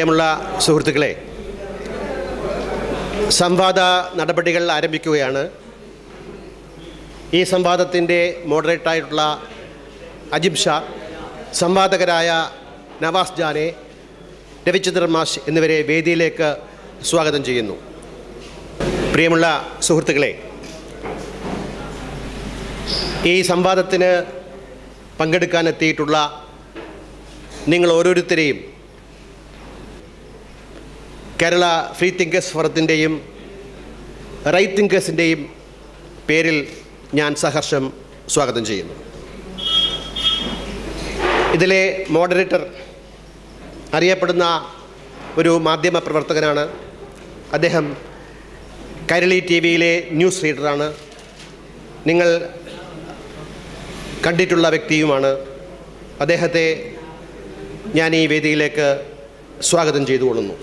പ്രിയമുള്ള സുഹൃത്തുക്കളെ സംവാദ നടപടികൾ ആരംഭിക്കുകയാണ് ഈ സംവാദത്തിൻ്റെ മോഡറേറ്ററായിട്ടുള്ള അജിബ് ഷാ സംവാദകരായ നവാസ് ജാനെ രവിചന്ദ്രൻ മാഷ് എന്നിവരെ വേദിയിലേക്ക് സ്വാഗതം ചെയ്യുന്നു പ്രിയമുള്ള സുഹൃത്തുക്കളെ ഈ സംവാദത്തിന് പങ്കെടുക്കാനെത്തിയിട്ടുള്ള നിങ്ങൾ ഓരോരുത്തരെയും കേരള ഫ്രീ തിങ്കേഴ്സ് ഫോറത്തിൻ്റെയും റൈറ്റ് തിങ്കേഴ്സിൻ്റെയും പേരിൽ ഞാൻ സഹർഷം സ്വാഗതം ചെയ്യുന്നു ഇതിലെ മോഡറേറ്റർ അറിയപ്പെടുന്ന ഒരു മാധ്യമ പ്രവർത്തകനാണ് അദ്ദേഹം കൈരളി ടി വിയിലെ ന്യൂസ് റീഡറാണ് നിങ്ങൾ കണ്ടിട്ടുള്ള വ്യക്തിയുമാണ് അദ്ദേഹത്തെ ഞാൻ ഈ വേദിയിലേക്ക് സ്വാഗതം ചെയ്തുകൊള്ളുന്നു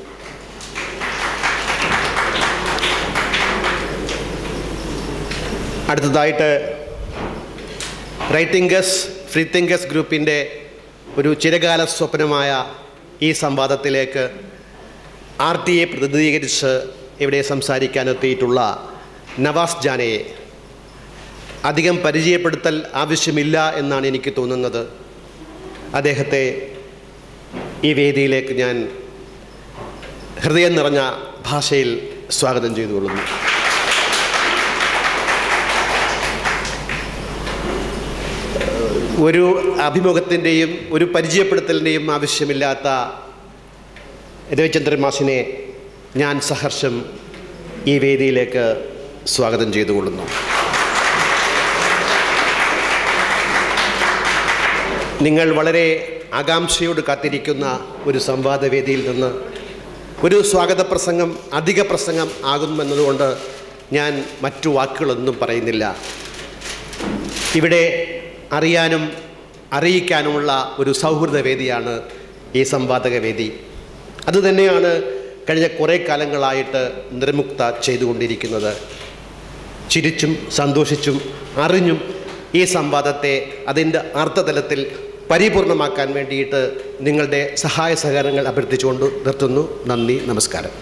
അടുത്തതായിട്ട് റൈറ്റ് തിങ്കേഴ്സ് ഫ്രീ തിങ്കേഴ്സ് ഗ്രൂപ്പിൻ്റെ ഒരു ചിരകാല സ്വപ്നമായ ഈ സംവാദത്തിലേക്ക് ആർ ടി എ പ്രതിനിധീകരിച്ച് ഇവിടെ സംസാരിക്കാനെത്തിയിട്ടുള്ള നവാസ് ജാനയെ അധികം പരിചയപ്പെടുത്തൽ ആവശ്യമില്ല എന്നാണ് എനിക്ക് തോന്നുന്നത് അദ്ദേഹത്തെ ഈ വേദിയിലേക്ക് ഞാൻ ഹൃദയം നിറഞ്ഞ ഭാഷയിൽ സ്വാഗതം ചെയ്തുകൊള്ളുന്നു ഒരു അഭിമുഖത്തിൻ്റെയും ഒരു പരിചയപ്പെടുത്തലിൻ്റെയും ആവശ്യമില്ലാത്ത രവിചന്ദ്രൻ മാഷിനെ ഞാൻ സഹർഷം ഈ വേദിയിലേക്ക് സ്വാഗതം ചെയ്തുകൊള്ളുന്നു നിങ്ങൾ വളരെ ആകാംക്ഷയോട് കാത്തിരിക്കുന്ന ഒരു സംവാദവേദിയിൽ നിന്ന് ഒരു സ്വാഗത പ്രസംഗം അധിക പ്രസംഗം ആകുമെന്നതുകൊണ്ട് ഞാൻ മറ്റു വാക്കുകളൊന്നും പറയുന്നില്ല ഇവിടെ അറിയാനും അറിയിക്കാനുമുള്ള ഒരു സൗഹൃദ വേദിയാണ് ഈ സംവാദക വേദി അതുതന്നെയാണ് കഴിഞ്ഞ കുറേ കാലങ്ങളായിട്ട് നിർമുക്ത ചെയ്തുകൊണ്ടിരിക്കുന്നത് ചിരിച്ചും സന്തോഷിച്ചും അറിഞ്ഞും ഈ സംവാദത്തെ അതിൻ്റെ അർത്ഥതലത്തിൽ പരിപൂർണമാക്കാൻ വേണ്ടിയിട്ട് നിങ്ങളുടെ സഹായ സഹകരണങ്ങൾ അഭ്യർത്ഥിച്ചുകൊണ്ട് നിർത്തുന്നു നന്ദി നമസ്കാരം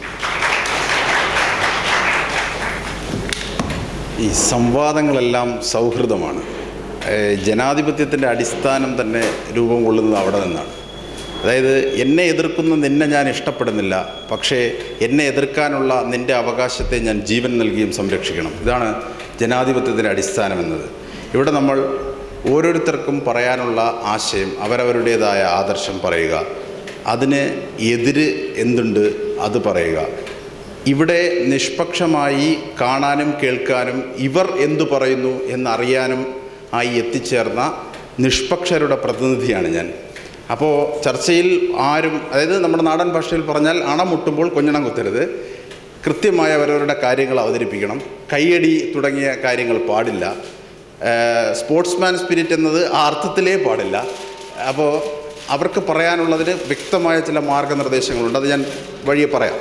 ഈ സംവാദങ്ങളെല്ലാം സൗഹൃദമാണ് ഏഹ് ജനാധിപത്യത്തിൻ്റെ അടിസ്ഥാനം തന്നെ രൂപം കൊള്ളുന്നത് അവിടെ നിന്നാണ് അതായത് എന്നെ എതിർക്കുന്ന നിന്നെ ഞാൻ ഇഷ്ടപ്പെടുന്നില്ല പക്ഷേ എന്നെ എതിർക്കാനുള്ള നിൻ്റെ അവകാശത്തെ ഞാൻ ജീവൻ നൽകിയും സംരക്ഷിക്കണം ഇതാണ് ജനാധിപത്യത്തിൻ്റെ അടിസ്ഥാനം എന്നത് ഇവിടെ നമ്മൾ ഓരോരുത്തർക്കും പറയാനുള്ള ആശയം അവരവരുടേതായ ആദർശം പറയുക അതിന് എതിര് എന്തുണ്ട് അത് പറയുക ഇവിടെ നിഷ്പക്ഷമായി കാണാനും കേൾക്കാനും ഇവർ എന്തു പറയുന്നു എന്നറിയാനും ആയി എത്തിച്ചേർന്ന നിഷ്പക്ഷരുടെ പ്രതിനിധിയാണ് ഞാൻ അപ്പോൾ ചർച്ചയിൽ ആരും അതായത് നമ്മുടെ നാടൻ ഭാഷയിൽ പറഞ്ഞാൽ അണമുട്ടുമ്പോൾ കൊഞ്ഞണം കുത്തരുത് കൃത്യമായി അവരവരുടെ കാര്യങ്ങൾ അവതരിപ്പിക്കണം കൈയടി തുടങ്ങിയ കാര്യങ്ങൾ പാടില്ല സ്പോർട്സ്മാൻ സ്പിരിറ്റ് എന്നത് ആ അർത്ഥത്തിലേ പാടില്ല അപ്പോൾ അവർക്ക് പറയാനുള്ളതിന് വ്യക്തമായ ചില മാർഗനിർദ്ദേശങ്ങളുണ്ട് അത് ഞാൻ വഴിയെ പറയാം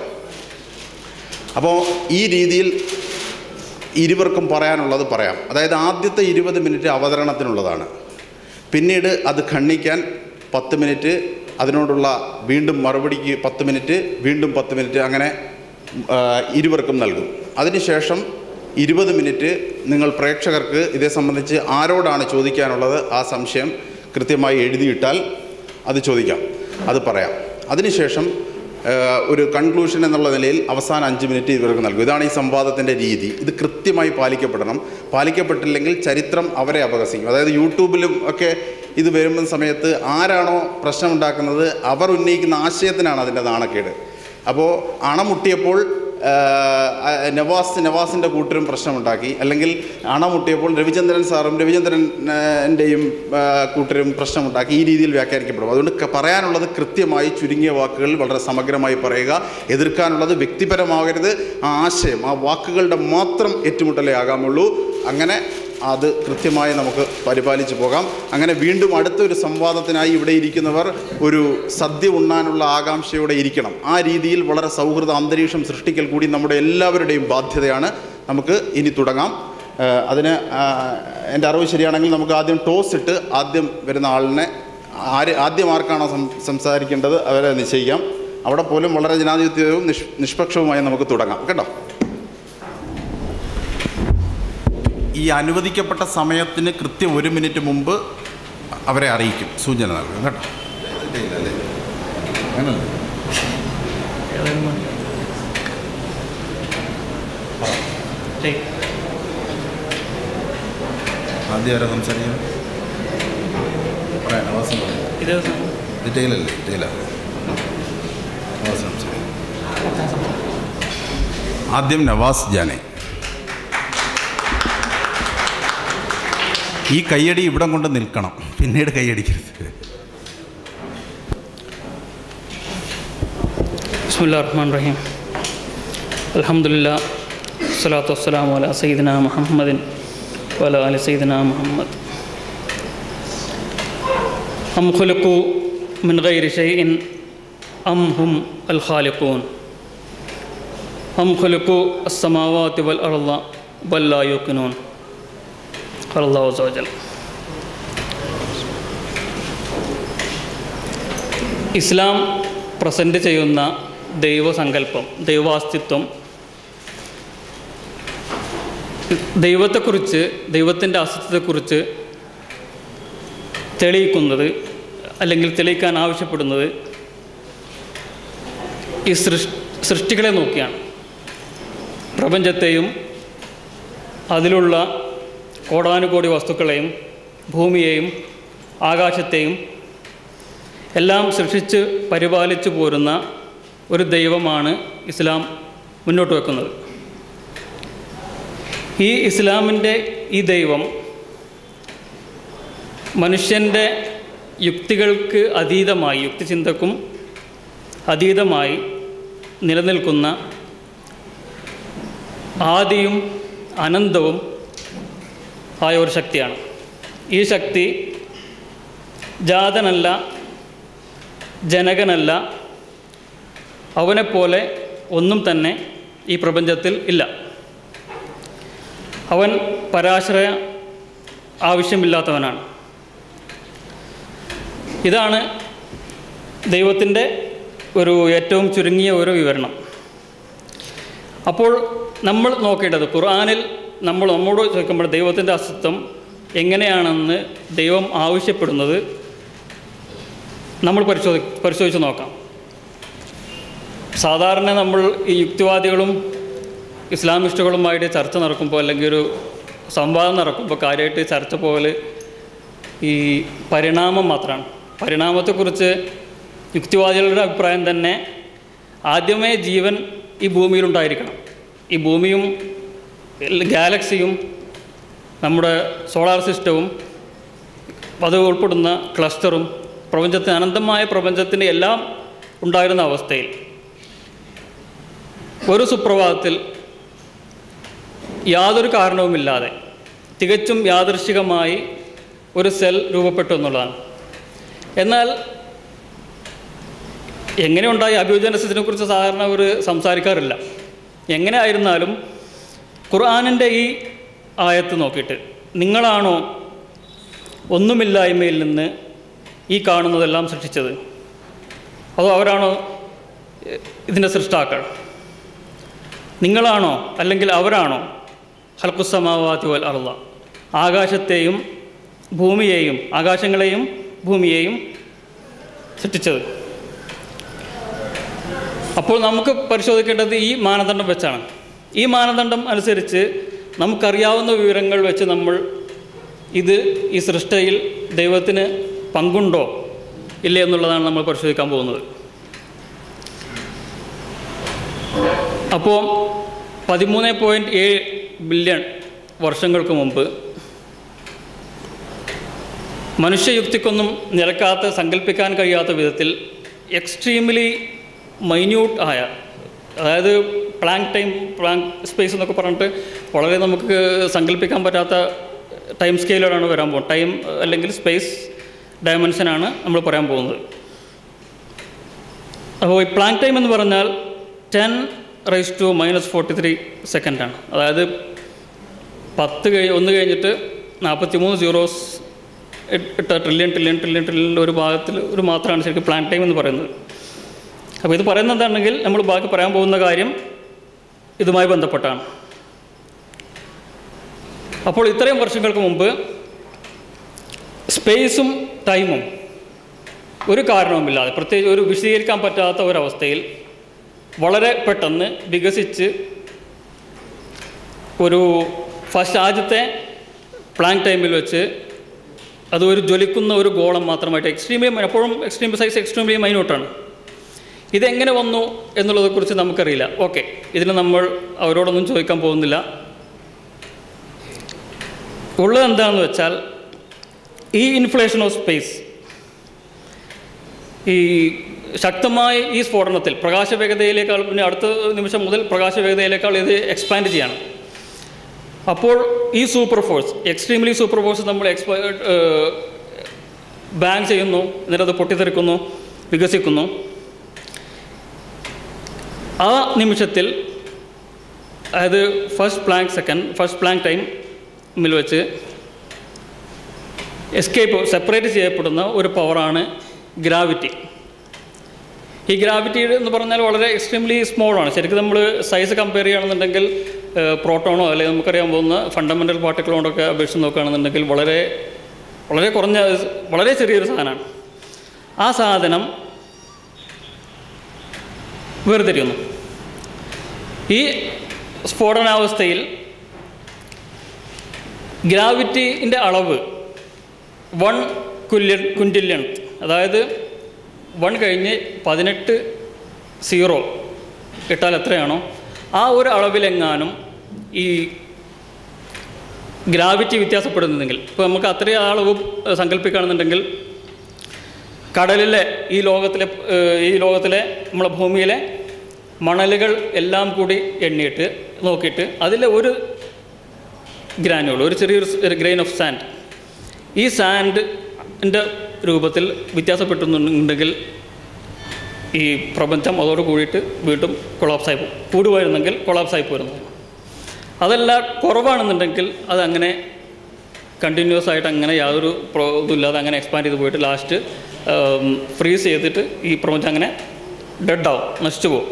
അപ്പോൾ ഈ രീതിയിൽ ഇരുവർക്കും പറയാനുള്ളത് പറയാം അതായത് ആദ്യത്തെ ഇരുപത് മിനിറ്റ് അവതരണത്തിനുള്ളതാണ് പിന്നീട് അത് ഖണ്ഡിക്കാൻ പത്ത് മിനിറ്റ് അതിനോടുള്ള വീണ്ടും മറുപടിക്ക് പത്ത് മിനിറ്റ് വീണ്ടും പത്ത് മിനിറ്റ് അങ്ങനെ ആ, ഇരുവർക്കും നൽകും അതിനുശേഷം ഇരുപത് മിനിറ്റ് നിങ്ങൾ പ്രേക്ഷകർക്ക് ഇതേ സംബന്ധിച്ച് ആരോടാണ് ചോദിക്കാനുള്ളത് ആ സംശയം കൃത്യമായി എഴുതിയിട്ടാൽ അത് ചോദിക്കാം അത് പറയാം അതിനുശേഷം ഏഹ്, ഒരു കൺക്ലൂഷൻ എന്നുള്ള നിലയിൽ അവസാന അഞ്ച് മിനിറ്റ് ഇവർക്ക് നൽകും ഇതാണ് ഈ സംവാദത്തിൻ്റെ രീതി ഇത് കൃത്യമായി പാലിക്കപ്പെടണം പാലിക്കപ്പെട്ടില്ലെങ്കിൽ ചരിത്രം അവരെ അപകസിക്കും അതായത് യൂട്യൂബിലും ഒക്കെ ഇത് വരുന്ന സമയത്ത് ആരാണോ പ്രശ്നമുണ്ടാക്കുന്നത് അവർ ഉന്നയിക്കുന്ന ആശയത്തിനാണ് അതിൻ്റെ നാണക്കേട് അപ്പോൾ അണമുട്ടിയപ്പോൾ ആ, നവാസ് നവാസിൻ്റെ കൂട്ടരും പ്രശ്നമുണ്ടാക്കി അല്ലെങ്കിൽ അണമുട്ടിയപ്പോൾ രവിചന്ദ്രൻ സാറും രവിചന്ദ്രൻ്റെയും കൂട്ടരും പ്രശ്നമുണ്ടാക്കി ഈ രീതിയിൽ വ്യാഖ്യാനിക്കപ്പെടും അതുകൊണ്ട് ക- പറയാനുള്ളത് കൃത്യമായി ചുരുങ്ങിയ വാക്കുകളിൽ വളരെ സമഗ്രമായി പറയുക എതിർക്കാനുള്ളത് വ്യക്തിപരമാകരുത് ആ ആശയം ആ വാക്കുകളുടെ മാത്രം ഏറ്റുമുട്ടലേ ആകാമുള്ളൂ അങ്ങനെ അത് കൃത്യമായി നമുക്ക് പരിപാലിച്ചു പോകാം അങ്ങനെ വീണ്ടും അടുത്തൊരു സംവാദത്തിനായി ഇവിടെ ഇരിക്കുന്നവർ ഒരു സദ്യ ഉണ്ണാനുള്ള ആകാംക്ഷയോടെ ഇരിക്കണം ആ രീതിയിൽ വളരെ സൗഹൃദ അന്തരീക്ഷം സൃഷ്ടിക്കൽ കൂടി നമ്മുടെ എല്ലാവരുടെയും ബാധ്യതയാണ് നമുക്ക് ഇനി തുടങ്ങാം ഏഹ് അതിന് ആഹ് എൻ്റെ അറിവ് ശരിയാണെങ്കിൽ നമുക്ക് ആദ്യം ടോസ് ഇട്ട് ആദ്യം വരുന്ന ആളിനെ ആര് ആദ്യം ആർക്കാണോ സം സംസാരിക്കേണ്ടത് അവരെ നിശ്ചയിക്കാം അവിടെ പോലും വളരെ ജനാധിപത്യവും നിഷ് നിഷ്പക്ഷവുമായി നമുക്ക് തുടങ്ങാം കേട്ടോ ഈ അനുവദിക്കപ്പെട്ട സമയത്തിന് കൃത്യം ഒരു മിനിറ്റ് മുമ്പ് അവരെ അറിയിക്കും സൂചന നൽകും കേട്ടോ അങ്ങനല്ലേ ആദ്യം ആരാ സംസാരിക്കുന്നത് പറയാം നവാസം പറയാം ഡീറ്റെയിൽ അല്ലേ ഡീറ്റെയിലാണ് നവാസ് സംസാരിക്കും ആദ്യം നവാസ് ജാനെ ഈ കയ്യടി ഇവിടം കൊണ്ട് നിൽക്കണം പിന്നീട് കൈയടിക്കരുത് بسم الله الرحمن الرحيم الحمد لله والصلاة والسلام على سيدنا محمد وعلى آل سيدنا محمد أم خلقوا من غير شيء أم هم الخالقون أم خلقوا السماوات والأرض بل لا يوقنون قال الله عز وجل ഇസ്ലാം പ്രസൻറ്റ് ചെയ്യുന്ന ദൈവസങ്കല്പം ദൈവാസ്തിത്വം ദൈവത്തെക്കുറിച്ച് ദൈവത്തിൻ്റെ അസ്തിത്വത്തെക്കുറിച്ച് തെളിയിക്കുന്നത് അല്ലെങ്കിൽ തെളിയിക്കാൻ ആവശ്യപ്പെടുന്നത് ഈ സൃഷ് സൃഷ്ടികളെ നോക്കിയാണ് പ്രപഞ്ചത്തെയും അതിലുള്ള കോടാനുകോടി വസ്തുക്കളെയും ഭൂമിയെയും ആകാശത്തെയും എല്ലാം സൃഷ്ടിച്ച് പരിപാലിച്ചു പോരുന്ന ഒരു ദൈവമാണ് ഇസ്ലാം മുന്നോട്ട് വെക്കുന്നത് ഈ ഇസ്ലാമിൻ്റെ ഈ ദൈവം മനുഷ്യൻ്റെ യുക്തികൾക്ക് അതീതമായി യുക്തിചിന്തക്കും അതീതമായി നിലനിൽക്കുന്ന ആദിയും അനന്തവും ആയ ഒരു ശക്തിയാണ് ഈ ശക്തി ജാതനല്ല ജനകനല്ല അവനെപ്പോലെ ഒന്നും തന്നെ ഈ പ്രപഞ്ചത്തിൽ ഇല്ല അവൻ പരാശ്രയ ആവശ്യമില്ലാത്തവനാണ് ഇതാണ് ദൈവത്തിൻ്റെ ഒരു ഏറ്റവും ചുരുങ്ങിയ ഒരു വിവരണം അപ്പോൾ നമ്മൾ നോക്കേണ്ടത് ഖുർആനിൽ നമ്മൾ നമ്മോട് ചോദിക്കുമ്പോൾ ദൈവത്തിൻ്റെ അസ്തിത്വം എങ്ങനെയാണെന്ന് ദൈവം ആവശ്യപ്പെടുന്നത് നമ്മൾ പരിശോധി പരിശോധിച്ച് നോക്കാം സാധാരണ നമ്മൾ ഈ യുക്തിവാദികളും ഇസ്ലാമിസ്റ്റുകളുമായിട്ട് ചർച്ച നടക്കുമ്പോൾ അല്ലെങ്കിൽ ഒരു സംവാദം നടക്കുമ്പോൾ കാര്യമായിട്ട് ചർച്ച പോലെ ഈ പരിണാമം മാത്രമാണ് പരിണാമത്തെക്കുറിച്ച് യുക്തിവാദികളുടെ അഭിപ്രായം തന്നെ ആദ്യമേ ജീവൻ ഈ ഭൂമിയിലുണ്ടായിരിക്കണം ഈ ഭൂമിയും ഗാലക്സിയും നമ്മുടെ സോളാർ സിസ്റ്റവും അത് ഉൾപ്പെടുന്ന ക്ലസ്റ്ററും പ്രപഞ്ചത്തിന് അനന്തമായ പ്രപഞ്ചത്തിൻ്റെ എല്ലാം ഉണ്ടായിരുന്ന അവസ്ഥയിൽ ഒരു സുപ്രഭാതത്തിൽ യാതൊരു കാരണവുമില്ലാതെ തികച്ചും യാദൃശികമായി ഒരു സെൽ രൂപപ്പെട്ടു എന്നുള്ളതാണ് എന്നാൽ എങ്ങനെ ഉണ്ടായി അഭിയോജനസത്തിനെ കുറിച്ച് സാധാരണ ഒരു സംസാരിക്കാറില്ല എങ്ങനെ ആയിരുന്നാലും ഖുർആാനിൻ്റെ ഈ ആയത്ത് നോക്കിയിട്ട് നിങ്ങളാണോ ഒന്നുമില്ലായ്മയിൽ നിന്ന് ഈ കാണുന്നതെല്ലാം സൃഷ്ടിച്ചത് അതോ അവരാണോ എ, ഇതിൻ്റെ സൃഷ്ടാക്കൾ നിങ്ങളാണോ അല്ലെങ്കിൽ അവരാണോ ഹൽക്കുസമാവാത്തി വൽ അറുള്ള ആകാശത്തെയും ഭൂമിയെയും ആകാശങ്ങളെയും ഭൂമിയെയും സൃഷ്ടിച്ചത് അപ്പോൾ നമുക്ക് പരിശോധിക്കേണ്ടത് ഈ മാനദണ്ഡം വെച്ചാണ് ഈ മാനദണ്ഡം അനുസരിച്ച് നമുക്കറിയാവുന്ന വിവരങ്ങൾ വെച്ച് നമ്മൾ ഇത് ഈ സൃഷ്ടിയിൽ ദൈവത്തിന് പങ്കുണ്ടോ ഇല്ലേ എന്നുള്ളതാണ് നമ്മൾ പരിശോധിക്കാൻ പോകുന്നത് അപ്പോൾ പതിമൂന്ന് പോയിൻറ്റ് ഏഴ് ബില്യൺ വർഷങ്ങൾക്ക് മുമ്പ് മനുഷ്യയുക്തിക്കൊന്നും നിരക്കാത്ത സങ്കല്പിക്കാൻ കഴിയാത്ത വിധത്തിൽ എക്സ്ട്രീംലി മൈന്യൂട്ട് ആയ അതായത് പ്ലാങ്ക് ടൈം പ്ലാങ്ക് സ്പേസ് എന്നൊക്കെ പറഞ്ഞിട്ട് വളരെ നമുക്ക് സങ്കല്പിക്കാൻ പറ്റാത്ത ടൈം സ്കെയിലോടാണ് വരാൻ പോകുന്നത് ടൈം അല്ലെങ്കിൽ സ്പേസ് ഡയമെൻഷനാണ് നമ്മൾ പറയാൻ പോകുന്നത് അപ്പോൾ ഈ പ്ലാങ്ക് ടൈം എന്ന് പറഞ്ഞാൽ ten raise to minus forty three സെക്കൻഡാണ് അതായത് പത്ത് കഴി ഒന്ന് കഴിഞ്ഞിട്ട് നാൽപ്പത്തി മൂന്ന് സീറോസ് ഇട്ട ട്രില്യൺ ട്രില്യൺ ട്രില്യൺ ട്രില്യണിൻ്റെ ഒരു ഭാഗത്തിൽ ഒരു മാത്രമാണ് ശരിക്കും പ്ലാൻ ടൈം എന്ന് പറയുന്നത് അപ്പോൾ ഇത് പറയുന്നത് എന്താണെങ്കിൽ നമ്മൾ ബാക്കി പറയാൻ പോകുന്ന കാര്യം ഇതുമായി ബന്ധപ്പെട്ടാണ് അപ്പോൾ ഇത്രയും വർഷങ്ങൾക്ക് മുമ്പ് സ്പേസും ടൈമും ഒരു കാരണവുമില്ലാതെ പ്രത്യേകിച്ച് ഒരു വിശദീകരിക്കാൻ പറ്റാത്ത ഒരവസ്ഥയിൽ വളരെ പെട്ടെന്ന് വികസിച്ച് ഒരു ഫസ്റ്റ് ആദ്യത്തെ പ്ലാങ് ടൈമിൽ വെച്ച് അത് ഒരു ജ്വലിക്കുന്ന ഒരു ഗോളം മാത്രമായിട്ട് എക്സ്ട്രീംലി എപ്പോഴും എക്സ്ട്രീം സൈസ് എക്സ്ട്രീംലി മൈന്യൂട്ടാണ് ഇതെങ്ങനെ വന്നു എന്നുള്ളതെക്കുറിച്ച് നമുക്കറിയില്ല ഓക്കെ ഇതിന് നമ്മൾ അവരോടൊന്നും ചോദിക്കാൻ പോകുന്നില്ല ഉള്ളത് എന്താണെന്ന് വെച്ചാൽ ഈ ഇൻഫ്ലേഷൻ ഓഫ് സ്പേസ് ഈ ശക്തമായി ഈ സ്ഫോടനത്തിൽ പ്രകാശവേഗതയിലേക്കാൾ പിന്നെ അടുത്ത നിമിഷം മുതൽ പ്രകാശവേഗതയിലേക്കാൾ ഇത് എക്സ്പാൻഡ് ചെയ്യാണ് അപ്പോൾ ഈ super force extremely super force നമ്മൾ എക്സ്പ ബാങ്ക് ചെയ്യുന്നു എന്നിട്ട് അത് പൊട്ടിത്തെറിക്കുന്നു വികസിക്കുന്നു ആ നിമിഷത്തിൽ അതായത് first Planck second first Planck ടൈമിൽ വെച്ച് എസ്കേപ്പ് സെപ്പറേറ്റ് ചെയ്യപ്പെടുന്ന ഒരു പവറാണ് ഗ്രാവിറ്റി ഈ ഗ്രാവിറ്റി എന്ന് പറഞ്ഞാൽ വളരെ എക്സ്ട്രീംലി സ്മോളാണ് ശരിക്കും നമ്മൾ സൈസ് കമ്പയർ ചെയ്യുകയാണെന്നുണ്ടെങ്കിൽ പ്രോട്ടോണോ അല്ലെങ്കിൽ നമുക്കറിയാൻ പോകുന്ന ഫണ്ടമെൻ്റൽ പാർട്ടിക്കിളോടൊക്കെ അപേക്ഷിച്ച് നോക്കുകയാണെന്നുണ്ടെങ്കിൽ വളരെ വളരെ കുറഞ്ഞ വളരെ ചെറിയൊരു സാധനമാണ് ആ സാധനം വേർതിരിയുന്നു ഈ സ്ഫോടനാവസ്ഥയിൽ ഗ്രാവിറ്റിൻ്റെ അളവ് വൺ കുല്യൻ കുൻറ്റില്യൺ അതായത് വൺ കഴിഞ്ഞ് പതിനെട്ട് സീറോ ഇട്ടാൽ എത്രയാണോ ആ ഒരു അളവിലെങ്ങാനും ഈ ഗ്രാവിറ്റി വ്യത്യാസപ്പെടുന്നതെങ്കിൽ ഇപ്പോൾ നമുക്ക് അത്രയും അളവ് സങ്കല്പിക്കുകയാണെന്നുണ്ടെങ്കിൽ കടലിലെ ഈ ലോകത്തിലെ ഏഹ്, ഈ ലോകത്തിലെ നമ്മളെ ഭൂമിയിലെ മണലുകൾ എല്ലാം കൂടി എണ്ണിയിട്ട് നോക്കിയിട്ട് അതിലെ ഒരു ഗ്രാനുകൾ ഒരു ചെറിയൊരു ഗ്രെയിൻ ഓഫ് സാൻഡ് ഈ സാൻഡിൻ്റെ രൂപത്തിൽ വ്യത്യാസപ്പെട്ടുന്നുണ്ടെങ്കിൽ ഈ പ്രപഞ്ചം അതോട് കൂടിയിട്ട് വീണ്ടും കൊളാപ്സായി പോകും കൂടുമായിരുന്നെങ്കിൽ കൊളാപ്സായി പോരുന്നു അതല്ല കുറവാണെന്നുണ്ടെങ്കിൽ അതങ്ങനെ കണ്ടിന്യൂസ് ആയിട്ട് അങ്ങനെ യാതൊരു പ്രോ ഇതുമില്ലാതെ അങ്ങനെ എക്സ്പാൻഡ് ചെയ്ത് പോയിട്ട് ലാസ്റ്റ് ഫ്രീസ് ചെയ്തിട്ട് ഈ പ്രപഞ്ചം അങ്ങനെ ഡെഡാവും നശിച്ചു പോകും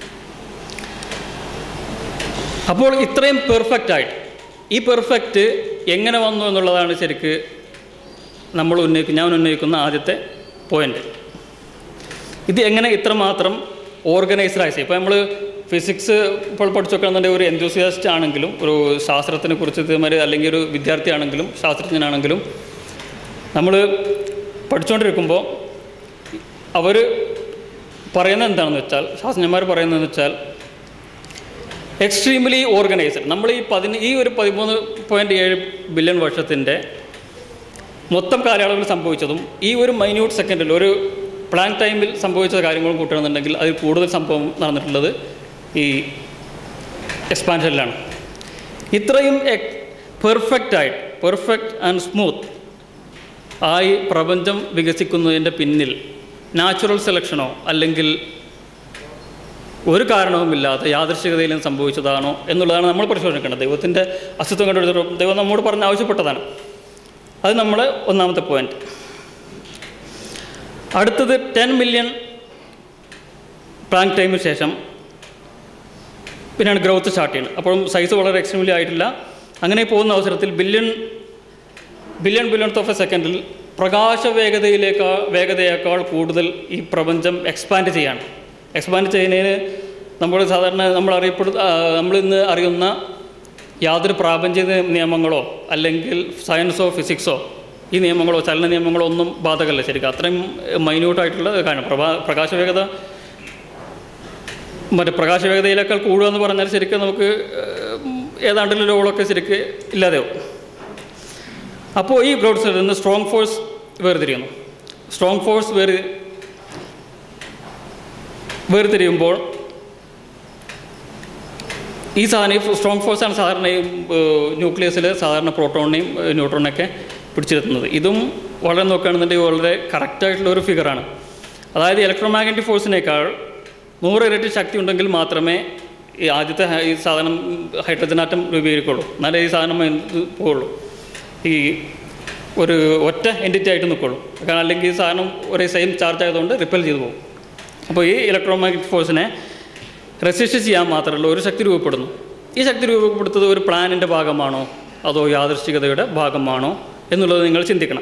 അപ്പോൾ ഇത്രയും പെർഫെക്റ്റ് ആയിട്ട് ഈ പെർഫെക്റ്റ് എങ്ങനെ വന്നു എന്നുള്ളതാണ് ശരിക്ക് നമ്മൾ ഉന്നയിക്കും ഞാൻ ഉന്നയിക്കുന്ന ആദ്യത്തെ പോയിന്റ് ഇത് എങ്ങനെ ഇത്രമാത്രം ഓർഗനൈസ്ഡായി ചെയ്യും ഇപ്പോൾ നമ്മൾ ഫിസിക്സ് ഇപ്പോൾ പഠിച്ചു നോക്കുകയാണെന്നുണ്ടെങ്കിൽ ഒരു എൻതൂസിയാസ്റ്റ് ആണെങ്കിലും ഒരു ശാസ്ത്രത്തിനെ കുറിച്ച് ഇതേമാതിരി അല്ലെങ്കിൽ ഒരു വിദ്യാർത്ഥിയാണെങ്കിലും ശാസ്ത്രജ്ഞനാണെങ്കിലും നമ്മൾ പഠിച്ചുകൊണ്ടിരിക്കുമ്പോൾ അവർ പറയുന്നത് എന്താണെന്ന് വെച്ചാൽ ശാസ്ത്രജ്ഞന്മാർ പറയുന്നതെന്ന് വെച്ചാൽ എക്സ്ട്രീംലി ഓർഗനൈസ്ഡ് നമ്മൾ ഈ പതിന ഈ ഒരു പതിമൂന്ന് പോയിൻറ്റ് ഏഴ് ബില്യൺ വർഷത്തിൻ്റെ മൊത്തം കാലയളവിൽ സംഭവിച്ചതും ഈ ഒരു മൈന്യൂട്ട് സെക്കൻഡിൽ ഒരു പ്ലാൻ ടൈമിൽ സംഭവിച്ച കാര്യങ്ങളും കൂട്ടുകയാണെന്നുണ്ടെങ്കിൽ അതിൽ കൂടുതൽ സംഭവം നടന്നിട്ടുള്ളത് ഈ എക്സ്പാൻഷനിലാണ് ഇത്രയും പെർഫെക്റ്റ് ആയിട്ട് പെർഫെക്റ്റ് ആൻഡ് സ്മൂത്ത് ആയി പ്രപഞ്ചം വികസിക്കുന്നതിൻ്റെ പിന്നിൽ നാച്ചുറൽ സെലക്ഷനോ അല്ലെങ്കിൽ ഒരു കാരണവുമില്ലാതെ യാദൃശികതയിലും സംഭവിച്ചതാണോ എന്നുള്ളതാണ് നമ്മൾ പരിശോധിക്കേണ്ടത് ദൈവത്തിൻ്റെ അസ്തിത്വം കണ്ടുപിടിച്ച ദൈവം നമ്മോട് പറഞ്ഞ് ആവശ്യപ്പെട്ടതാണ് അത് നമ്മൾ ഒന്നാമത്തെ പോയിന്റ് അടുത്തത് ടെൻ മില്യൺ പ്ലാങ് ടൈമിന് ശേഷം പിന്നെയാണ് ഗ്രോത്ത് സ്റ്റാർട്ട് ചെയ്യുന്നത് അപ്പോഴും സൈസ് വളരെ എക്സ്ട്രീംലി ആയിട്ടില്ല അങ്ങനെ പോകുന്ന അവസരത്തിൽ billion billion billionth of a സെക്കൻഡിൽ പ്രകാശ വേഗതയിലേക്കാൾ വേഗതയേക്കാൾ കൂടുതൽ ഈ പ്രപഞ്ചം എക്സ്പാൻഡ് ചെയ്യാണ് എക്സ്പാൻഡ് ചെയ്യുന്നതിന് നമ്മൾ സാധാരണ നമ്മൾ അറിയപ്പെടുന്ന നമ്മൾ ഇന്ന് അറിയുന്ന യാതൊരു പ്രാപഞ്ചിക നിയമങ്ങളോ അല്ലെങ്കിൽ സയൻസോ ഫിസിക്സോ ഈ നിയമങ്ങളോ ചലന നിയമങ്ങളോ ഒന്നും ബാധകമല്ല ശരിക്കും അത്രയും മൈന്യൂട്ടായിട്ടുള്ള കാര്യം പ്രഭാ പ്രകാശ വേഗത മറ്റേ പ്രകാശ വേഗതയിലേക്കാൾ കൂടുക എന്ന് പറഞ്ഞാൽ ശരിക്കും നമുക്ക് ഏതാണ്ട് ലോകളൊക്കെ ശരിക്ക് ഇല്ലാതെയാവും അപ്പോൾ ഈ ഗ്രോഡ് സെല്ലിൽ നിന്ന് സ്ട്രോങ് ഫോഴ്സ് വേർതിരിയുന്നു സ്ട്രോങ് ഫോഴ്സ് വേർ വേർതിരിയുമ്പോൾ ഈ സാധനം ഈ സ്ട്രോങ് ഫോഴ്സാണ് സാധാരണ ഈ ന്യൂക്ലിയസിൽ സാധാരണ പ്രോട്ടോണിനെയും ന്യൂട്രോണിനെയൊക്കെ പിടിച്ചിരുത്തുന്നത് ഇതും വളരെ നോക്കുകയാണെന്നുണ്ടെങ്കിൽ വളരെ കറക്റ്റായിട്ടുള്ള ഒരു ഫിഗറാണ് അതായത് ഇലക്ട്രോമാഗ്നറ്റിക് ഫോഴ്സിനേക്കാൾ നൂറ് ഇരട്ടി ശക്തി ഉണ്ടെങ്കിൽ മാത്രമേ ഈ ആദ്യത്തെ ഹ- ഈ സാധനം ഹൈഡ്രജൻ ആറ്റം രൂപീകരിക്കുള്ളൂ എന്നാലേ ഈ സാധനം ഇത് പോവുള്ളൂ ഈ ഒരു ഒറ്റ എൻറ്റിറ്റി ആയിട്ട് നിൽക്കുള്ളൂ കാരണം അല്ലെങ്കിൽ ഈ സാധനം ഒരേ സെയിം ചാർജ് ആയതുകൊണ്ട് റിപ്പൽ ചെയ്തു പോകും അപ്പോൾ ഈ ഇലക്ട്രോമാഗ്നറ്റിക് ഫോഴ്സിനെ റെസിസ്റ്റ് ചെയ്യാൻ മാത്രമല്ല ഒരു ശക്തി രൂപപ്പെടുന്നു ഈ ശക്തി രൂപപ്പെടുത്തത് ഒരു പ്ലാനിൻ്റെ ഭാഗമാണോ അതോ യാദൃശ്ചികതയുടെ ഭാഗമാണോ എന്നുള്ളത് നിങ്ങൾ ചിന്തിക്കണം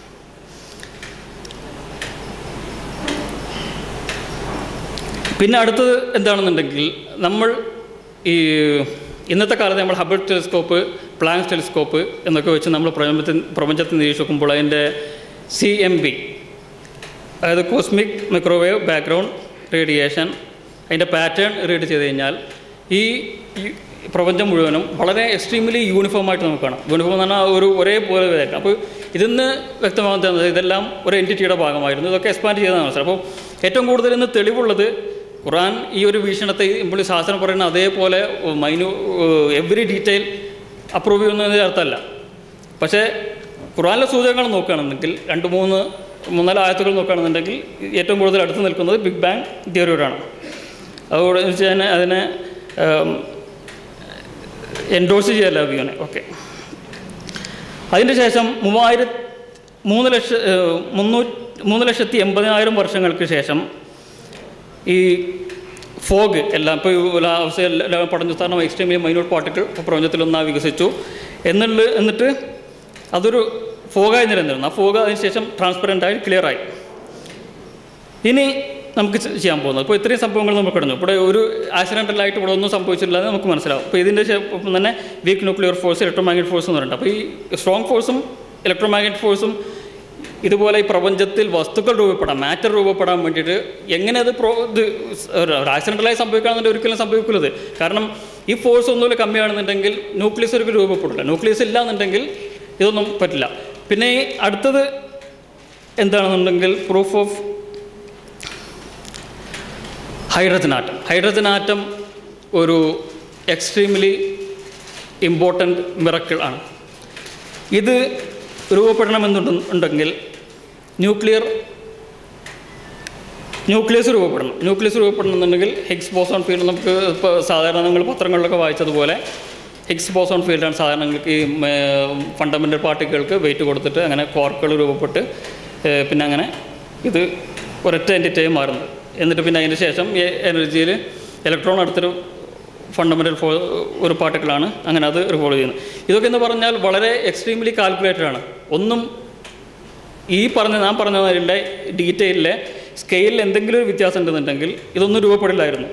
പിന്നെ അടുത്തത് എന്താണെന്നുണ്ടെങ്കിൽ നമ്മൾ ഈ ഇന്നത്തെ കാലത്ത് നമ്മൾ ഹബിൾ ടെലിസ്കോപ്പ് പ്ലാങ്സ് ടെലിസ്കോപ്പ് എന്നൊക്കെ വെച്ച് നമ്മൾ പ്രപഞ്ചത്തിൽ പ്രപഞ്ചത്തെ നിരീക്ഷിക്കുമ്പോൾ അതിൻ്റെ സി എം ബി അതായത് കോസ്മിക് മൈക്രോവേവ് ബാക്ക്ഗ്രൗണ്ട് റേഡിയേഷൻ അതിൻ്റെ പാറ്റേൺ റീഡ് ചെയ്ത് കഴിഞ്ഞാൽ ഈ ഈ പ്രപഞ്ചം മുഴുവനും വളരെ എക്സ്ട്രീംലി യൂണിഫോം ആയിട്ട് നമുക്ക് കാണാം യൂണിഫോം എന്ന് പറഞ്ഞാൽ ഒരു ഒരേപോലെ വരാം അപ്പോൾ ഇതിന്ന് വ്യക്തമാകുന്നത് ഇതെല്ലാം ഒരു എൻറ്റിറ്റിയുടെ ഭാഗമായിരുന്നു ഇതൊക്കെ എക്സ്പാൻഡ് ചെയ്തതാണ് മനസ്സിലായി അപ്പോൾ ഏറ്റവും കൂടുതൽ ഇന്ന് തെളിവുള്ളത് ഖുറാൻ ഈ ഒരു വീക്ഷണത്തെ ഇപ്പോൾ ശാസ്ത്രം പറയുന്ന അതേപോലെ മൈനു എവറി ഡീറ്റെയിൽ അപ്രൂവ് ചെയ്യുന്നതിന് അർത്ഥമല്ല പക്ഷേ ഖുറാനിലെ സൂചകങ്ങൾ നോക്കുകയാണെന്നുണ്ടെങ്കിൽ രണ്ട് മൂന്ന് മൂന്നാല് ആയത്തുകൾ നോക്കുകയാണെന്നുണ്ടെങ്കിൽ ഏറ്റവും കൂടുതൽ അടുത്ത് നിൽക്കുന്നത് ബിഗ് ബാങ് തിയറിയോടാണ് അതുകൊണ്ട് വെച്ച് തന്നെ അതിനെ എൻഡോഴ്സ് ചെയ്യല്ല വ്യൂനെ ഓക്കെ അതിൻ്റെ ശേഷം മൂവായിര മൂന്ന് ലക്ഷ മുന്നൂ മൂന്ന് ലക്ഷത്തി എൺപതിനായിരം വർഷങ്ങൾക്ക് ശേഷം ഈ ഫോഗ് എല്ലാം ഇപ്പോൾ അവസ്ഥ പഠന സ്ഥാനം എക്സ്ട്രീംലി മൈനോട്ട് പാർട്ടിക്കിൾ പ്രപഞ്ചത്തിലൊന്നാ വികസിച്ചു എന്നുള്ള എന്നിട്ട് അതൊരു ഫോഗായി നിലനിന്നിരുന്നു ആ ഫോഗ് അതിനുശേഷം ട്രാൻസ്പെറൻ്റ് ആയി ക്ലിയർ ആയി ഇനി നമുക്ക് ചെ- ചെയ്യാൻ പോകുന്നത് ഇപ്പോൾ ഇത്രയും സംഭവങ്ങൾ നമുക്ക് കിടന്നു ഇവിടെ ഒരു ആക്സിഡൻ്റലായിട്ട് ഇവിടെ ഒന്നും സംഭവിച്ചിട്ടില്ല എന്ന് നമുക്ക് മനസ്സിലാവും അപ്പോൾ ഇതിൻ്റെ ശേ- ഒപ്പം തന്നെ weak nuclear force electromagnet force എന്ന് പറയുന്നത് അപ്പോൾ ഈ സ്ട്രോങ് ഫോഴ്സും ഇലക്ട്രോമാഗ്നറ്റ് ഫോഴ്സും ഇതുപോലെ ഈ പ്രപഞ്ചത്തിൽ വസ്തുക്കൾ രൂപപ്പെടാൻ മാറ്റർ രൂപപ്പെടാൻ വേണ്ടിയിട്ട് എങ്ങനെ അത് പ്രോ ഇത് ഒരു ആക്സിഡൻ്റലായി സംഭവിക്കുകയാണെന്നുണ്ടെങ്കിൽ ഒരിക്കലും സംഭവിക്കുന്നത് കാരണം ഈ ഫോഴ്സ് ഒന്നുമില്ല കമ്മിയാണെന്നുണ്ടെങ്കിൽ ന്യൂക്ലിയസ് ഒരിക്കലും രൂപപ്പെടില്ല ന്യൂക്ലിയസ് ഇല്ല എന്നുണ്ടെങ്കിൽ ഇതൊന്നും പറ്റില്ല പിന്നെ ഈ അടുത്തത് എന്താണെന്നുണ്ടെങ്കിൽ proof of hydrogen atom hydrogen atom ഒരു എക്സ്ട്രീംലി ഇമ്പോർട്ടൻ്റ് മിറക്കിൾ ആണ് ഇത് രൂപപ്പെടണമെന്നുണ്ടെങ്കിൽ ന്യൂക്ലിയർ ന്യൂക്ലിയസ് രൂപപ്പെടണം ന്യൂക്ലിയസ് രൂപപ്പെടണമെന്നുണ്ടെങ്കിൽ ഹിഗ്സ് ബോസോൺ ഫീൽഡ് നമുക്ക് ഇപ്പോൾ സാധാരണ നിങ്ങൾ പത്രങ്ങളിലൊക്കെ വായിച്ചതുപോലെ ഹിഗ്സ് ബോസോൺ ഫീൽഡാണ് സാധാരണ നിങ്ങൾക്ക് ഈ ഫണ്ടമെൻ്റൽ പാർട്ടികൾക്ക് വെയിറ്റ് കൊടുത്തിട്ട് അങ്ങനെ കോർക്കുകൾ രൂപപ്പെട്ട് ഏഹ് പിന്നെ അങ്ങനെ ഇത് ഒരൊറ്റ എൻറ്റിറ്റായി മാറുന്നത് എന്നിട്ട് പിന്നെ അതിന് ശേഷം ഈ എനർജിയിൽ ഇലക്ട്രോൺ അടുത്തൊരു ഫണ്ടമെൻ്റൽ ഫോ ഒരു പാർട്ടിക്കിളാണ് അങ്ങനെ അത് റിവോൾവ് ചെയ്യുന്നത് ഇതൊക്കെ എന്ന് പറഞ്ഞാൽ വളരെ എക്സ്ട്രീംലി കാൽക്കുലേറ്റഡ് ആണ് ഒന്നും ഈ പറഞ്ഞ ഞാൻ പറഞ്ഞതിൻ്റെ ഡീറ്റെയിലിലെ സ്കെയിലിൽ എന്തെങ്കിലും ഒരു വ്യത്യാസം ഉണ്ടെന്നുണ്ടെങ്കിൽ ഇതൊന്നും രൂപപ്പെടില്ലായിരുന്നു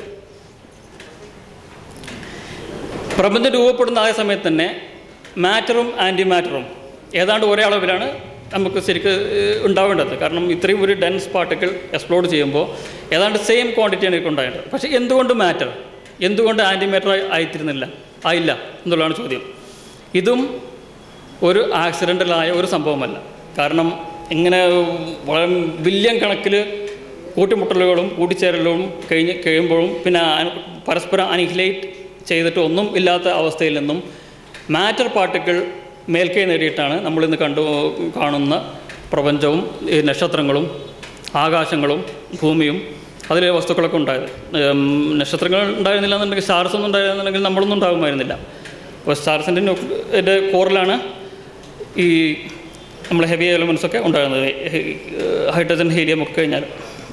പ്രപഞ്ചം രൂപപ്പെടുന്ന ആ സമയത്ത് തന്നെ മാറ്ററും ആൻറ്റി മാറ്ററും ഏതാണ്ട് ഒരേ അളവിലാണ് നമുക്ക് ശരിക്ക് ഏഹ്, ഉണ്ടാവേണ്ടത് കാരണം ഇത്രയും ഒരു ഡെൻസ് പാർട്ടിക്കിൾ എക്സ്പ്ലോഡ് ചെയ്യുമ്പോൾ ഏതാണ്ട് സെയിം ക്വാണ്ടിറ്റിയാണ് എനിക്ക് ഉണ്ടായത് പക്ഷേ എന്തുകൊണ്ട് മാറ്റർ എന്തുകൊണ്ട് ആൻറ്റി മാറ്റർ ആയിത്തീരുന്നില്ല ആയില്ല എന്നുള്ളതാണ് ചോദ്യം ഇതും ഒരു ആക്സിഡൻ്റലായ ഒരു സംഭവമല്ല കാരണം ഇങ്ങനെ വളരെ ബില്യൺ കണക്കിൽ കൂട്ടിമുട്ടലുകളും കൂട്ടിച്ചേരലുകളും കഴിഞ്ഞ് കഴിയുമ്പോഴും പിന്നെ അന- പരസ്പരം അനിഹിലേറ്റ് ചെയ്തിട്ട് ഒന്നും ഇല്ലാത്ത അവസ്ഥയിൽ നിന്നും മാറ്റർ പാർട്ടിക്കിൾ മേൽക്കൈ നേടിയിട്ടാണ് നമ്മളിന്ന് കണ്ടു കാണുന്ന പ്രപഞ്ചവും ഈ നക്ഷത്രങ്ങളും ആകാശങ്ങളും ഭൂമിയും അതിലെ വസ്തുക്കളൊക്കെ ഉണ്ടായത് ഉം, നക്ഷത്രങ്ങൾ ഉണ്ടായിരുന്നില്ല എന്നുണ്ടെങ്കിൽ സ്റ്റാർസ് ഒന്നും ഉണ്ടായിരുന്നില്ലെങ്കിൽ നമ്മളൊന്നും ഉണ്ടാകുമായിരുന്നില്ല അപ്പോൾ സ്റ്റാർസിൻ്റെ ന്യൂക്ലിയുടെ കോറിലാണ് ഈ നമ്മൾ ഹെവി എലമെൻസ് ഒക്കെ ഉണ്ടാകുന്നത് ഹൈഡ്രജൻ ഹീലിയം ഒക്കെ കഴിഞ്ഞാൽ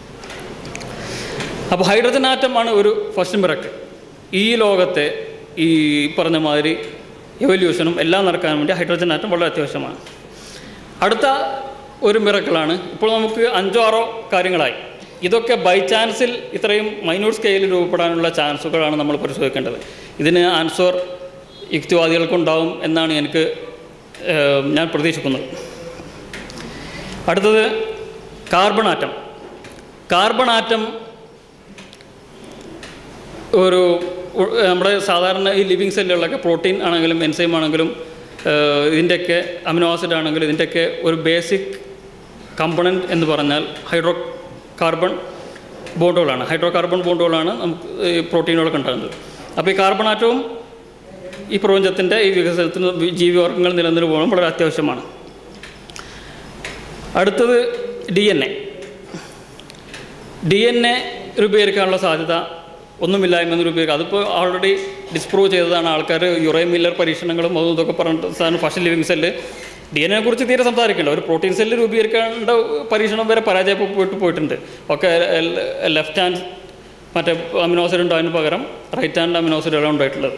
അപ്പോൾ ഹൈഡ്രജൻ ആറ്റമാണ് ഒരു ഫസ്റ്റ് മിറക്ക് ഈ ലോകത്തെ ഈ പറഞ്ഞ മാതിരി എവല്യൂഷനും എല്ലാം നടക്കാൻ വേണ്ടി ഹൈഡ്രജൻ ആറ്റം വളരെ അത്യാവശ്യമാണ് അടുത്ത ഒരു മിറക്കിളാണ് ഇപ്പോൾ നമുക്ക് അഞ്ചോ ആറോ കാര്യങ്ങളായി ഇതൊക്കെ ബൈ ചാൻസിൽ ഇത്രയും മൈന്യൂട്ട് സ്കെയിലിൽ രൂപപ്പെടാനുള്ള ചാൻസുകളാണ് നമ്മൾ പരിശോധിക്കേണ്ടത് ഇതിന് ആൻസർ യുക്തിവാദികൾക്കുണ്ടാവും എന്നാണ് എനിക്ക് ഏഹ്, ഞാൻ പ്രതീക്ഷിക്കുന്നത് അടുത്തത് കാർബൺ ആറ്റം കാർബൺ ആറ്റം ഒരു ഉ- നമ്മുടെ സാധാരണ ഈ ലിവിങ് സെല്ലുകളിലൊക്കെ പ്രോട്ടീൻ ആണെങ്കിലും എൻസൈം ആണെങ്കിലും ഏഹ്, ഇതിൻ്റെയൊക്കെ അമിനോ ആസിഡ് ആണെങ്കിലും ഇതിൻ്റെയൊക്കെ ഒരു ബേസിക് കമ്പണൻറ്റ് എന്ന് പറഞ്ഞാൽ ഹൈഡ്രോ കാർബൺ ബോണ്ടുകളാണ് ഹൈഡ്രോ കാർബൺ ബോണ്ടുകളാണ് നമുക്ക് ഈ പ്രോട്ടീനുകളൊക്കെ ഉണ്ടാകുന്നത് അപ്പോൾ ഈ കാർബൺ ആറ്റവും ഈ പ്രപഞ്ചത്തിൻ്റെ ഈ വികസനത്തിന് ജീവിവർഗങ്ങൾ നിലനിന്ന് പോകണം വളരെ അത്യാവശ്യമാണ് അടുത്തത് D N A D N A രൂപീകരിക്കാനുള്ള സാധ്യത ഒന്നുമില്ലായ്മ രൂപീകരിക്കുക അതിപ്പോൾ ഓൾറെഡി ഡിസ്പ്രൂവ് ചെയ്തതാണ് ആൾക്കാർ യുറേ മില്ലർ പരീക്ഷണങ്ങളും അതും ഇതൊക്കെ പറഞ്ഞിട്ട് സാധനം first living cell D N എനെ കുറിച്ച് തീരെ സംസാരിക്കില്ല ഒരു പ്രോട്ടീൻ സെല്ല് രൂപീകരിക്കേണ്ട പരീക്ഷണം വരെ പരാജയപ്പെട്ട് പോയിട്ടുണ്ട് ഒക്കെ ലെഫ്റ്റ് ഹാൻഡ് മറ്റേ അമിനോസിഡ് ഉണ്ടായതിന് പകരം റൈറ്റ് ഹാൻഡ് അമിനോസിഡുകളാണ് ഉണ്ടായിട്ടുള്ളത്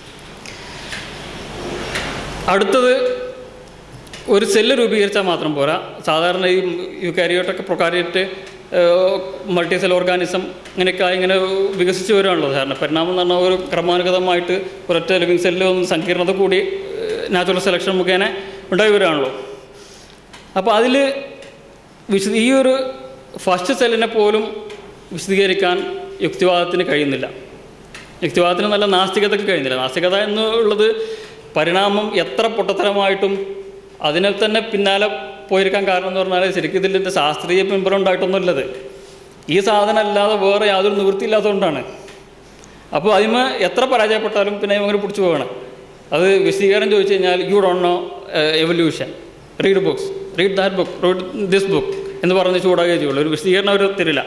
അടുത്തത് ഒരു സെല്ല് രൂപീകരിച്ചാൽ മാത്രം പോരാ സാധാരണ ഈ യുക്കാരിയോട്ടൊക്കെ പ്രൊക്കാരിയറ്റ് മൾട്ടി സെൽ ഓർഗാനിസം ഇങ്ങനെയൊക്കെ ആയി ഇങ്ങനെ വികസിച്ച് വരികയാണല്ലോ സാധാരണ പരിണാമം എന്ന് പറഞ്ഞാൽ ഒരു ക്രമാനുഗതമായിട്ട് ഒരൊറ്റ ലിവിങ് സെല്ലിൽ ഒന്ന് സങ്കീർണത കൂടി നാച്ചുറൽ സെലക്ഷൻ മുഖേന ഉണ്ടായി വരികയാണല്ലോ അപ്പോൾ അതിൽ വിശദ ഈ ഒരു ഫസ്റ്റ് സെല്ലിനെ പോലും വിശദീകരിക്കാൻ യുക്തിവാദത്തിന് കഴിയുന്നില്ല യുക്തിവാദത്തിന് നല്ല നാസ്തികതയ്ക്ക് കഴിയുന്നില്ല നാസ്തികത എന്നുള്ളത് പരിണാമം എത്ര പൊട്ടത്തരമായിട്ടും അതിനെ തന്നെ പിന്നാലെ പോയിരിക്കാൻ കാരണം എന്ന് പറഞ്ഞാൽ ശരിക്കും ഇതിൻ്റെ ശാസ്ത്രീയ പിൻബലം ഉണ്ടായിട്ടൊന്നുമില്ലത് ഈ സാധനം അല്ലാതെ വേറെ യാതൊരു നിവൃത്തിയില്ലാത്തതുകൊണ്ടാണ് അപ്പോൾ അതിമ എത്ര പരാജയപ്പെട്ടാലും പിന്നെ അങ്ങനെ പിടിച്ചു പോകണം അത് വിശദീകരണം ചോദിച്ചു കഴിഞ്ഞാൽ you don't know evolution read books read that book read this book എന്ന് പറഞ്ഞ് ചൂടാകുകയേ ചെയ്യുള്ളൂ ഒരു വിശദീകരണം അവർ തരില്ല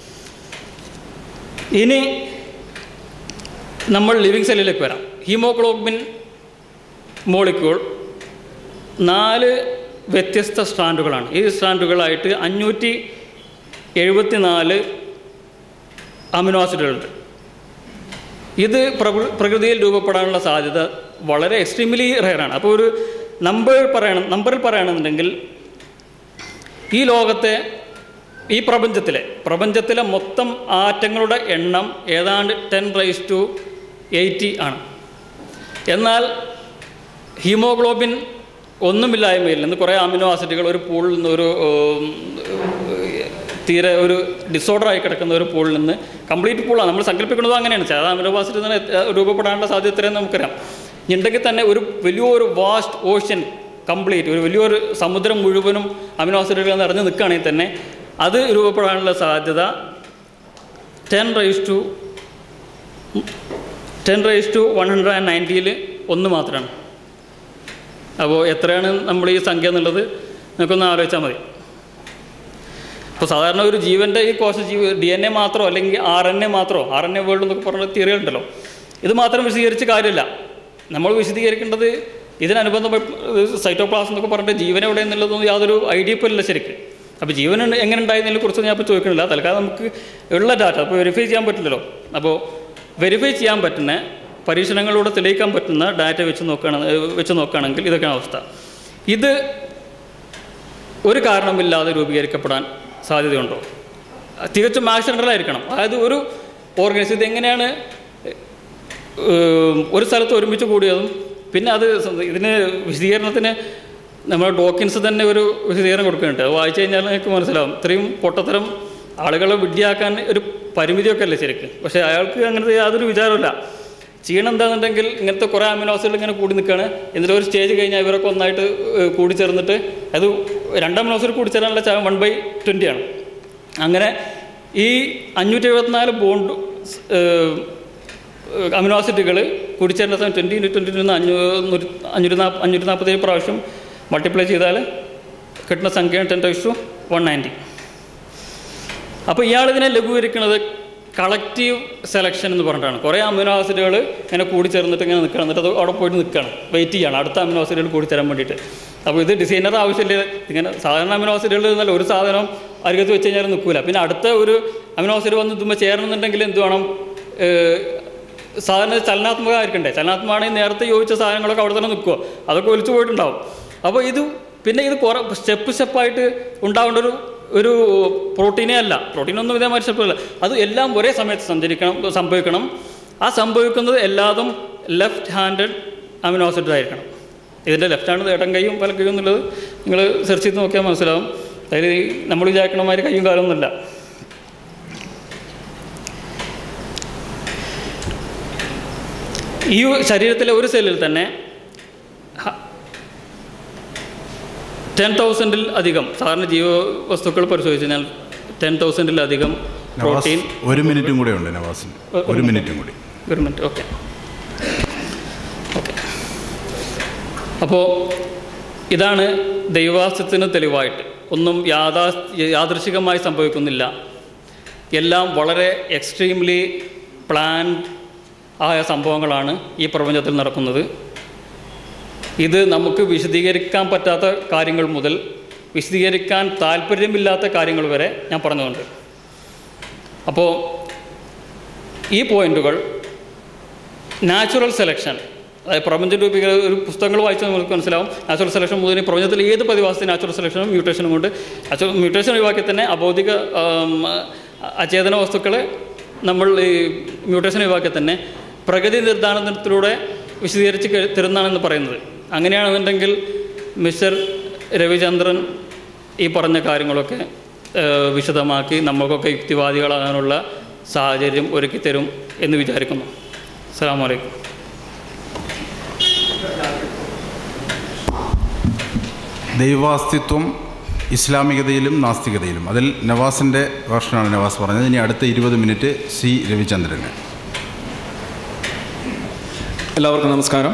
ഇനി നമ്മൾ ലിവിങ് സെല്ലിലേക്ക് വരാം ഹീമോഗ്ലോബിൻ മോളിക്യൂൾ നാല് വ്യത്യസ്ത സ്ട്രാൻഡുകളാണ് ഈ സ്ട്രാൻഡുകളായിട്ട് അഞ്ഞൂറ്റി എഴുപത്തി നാല് അമിനോ ആസിഡുകളുണ്ട് ഇത് പ്രകൃ- പ്രകൃതിയിൽ രൂപപ്പെടാനുള്ള സാധ്യത വളരെ എക്സ്ട്രീംലി റെയറാണ് അപ്പോൾ ഒരു നമ്പർ പറയണം നമ്പറിൽ പറയുകയാണെന്നുണ്ടെങ്കിൽ ഈ ലോകത്തെ ഈ പ്രപഞ്ചത്തിലെ പ്രപഞ്ചത്തിലെ മൊത്തം ആറ്റങ്ങളുടെ എണ്ണം ഏതാണ്ട് ടെൻ റൈസ് ടു എയ്റ്റി ആണ് എന്നാൽ ഹീമോഗ്ലോബിൻ ഒന്നുമില്ലായ്മയിൽ നിന്ന് കുറേ അമിനോ ആസിഡുകൾ ഒരു പൂളിൽ നിന്ന് ഒരു ഉം, തീരെ ഒരു ഡിസോർഡറായി കിടക്കുന്ന ഒരു പൂളിൽ നിന്ന് കംപ്ലീറ്റ് പൂളാണ് നമ്മൾ സങ്കല്പിക്കുന്നത് അങ്ങനെയാണ് ചില അമിനോ ആസിഡ് തന്നെ എത്ത- രൂപപ്പെടാനുള്ള സാധ്യത ഇത്രയും നമുക്കറിയാം ഉണ്ടെങ്കിൽ തന്നെ ഒരു വലിയൊരു വാസ്റ്റ് ഓഷ്യൻ കംപ്ലീറ്റ് ഒരു വലിയൊരു സമുദ്രം മുഴുവനും അമിനോ ആസിഡുകൾ നിറഞ്ഞു നിൽക്കുകയാണെങ്കിൽ തന്നെ അത് രൂപപ്പെടാനുള്ള സാധ്യത ten raise to ten raise to one hundred and നയൻറ്റിയിൽ ഒന്ന് മാത്രമാണ് അപ്പോൾ എത്രയാണ് നമ്മൾ ഈ സംഖ്യ എന്നുള്ളത് നിങ്ങൾക്കൊന്ന് ആലോചിച്ചാൽ മതി ഇപ്പോൾ സാധാരണ ഒരു ജീവൻ്റെ ഈ കോശ ജീവ ഡി എൻ എ മാത്രമോ അല്ലെങ്കിൽ ആർ എൻ എ മാത്രമോ ആർ എൻ എ വേൾഡ് എന്നൊക്കെ പറഞ്ഞ തിയറികളുണ്ടല്ലോ ഇത് മാത്രം വിശദീകരിച്ച് കാര്യമില്ല നമ്മൾ വിശദീകരിക്കേണ്ടത് ഇതിനനുബന്ധമായി സൈറ്റോപ്ലാസം എന്നൊക്കെ പറഞ്ഞിട്ട് ജീവൻ എവിടെ എന്നുള്ളതൊന്നും യാതൊരു ഐഡിയ ഇപ്പോൾ ഇല്ല ശരിക്ക് അപ്പോൾ ജീവൻ ഉണ്ട്- എങ്ങനെ ഉണ്ടായതിനെ കുറിച്ച് ഞാൻ ഇപ്പോൾ ചോദിക്കണില്ല തൽക്കാലം നമുക്ക് ഉള്ള ഡാറ്റ അപ്പോൾ വെരിഫൈ ചെയ്യാൻ പറ്റില്ലല്ലോ അപ്പോൾ വെരിഫൈ ചെയ്യാൻ പറ്റുന്ന പരീക്ഷണങ്ങളിലൂടെ തെളിയിക്കാൻ പറ്റുന്ന ഡാറ്റ വെച്ച് നോക്കുകയാണ് വെച്ച് നോക്കുകയാണെങ്കിൽ ഇതൊക്കെയാണ് അവസ്ഥ ഇത് ഒരു കാരണമില്ലാതെ രൂപീകരിക്കപ്പെടാൻ സാധ്യതയുണ്ടോ തികച്ചും ആക്സിഡൻ്റൽ ആയിരിക്കണം അതായത് ഒരു ഓർഗനൈസ് ഇത് എങ്ങനെയാണ് ഏം, ഒരു സ്ഥലത്ത് ഒരുമിച്ച് കൂടിയതും പിന്നെ അത് സ്വ- ഇതിന് വിശദീകരണത്തിന് നമ്മുടെ ഡോക്കിൻസ് തന്നെ ഒരു വിശദീകരണം കൊടുക്കുന്നുണ്ട് അത് വായിച്ചു കഴിഞ്ഞാൽ നിങ്ങൾക്ക് മനസ്സിലാവും ഇത്രയും പൊട്ടത്തരം ആളുകളെ വിഡ്ഢിയാക്കാൻ ഒരു പരിമിതിയൊക്കെ അല്ലേ ശരിക്കും പക്ഷേ അയാൾക്ക് അങ്ങനത്തെ യാതൊരു വിചാരമില്ല ചെയ്യണം എന്താണെന്നുണ്ടെങ്കിൽ ഇങ്ങനത്തെ കുറേ അമിനോസിഡുകൾ ഇങ്ങനെ കൂടി നിൽക്കുകയാണ് എന്നിട്ട് ഒരു സ്റ്റേജ് കഴിഞ്ഞാൽ ഇവരൊക്കെ ഒന്നായിട്ട് ഏഹ്, കൂടിച്ചേർന്നിട്ട് അത് രണ്ട് അമിനോസിഡ് കൂടിച്ചേരാനുള്ള ചാ വൺ ബൈ ട്വൻറ്റിയാണ് അങ്ങനെ ഈ അഞ്ഞൂറ്റി എഴുപത്തിനാല് ബോണ്ട് അമിനോ ആസിഡുകൾ കൂടിച്ചേരുന്ന സമയം ട്വൻറ്റി ഇൻറ്റു ട്വൻറ്റി നിന്ന് അഞ്ഞൂറ് അഞ്ഞൂറ്റി നാൽപ്പ അഞ്ഞൂറ്റി നാൽപ്പത്തേഴ് പ്രാവശ്യം മൾട്ടിപ്ലൈ ചെയ്താൽ കിട്ടുന്ന സംഖ്യ ten raise to one ninety അപ്പോൾ ഇയാളിതിനെ ലഘൂകരിക്കുന്നത് കളക്റ്റീവ് സെലക്ഷൻ എന്ന് പറഞ്ഞിട്ടാണ് കുറേ അമിനോ ആസിഡുകൾ ഇങ്ങനെ കൂടിച്ചേർന്നിട്ട് ഇങ്ങനെ നിൽക്കണം എന്നിട്ട് അത് അവിടെ പോയിട്ട് നിൽക്കണം വെയിറ്റ് ചെയ്യണം അടുത്ത അമിനോ ആസിഡുകൾ കൂടിച്ചേരാൻ വേണ്ടിയിട്ട് അപ്പോൾ ഇത് ഡിസൈനർ ആവശ്യമില്ല ഇങ്ങനെ സാധാരണ അമിനോ ആസിഡുകൾ എന്നല്ല ഒരു സാധനം അരികത്ത് വെച്ച് കഴിഞ്ഞാൽ നിൽക്കില്ല പിന്നെ അടുത്ത ഒരു അമിനോ ആസിഡ് വന്ന് ഇതുമ്പോൾ ചേരണമെന്നുണ്ടെങ്കിൽ എന്ത് വേണം ഏഹ്, സാധാരണ ചലനാത്മകമായിരിക്കണ്ടേ ചലനാത്മകമാണെങ്കിൽ നേരത്തെ ചോദിച്ച സാധനങ്ങളൊക്കെ അവിടെ തന്നെ നിൽക്കുമോ അതൊക്കെ ഒലിച്ചു പോയിട്ടുണ്ടാവും അപ്പോൾ ഇത് പിന്നെ ഇത് കുറേ സ്റ്റെപ്പ് സ്റ്റെപ്പായിട്ട് ഉണ്ടാവേണ്ട ഒരു ഒരു പ്രോട്ടീനേ അല്ല പ്രോട്ടീനൊന്നും ഇതേമാതിരി സ്റ്റെപ്പല്ല അത് എല്ലാം ഒരേ സമയത്ത് സഞ്ചരിക്കണം സംഭവിക്കണം ആ സംഭവിക്കുന്നത് എല്ലാതും ലെഫ്റ്റ് ഹാൻഡഡ് അമിനോ ആസിഡ് ആയിരിക്കണം ഇതിൻ്റെ ലെഫ്റ്റ് ഹാൻഡ് ഇടം കൈയും വല കൈയും എന്നുള്ളത് നിങ്ങൾ സെർച്ച് ചെയ്ത് നോക്കിയാൽ മനസ്സിലാവും അതിൽ നമ്മൾ വിചാരിക്കണ മാതിരി കൈയും കാലമൊന്നുമില്ല ഈ ശരീരത്തിലെ ഒരു സെല്ലിൽ തന്നെ ടെൻ തൗസൻഡിൽ അധികം സാധാരണ ജീവവസ്തുക്കൾ പരിശോധിച്ച് കഴിഞ്ഞാൽ ടെൻ തൗസൻഡിലധികം പ്രോട്ടീൻ നവാസ് ഒരു മിനിറ്റും കൂടെ ഉണ്ട് നവാസിന് ഒരു മിനിറ്റും കൂടി ഒരു മിനിറ്റ് ഓക്കെ ഓക്കെ അപ്പോൾ ഇതാണ് ദൈവാസ്ത്യത്തിന് തെളിവായിട്ട് ഒന്നും യാഥാ യാദൃശികമായി സംഭവിക്കുന്നില്ല എല്ലാം വളരെ എക്സ്ട്രീംലി പ്ലാൻഡ് ആയ സംഭവങ്ങളാണ് ഈ പ്രപഞ്ചത്തിൽ നടക്കുന്നത് ഇത് നമുക്ക് വിശദീകരിക്കാൻ പറ്റാത്ത കാര്യങ്ങൾ മുതൽ വിശദീകരിക്കാൻ താല്പര്യമില്ലാത്ത കാര്യങ്ങൾ വരെ ഞാൻ പറഞ്ഞുകൊണ്ട് അപ്പോൾ ഈ പോയിന്റുകൾ നാച്ചുറൽ സെലക്ഷൻ അതായത് പ്രപഞ്ച രൂപീക ഒരു പുസ്തകങ്ങൾ വായിച്ചാൽ നമുക്ക് മനസ്സിലാവും നാച്ചുറൽ സെലക്ഷൻ മുതൽ പ്രപഞ്ചത്തിൽ ഏത് പ്രതിഭാസത്തിൽ നാച്ചുറൽ സെലക്ഷനും മ്യൂട്ടേഷനും കൊണ്ട് മ്യൂട്ടേഷൻ ഒഴിവാക്കി തന്നെ അബൗദിക ആം, അചേതന വസ്തുക്കളെ നമ്മൾ ഈ മ്യൂട്ടേഷൻ ഒഴിവാക്കി തന്നെ പ്രഗതി നിർദ്ധാരണത്തിലൂടെ വിശദീകരിച്ച് കഴി- തരുന്നതാണെന്ന് പറയുന്നത് അങ്ങനെയാണെന്നുണ്ടെങ്കിൽ മിസ്റ്റർ രവിചന്ദ്രൻ ഈ പറഞ്ഞ കാര്യങ്ങളൊക്കെ ഏഹ്, വിശദമാക്കി നമ്മൾക്കൊക്കെ യുക്തിവാദികളാകാനുള്ള സാഹചര്യം ഒരുക്കി തരും എന്ന് വിചാരിക്കുന്നു അസ്സാം വലൈക്കും ദൈവാസ്തിത്വം ഇസ്ലാമികതയിലും നാസ്തികതയിലും അതിൽ നവാസിൻ്റെ വേർഷനാണ് നവാസ് പറഞ്ഞത് ഇനി അടുത്ത ഇരുപത് മിനിറ്റ് സി രവിചന്ദ്രന് എല്ലാവർക്കും നമസ്കാരം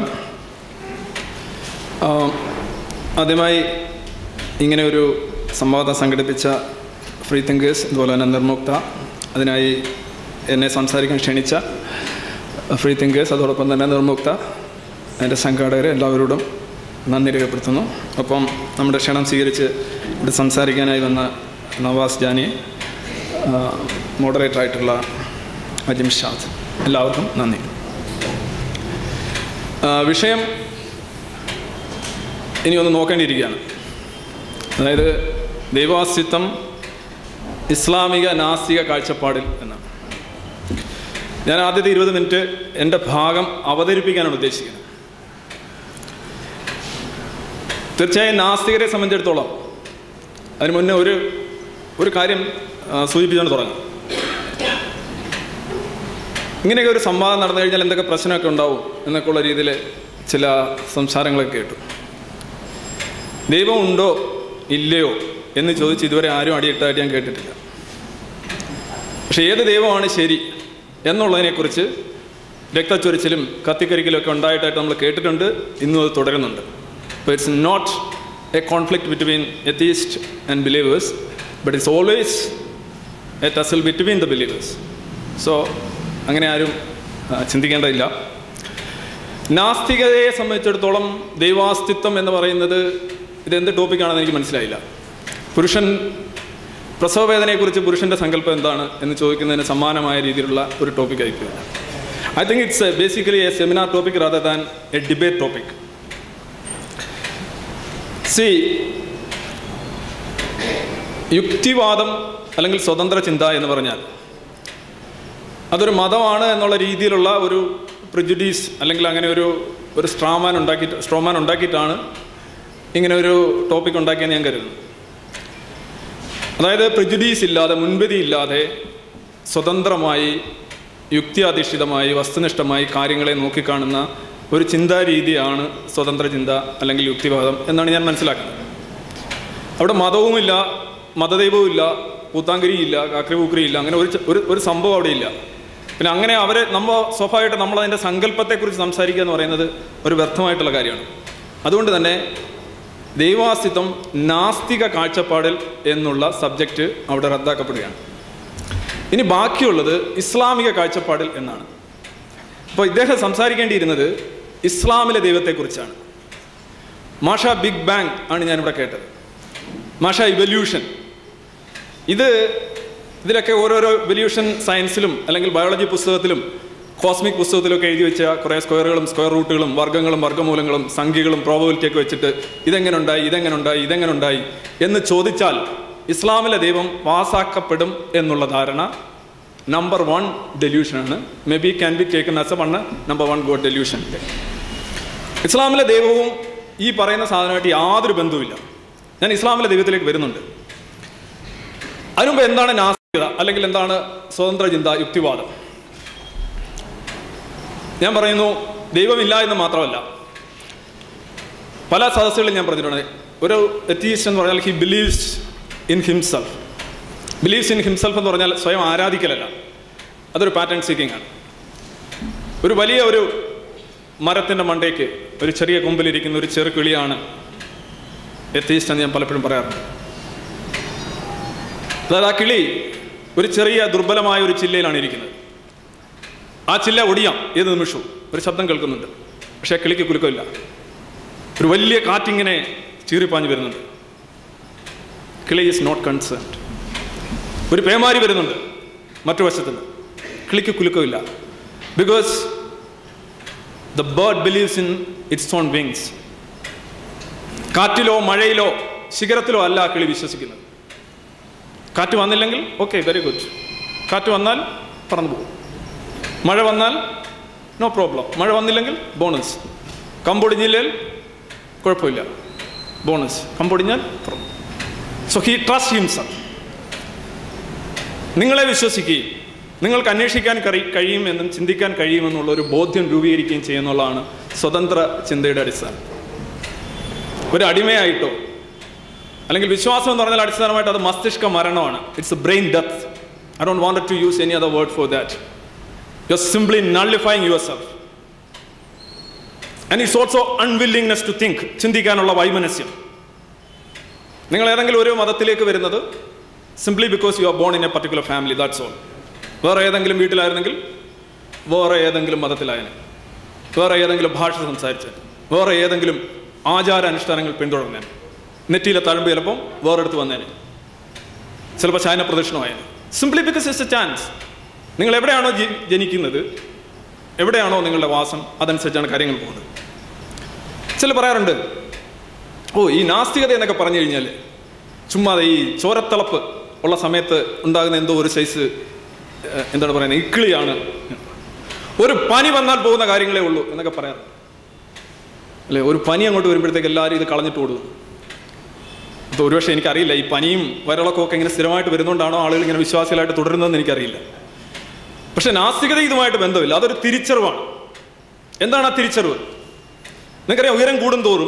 ആ, ആദ്യമായി ഇങ്ങനെ ഒരു സംവാദം സംഘടിപ്പിച്ച ഫ്രീ തിങ്കേഴ്സ് അതുപോലെ തന്നെ നിർമുക്ത അതിനായി എന്നെ സംസാരിക്കാൻ ക്ഷണിച്ച ഫ്രീ തിങ്കേഴ്സ് അതോടൊപ്പം തന്നെ നിർമുക്ത എൻ്റെ സംഘാടകരെ എല്ലാവരോടും നന്ദി രേഖപ്പെടുത്തുന്നു ഒപ്പം നമ്മുടെ ക്ഷണം സ്വീകരിച്ച് ഇവിടെ സംസാരിക്കാനായി വന്ന നവാസ് ജാനി മോഡറേറ്റർ ആയിട്ടുള്ള അജിം ഷാദ് എല്ലാവർക്കും നന്ദി ആ, വിഷയം ഇനി ഒന്ന് നോക്കേണ്ടിയിരിക്കുകയാണ് അതായത് ദൈവാസ്തിത്വം ഇസ്ലാമിക നാസ്തിക കാഴ്ചപ്പാടിൽ എന്നാണ് ഞാൻ ആദ്യത്തെ ഇരുപത് മിനിറ്റ് എൻ്റെ ഭാഗം അവതരിപ്പിക്കാനാണ് ഉദ്ദേശിക്കുന്നത് തീർച്ചയായും നാസ്തികരെ സംബന്ധിച്ചിടത്തോളം അതിന് മുന്നേ ഒരു ഒരു കാര്യം ആ, സൂചിപ്പിച്ചുകൊണ്ട് തുടങ്ങാം ഇങ്ങനെയൊക്കെ ഒരു സംവാദം നടന്നു കഴിഞ്ഞാൽ എന്തൊക്കെ പ്രശ്നമൊക്കെ ഉണ്ടാവും എന്നൊക്കെ ഉള്ള രീതിയിൽ ചില സംസാരങ്ങളൊക്കെ കേട്ടു ദൈവം ഉണ്ടോ ഇല്ലയോ എന്ന് ചോദിച്ച് ഇതുവരെ ആരും അടിയിട്ടായിട്ട് ഞാൻ കേട്ടിട്ടില്ല പക്ഷെ ഏത് ദൈവമാണ് ശരി എന്നുള്ളതിനെക്കുറിച്ച് രക്തച്ചൊരിച്ചിലും കത്തിക്കരിക്കലും ഒക്കെ ഉണ്ടായിട്ടായിട്ട് നമ്മൾ കേട്ടിട്ടുണ്ട് ഇന്നും അത് തുടരുന്നുണ്ട് അപ്പോൾ it's not a conflict between atheist and believers but it's always a tussle between the believers so അങ്ങനെ ആരും ആ, ചിന്തിക്കേണ്ടതില്ല നാസ്തികതയെ സംബന്ധിച്ചിടത്തോളം ദൈവാസ്തിത്വം എന്ന് പറയുന്നത് ഇതെന്ത് ടോപ്പിക്കാണെന്ന് എനിക്ക് മനസ്സിലായില്ല പുരുഷൻ പ്രസവവേദനയെക്കുറിച്ച് പുരുഷൻ്റെ സങ്കല്പം എന്താണ് എന്ന് ചോദിക്കുന്നതിന് സമാനമായ രീതിയിലുള്ള ഒരു ടോപ്പിക് ആയിരിക്കും I think it's basically a seminar topic rather than a debate topic സി യുക്തിവാദം അല്ലെങ്കിൽ സ്വതന്ത്ര ചിന്ത എന്ന് പറഞ്ഞാൽ അതൊരു മതമാണ് എന്നുള്ള രീതിയിലുള്ള ഒരു പ്രിജുഡീസ് അല്ലെങ്കിൽ അങ്ങനെ ഒരു ഒരു സ്ട്രാമാൻ ഉണ്ടാക്കിയിട്ട് സ്ട്രോമാൻ ഉണ്ടാക്കിയിട്ടാണ് ഇങ്ങനെ ഒരു ടോപ്പിക് ഉണ്ടാക്കിയെന്ന് ഞാൻ കരുതുന്നു അതായത് പ്രിജുഡീസ് ഇല്ലാതെ മുൻവിധി ഇല്ലാതെ സ്വതന്ത്രമായി യുക്തിയാധിഷ്ഠിതമായി വസ്തുനിഷ്ഠമായി കാര്യങ്ങളെ നോക്കിക്കാണുന്ന ഒരു ചിന്താ രീതിയാണ് സ്വതന്ത്ര ചിന്ത അല്ലെങ്കിൽ യുക്തിവാദം എന്നാണ് ഞാൻ മനസ്സിലാക്കുന്നത് അവിടെ മതവുമില്ല മതദൈവവും ഇല്ല പൂത്താങ്കരിയില്ല കാക്രിപൂക്രിയില്ല അങ്ങനെ ഒരു ച- ഒരു ഒരു സംഭവം അവിടെ ഇല്ല പിന്നെ അങ്ങനെ അവരെ നമ്മൾ സ്വാഭാവികമായിട്ട് നമ്മൾ അതിൻ്റെ സങ്കല്പത്തെക്കുറിച്ച് സംസാരിക്കുക എന്ന് പറയുന്നത് ഒരു വ്യർത്ഥമായിട്ടുള്ള കാര്യമാണ് അതുകൊണ്ട് തന്നെ ദൈവാസ്തിത്വം നാസ്തിക കാഴ്ചപ്പാടിൽ എന്നുള്ള സബ്ജക്റ്റ് അവിടെ റദ്ദാക്കപ്പെടുകയാണ് ഇനി ബാക്കിയുള്ളത് ഇസ്ലാമിക കാഴ്ചപ്പാടിൽ എന്നാണ് അപ്പോൾ ഇദ്ദേഹം സംസാരിക്കേണ്ടിയിരുന്നത് ഇസ്ലാമിലെ ദൈവത്തെക്കുറിച്ചാണ് മാഷ ബിഗ് ബാങ് ആണ് ഞാനിവിടെ കേട്ടത് മാഷ ഇവല്യൂഷൻ ഇത് ഇതിലൊക്കെ ഓരോരോ ഇവല്യൂഷൻ സയൻസിലും അല്ലെങ്കിൽ ബയോളജി പുസ്തകത്തിലും കോസ്മിക് പുസ്തകത്തിലൊക്കെ എഴുതി വെച്ച കുറേ സ്ക്വയറുകളും സ്ക്വയർ റൂട്ടുകളും വർഗ്ഗങ്ങളും വർഗ്ഗമൂലങ്ങളും സംഖ്യകളും പ്രോബബിലിറ്റി ഒക്കെ വെച്ചിട്ട് ഇതെങ്ങനെ ഉണ്ടായി ഇതെങ്ങനെ ഉണ്ടായി ഇതെങ്ങനെ ഉണ്ടായി എന്ന് ചോദിച്ചാൽ ഇസ്ലാമിലെ ദൈവം പാസാക്കപ്പെടും എന്നുള്ള ധാരണ നമ്പർ വൺ ഡെല്യൂഷനാണ് may be can be taken as a one number one god delusion ഇസ്ലാമിലെ ദൈവവും ഈ പറയുന്ന സാധനമായിട്ട് യാതൊരു ബന്ധവുമില്ല ഞാൻ ഇസ്ലാമിലെ ദൈവത്തിലേക്ക് വരുന്നുണ്ട് അതിനുമുമ്പ് എന്താണ് നാസ്തികത അല്ലെങ്കിൽ എന്താണ് സ്വതന്ത്ര ചിന്ത യുക്തിവാദം ഞാൻ പറയുന്നു ദൈവമില്ല എന്ന് മാത്രമല്ല പല സദസ്സുകളിൽ ഞാൻ പറഞ്ഞിട്ടുണ്ട് ഒരു എത്തീസ്റ്റ് എന്ന് പറഞ്ഞാൽ he believes in himself believes in himself എന്ന് പറഞ്ഞാൽ സ്വയം ആരാധിക്കലല്ല അതൊരു പാറ്റേൺ സീക്കിംഗ് ആണ് ഒരു വലിയ ഒരു മരത്തിൻ്റെ മണ്ടയ്ക്ക് ഒരു ചെറിയ കൊമ്പിലിരിക്കുന്ന ഒരു ചെറു കിളിയാണ് എത്തീസ്റ്റ് എന്ന് ഞാൻ പലപ്പോഴും പറയാറുണ്ട് അതായത് ആ കിളി ഒരു ചെറിയ ദുർബലമായ ഒരു ചില്ലയിലാണ് ഇരിക്കുന്നത് ആ ചില്ല ഒടിയാം ഏത് നിമിഷവും ഒരു ശബ്ദം കേൾക്കുന്നുണ്ട് പക്ഷേ ആ കിളിക്ക് കുലുക്കമില്ല ഒരു വലിയ കാറ്റിങ്ങനെ ചീറിപ്പാഞ്ഞ് വരുന്നുണ്ട് കിളി ഈസ് നോട്ട് കൺസേൺഡ് ഒരു പേമാരി വരുന്നുണ്ട് മറ്റു വശത്ത് നിന്ന് കിളിക്ക് കുലുക്കമില്ല because the bird believes in its own wings കാറ്റിലോ മഴയിലോ ശിഖരത്തിലോ അല്ല ആ കിളി വിശ്വസിക്കുന്നത് കാറ്റ് വന്നില്ലെങ്കിൽ ഓക്കെ വെരി ഗുഡ് കാറ്റ് വന്നാൽ പറന്നു പോകും മഴ വന്നാൽ നോ പ്രോബ്ലം മഴ വന്നില്ലെങ്കിൽ ബോണസ് കമ്പൊടിഞ്ഞില്ലെങ്കിൽ കുഴപ്പമില്ല ബോണസ് കമ്പൊടിഞ്ഞാൽ പറന്നു സോ ഹി ട്രസ്റ്റ് ഹിംസ നിങ്ങളെ വിശ്വസിക്കുകയും നിങ്ങൾക്ക് അന്വേഷിക്കാൻ കഴി- കഴിയുമെന്നും ചിന്തിക്കാൻ കഴിയുമെന്നുള്ള ഒരു ബോധ്യം രൂപീകരിക്കുകയും ചെയ്യുന്നുള്ളതാണ് സ്വതന്ത്ര ചിന്തയുടെ അടിസ്ഥാനം ഒരു അടിമയായിട്ടോ അല്ലെങ്കിൽ വിശ്വാസം എന്ന് പറഞ്ഞാൽ അടിസ്ഥാനമായിട്ട് അത് മസ്തിഷ്ക മരണമാണ് it's a brain death I don't want to use any other word for that you are simply nullifying yourself and it's also unwillingness to think ചിന്തിക്കാനുള്ള വൈമനസ്യം നിങ്ങൾ ഏതെങ്കിലും ഒരു മതത്തിലേക്ക് വരുന്നത് simply because you are born in a particular family that's all വേറെ ഏതെങ്കിലും വീട്ടിലായിരുന്നെങ്കിൽ വേറെ ഏതെങ്കിലും മതത്തിലായനെ വേറെ ഏതെങ്കിലും ഭാഷ സംസാരിച്ച് വേറെ ഏതെങ്കിലും ആചാര അനുഷ്ഠാനങ്ങൾ പിന്തുടർന്നേനെ നെറ്റിയിലെ തഴമ്പ് ചിലപ്പം വേറെടുത്ത് വന്നേനെ ചിലപ്പോൾ ചൈന പ്രദക്ഷിണമായേനെ simply because it's a chance നിങ്ങൾ എവിടെയാണോ ജി- ജനിക്കുന്നത് എവിടെയാണോ നിങ്ങളുടെ വാസം അതനുസരിച്ചാണ് കാര്യങ്ങൾ പോകുന്നത് ചില പറയാറുണ്ട് ഓ ഈ നാസ്തികത എന്നൊക്കെ പറഞ്ഞു കഴിഞ്ഞാൽ ചുമ്മാതെ ഈ ചോരത്തിളപ്പ് ഉള്ള സമയത്ത് ഉണ്ടാകുന്ന എന്തോ ഒരു സൈസ് ഏഹ്, എന്താണ് പറയുന്നത് ഇക്കിളിയാണ് ഒരു പനി വന്നാൽ പോകുന്ന കാര്യങ്ങളേ ഉള്ളൂ എന്നൊക്കെ പറയാറുണ്ട് അല്ലേ ഒരു പനി അങ്ങോട്ട് വരുമ്പോഴത്തേക്ക് എല്ലാവരും ഇത് കളഞ്ഞിട്ട് ഓടും അപ്പോൾ ഒരുപക്ഷെ എനിക്കറിയില്ല ഈ പനിയും വയറിളക്കവും ഒക്കെ ഇങ്ങനെ സ്ഥിരമായിട്ട് വരുന്നതുകൊണ്ടാണോ ആളുകൾ ഇങ്ങനെ വിശ്വാസികളായിട്ട് തുടരുന്നതെന്ന് എനിക്കറിയില്ല പക്ഷെ നാസ്തികത ഇതുമായിട്ട് ബന്ധമില്ല അതൊരു തിരിച്ചറിവാണ് എന്താണ് ആ തിരിച്ചറിവ് നിങ്ങൾക്കറിയാം ഉയരം കൂടും തോറും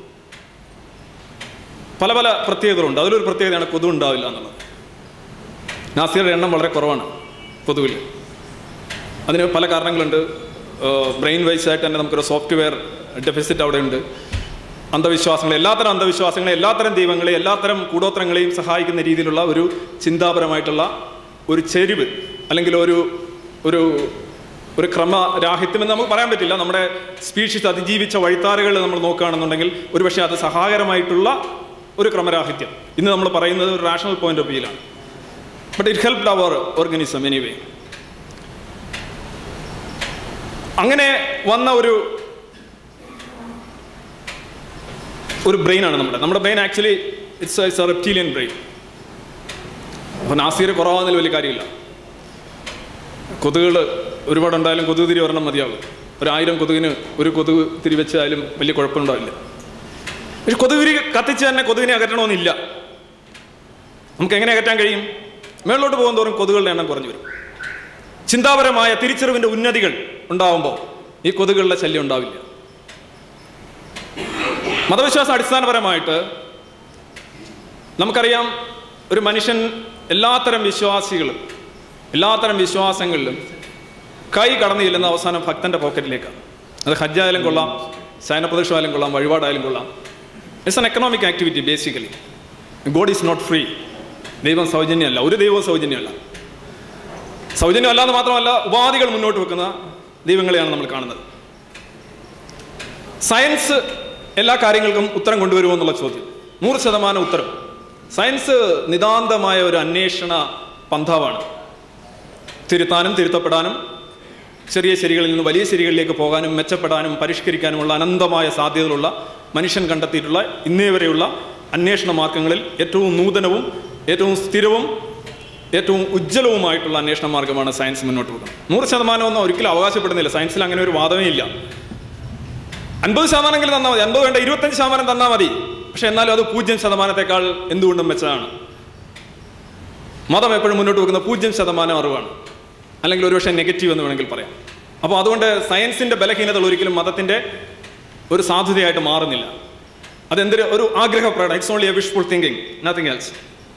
പല പല പ്രത്യേകതകളുണ്ട് അതിലൊരു പ്രത്യേകതയാണ് കൊതു ഉണ്ടാവില്ല എന്നുള്ളത് നാസികളുടെ എണ്ണം വളരെ കുറവാണ് കൊതുവിൽ അതിന് പല കാരണങ്ങളുണ്ട് ബ്രെയിൻ വൈസ് ആയിട്ട് തന്നെ നമുക്കൊരു സോഫ്റ്റ്വെയർ ഡെഫിസിറ്റ് അവിടെ ഉണ്ട് അന്ധവിശ്വാസങ്ങൾ എല്ലാത്തരം അന്ധവിശ്വാസങ്ങളെ എല്ലാത്തരം ദൈവങ്ങളെ എല്ലാത്തരം കൂടോത്രങ്ങളെയും സഹായിക്കുന്ന രീതിയിലുള്ള ഒരു ചിന്താപരമായിട്ടുള്ള ഒരു ചെരിവ് അല്ലെങ്കിൽ ഒരു ഒരു ഒരു ക്രമരാഹിത്യം എന്ന് നമുക്ക് പറയാൻ പറ്റില്ല നമ്മുടെ സ്പീഷീസ് അതിജീവിച്ച വഴിത്താറുകൾ നമ്മൾ നോക്കുകയാണെന്നുണ്ടെങ്കിൽ ഒരുപക്ഷെ അത് സഹായകരമായിട്ടുള്ള ഒരു ക്രമരാഹിത്യം ഇന്ന് നമ്മൾ പറയുന്നത് ഒരു റാഷണൽ പോയിന്റ് ഓഫ് വ്യൂയിലാണ് but it helped our organism anyway അങ്ങനെ വന്ന ഒരു ഒരു ബ്രെയിനാണ് നമ്മുടെ നമ്മുടെ brain actually it's it's a reptilian brain അപ്പോൾ നാസീർ കുറവാകുന്നതിൽ വലിയ കാര്യമില്ല കൊതുകുകൾ ഒരുപാടുണ്ടായാലും കൊതുക് തിരി ഒരെണ്ണം മതിയാകും ഒരു ആയിരം കൊതുകിന് ഒരു കൊതുക് തിരി വെച്ചാലും വലിയ കുഴപ്പമുണ്ടാവില്ല പക്ഷെ കൊതുക് തിരി കത്തിച്ച് തന്നെ കൊതുകിനെ അകറ്റണമെന്നില്ല നമുക്ക് എങ്ങനെ അകറ്റാൻ കഴിയും മേളിലോട്ട് പോകും തോറും കൊതുകുകളുടെ എണ്ണം കുറഞ്ഞു വരും ചിന്താപരമായ തിരിച്ചറിവിൻ്റെ ഉന്നതികൾ ഉണ്ടാവുമ്പോൾ ഈ കൊതുകുകളുടെ ശല്യം ഉണ്ടാവില്ല മതവിശ്വാസം അടിസ്ഥാനപരമായിട്ട് നമുക്കറിയാം ഒരു മനുഷ്യൻ എല്ലാത്തരം വിശ്വാസികളും എല്ലാത്തരം വിശ്വാസങ്ങളിലും കൈ കടന്നു ചെല്ലുന്ന അവസാനം ഭക്തന്റെ പോക്കറ്റിലേക്കാണ് അത് ഹജ്ജായാലും കൊള്ളാം ശയനപ്രദക്ഷമായാലും കൊള്ളാം വഴിപാടായാലും കൊള്ളാം it's an economic activity basically God is not free ദൈവം സൗജന്യമല്ല ഒരു ദൈവവും സൗജന്യമല്ല സൗജന്യമല്ല എന്ന് മാത്രമല്ല ഉപാധികൾ മുന്നോട്ട് വെക്കുന്ന ദൈവങ്ങളെയാണ് നമ്മൾ കാണുന്നത് സയൻസ് എല്ലാ കാര്യങ്ങൾക്കും ഉത്തരം കൊണ്ടുവരുമോ എന്നുള്ള ചോദ്യം നൂറ് ശതമാനം ഉത്തരം സയൻസ് നിതാന്തമായ ഒരു അന്വേഷണ പന്ഥാവാണ് തിരുത്താനും തിരുത്തപ്പെടാനും ചെറിയ ശരികളിൽ നിന്ന് വലിയ ശരികളിലേക്ക് പോകാനും മെച്ചപ്പെടാനും പരിഷ്കരിക്കാനുമുള്ള അനന്തമായ സാധ്യതകളുള്ള മനുഷ്യൻ കണ്ടെത്തിയിട്ടുള്ള ഇന്നേ വരെയുള്ള അന്വേഷണ മാർഗങ്ങളിൽ ഏറ്റവും നൂതനവും ഏറ്റവും സ്ഥിരവും ഏറ്റവും ഉജ്ജ്വലവുമായിട്ടുള്ള അന്വേഷണ മാർഗമാണ് സയൻസ് മുന്നോട്ട് പോകുന്നത് നൂറ് ശതമാനം ഒന്നും ഒരിക്കലും അവകാശപ്പെടുന്നില്ല സയൻസിൽ അങ്ങനെ ഒരു വാദമേ ഇല്ല അൻപത് ശതമാനമെങ്കിലും തന്നാൽ മതി അൻപത് വേണ്ട ഇരുപത്തഞ്ച് ശതമാനം തന്നാൽ മതി പക്ഷെ എന്നാലും അത് പൂജ്യം ശതമാനത്തെക്കാൾ എന്തുകൊണ്ടും മെച്ചമാണ് മതം എപ്പോഴും മുന്നോട്ട് വെക്കുന്ന പൂജ്യം ശതമാനം അറിവാണ് അല്ലെങ്കിൽ ഒരുപക്ഷെ നെഗറ്റീവ് എന്ന് വേണമെങ്കിൽ പറയാം അപ്പോൾ അതുകൊണ്ട് സയൻസിന്റെ ബലഹീനതകൾ ഒരിക്കലും മതത്തിന്റെ ഒരു സാധ്യതയായിട്ട് മാറുന്നില്ല അതെന്തൊരു ഒരു ആഗ്രഹപ്രകടനം it's only a wishful thinking nothing else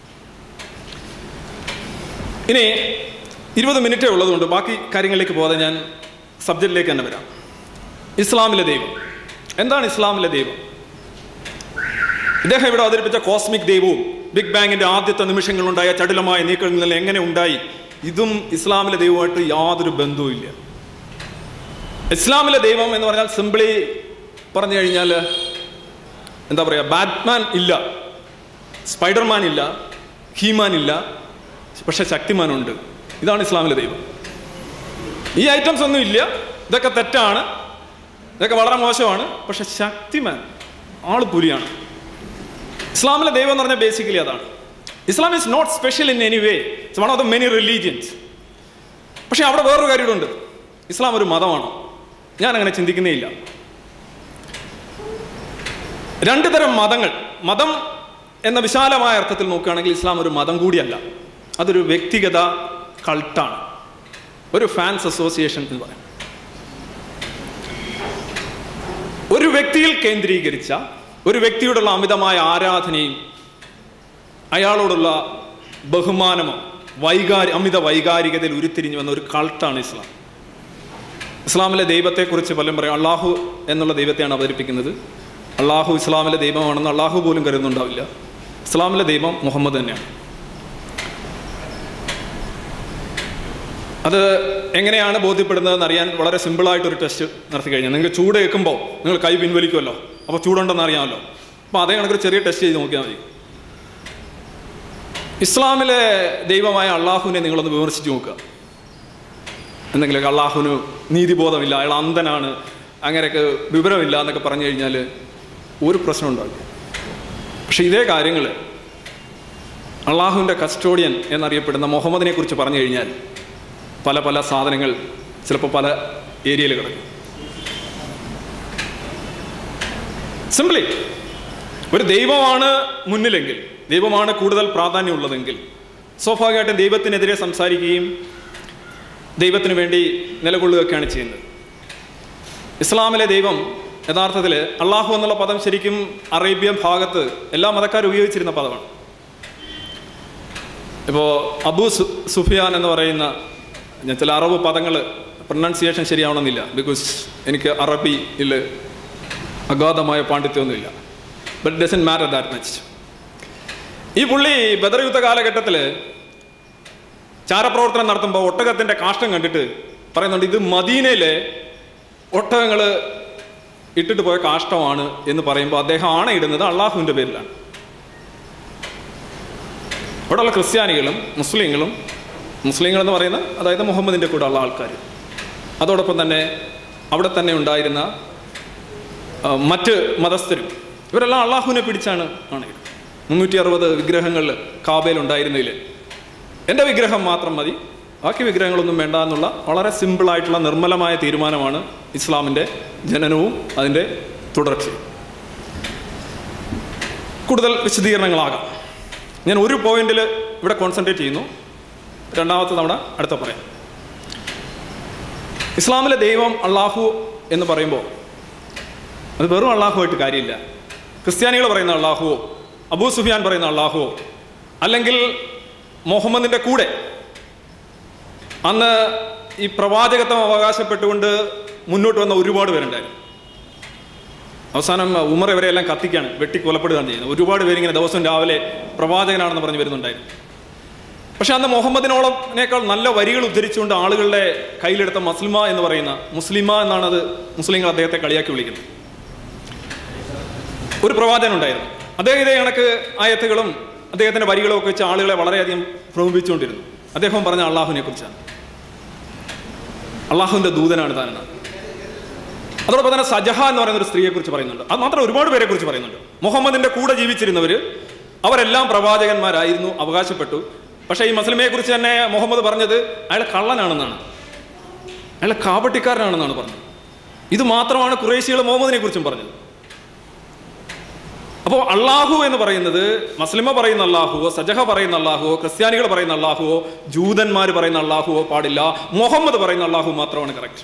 ഇനി ഇരുപത് മിനിറ്റേ ഉള്ളതുകൊണ്ട് ബാക്കി കാര്യങ്ങളിലേക്ക് പോകാതെ ഞാൻ സബ്ജക്റ്റിലേക്ക് തന്നെ വരാം ഇസ്ലാമിലെ ദൈവം എന്താണ് ഇസ്ലാമിലെ ദൈവം ഇദ്ദേഹം ഇവിടെ അവതരിപ്പിച്ച കോസ്മിക് ദൈവവും ബിഗ് ബാങ്ങിന്റെ ആദ്യത്തെ നിമിഷങ്ങളുണ്ടായ ചടുലമായ നീക്കങ്ങളിൽ നിന്ന് എങ്ങനെ ഉണ്ടായി ഇതും ഇസ്ലാമിലെ ദൈവമായിട്ട് യാതൊരു ബന്ധവുമില്ല ഇസ്ലാമിലെ ദൈവം എന്ന് പറഞ്ഞാൽ സിംപിളി പറഞ്ഞു കഴിഞ്ഞാൽ എന്താ പറയുക ബാറ്റ്മാൻ ഇല്ല സ്പൈഡർമാൻ ഇല്ല ഹീമാൻ ഇല്ല പക്ഷെ ശക്തിമാനുണ്ട് ഇതാണ് ഇസ്ലാമിലെ ദൈവം ഈ ഐറ്റംസ് ഒന്നും ഇല്ല ഇതൊക്കെ തെറ്റാണ് ഇതൊക്കെ വളരെ മോശമാണ് പക്ഷെ ശക്തിമാൻ ആള് പുലിയാണ് ഇസ്ലാമിലെ ദൈവം എന്ന് പറഞ്ഞാൽ ബേസിക്കലി അതാണ് Islam is not special in any way it's one of the many religions പക്ഷേ അവിടെ വേറൊരു കാര്യമുണ്ട് ഇസ്ലാം ഒരു മതമാണോ ഞാൻ അങ്ങനെ ചിന്തിക്കുന്നേ ഇല്ല രണ്ട് തരം മതങ്ങൾ മതം എന്ന വിശാലമായ അർത്ഥത്തിൽ നോക്കുകയാണെങ്കിൽ ഇസ്ലാം ഒരു മതം കൂടിയല്ല അതൊരു വ്യക്തിഗത കൾട്ടാണ് ഒരു ഫാൻസ് അസോസിയേഷൻ എന്ന് പറയാം ഒരു വ്യക്തിയിൽ കേന്ദ്രീകരിച്ച ഒരു വ്യക്തിയോടുള്ള അമിതമായ ആരാധനയും അയാളോടുള്ള ബഹുമാനമോ വൈകാരി അമിത വൈകാരികതയിൽ ഉരുത്തിരിഞ്ഞു വന്ന ഒരു കൾട്ടാണ് ഇസ്ലാം ഇസ്ലാമിലെ ദൈവത്തെക്കുറിച്ച് പലരും പറയും അള്ളാഹു എന്നുള്ള ദൈവത്തെയാണ് അവതരിപ്പിക്കുന്നത് അള്ളാഹു ഇസ്ലാമിലെ ദൈവമാണെന്ന് അള്ളാഹു പോലും കരുതുന്നുണ്ടാവില്ല ഇസ്ലാമിലെ ദൈവം മുഹമ്മദ് തന്നെയാണ് അത് എങ്ങനെയാണ് ബോധ്യപ്പെടുന്നതെന്ന് അറിയാൻ വളരെ സിമ്പിളായിട്ടൊരു ടെസ്റ്റ് നടത്തി കഴിഞ്ഞാൽ നിങ്ങൾക്ക് ചൂട് കേൾക്കുമ്പോൾ നിങ്ങൾ കൈ പിൻവലിക്കുമല്ലോ അപ്പോൾ ചൂടുണ്ടെന്ന് അറിയാമല്ലോ അപ്പോൾ അതേ കണക്കൊരു ചെറിയ ടെസ്റ്റ് ചെയ്ത് നോക്കിയാൽ മതി ഇസ്ലാമിലെ ദൈവമായ അള്ളാഹുവിനെ നിങ്ങളൊന്ന് വിമർശിച്ച് നോക്കുക എന്തെങ്കിലുമൊക്കെ അള്ളാഹുവിന് നീതിബോധമില്ല അയാൾ അന്ധനാണ് അങ്ങനെയൊക്കെ വിവരമില്ല എന്നൊക്കെ പറഞ്ഞു കഴിഞ്ഞാൽ ഒരു പ്രശ്നം ഉണ്ടാവില്ല പക്ഷെ ഇതേ കാര്യങ്ങൾ അള്ളാഹുവിൻ്റെ കസ്റ്റോഡിയൻ എന്നറിയപ്പെടുന്ന മുഹമ്മദിനെ കുറിച്ച് പറഞ്ഞു കഴിഞ്ഞാൽ പല പല സാധനങ്ങൾ ചിലപ്പോൾ പല ഏരിയയിൽ കിടക്കും സിംപ്ലി ഒരു ദൈവമാണ് മുന്നിലെങ്കിൽ ദൈവമാണ് കൂടുതൽ പ്രാധാന്യമുള്ളതെങ്കിൽ സ്വാഭാവികമായിട്ടും ദൈവത്തിനെതിരെ സംസാരിക്കുകയും ദൈവത്തിന് വേണ്ടി നിലകൊള്ളുകയൊക്കെയാണ് ചെയ്യുന്നത് ഇസ്ലാമിലെ ദൈവം യഥാർത്ഥത്തിൽ അള്ളാഹു എന്നുള്ള പദം ശരിക്കും അറേബ്യൻ ഭാഗത്ത് എല്ലാ മതക്കാരും ഉപയോഗിച്ചിരുന്ന പദമാണ് ഇപ്പോൾ അബു സു സുഫിയാൻ എന്ന് പറയുന്ന ഞാൻ ചില അറബ് പദങ്ങൾ പ്രൊനൗൺസിയേഷൻ ശരിയാവണമെന്നില്ല ബിക്കോസ് എനിക്ക് അറബിയിൽ അഗാധമായ പാണ്ഡിത്യമൊന്നുമില്ല but doesn't matter that much ഈ പുള്ളി ബദർ യുദ്ധ കാലഘട്ടത്തിൽ ചാരപ്രവർത്തനം നടത്തുമ്പോൾ ഒട്ടകത്തിൻ്റെ കാഷ്ടം കണ്ടിട്ട് പറയുന്നുണ്ട് ഇത് മദീനയിലെ ഒട്ടകങ്ങൾ ഇട്ടിട്ട് പോയ കാഷ്ടമാണ് എന്ന് പറയുമ്പോൾ അദ്ദേഹം ആണയിടുന്നത് അള്ളാഹുവിൻ്റെ പേരിലാണ് ഇവിടെയുള്ള ക്രിസ്ത്യാനികളും മുസ്ലിങ്ങളും മുസ്ലിങ്ങൾ എന്ന് പറയുന്ന അതായത് മുഹമ്മദിൻ്റെ കൂടെ ഉള്ള ആൾക്കാർ അതോടൊപ്പം തന്നെ അവിടെ തന്നെ ഉണ്ടായിരുന്ന ആ, മറ്റ് മതസ്ഥരും ഇവരെല്ലാം അള്ളാഹുവിനെ പിടിച്ചാണ് ആണയത് മുന്നൂറ്റി അറുപത് വിഗ്രഹങ്ങൾ കാബയിൽ ഉണ്ടായിരുന്നതിൽ എൻ്റെ വിഗ്രഹം മാത്രം മതി ബാക്കി വിഗ്രഹങ്ങളൊന്നും വേണ്ട എന്നുള്ള വളരെ സിമ്പിളായിട്ടുള്ള നിർമ്മലമായ തീരുമാനമാണ് ഇസ്ലാമിൻ്റെ ജനനവും അതിൻ്റെ തുടർച്ചയും കൂടുതൽ വിശദീകരണങ്ങളാകാം ഞാൻ ഒരു പോയിന്റിൽ ഇവിടെ കോൺസെൻട്രേറ്റ് ചെയ്യുന്നു രണ്ടാമത്തെ തവണ അടുത്ത പറയാം ഇസ്ലാമിലെ ദൈവം അള്ളാഹു എന്ന് പറയുമ്പോൾ അത് വെറും അള്ളാഹുവായിട്ട് കാര്യമില്ല ക്രിസ്ത്യാനികൾ പറയുന്ന അള്ളാഹുവോ അബൂ സുഫിയാൻ പറയുന്ന അള്ളാഹുവോ അല്ലെങ്കിൽ മുഹമ്മദിൻ്റെ കൂടെ അന്ന് ഈ പ്രവാചകത്വം അവകാശപ്പെട്ടുകൊണ്ട് മുന്നോട്ട് വന്ന ഒരുപാട് പേരുണ്ടായിരുന്നു അവസാനം ഉമർ ഇവരെല്ലാം കത്തിക്കാണ് വെട്ടി കൊലപ്പെടുകയാണ് ചെയ്യുന്നത് ഒരുപാട് പേരിങ്ങനെ ദിവസം രാവിലെ പ്രവാചകനാണെന്ന് പറഞ്ഞ് വരുന്നുണ്ടായിരുന്നു പക്ഷെ അന്ന് മുഹമ്മദിനോളത്തിനേക്കാൾ നല്ല വരികൾ ഉദ്ധരിച്ചുകൊണ്ട് ആളുകളുടെ കയ്യിലെടുത്ത മസ്ലിമ എന്ന് പറയുന്ന മുസ്ലിമ എന്നാണ് അത് മുസ്ലിങ്ങൾ അദ്ദേഹത്തെ കളിയാക്കി വിളിക്കുന്നത് ഒരു പ്രവാചകൻ ഉണ്ടായിരുന്നു അദ്ദേഹം ഇതേ കണക്ക് ആയത്തുകളും അദ്ദേഹത്തിന്റെ വരികളും ഒക്കെ വെച്ച് ആളുകളെ വളരെയധികം പ്രമുഖിച്ചുകൊണ്ടിരുന്നു അദ്ദേഹം പറഞ്ഞ അള്ളാഹുവിനെ കുറിച്ചാണ് അള്ളാഹുവിന്റെ ദൂതനാണ് താനെന്ന് അതോടൊപ്പം തന്നെ സജഹ എന്ന് പറയുന്ന ഒരു സ്ത്രീയെ കുറിച്ച് പറയുന്നുണ്ട് അത് മാത്രം ഒരുപാട് പേരെ കുറിച്ച് പറയുന്നുണ്ട് മുഹമ്മദിന്റെ കൂടെ ജീവിച്ചിരുന്നവർ അവരെല്ലാം പ്രവാചകന്മാരായിരുന്നു അവകാശപ്പെട്ടു പക്ഷേ ഈ മുസ്ലിമയെ കുറിച്ച് തന്നെ മുഹമ്മദ് പറഞ്ഞത് അയാൾ കള്ളനാണെന്നാണ് അയാൾ കാപട്ടിക്കാരനാണെന്നാണ് പറഞ്ഞത് ഇത് മാത്രമാണ് കുറേശികൾ മുഹമ്മദിനെ കുറിച്ചും പറഞ്ഞത് അപ്പോൾ അള്ളാഹു എന്ന് പറയുന്നത് മസ്ലിമ പറയുന്ന അള്ളാഹുവോ സജഹ പറയുന്ന അള്ളാഹുവോ ക്രിസ്ത്യാനികൾ പറയുന്ന അള്ളാഹുവോ ജൂതന്മാർ പറയുന്ന അള്ളാഹുവോ പാടില്ല മുഹമ്മദ് പറയുന്ന അള്ളാഹു മാത്രമാണ് കറക്റ്റ്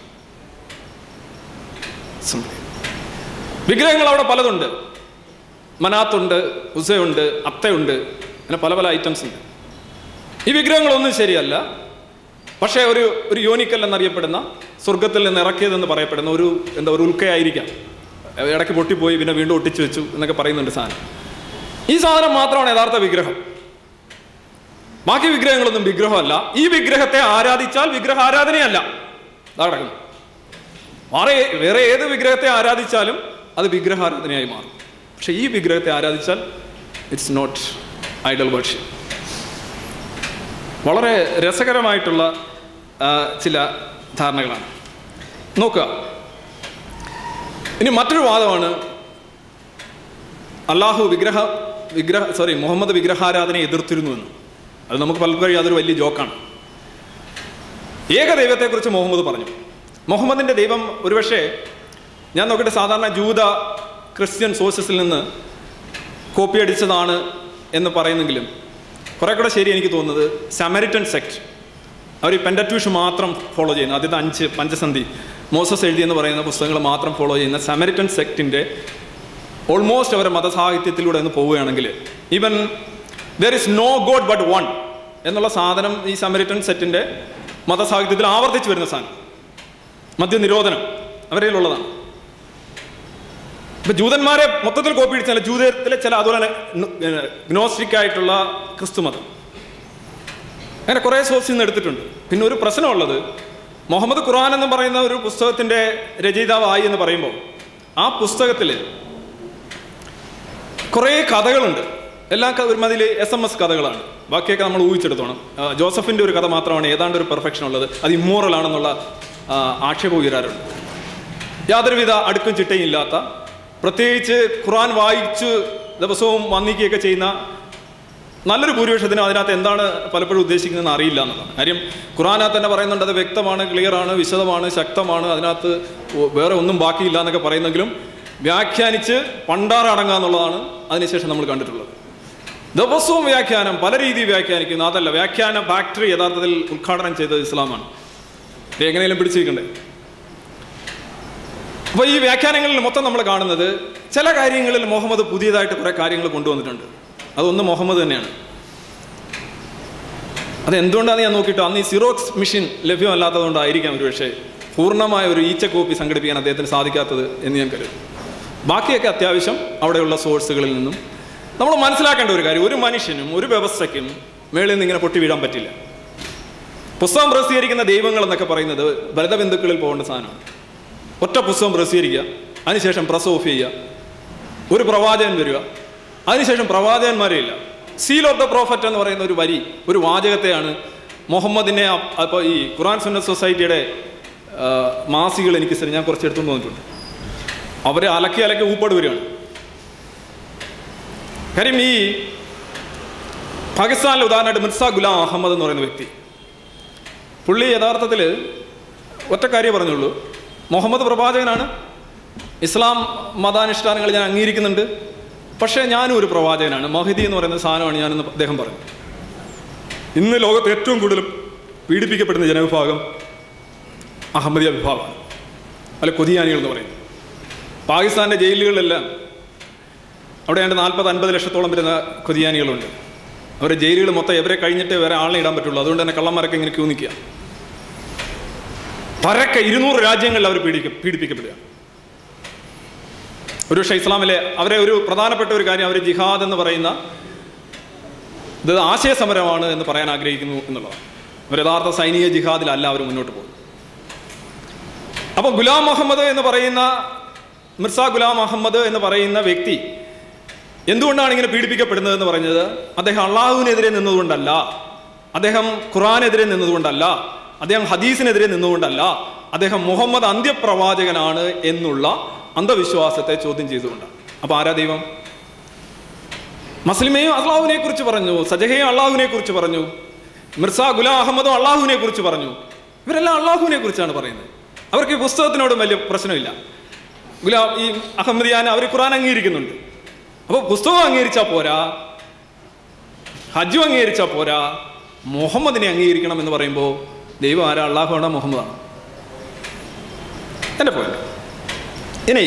വിഗ്രഹങ്ങൾ അവിടെ പലതുണ്ട് മനാത്തുണ്ട് ഉസയുണ്ട് അത്തയുണ്ട് അങ്ങനെ പല പല ഐറ്റംസ് ഉണ്ട് ഈ വിഗ്രഹങ്ങളൊന്നും ശരിയല്ല പക്ഷേ ഒരു ഒരു യോനിക്കൽ എന്നറിയപ്പെടുന്ന സ്വർഗത്തിൽ നിന്ന് ഇറക്കിയതെന്ന് പറയപ്പെടുന്ന ഒരു എന്താ ഒരു ഉൽക്കയായിരിക്കാം ഇടയ്ക്ക് പൊട്ടിപ്പോയി പിന്നെ വീണ്ടും ഒട്ടിച്ചു വെച്ചു എന്നൊക്കെ പറയുന്നുണ്ട് സാധനം ഈ സാധനം മാത്രമാണ് യഥാർത്ഥ വിഗ്രഹം ബാക്കി വിഗ്രഹങ്ങളൊന്നും വിഗ്രഹമല്ല ഈ വിഗ്രഹത്തെ ആരാധിച്ചാൽ വിഗ്രഹ ആരാധനയല്ല അതാ കിടക്കുന്നു വേറെ വേറെ ഏത് വിഗ്രഹത്തെ ആരാധിച്ചാലും അത് വിഗ്രഹാരാധനയായി മാറും പക്ഷേ ഈ വിഗ്രഹത്തെ ആരാധിച്ചാൽ ഇറ്റ്സ് നോട്ട് ഐഡൽ വർഷിപ്പ് വളരെ രസകരമായിട്ടുള്ള ആ, ചില ധാരണകളാണ് നോക്കുക ഇനി മറ്റൊരു വാദമാണ് അള്ളാഹു വിഗ്രഹ വിഗ്രഹ സോറി മുഹമ്മദ് വിഗ്രഹാരാധനയെ എതിർത്തിരുന്നു എന്ന് അത് നമുക്ക് പലർക്കും അതൊരു വലിയ ജോക്കാണ് ഏകദൈവത്തെക്കുറിച്ച് മുഹമ്മദ് പറഞ്ഞു മുഹമ്മദിൻ്റെ ദൈവം ഒരുപക്ഷെ ഞാൻ നോക്കട്ടെ സാധാരണ ജൂത ക്രിസ്ത്യൻ സോഴ്സസിൽ നിന്ന് കോപ്പി അടിച്ചതാണ് എന്ന് പറയുന്നെങ്കിലും കുറെ കൂടെ ശരി എനിക്ക് തോന്നുന്നത് സമരിറ്റൻ സെക്ട് അവർ ഈ പെൻഡറ്റ്യൂഷ് മാത്രം ഫോളോ ചെയ്യുന്ന ആദ്യത്തെ അഞ്ച് പഞ്ചസന്ധി മോസസ് എഴുതി എന്ന് പറയുന്ന പുസ്തകങ്ങൾ മാത്രം ഫോളോ ചെയ്യുന്ന സമരിറ്റൻ സെക്റ്റിൻ്റെ ഓൾമോസ്റ്റ് അവരുടെ മതസാഹിത്യത്തിലൂടെ ഒന്ന് പോവുകയാണെങ്കിൽ even there is no god but one എന്നുള്ള സാധനം ഈ സമരിറ്റൻ സെറ്റിൻ്റെ മതസാഹിത്യത്തിൽ ആവർത്തിച്ച് വരുന്ന സാധനം മദ്യനിരോധനം അവരുടെ ഉള്ളതാണ് ഇപ്പൊ ജൂതന്മാരെ മൊത്തത്തിൽ കോപ്പി അടിച്ചാൽ ജൂതത്തിലെ ചില അതുപോലെ തന്നെ ഗ്നോസ്റ്റിക് ആയിട്ടുള്ള ക്രിസ്തുമതം അങ്ങനെ കുറേ സോഴ്സിൽ നിന്ന് എടുത്തിട്ടുണ്ട് പിന്നെ ഒരു പ്രശ്നമുള്ളത് മുഹമ്മദ് ഖുർആൻ എന്ന് പറയുന്ന ഒരു പുസ്തകത്തിന്റെ രചയിതാവായി എന്ന് പറയുമ്പോൾ ആ പുസ്തകത്തിൽ കുറേ കഥകളുണ്ട് എല്ലാ ക- ഒരുമാതിരി എസ് എം എസ് കഥകളാണ് ബാക്കിയൊക്കെ നമ്മൾ ഊഹിച്ചെടുത്തോണം ആ, ജോസഫിന്റെ ഒരു കഥ മാത്രമാണ് ഏതാണ്ട് ഒരു പെർഫെക്ഷൻ ഉള്ളത് അത് ഇമ്മോറൽ ആണെന്നുള്ള ആ, ആക്ഷേപം ഉയരാറുണ്ട് യാതൊരുവിധ അടുക്കും ചിട്ടയും ഇല്ലാത്ത പ്രത്യേകിച്ച് ഖുർആൻ വായിച്ച് ദിവസവും വന്നിക്കുകയൊക്കെ ചെയ്യുന്ന നല്ലൊരു ഭൂരിപക്ഷത്തിന് അതിനകത്ത് എന്താണ് പലപ്പോഴും ഉദ്ദേശിക്കുന്നതെന്ന് അറിയില്ല എന്നുള്ളതാണ് കാര്യം ഖുറാനകത്ത് തന്നെ പറയുന്നുണ്ട് അത് വ്യക്തമാണ് ക്ലിയർ ആണ് വിശദമാണ് ശക്തമാണ് അതിനകത്ത് ഒ- വേറെ ഒന്നും ബാക്കിയില്ല എന്നൊക്കെ പറയുന്നെങ്കിലും വ്യാഖ്യാനിച്ച് പണ്ടാറടങ്ങുക എന്നുള്ളതാണ് അതിനുശേഷം നമ്മൾ കണ്ടിട്ടുള്ളത് ദിവസവും വ്യാഖ്യാനം പല രീതിയിൽ വ്യാഖ്യാനിക്കുന്നു അതല്ല വ്യാഖ്യാന ഫാക്ടറി യഥാർത്ഥത്തിൽ ഉദ്ഘാടനം ചെയ്തത് ഇസ്ലാമാണ് ഇത് എങ്ങനെയും പിടിച്ചിരിക്കണ്ടേ അപ്പോൾ ഈ വ്യാഖ്യാനങ്ങളിൽ മൊത്തം നമ്മൾ കാണുന്നത് ചില കാര്യങ്ങളിൽ മുഹമ്മദ് പുതിയതായിട്ട് കുറെ കാര്യങ്ങൾ കൊണ്ടുവന്നിട്ടുണ്ട് അതൊന്ന് മുഹമ്മദ് തന്നെയാണ് അത് എന്തുകൊണ്ടാണെന്ന് ഞാൻ നോക്കിയിട്ട് അന്ന് ഈ സിറോക്സ് മെഷീൻ ലഭ്യമല്ലാത്തതുകൊണ്ടായിരിക്കാം ഒരു പക്ഷേ പൂർണ്ണമായ ഒരു ഈച്ച കോപ്പി സംഘടിപ്പിക്കാൻ അദ്ദേഹത്തിന് സാധിക്കാത്തത് എന്ന് ഞാൻ കരുതും ബാക്കിയൊക്കെ അത്യാവശ്യം അവിടെയുള്ള സോഴ്സുകളിൽ നിന്നും നമ്മൾ മനസ്സിലാക്കേണ്ട ഒരു കാര്യം ഒരു മനുഷ്യനും ഒരു വ്യവസ്ഥയ്ക്കും മേളിൽ നിന്ന് ഇങ്ങനെ പൊട്ടി വീഴാൻ പറ്റില്ല പുസ്തകം പ്രസിദ്ധീകരിക്കുന്ന ദൈവങ്ങൾ എന്നൊക്കെ പറയുന്നത് ബലതബന്ധുക്കളിൽ പോകേണ്ട സാധനമാണ് ഒറ്റ പുസ്തകം പ്രസിദ്ധീകരിക്കുക അതിനുശേഷം പ്രസ് ഓഫ് ചെയ്യുക ഒരു പ്രവാചകൻ വരിക അതിനുശേഷം പ്രവാചകന്മാരേ ഇല്ല സീൽ ഓഫ് ദ പ്രോഫറ്റ് എന്ന് പറയുന്ന ഒരു വരി ഒരു വാചകത്തെയാണ് മുഹമ്മദിനെ അപ്പോൾ ഈ ഖുറാൻ സുന്നത്ത് സൊസൈറ്റിയുടെ ആ, മാസികൾ എനിക്ക് ശരി ഞാൻ കുറച്ച് എടുത്തു തോന്നിയിട്ടുണ്ട് അവരെ അലക്കി അലക്കി ഊപ്പാട് വരികയാണ് കാര്യം ഈ പാകിസ്ഥാനിലെ ഉദാഹരണമായിട്ട് മിർസ ഗുലാം അഹമ്മദ് എന്ന് പറയുന്ന വ്യക്തി പുള്ളി യഥാർത്ഥത്തിൽ ഒറ്റ കാര്യം പറഞ്ഞുള്ളൂ മുഹമ്മദ് പ്രവാചകനാണ് ഇസ്ലാം മതാനുഷ്ഠാനങ്ങൾ ഞാൻ അംഗീകരിക്കുന്നുണ്ട് പക്ഷേ ഞാനും ഒരു പ്രവാചകനാണ് മഹദി എന്ന് പറയുന്ന സാധനമാണ് ഞാനെന്ന് അദ്ദേഹം പറഞ്ഞു ഇന്ന് ലോകത്ത് ഏറ്റവും കൂടുതൽ പീഡിപ്പിക്കപ്പെടുന്ന ജനവിഭാഗം അഹമ്മദിയ വിഭാഗമാണ് അല്ല കൊതിയാനികൾ എന്ന് പറയുന്നത് പാകിസ്ഥാൻ്റെ ജയിലുകളിലെല്ലാം അവിടെ ഏതാണ്ട് നാൽപ്പത് അൻപത് ലക്ഷത്തോളം വരുന്ന കൊതിയാനികളുണ്ട് അവരുടെ ജയിലുകൾ മൊത്തം എവരെ കഴിഞ്ഞിട്ട് വേറെ ആളിനെ ഇടാൻ പറ്റുള്ളൂ അതുകൊണ്ട് തന്നെ കള്ളന്മാരൊക്കെ ഇങ്ങനെ ക്യൂ നിൽക്കുക പരക്കെ ഇരുന്നൂറ് രാജ്യങ്ങളിൽ അവർ പീഡിക്ക പീഡിപ്പിക്കപ്പെടുക ഒരു പക്ഷേ ഇസ്ലാമിലെ അവരെ ഒരു പ്രധാനപ്പെട്ട ഒരു കാര്യം അവർ ജിഹാദ് എന്ന് പറയുന്ന ഇത് ആശയ സമരമാണ് എന്ന് പറയാൻ ആഗ്രഹിക്കുന്നു എന്നുള്ളതാണ് ഒരു യഥാർത്ഥ സൈനിക ജിഹാദിലല്ല അവർ മുന്നോട്ട് പോകുന്നത് അപ്പോൾ ഗുലാം മുഹമ്മദ് എന്ന് പറയുന്ന മിർസ ഗുലാം അഹമ്മദ് എന്ന് പറയുന്ന വ്യക്തി എന്തുകൊണ്ടാണ് ഇങ്ങനെ പീഡിപ്പിക്കപ്പെടുന്നത് എന്ന് പറഞ്ഞത് അദ്ദേഹം അള്ളാഹുവിനെതിരെ നിന്നതുകൊണ്ടല്ല അദ്ദേഹം ഖുറാനെതിരെ നിന്നതുകൊണ്ടല്ല അദ്ദേഹം ഹദീസിനെതിരെ നിന്നുകൊണ്ടല്ല അദ്ദേഹം മുഹമ്മദ് അന്ത്യപ്രവാചകനാണ് എന്നുള്ള അന്ധവിശ്വാസത്തെ ചോദ്യം ചെയ്തുകൊണ്ടാണ് അപ്പൊ ആരാ ദൈവം മസ്ലിമയും അള്ളാഹുവിനെ കുറിച്ച് പറഞ്ഞു സജഹയും അള്ളാഹുവിനെ കുറിച്ച് പറഞ്ഞു മിർസ ഗുലാം അഹമ്മദും അള്ളാഹുവിനെ കുറിച്ച് പറഞ്ഞു ഇവരെല്ലാം അള്ളാഹുവിനെ കുറിച്ചാണ് പറയുന്നത് അവർക്ക് ഈ പുസ്തകത്തിനോടും വലിയ പ്രശ്നമില്ല ഗുലാം ഈ അഹമ്മദിയാൻ അവർ ഖുറാൻ അംഗീകരിക്കുന്നുണ്ട് അപ്പോൾ പുസ്തകം അംഗീകരിച്ചാൽ പോരാ ഹജ്ജും അംഗീകരിച്ചാൽ പോരാ മുഹമ്മദിനെ അംഗീകരിക്കണം എന്ന് പറയുമ്പോൾ ദൈവം ആരാ അള്ളാഹുവാണോ മുഹമ്മദാണ് എൻ്റെ പോയിന്റ് ഇനി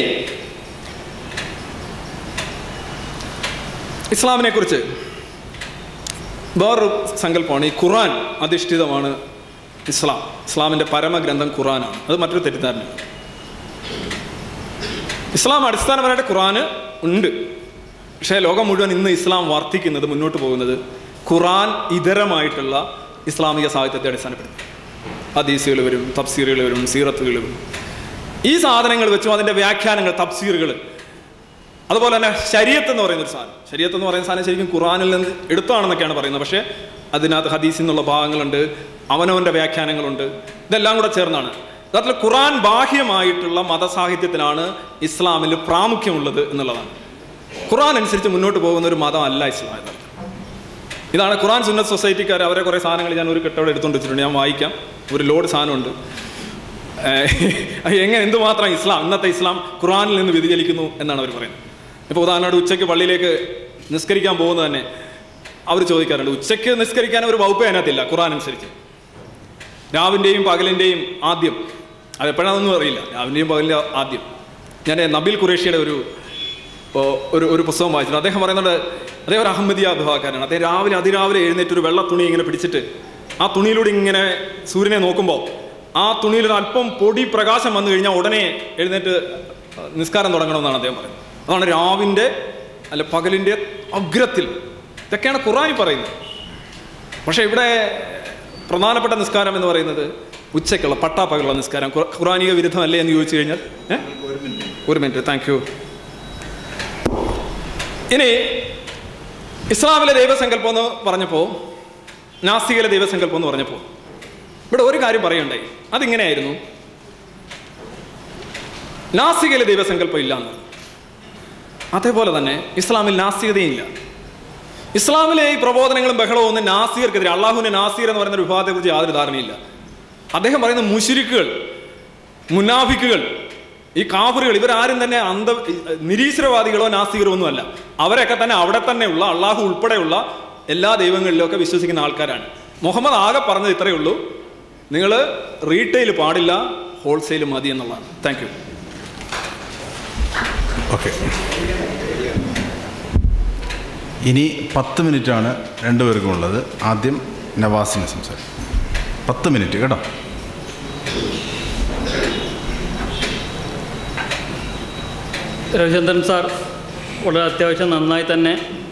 ഇസ്ലാമിനെ കുറിച്ച് വേറൊരു സങ്കല്പമാണ് ഈ ഖുറാൻ അധിഷ്ഠിതമാണ് ഇസ്ലാം ഇസ്ലാമിൻ്റെ പരമഗ്രന്ഥം ഖുറാനാണ് അത് മറ്റൊരു തെറ്റിദ്ധാരണയാണ് ഇസ്ലാം അടിസ്ഥാനപരമായിട്ട് ഖുറാന് ഉണ്ട് പക്ഷേ ലോകം മുഴുവൻ ഇന്ന് ഇസ്ലാം വർദ്ധിക്കുന്നത് മുന്നോട്ട് പോകുന്നത് ഖുറാൻ ഇതരമായിട്ടുള്ള ഇസ്ലാമിക സാഹിത്യത്തെ അടിസ്ഥാനപ്പെടുത്തി ഹദീസുകൾ വരും തഫ്സീറുകൾ വരും സീറത്തുകൾ വരും ഈ സാധനങ്ങൾ വെച്ചും അതിൻ്റെ വ്യാഖ്യാനങ്ങൾ തഫ്സീറുകൾ അതുപോലെ തന്നെ ശരീരത്ത് എന്ന് പറയുന്ന ഒരു സാധനം ശരീരത്ത് എന്ന് പറയുന്ന സാധനം ശരിക്കും ഖുറാനിൽ നിന്ന് എടുത്താണെന്നൊക്കെയാണ് പറയുന്നത് പക്ഷേ അതിനകത്ത് ഹദീസിൽ നിന്നുള്ള ഭാഗങ്ങളുണ്ട് അവനവൻ്റെ വ്യാഖ്യാനങ്ങളുണ്ട് ഇതെല്ലാം കൂടെ ചേർന്നാണ് യഥാർത്ഥത്തിൽ ഖുറാൻ ബാഹ്യമായിട്ടുള്ള മതസാഹിത്യത്തിനാണ് ഇസ്ലാമിൽ പ്രാമുഖ്യമുള്ളത് എന്നുള്ളതാണ് ഖുറാൻ അനുസരിച്ച് മുന്നോട്ട് പോകുന്ന ഒരു മതമല്ല ഇസ്ലാം യഥാർത്ഥത്തിൽ ഇതാണ് ഖുറാൻ സുന്നത്ത് സൊസൈറ്റിക്കാർ അവരെ കുറേ സാധനങ്ങൾ ഞാൻ ഒരു കെട്ടോടെ എടുത്തുകൊണ്ട് വെച്ചിട്ടുണ്ട് ഞാൻ വായിക്കാം ഒരു ലോഡ് സാധനമുണ്ട് ഏഹ് എങ്ങനെ എന്തുമാത്രം ഇസ്ലാം ഇന്നത്തെ ഇസ്ലാം ഖുറാനിൽ നിന്ന് വ്യതിചലിക്കുന്നു എന്നാണ് അവർ പറയുന്നത് ഇപ്പോൾ ഉദാഹരണമായിട്ട് ഉച്ചയ്ക്ക് പള്ളിയിലേക്ക് നിസ്കരിക്കാൻ പോകുന്നത് തന്നെ അവർ ചോദിക്കാറുണ്ട് ഉച്ചയ്ക്ക് നിസ്കരിക്കാൻ ഒരു വകുപ്പ് അതിനകത്തില്ല ഖുറാൻ അനുസരിച്ച് രാവിൻ്റെയും പകലിൻ്റെയും ആദ്യം അത് എപ്പോഴാണെന്നൊന്നും അറിയില്ല രാവിൻ്റെയും പകലിൻ്റെ ആദ്യം ഞാൻ നബീൽ ഖുറേഷിയുടെ ഒരു ഇപ്പോൾ ഒരു ഒരു പുസ്തകം വായിച്ചിട്ടുണ്ട് അദ്ദേഹം പറയുന്നുണ്ട് അദ്ദേഹം ഒരു അഹമ്മദിയ വിഭാഗക്കാരനാണ് അദ്ദേഹം രാവിലെ അതിരാവിലെ എഴുന്നേറ്റ് ഒരു വെള്ള തുണി ഇങ്ങനെ പിടിച്ചിട്ട് ആ തുണിയിലൂടെ ഇങ്ങനെ സൂര്യനെ നോക്കുമ്പോൾ ആ തുണിയിൽ ഒരു അല്പം പൊടി പ്രകാശം വന്നു കഴിഞ്ഞാൽ ഉടനെ എഴുന്നേറ്റ് നിസ്കാരം തുടങ്ങണമെന്നാണ് അദ്ദേഹം പറയുന്നത് അതാണ് രാവിൻ്റെ അല്ല പകലിൻ്റെ അഗ്രത്തിൽ ഇതൊക്കെയാണ് ഖുറാനി പറയുന്നത് പക്ഷേ ഇവിടെ പ്രധാനപ്പെട്ട നിസ്കാരം എന്ന് പറയുന്നത് ഉച്ചയ്ക്കുള്ള പട്ടാപ്പകലുള്ള നിസ്കാരം ഖുർ- ഖുറാനിക വിരുദ്ധമല്ലേ എന്ന് ചോദിച്ചു കഴിഞ്ഞാൽ ഏ? ഒരു മിനിറ്റ് താങ്ക് യു ഇനി ഇസ്ലാമിലെ ദൈവസങ്കല്പം എന്ന് പറഞ്ഞപ്പോൾ നാസ്തികയിലെ ദൈവസങ്കല്പം എന്ന് പറഞ്ഞപ്പോൾ ഇവിടെ ഒരു കാര്യം പറയണ്ടായി അതിങ്ങനെയായിരുന്നു നാസ്തികയിലെ ദൈവസങ്കല്പം ഇല്ല എന്ന് അതേപോലെ തന്നെ ഇസ്ലാമിൽ നാസ്തികതയും ഇല്ല ഇസ്ലാമിലെ ഈ പ്രബോധനങ്ങളും ബഹളവും ഒന്നും നാസികർക്കെതിരെ അള്ളാഹുവിന്റെ നാസിർ എന്ന് പറയുന്ന ഒരു വിഭാഗത്തെക്കുറിച്ച് യാതൊരു ധാരണയില്ല അദ്ദേഹം പറയുന്ന മുഷിരിക്കുകൾ മുനാഫിക്കുകൾ ഈ കാഫറുകൾ ഇവരാരും തന്നെ അന്ധ നിരീശ്വരവാദികളോ നാസ്തികരോ ഒന്നുമല്ല അവരൊക്കെ തന്നെ അവിടെ തന്നെയുള്ള അള്ളാഹു ഉൾപ്പെടെയുള്ള എല്ലാ ദൈവങ്ങളിലും ഒക്കെ വിശ്വസിക്കുന്ന ആൾക്കാരാണ് മുഹമ്മദ് ആകെ പറഞ്ഞത് ഇത്രയേ ഉള്ളൂ നിങ്ങൾ റീറ്റെയിൽ പാടില്ല ഹോൾസെയിൽ മതി എന്നുള്ളതാണ് താങ്ക് യു ഓക്കെ ഇനി പത്ത് മിനിറ്റാണ് രണ്ടുപേർക്കും ഉള്ളത് ആദ്യം നവാസിന് സംസാരിക്കും പത്ത് മിനിറ്റ് കേട്ടോ രവിചന്ദ്രൻ സാർ വളരെ അത്യാവശ്യം നന്നായി തന്നെ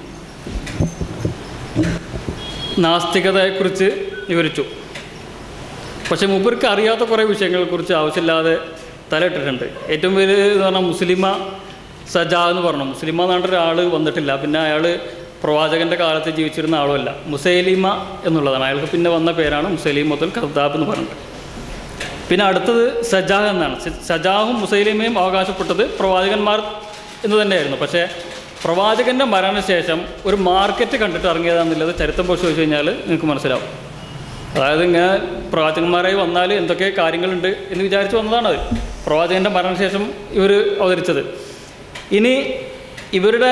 നാസ്തികതയെക്കുറിച്ച് വിവരിച്ചു പക്ഷെ മൂപ്പർക്ക് അറിയാത്ത കുറേ വിഷയങ്ങളെക്കുറിച്ച് ആവശ്യമില്ലാതെ തലയിട്ടിട്ടുണ്ട് ഏറ്റവും വലിയ എന്ന് പറഞ്ഞാൽ മുസ്ലിമ സജാ എന്ന് പറഞ്ഞു മുസ്ലിമ എന്ന് പറഞ്ഞ ഒരാൾ വന്നിട്ടില്ല പിന്നെ അയാൾ പ്രവാചകൻ്റെ കാലത്ത് ജീവിച്ചിരുന്ന ആളുമല്ല മുസൈലിമ എന്നുള്ളതാണ് അയാൾക്ക് പിന്നെ വന്ന പേരാണ് മുസൈലിമത്തുൽ കർദാബ് എന്ന് പറഞ്ഞിട്ട് പിന്നെ അടുത്തത് സജാഹ് എന്നാണ് സ- സജാഹും മുസൈലിമയും അവകാശപ്പെട്ടത് പ്രവാചകന്മാർ എന്ന് തന്നെയായിരുന്നു പക്ഷേ പ്രവാചകൻ്റെ മരണശേഷം ഒരു മാർക്കറ്റ് കണ്ടിട്ട് ഇറങ്ങിയതാണെന്നുള്ളത് ചരിത്രം പരിശോധിച്ച് കഴിഞ്ഞാൽ നിങ്ങൾക്ക് മനസ്സിലാവും അതായത് ഇങ്ങനെ പ്രവാചകന്മാരായി വന്നാൽ എന്തൊക്കെ കാര്യങ്ങളുണ്ട് എന്ന് വിചാരിച്ച് വന്നതാണ് അത് പ്രവാചകൻ്റെ മരണശേഷം ഇവർ അവതരിച്ചത് ഇനി ഇവരുടെ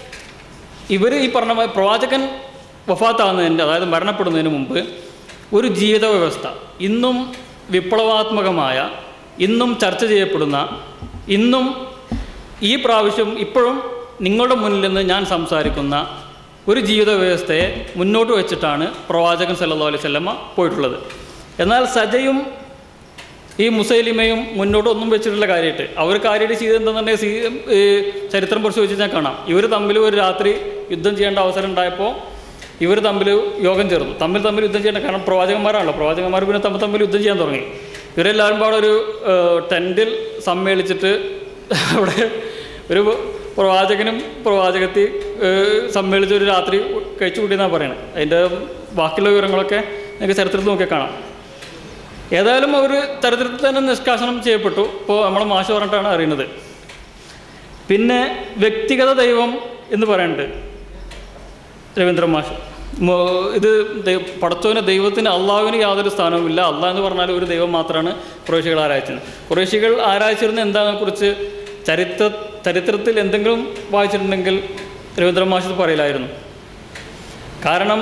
ഇവർ ഈ പറഞ്ഞ മാതിരി പ്രവാചകൻ വഫാത്താകുന്നതിൻ്റെ അതായത് മരണപ്പെടുന്നതിന് മുമ്പ് ഒരു ജീവിത വ്യവസ്ഥ ഇന്നും വിപ്ലവാത്മകമായ ഇന്നും ചർച്ച ചെയ്യപ്പെടുന്ന ഇന്നും ഈ പ്രാവശ്യം ഇപ്പോഴും നിങ്ങളുടെ മുന്നിൽ നിന്ന് ഞാൻ സംസാരിക്കുന്ന ഒരു ജീവിത വ്യവസ്ഥയെ മുന്നോട്ട് വെച്ചിട്ടാണ് പ്രവാചകൻ സല്ലല്ലാഹു അലൈഹി വസല്ലമ പോയിട്ടുള്ളത് എന്നാൽ സജയും ഈ മുസൈലിമയും മുന്നോട്ട് ഒന്നും വെച്ചിട്ടുള്ള കാര്യമായിട്ട് അവർ കാര്യമായിട്ട് ചെയ്തെന്തെന്നുണ്ടെങ്കിൽ സീ ഈ ചരിത്രം പരിശോധിച്ച് ഞാൻ കാണാം ഇവർ തമ്മിൽ ഒരു രാത്രി യുദ്ധം ചെയ്യേണ്ട അവസരം ഉണ്ടായപ്പോൾ ഇവർ തമ്മിൽ യോഗം ചേർന്നു തമ്മിൽ തമ്മിൽ യുദ്ധം ചെയ്യേണ്ട കാരണം പ്രവാചകന്മാരാണല്ലോ പ്രവാചകന്മാർ പിന്നെ തമ്മിൽ തമ്മിൽ യുദ്ധം ചെയ്യാൻ തുടങ്ങി ഇവരെല്ലാവരും പാടെ ഒരു ടെൻറ്റിൽ സമ്മേളിച്ചിട്ട് അവിടെ ഒരു പ്രവാചകനും പ്രവാചകത്തി ഏഹ്, സമ്മേളിച്ച് ഒരു രാത്രി കഴിച്ചു കൂട്ടിയെന്നാണ് പറയുന്നത് അതിൻ്റെ ബാക്കിയുള്ള വിവരങ്ങളൊക്കെ നിങ്ങൾക്ക് ചരിത്രത്തിൽ നോക്കിയാൽ കാണാം ഏതായാലും അവർ ചരിത്രത്തിൽ തന്നെ നിഷ്കാസനം ചെയ്യപ്പെട്ടു ഇപ്പോൾ നമ്മളെ മാഷ് പറഞ്ഞിട്ടാണ് അറിയുന്നത് പിന്നെ വ്യക്തിഗത ദൈവം എന്ന് പറയുന്നുണ്ട് രവീന്ദ്രൻ മാഷ് മോ- ഇത് ദൈ- പടച്ചോന് ദൈവത്തിന് അള്ളാഹുവിന് യാതൊരു സ്ഥാനവുമില്ല അള്ളാഹ് എന്ന് പറഞ്ഞാൽ ഒരു ദൈവം മാത്രമാണ് കുറേശികൾ ആരാധിച്ചത് കുറേശികൾ ആരാധിച്ചിരുന്ന എന്താണെക്കുറിച്ച് ചരിത്ര ചരിത്രത്തിൽ എന്തെങ്കിലും വായിച്ചിട്ടുണ്ടെങ്കിൽ രവീന്ദ്രൻ മാഷ് ഇത് പറയില്ലായിരുന്നു കാരണം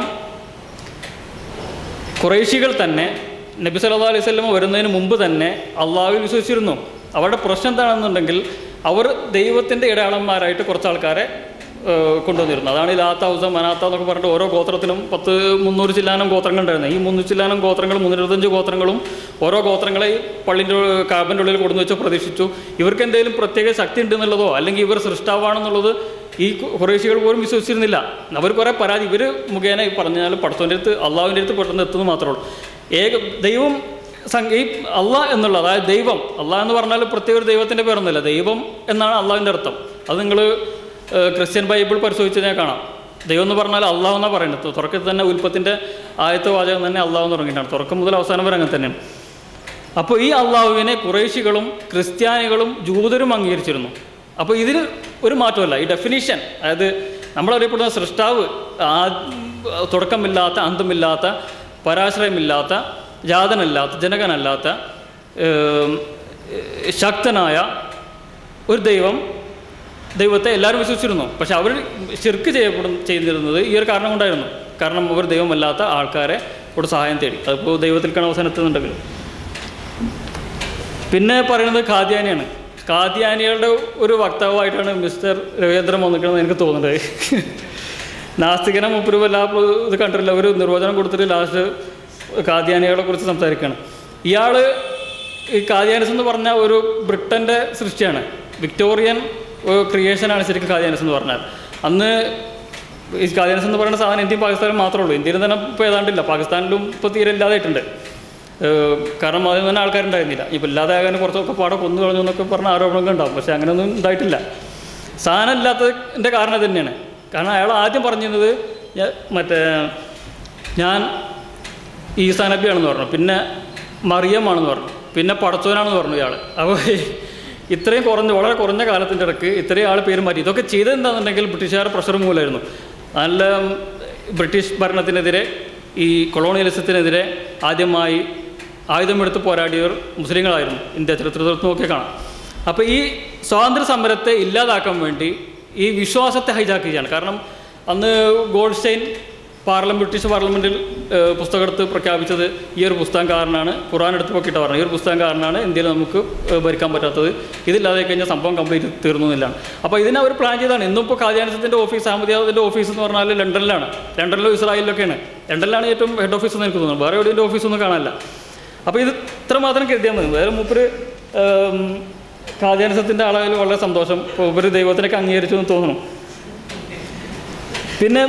കുറേശികൾ തന്നെ നബി സല്ലല്ലാഹു അലൈഹി വസല്ലം വരുന്നതിന് മുമ്പ് തന്നെ അള്ളാഹുവിൽ വിശ്വസിച്ചിരുന്നു അവരുടെ പ്രശ്നം എന്താണെന്നുണ്ടെങ്കിൽ അവർ ദൈവത്തിൻ്റെ ഇടയാളന്മാരായിട്ട് കുറച്ച് ആൾക്കാരെ ഏഹ്, കൊണ്ടുവന്നിരുന്നു അതാണ് ഈ ലാത്ത ഹൗസ മനാത്ത എന്നൊക്കെ പറഞ്ഞിട്ട് ഓരോ ഗോത്രത്തിനും പത്ത് മുന്നൂറ് ചില്ലാനം ഗോത്രങ്ങൾ ഉണ്ടായിരുന്നു ഈ മുന്നൂറ് ചില്ലാനം ഗോത്രങ്ങൾ മുന്നൂറ്റഞ്ച് ഗോത്രങ്ങളും ഓരോ ഗോത്രങ്ങളെ ഈ പള്ളിൻ്റെ കാബിൻ്റെ ഉള്ളിൽ കൊടുന്നു വെച്ച് പ്രതീക്ഷിച്ചു ഇവർക്ക് എന്തെങ്കിലും പ്രത്യേക ശക്തി ഉണ്ടെന്നുള്ളതോ അല്ലെങ്കിൽ ഇവർ സൃഷ്ടാവാണെന്നുള്ളത് ഈ കുറേശികൾ പോലും വിശ്വസിച്ചിരുന്നില്ല അവർ കുറേ പരാതി ഇവർ മുഖേന ഈ പറഞ്ഞാൽ പടത്തോൻ്റെ അടുത്ത് അള്ളാഹുവിൻ്റെ അടുത്ത് പെട്ടെന്ന് എത്തുന്നത് മാത്രമേ ഉള്ളൂ ഏക ദൈവം സം- ഈ അള്ളാഹ് എന്നുള്ള അതായത് ദൈവം അള്ളാഹ് എന്ന് പറഞ്ഞാൽ പ്രത്യേക ഒരു ദൈവത്തിൻ്റെ പേരൊന്നുമില്ല ദൈവം എന്നാണ് അള്ളാഹുവിൻ്റെ അർത്ഥം അത് നിങ്ങൾ ഏഹ്, ക്രിസ്ത്യൻ ബൈബിൾ പരിശോധിച്ച് ഞാൻ കാണാം ദൈവം എന്ന് പറഞ്ഞാൽ അള്ളാഹു എന്നാണ് പറയുന്നത് തുറക്കത്തിൽ തന്നെ ഉൽപ്പത്തിൻ്റെ ആദ്യത്തെ വാചകം തന്നെ അള്ളാഹു എന്ന് തുടങ്ങിയിട്ടാണ് തുറക്കം മുതൽ അവസാനം വരെ അങ്ങനെ തന്നെയാണ് അപ്പോൾ ഈ അള്ളാഹുവിനെ കുറേശികളും ക്രിസ്ത്യാനികളും ജൂതരും അംഗീകരിച്ചിരുന്നു അപ്പോൾ ഇതിൽ ഒരു മാറ്റമല്ല ഈ ഡെഫിനിഷൻ അതായത് നമ്മളറിയപ്പെടുന്ന സൃഷ്ടാവ് ആ തുടക്കമില്ലാത്ത അന്തമില്ലാത്ത പരാശ്രയമില്ലാത്ത ജാതനല്ലാത്ത ജനകനല്ലാത്ത ഏം, ശക്തനായ ഒരു ദൈവം ദൈവത്തെ എല്ലാവരും വിശ്വസിച്ചിരുന്നു പക്ഷെ അവർ ശിർക്ക് ചെയ്യപ്പെടും ചെയ്തിരുന്നത് ഈ ഒരു കാരണം കൊണ്ടായിരുന്നു കാരണം അവർ ദൈവമല്ലാത്ത ആൾക്കാരെ കൂടെ സഹായം തേടി അതിപ്പോൾ ദൈവത്തിൽക്കാണ് അവസാനം എത്തുന്നുണ്ടെങ്കിൽ പിന്നെ പറയുന്നത് ഖാദ്യാനിയാണ് ഖാദ്യാനികളുടെ ഒരു വക്താവായിട്ടാണ് മിസ്റ്റർ രവീന്ദ്രൻ വന്നിരിക്കുന്നത് എനിക്ക് തോന്നുന്നത് നാസ്തികനെ മുപ്പര് വല്ല ഇത് കണ്ടിട്ടില്ല ഒരു നിർവചനം കൊടുത്തിട്ട് ലാസ്റ്റ് ഖാദ്യാനികളെ കുറിച്ച് സംസാരിക്കുകയാണ് ഇയാൾ ഈ ഖാദ്യാനിസ് എന്ന് പറഞ്ഞ ഒരു ബ്രിട്ടൻ്റെ സൃഷ്ടിയാണ് വിക്ടോറിയൻ ക്രിയേഷനാണ് ശരിക്കും ഖാദ്യാനിസ് എന്ന് പറഞ്ഞാൽ അന്ന് ഈ ഖാദ്യാനിസ് എന്ന് പറയുന്ന സാധനം ഇന്ത്യയും പാകിസ്ഥാനും മാത്രമേ ഉള്ളൂ ഇന്ത്യയിൽ തന്നെ ഇപ്പോൾ ഏതാണ്ടില്ല പാകിസ്ഥാനിലും ഇപ്പോൾ തീരെ ഇല്ലാതായിട്ടുണ്ട് ഏഹ് കാരണം അതിൽ തന്നെ ആൾക്കാരുണ്ടായിരുന്നില്ല ഇപ്പോൾ ഇല്ലാതാകാൻ കുറച്ചൊക്കെ പാടെ കൊന്നു കളഞ്ഞു എന്നൊക്കെ പറഞ്ഞ ആരോപണങ്ങൾ ഉണ്ടാവും പക്ഷേ അങ്ങനെയൊന്നും ഉണ്ടായിട്ടില്ല സാധനം ഇല്ലാത്തതിൻ്റെ കാരണം ഇത് തന്നെയാണ് കാരണം അയാൾ ആദ്യം പറഞ്ഞിരുന്നത് ഞാൻ- മറ്റേ ഞാൻ ഈസാ നബിയാണെന്ന് പറഞ്ഞു പിന്നെ മറിയമാണെന്ന് പറഞ്ഞു പിന്നെ പടച്ചോനാണെന്ന് പറഞ്ഞു ഇയാൾ അപ്പോൾ ഇത്രയും കുറഞ്ഞ വളരെ കുറഞ്ഞ കാലത്തിൻ്റെ ഇടയ്ക്ക് ഇത്രയും ആൾ പേര് മാറ്റി ഇതൊക്കെ ചെയ്തത് എന്താണെന്നുണ്ടെങ്കിൽ ബ്രിട്ടീഷുകാർ പ്രഷർ മൂലമായിരുന്നു നല്ല ബ്രിട്ടീഷ് ഭരണത്തിനെതിരെ ഈ കൊളോണിയലിസത്തിനെതിരെ ആദ്യമായി ആയുധമെടുത്ത് പോരാടിയവർ മുസ്ലിങ്ങളായിരുന്നു ഇന്ത്യ ചരിത്രത്തിൽ നോക്കിയാൽ കാണാം അപ്പോൾ ഈ സ്വാതന്ത്ര്യ സമരത്തെ ഇല്ലാതാക്കാൻ വേണ്ടി ഈ വിശ്വാസത്തെ ഹൈജാക്ക് ചെയ്യുകയാണ് കാരണം അന്ന് ഗോൾഡ്സ്റ്റൈൻ പാർലമെന്റ് ബ്രിട്ടീഷ് പാർലമെൻറ്റിൽ ഏഹ്, പുസ്തകം എടുത്ത് പ്രഖ്യാപിച്ചത് ഈ ഒരു പുസ്തകം കാരണമാണ് ഖുറാൻ എടുത്ത് പൊക്കിയിട്ട് പറഞ്ഞു ഈ ഒരു പുസ്തകം കാരണമാണ് ഇന്ത്യയിൽ നമുക്ക് ഏഹ്, ഭരിക്കാൻ പറ്റാത്തത് ഇതില്ലാതെ കഴിഞ്ഞാൽ സംഭവം കംപ്ലീറ്റ് തീർന്നു എന്നില്ലാണ് അപ്പോൾ ഇതിനെ അവർ പ്ലാൻ ചെയ്താണ് ഇന്നും ഇപ്പോൾ ഖാദിയാനസത്തിൻ്റെ ഓഫീസ് അഹമ്മദിയാബാദിൻ്റെ ഓഫീസ് എന്ന് പറഞ്ഞാൽ ലണ്ടനിലാണ് ലണ്ടനിലോ ഇസ്രായേലിലൊക്കെയാണ് ലണ്ടനിലാണ് ഏറ്റവും ഹെഡ് ഓഫീസ് എന്ന് എനിക്ക് തോന്നുന്നു വേറെ എവിടെയും ഓഫീസൊന്നും കാണാനില്ല അപ്പോൾ ഇത് ഇത്ര മാത്രം കരുതിയാൽ മതി വേറെ മൂപ്പര് ഖാദിയാനസത്തിൻ്റെ ആളായാൽ വളരെ സന്തോഷം മൂപ്പര് ദൈവത്തിനൊക്കെ അംഗീകരിച്ചു എന്ന് തോന്നുന്നു പിന്നെ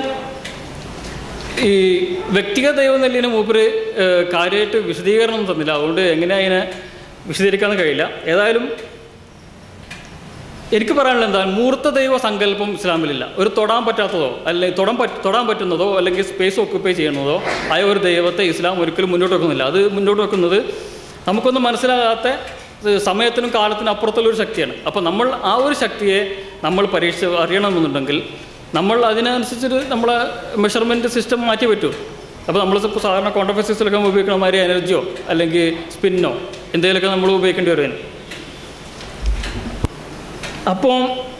ഈ വ്യക്തിഗത ദൈവം എന്നുള്ളതിന് മൂപ്പര് ഏഹ്, കാര്യമായിട്ട് വിശദീകരണം തന്നില്ല അതുകൊണ്ട് എങ്ങനെ അതിനെ വിശദീകരിക്കാനും കഴിയില്ല ഏതായാലും എനിക്ക് പറയാനുള്ളത് എന്താ മൂർത്ത ദൈവ സങ്കല്പം ഇസ്ലാമിലില്ല ഒരു തൊടാൻ പറ്റാത്തതോ അല്ലെങ്കിൽ തൊടാൻ പറ്റ തൊടാൻ പറ്റുന്നതോ അല്ലെങ്കിൽ സ്പേസ് ഓക്യുപ്പൈ ചെയ്യുന്നതോ ആയ ഒരു ദൈവത്തെ ഇസ്ലാം ഒരിക്കലും മുന്നോട്ട് വെക്കുന്നില്ല അത് മുന്നോട്ട് വെക്കുന്നത് നമുക്കൊന്നും മനസ്സിലാകാത്ത ഏഹ്, സമയത്തിനും കാലത്തിനും അപ്പുറത്തുള്ള ഒരു ശക്തിയാണ് അപ്പോൾ നമ്മൾ ആ ഒരു ശക്തിയെ നമ്മൾ പരീക്ഷ അറിയണമെന്നുണ്ടെങ്കിൽ നമ്മൾ അതിനനുസരിച്ചൊരു നമ്മളെ മെഷർമെൻറ്റ് സിസ്റ്റം മാറ്റി പറ്റൂ അപ്പോൾ നമ്മൾ ഇപ്പോൾ സാധാരണ ക്വാണ്ടം ഫിസിക്സിലൊക്കെ ഉപയോഗിക്കുന്ന മാതിരി എനർജിയോ അല്ലെങ്കിൽ സ്പിന്നോ എന്തെങ്കിലുമൊക്കെ നമ്മൾ ഉപയോഗിക്കേണ്ടി വരും അതിന്. അപ്പോൾ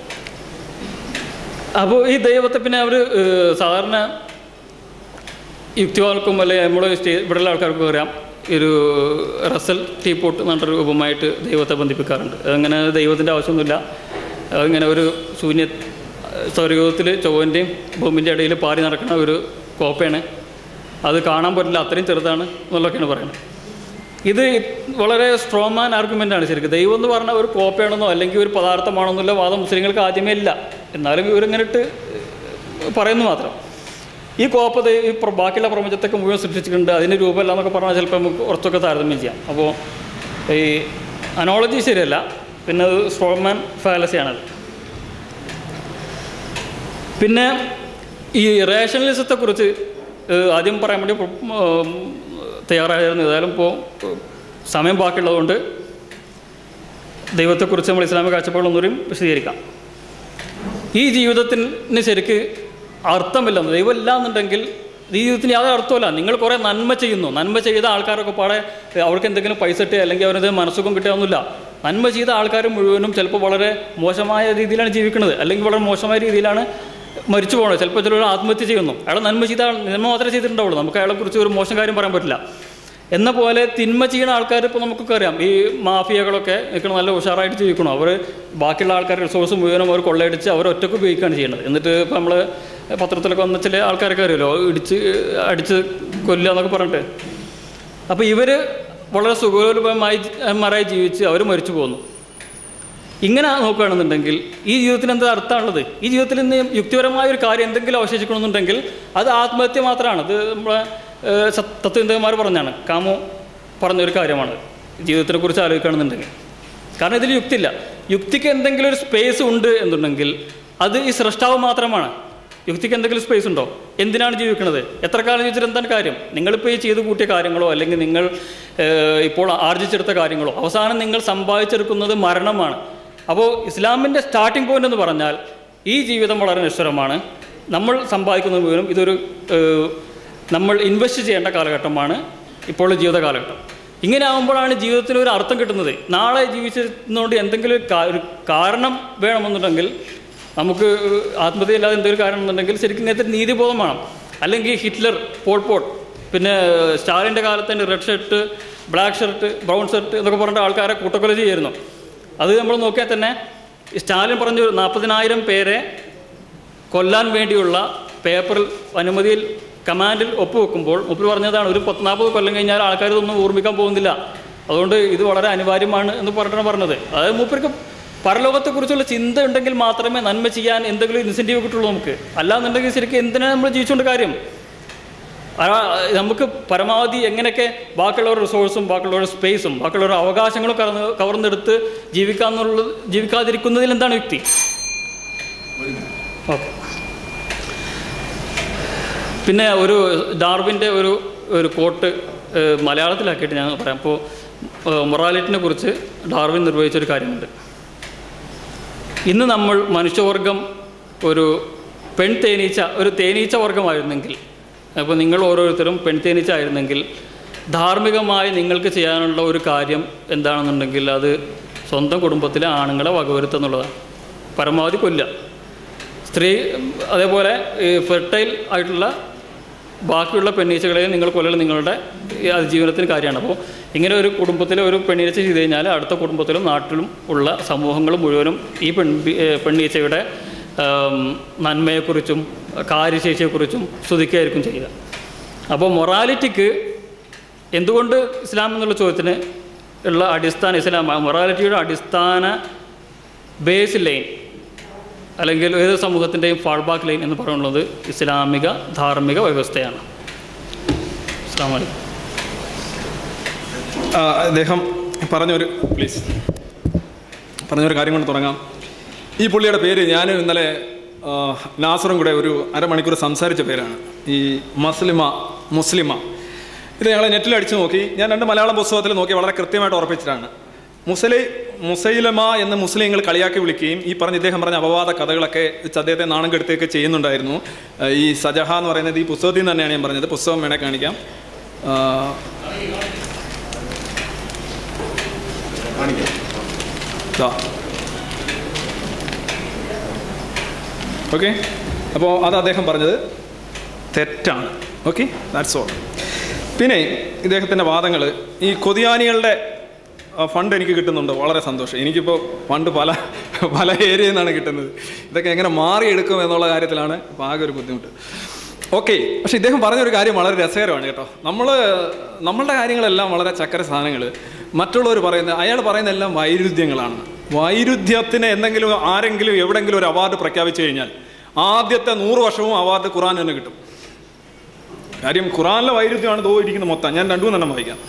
അപ്പോൾ ഈ ദൈവത്തെ പിന്നെ അവർ സാധാരണ യുക്തിവാൾക്കും അല്ലെങ്കിൽ നമ്മുടെ സ്റ്റേ ഇവിടെയുള്ള ആൾക്കാർക്കും അറിയാം ഒരു റസൽ ടീപ്പോട്ട് എന്ന് പറഞ്ഞൊരു ഉപമായിട്ട് ദൈവത്തെ ബന്ധിപ്പിക്കാറുണ്ട് അങ്ങനെ ദൈവത്തിൻ്റെ ആവശ്യമൊന്നുമില്ല ഇങ്ങനെ ഒരു ശൂന്യ സൗരയൂഥത്തിൽ ചൊവ്വൻ്റെയും ഭൂമിൻ്റെ ഇടയിൽ പാറി നടക്കുന്ന ഒരു കോപ്പയാണ് അത് കാണാൻ പറ്റില്ല അത്രയും ചെറുതാണ് എന്നുള്ളതൊക്കെയാണ് പറയുന്നത് ഇത് വളരെ സ്ട്രോമാൻ ആർഗ്യുമെൻ്റാണ് ശരിക്കും ദൈവം എന്ന് പറഞ്ഞാൽ ഒരു കോപ്പയാണെന്നോ അല്ലെങ്കിൽ ഒരു പദാർത്ഥമാണെന്നുള്ള വാദം മുസ്ലിങ്ങൾക്ക് ആദ്യമേ ഇല്ല എന്നാലും ഇവരിങ്ങനെ ഇട്ട് പറയുന്നു മാത്രം ഈ കോപ്പ ദൈ- ഈ പ്ര- ബാക്കിയുള്ള പ്രപഞ്ചത്തൊക്കെ മുഴുവൻ സൃഷ്ടിച്ചിട്ടുണ്ട് അതിന് രൂപമല്ല എന്നൊക്കെ പറഞ്ഞാൽ ചിലപ്പോൾ നമുക്ക് കുറച്ചൊക്കെ താരതമ്യം ചെയ്യാം അപ്പോൾ ഈ അനോളജി ശരിയല്ല പിന്നെ അത് സ്ട്രോമാൻ ഫാലസിയാണത് പിന്നെ ഈ റേഷണലിസത്തെക്കുറിച്ച് ഏഹ്, ആദ്യം പറയാൻ വേണ്ടി പ്ര- ഉം, തയ്യാറായിരുന്നു ഏതായാലും ഇപ്പോൾ സമയം ബാക്കിയുള്ളതുകൊണ്ട് ദൈവത്തെക്കുറിച്ച് നമ്മൾ ഇസ്ലാമിക കാഴ്ചപ്പാടുള്ളവരും വിശദീകരിക്കാം ഈ ജീവിതത്തിന് ശരിക്ക് അർത്ഥമില്ല ദൈവം ഇല്ല എന്നുണ്ടെങ്കിൽ ഈ ജീവിതത്തിന് യാതൊരു അർത്ഥമില്ല നിങ്ങൾ കുറേ നന്മ ചെയ്യുന്നു നന്മ ചെയ്ത ആൾക്കാരൊക്കെ പാടെ ഏഹ്, അവർക്ക് എന്തെങ്കിലും പൈസ കിട്ടുക അല്ലെങ്കിൽ അവരത് മനസ്സുഖം കിട്ടുകയൊന്നുമില്ല നന്മ ചെയ്ത ആൾക്കാർ മുഴുവനും ചിലപ്പോൾ വളരെ മോശമായ രീതിയിലാണ് ജീവിക്കുന്നത് അല്ലെങ്കിൽ വളരെ മോശമായ രീതിയിലാണ് മരിച്ചു പോകുന്നത് ചിലപ്പോൾ ചിലർ ആത്മഹത്യ ചെയ്യുന്നു അയാൾ നന്മ ചെയ്ത ആൾ നന്മ മാത്രമേ ചെയ്തിട്ടുണ്ടാവുള്ളൂ നമുക്ക് അയാളെക്കുറിച്ച് ഒരു മോശം കാര്യം പറയാൻ പറ്റില്ല എന്ന പോലെ തിന്മ ചെയ്യുന്ന ആൾക്കാർ ഇപ്പോൾ നമുക്കൊക്കെ അറിയാം ഈ മാഫിയകളൊക്കെ നിൽക്കണം നല്ല ഉഷാറായിട്ട് ജീവിക്കണം അവർ ബാക്കിയുള്ള ആൾക്കാർ റിസോഴ്സ് മുഴുവനും അവർ കൊള്ളയടിച്ച് അവർ ഒറ്റക്ക് ഉപയോഗിക്കുകയാണ് ചെയ്യുന്നത് എന്നിട്ട് ഇപ്പോൾ നമ്മൾ പത്രത്തിലൊക്കെ വന്ന ചില ആൾക്കാരൊക്കെ അറിയുമല്ലോ ഇടിച്ച് അടിച്ച് കൊല്ലുക എന്നൊക്കെ പറഞ്ഞിട്ട് അപ്പോൾ ഇവർ വളരെ സുഖോപരമായി മറായി ജീവിച്ച് അവർ മരിച്ചു പോകുന്നു ഇങ്ങനെ നോക്കുകയാണെന്നുണ്ടെങ്കിൽ ഈ ജീവിതത്തിന് എന്താ അർത്ഥമുള്ളത് ഈ ജീവിതത്തിൽ നിന്ന് യുക്തിപരമായ ഒരു കാര്യം എന്തെങ്കിലും അവശേഷിക്കണമെന്നുണ്ടെങ്കിൽ അത് ആത്മഹത്യ മാത്രമാണ് അത് നമ്മളെ ഏഹ്, സത്- തത്വചിന്തകന്മാർ പറഞ്ഞാണ് കാമു പറഞ്ഞൊരു കാര്യമാണ് ജീവിതത്തിനെക്കുറിച്ച് ആലോചിക്കുകയാണെന്നുണ്ടെങ്കിൽ കാരണം ഇതിൽ യുക്തിയില്ല യുക്തിക്ക് എന്തെങ്കിലും ഒരു സ്പേസ് ഉണ്ട് എന്നുണ്ടെങ്കിൽ അത് ഈ സൃഷ്ടാവ് മാത്രമാണ് യുക്തിക്ക് എന്തെങ്കിലും സ്പേസ് ഉണ്ടോ എന്തിനാണ് ജീവിക്കുന്നത് എത്ര കാലം ജീവിച്ചിട്ട് എന്താണ് കാര്യം നിങ്ങളിപ്പോൾ ഈ ചെയ്തു കൂട്ടിയ കാര്യങ്ങളോ അല്ലെങ്കിൽ നിങ്ങൾ ഏഹ്, ഇപ്പോൾ ആർജിച്ചെടുത്ത കാര്യങ്ങളോ അവസാനം നിങ്ങൾ സമ്പാദിച്ചെടുക്കുന്നത് മരണമാണ് അപ്പോൾ ഇസ്ലാമിൻ്റെ സ്റ്റാർട്ടിംഗ് പോയിന്റ് എന്ന് പറഞ്ഞാൽ ഈ ജീവിതം വളരെ നിശ്ചലമാണ് നമ്മൾ സമ്പാദിക്കുന്നത് മുഴുവനും ഇതൊരു ഏഹ്, നമ്മൾ ഇൻവെസ്റ്റ് ചെയ്യേണ്ട കാലഘട്ടമാണ് ഇപ്പോൾ ജീവിത കാലഘട്ടം ഇങ്ങനെ ആകുമ്പോഴാണ് ജീവിതത്തിന് ഒരു അർത്ഥം കിട്ടുന്നത് നാളെ ജീവിച്ചതുകൊണ്ട് എന്തെങ്കിലും ഒരു കാ- ഒരു കാരണം വേണമെന്നുണ്ടെങ്കിൽ നമുക്ക് ആത്മഹത്യ ഇല്ലാതെ എന്തെങ്കിലും കാരണം ഉണ്ടെങ്കിൽ ശരിക്കും ഇങ്ങനത്തെ ഒരു നീതിബോധം വേണം അല്ലെങ്കിൽ ഹിറ്റ്ലർ പോൾപോട്ട് പിന്നെ സ്റ്റാലിൻ്റെ കാലത്ത് തന്നെ red shirt black shirt brown shirt എന്നൊക്കെ പറഞ്ഞിട്ട് ആൾക്കാരെ കൂട്ടക്കൊല ചെയ്യായിരുന്നു അത് നമ്മൾ നോക്കിയാൽ തന്നെ സ്റ്റാലിൻ പറഞ്ഞു നാൽപ്പതിനായിരം പേരെ കൊല്ലാൻ വേണ്ടിയുള്ള പേപ്പറിൽ അനുമതിയിൽ കമാൻഡിൽ ഒപ്പുവെക്കുമ്പോൾ മുപ്പിൽ പറഞ്ഞതാണ് ഒരു പത്ത് നാൽപ്പത് കൊല്ലം കഴിഞ്ഞാൽ ആൾക്കാർ ഇതൊന്നും ഓർമ്മിക്കാൻ പോകുന്നില്ല അതുകൊണ്ട് ഇത് വളരെ അനിവാര്യമാണ് എന്ന് പറഞ്ഞിട്ടാണ് പറഞ്ഞത് അതായത് മൂപ്പർക്ക് പരലോകത്തെക്കുറിച്ചുള്ള ചിന്ത ഉണ്ടെങ്കിൽ മാത്രമേ നന്മ ചെയ്യാൻ എന്തെങ്കിലും ഇൻസെൻറ്റീവ് കിട്ടുള്ളൂ നമുക്ക് അല്ലാന്നുണ്ടെങ്കിൽ ശരിക്കും എന്തിനാണ് നമ്മൾ ജീവിച്ചുകൊണ്ട് കാര്യം ആ, നമുക്ക് പരമാവധി എങ്ങനെയൊക്കെ ബാക്കിയുള്ളവരുടെ റിസോഴ്സും ബാക്കിയുള്ളവരുടെ സ്പേസും ബാക്കിയുള്ളവരുടെ അവകാശങ്ങളും കറന്ന് കവർന്നെടുത്ത് ജീവിക്കാന്നുള്ളത് ജീവിക്കാതിരിക്കുന്നതിൽ എന്താണ് യുക്തി ഓക്കെ പിന്നെ ഒരു ഡാർവിൻ്റെ ഒരു ഒരു കോട്ട് ഏഹ്, മലയാളത്തിലാക്കിയിട്ട് ഞാൻ പറയാം അപ്പോൾ മൊറാലിറ്റിനെ കുറിച്ച് ഡാർവിൻ നിർവഹിച്ചൊരു കാര്യമുണ്ട് ഇന്ന് നമ്മൾ മനുഷ്യവർഗം ഒരു പെൺ തേനീച്ച ഒരു തേനീച്ച വർഗമായിരുന്നെങ്കിൽ അപ്പോൾ നിങ്ങൾ ഓരോരുത്തരും പെൺ തേനീച്ച ആയിരുന്നെങ്കിൽ ധാർമ്മികമായി നിങ്ങൾക്ക് ചെയ്യാനുള്ള ഒരു കാര്യം എന്താണെന്നുണ്ടെങ്കിൽ അത് സ്വന്തം കുടുംബത്തിലെ ആണുങ്ങളെ വകവരുത്തുക എന്നുള്ളതാണ് പരമാവധി കൊല്ലുക സ്ത്രീ അതേപോലെ ഈ ഫെർട്ടൈൽ ആയിട്ടുള്ള ബാക്കിയുള്ള പെണ്ണീച്ചകളെ നിങ്ങൾ കൊല്ലൽ നിങ്ങളുടെ ഈ അതിജീവനത്തിന് കാര്യമാണ് അപ്പോൾ ഇങ്ങനെ ഒരു കുടുംബത്തിലെ ഒരു പെണ്ണീച്ച ചെയ്ത് കഴിഞ്ഞാൽ അടുത്ത കുടുംബത്തിലും നാട്ടിലും ഉള്ള സമൂഹങ്ങൾ മുഴുവനും ഈ പെൺ പെണ്ണീച്ചയുടെ ആം, നന്മയെക്കുറിച്ചും കാര്യശേഷിയെക്കുറിച്ചും സ്തുതിക്കുകയായിരിക്കും ചെയ്യുക അപ്പോൾ മൊറാലിറ്റിക്ക് എന്തുകൊണ്ട് ഇസ്ലാം എന്നുള്ള ചോദ്യത്തിന് ഉള്ള അടിസ്ഥാന ഇസ്ലാം മൊറാലിറ്റിയുടെ അടിസ്ഥാന ബേസ് ലൈൻ അല്ലെങ്കിൽ ഏത് സമൂഹത്തിൻ്റെയും ഫാൾബാക്ക് ലൈൻ എന്ന് പറയുന്നത് ഇസ്ലാമിക ധാർമ്മിക വ്യവസ്ഥയാണ് അസ്സാം വലൈക്കും ആ, അദ്ദേഹം പറഞ്ഞൊരു പ്ലീസ് പറഞ്ഞൊരു കാര്യം കൊണ്ട് തുടങ്ങാം ഈ പുള്ളിയുടെ പേര് ഞാൻ ഇന്നലെ ആ, നാസറും കൂടെ ഒരു അരമണിക്കൂർ സംസാരിച്ച പേരാണ് ഈ മസ്ലിമ മുസ്ലിമ ഇത് ഞങ്ങൾ നെറ്റിൽ അടിച്ചു നോക്കി ഞാൻ രണ്ട് മലയാളം പുസ്തകത്തിൽ നോക്കി വളരെ കൃത്യമായിട്ട് ഉറപ്പിച്ചിട്ടാണ് മുസലി മുസൈലമ എന്ന് മുസ്ലിങ്ങൾ കളിയാക്കി വിളിക്കുകയും ഈ പറഞ്ഞ ഇദ്ദേഹം പറഞ്ഞ അപവാദ കഥകളൊക്കെ വെച്ച് അദ്ദേഹത്തെ നാണം കെടുത്തുകയൊക്കെ ചെയ്യുന്നുണ്ടായിരുന്നു ആ, ഈ സജഹ എന്ന് പറയുന്നത് ഈ പുസ്തകത്തിൽ നിന്ന് തന്നെയാണ് ഞാൻ പറഞ്ഞത് പുസ്തകം വേണേൽ കാണിക്കാം ആ, ദാ. ഓക്കെ അപ്പോൾ അത് അദ്ദേഹം പറഞ്ഞത് തെറ്റാണ് ഓക്കെ ദാറ്റ്സ് ഓൾ പിന്നെ ഇദ്ദേഹത്തിൻ്റെ വാദങ്ങൾ ഈ കൊതിയാനികളുടെ ആ, ഫണ്ട് എനിക്ക് കിട്ടുന്നുണ്ട് വളരെ സന്തോഷം എനിക്കിപ്പോൾ ഫണ്ട് പല പല ഏരിയയിൽ നിന്നാണ് കിട്ടുന്നത് ഇതൊക്കെ എങ്ങനെ മാറിയെടുക്കും എന്നുള്ള കാര്യത്തിലാണ് ഇപ്പോൾ ആകെ ഒരു ബുദ്ധിമുട്ട് ഓക്കെ പക്ഷേ ഇദ്ദേഹം പറഞ്ഞൊരു കാര്യം വളരെ രസകരമാണ് കേട്ടോ നമ്മൾ നമ്മളുടെ കാര്യങ്ങളെല്ലാം വളരെ ചക്കര സാധനങ്ങൾ മറ്റുള്ളവർ പറയുന്ന അയാൾ പറയുന്ന എല്ലാം വൈരുദ്ധ്യങ്ങളാണ് വൈരുദ്ധ്യത്തിന് എന്തെങ്കിലും ആരെങ്കിലും എവിടെങ്കിലും ഒരു അവാർഡ് പ്രഖ്യാപിച്ചു കഴിഞ്ഞാൽ ആദ്യത്തെ നൂറ് വർഷവും അവാർഡ് ഖുറാൻ തന്നെ കിട്ടും കാര്യം ഖുറാനിലെ വൈരുദ്ധ്യമാണ് ദോ ഇരിക്കുന്നത് മൊത്തം ഞാൻ രണ്ടു മൂന്നെണ്ണം വായിക്കാം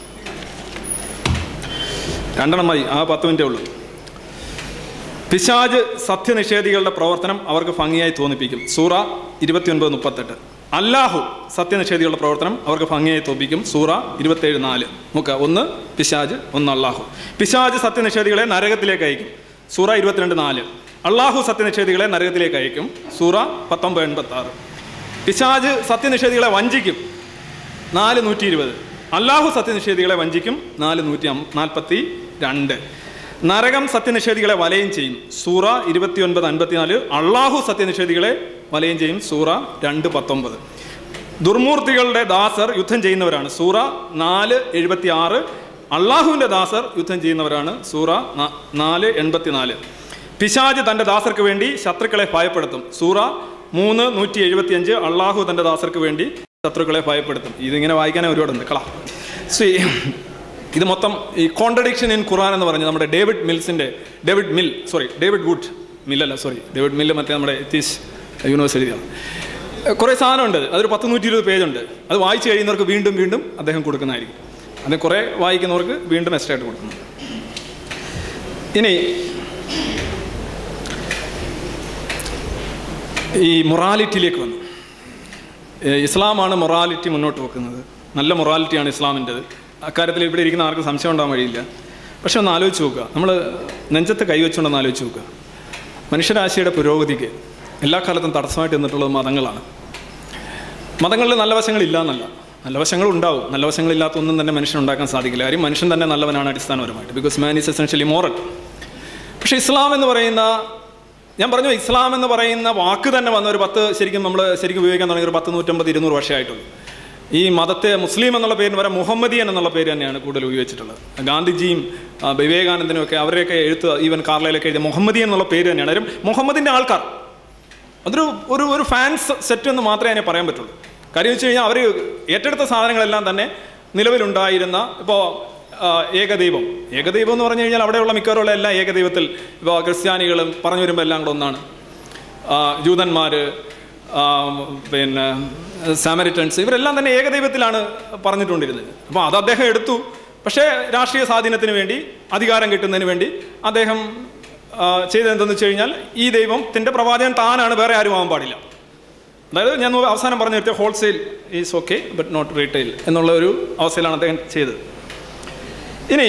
രണ്ടെണ്ണമായി ആ പത്ത് മിനിറ്റേ ഉള്ളൂ പിശാജ് സത്യനിഷേധികളുടെ പ്രവർത്തനം അവർക്ക് ഭംഗിയായി തോന്നിപ്പിക്കും സൂറ ഇരുപത്തിയൊൻപത് മുപ്പത്തെട്ട് അല്ലാഹു സത്യനിഷേധികളുടെ പ്രവർത്തനം അവർക്ക് ഭംഗിയായി തോന്നിപ്പിക്കും സൂറ ഇരുപത്തേഴ് നാല് നോക്കുക ഒന്ന് പിശാജ് ഒന്ന് അള്ളാഹു പിശാജ് സത്യനിഷേധികളെ നരകത്തിലേക്ക് അയക്കും സൂറ ഇരുപത്തിരണ്ട് നാല് അള്ളാഹു സത്യനിഷേധികളെ നരകത്തിലേക്ക് അയക്കും സൂറ പത്തൊമ്പത് എൺപത്തി ആറ് പിശാജ് സത്യനിഷേധികളെ വഞ്ചിക്കും നാല് നൂറ്റി ഇരുപത് അള്ളാഹു സത്യനിഷേധികളെ വഞ്ചിക്കും നാല് നൂറ്റി അം- നാൽപ്പത്തി രണ്ട് നരകം സത്യനിഷേധികളെ വലയം ചെയ്യും സൂറ ഇരുപത്തിയൊൻപത് അൻപത്തിനാല് അള്ളാഹു സത്യനിഷേധികളെ വലയം ചെയ്യും സൂറ രണ്ട് പത്തൊമ്പത് ദുർമൂർത്തികളുടെ ദാസർ യുദ്ധം ചെയ്യുന്നവരാണ് സൂറ നാല് എഴുപത്തി ആറ് അള്ളാഹുവിൻ്റെ ദാസർ യുദ്ധം ചെയ്യുന്നവരാണ് സൂറ ന- നാല് എൺപത്തിനാല് പിശാജ് തൻ്റെ ദാസർക്ക് വേണ്ടി ശത്രുക്കളെ ഭയപ്പെടുത്തും സൂറ മൂന്ന് നൂറ്റി എഴുപത്തിയഞ്ച് അള്ളാഹു തൻ്റെ ദാസർക്ക് വേണ്ടി ശത്രുക്കളെ ഭയപ്പെടുത്തും ഇതിങ്ങനെ വായിക്കാനേ ഒരുപാടുണ്ട് കള സി ഇത് മൊത്തം ഈ കോൺട്രഡിക്ഷൻ ഇൻ ഖുറാൻ എന്ന് പറഞ്ഞ് നമ്മുടെ ഡേവിഡ് മിൽസിൻ്റെ David Mill sorry David Wood മില്ലല്ല സോറി ഡേവിഡ് മില്ല് മറ്റേ നമ്മുടെ എത്തീസ് യൂണിവേഴ്സിറ്റിയാണ് കുറേ സാധനമുണ്ട് അതൊരു പത്ത് നൂറ്റി ഇരുപത് പേജുണ്ട് അത് വായിച്ചു കഴിയുന്നവർക്ക് വീണ്ടും വീണ്ടും അദ്ദേഹം കൊടുക്കുന്നതായിരിക്കും അത് കുറേ വായിക്കുന്നവർക്ക് വീണ്ടും എക്സ്ട്രാ ആയിട്ട് കൊടുക്കുന്നു ഇനി ഈ മൊറാലിറ്റിയിലേക്ക് വന്നു ഏ, ഇസ്ലാമാണ് മൊറാലിറ്റി മുന്നോട്ട് വെക്കുന്നത് നല്ല മൊറാലിറ്റിയാണ് ഇസ്ലാമിൻ്റെത് അക്കാര്യത്തിൽ ഇവിടെ ഇരിക്കുന്ന ആർക്കും സംശയം ഉണ്ടാകാൻ വഴിയില്ല പക്ഷെ ഒന്ന് ആലോചിച്ച് നോക്കുക നമ്മൾ നെഞ്ചത്ത് കൈവച്ചുകൊണ്ടൊന്ന് ആലോചിച്ച് നോക്കുക മനുഷ്യരാശിയുടെ പുരോഗതിക്ക് എല്ലാ കാലത്തും തടസ്സമായിട്ട് നിന്നിട്ടുള്ളത് മതങ്ങളാണ് മതങ്ങളിൽ നല്ല വശങ്ങളില്ല എന്നല്ല നല്ല വശങ്ങളും ഉണ്ടാവും നല്ല വശങ്ങളില്ലാത്ത ഒന്നും തന്നെ മനുഷ്യൻ ഉണ്ടാക്കാൻ സാധിക്കില്ല കാര്യം മനുഷ്യൻ തന്നെ നല്ലവനാണ് അടിസ്ഥാനപരമായിട്ട് because man is essentially moral പക്ഷേ ഇസ്ലാം എന്ന് പറയുന്ന ഞാൻ പറഞ്ഞു ഇസ്ലാം എന്ന് പറയുന്ന വാക്ക് തന്നെ വന്ന ഒരു പത്ത് ശരിക്കും നമ്മൾ ശരിക്കും ഉപയോഗിക്കാൻ തുടങ്ങിയ ഒരു പത്ത് നൂറ്റമ്പത് ഇരുന്നൂറ് വർഷമായിട്ടുള്ളൂ ഈ മതത്തെ മുസ്ലിം എന്നുള്ള പേരിന് വരെ മുഹമ്മദിയൻ എന്നുള്ള പേര് തന്നെയാണ് കൂടുതൽ ഉപയോഗിച്ചിട്ടുള്ളത് ഗാന്ധിജിയും ആ, വിവേകാനന്ദനും ഒക്കെ അവരെയൊക്കെ എഴുത്ത് ഈവൻ കാർലയിലൊക്കെ എഴുതിയ മുഹമ്മദിയൻ എന്നുള്ള പേര് തന്നെയാണ് കാര്യം മുഹമ്മദിൻ്റെ ആൾക്കാർ അതൊരു ഒരു ഒരു ഫാൻസ് സെറ്റ് എന്ന് മാത്രമേ അതിനെ പറയാൻ പറ്റുള്ളൂ കാര്യം വെച്ച് കഴിഞ്ഞാൽ അവർ ഏറ്റെടുത്ത സാധനങ്ങളെല്ലാം തന്നെ നിലവിലുണ്ടായിരുന്ന ഇപ്പോൾ ഏകദൈവം ഏകദൈവം എന്ന് പറഞ്ഞു കഴിഞ്ഞാൽ അവിടെയുള്ള മിക്കവാറുള്ള എല്ലാ ഏകദൈവത്തിൽ ഇപ്പോൾ ക്രിസ്ത്യാനികളും പറഞ്ഞു വരുമ്പോൾ എല്ലാം കൂടെ ഒന്നാണ് ആ, ജൂതന്മാര് ആ, പിന്നെ സാമരിറ്റൻസ് ഇവരെല്ലാം തന്നെ ഏകദൈവത്തിലാണ് പറഞ്ഞിട്ടുണ്ടിരുന്നത് അപ്പോൾ അത് അദ്ദേഹം എടുത്തു പക്ഷേ രാഷ്ട്രീയ സ്വാധീനത്തിന് വേണ്ടി അധികാരം കിട്ടുന്നതിന് വേണ്ടി അദ്ദേഹം ആ, ചെയ്തതെന്തെന്ന് വെച്ച് കഴിഞ്ഞാൽ ഈ ദൈവത്തിൻ്റെ പ്രവാചകൻ താനാണ് വേറെ ആരും ആവാൻ പാടില്ല അതായത് ഞാൻ മുമ്പ് അവസാനം പറഞ്ഞു നിർത്തിയ wholesale is okay but not retail എന്നുള്ള ഒരു അവസ്ഥയിലാണ് അദ്ദേഹം ചെയ്തത് ഇനി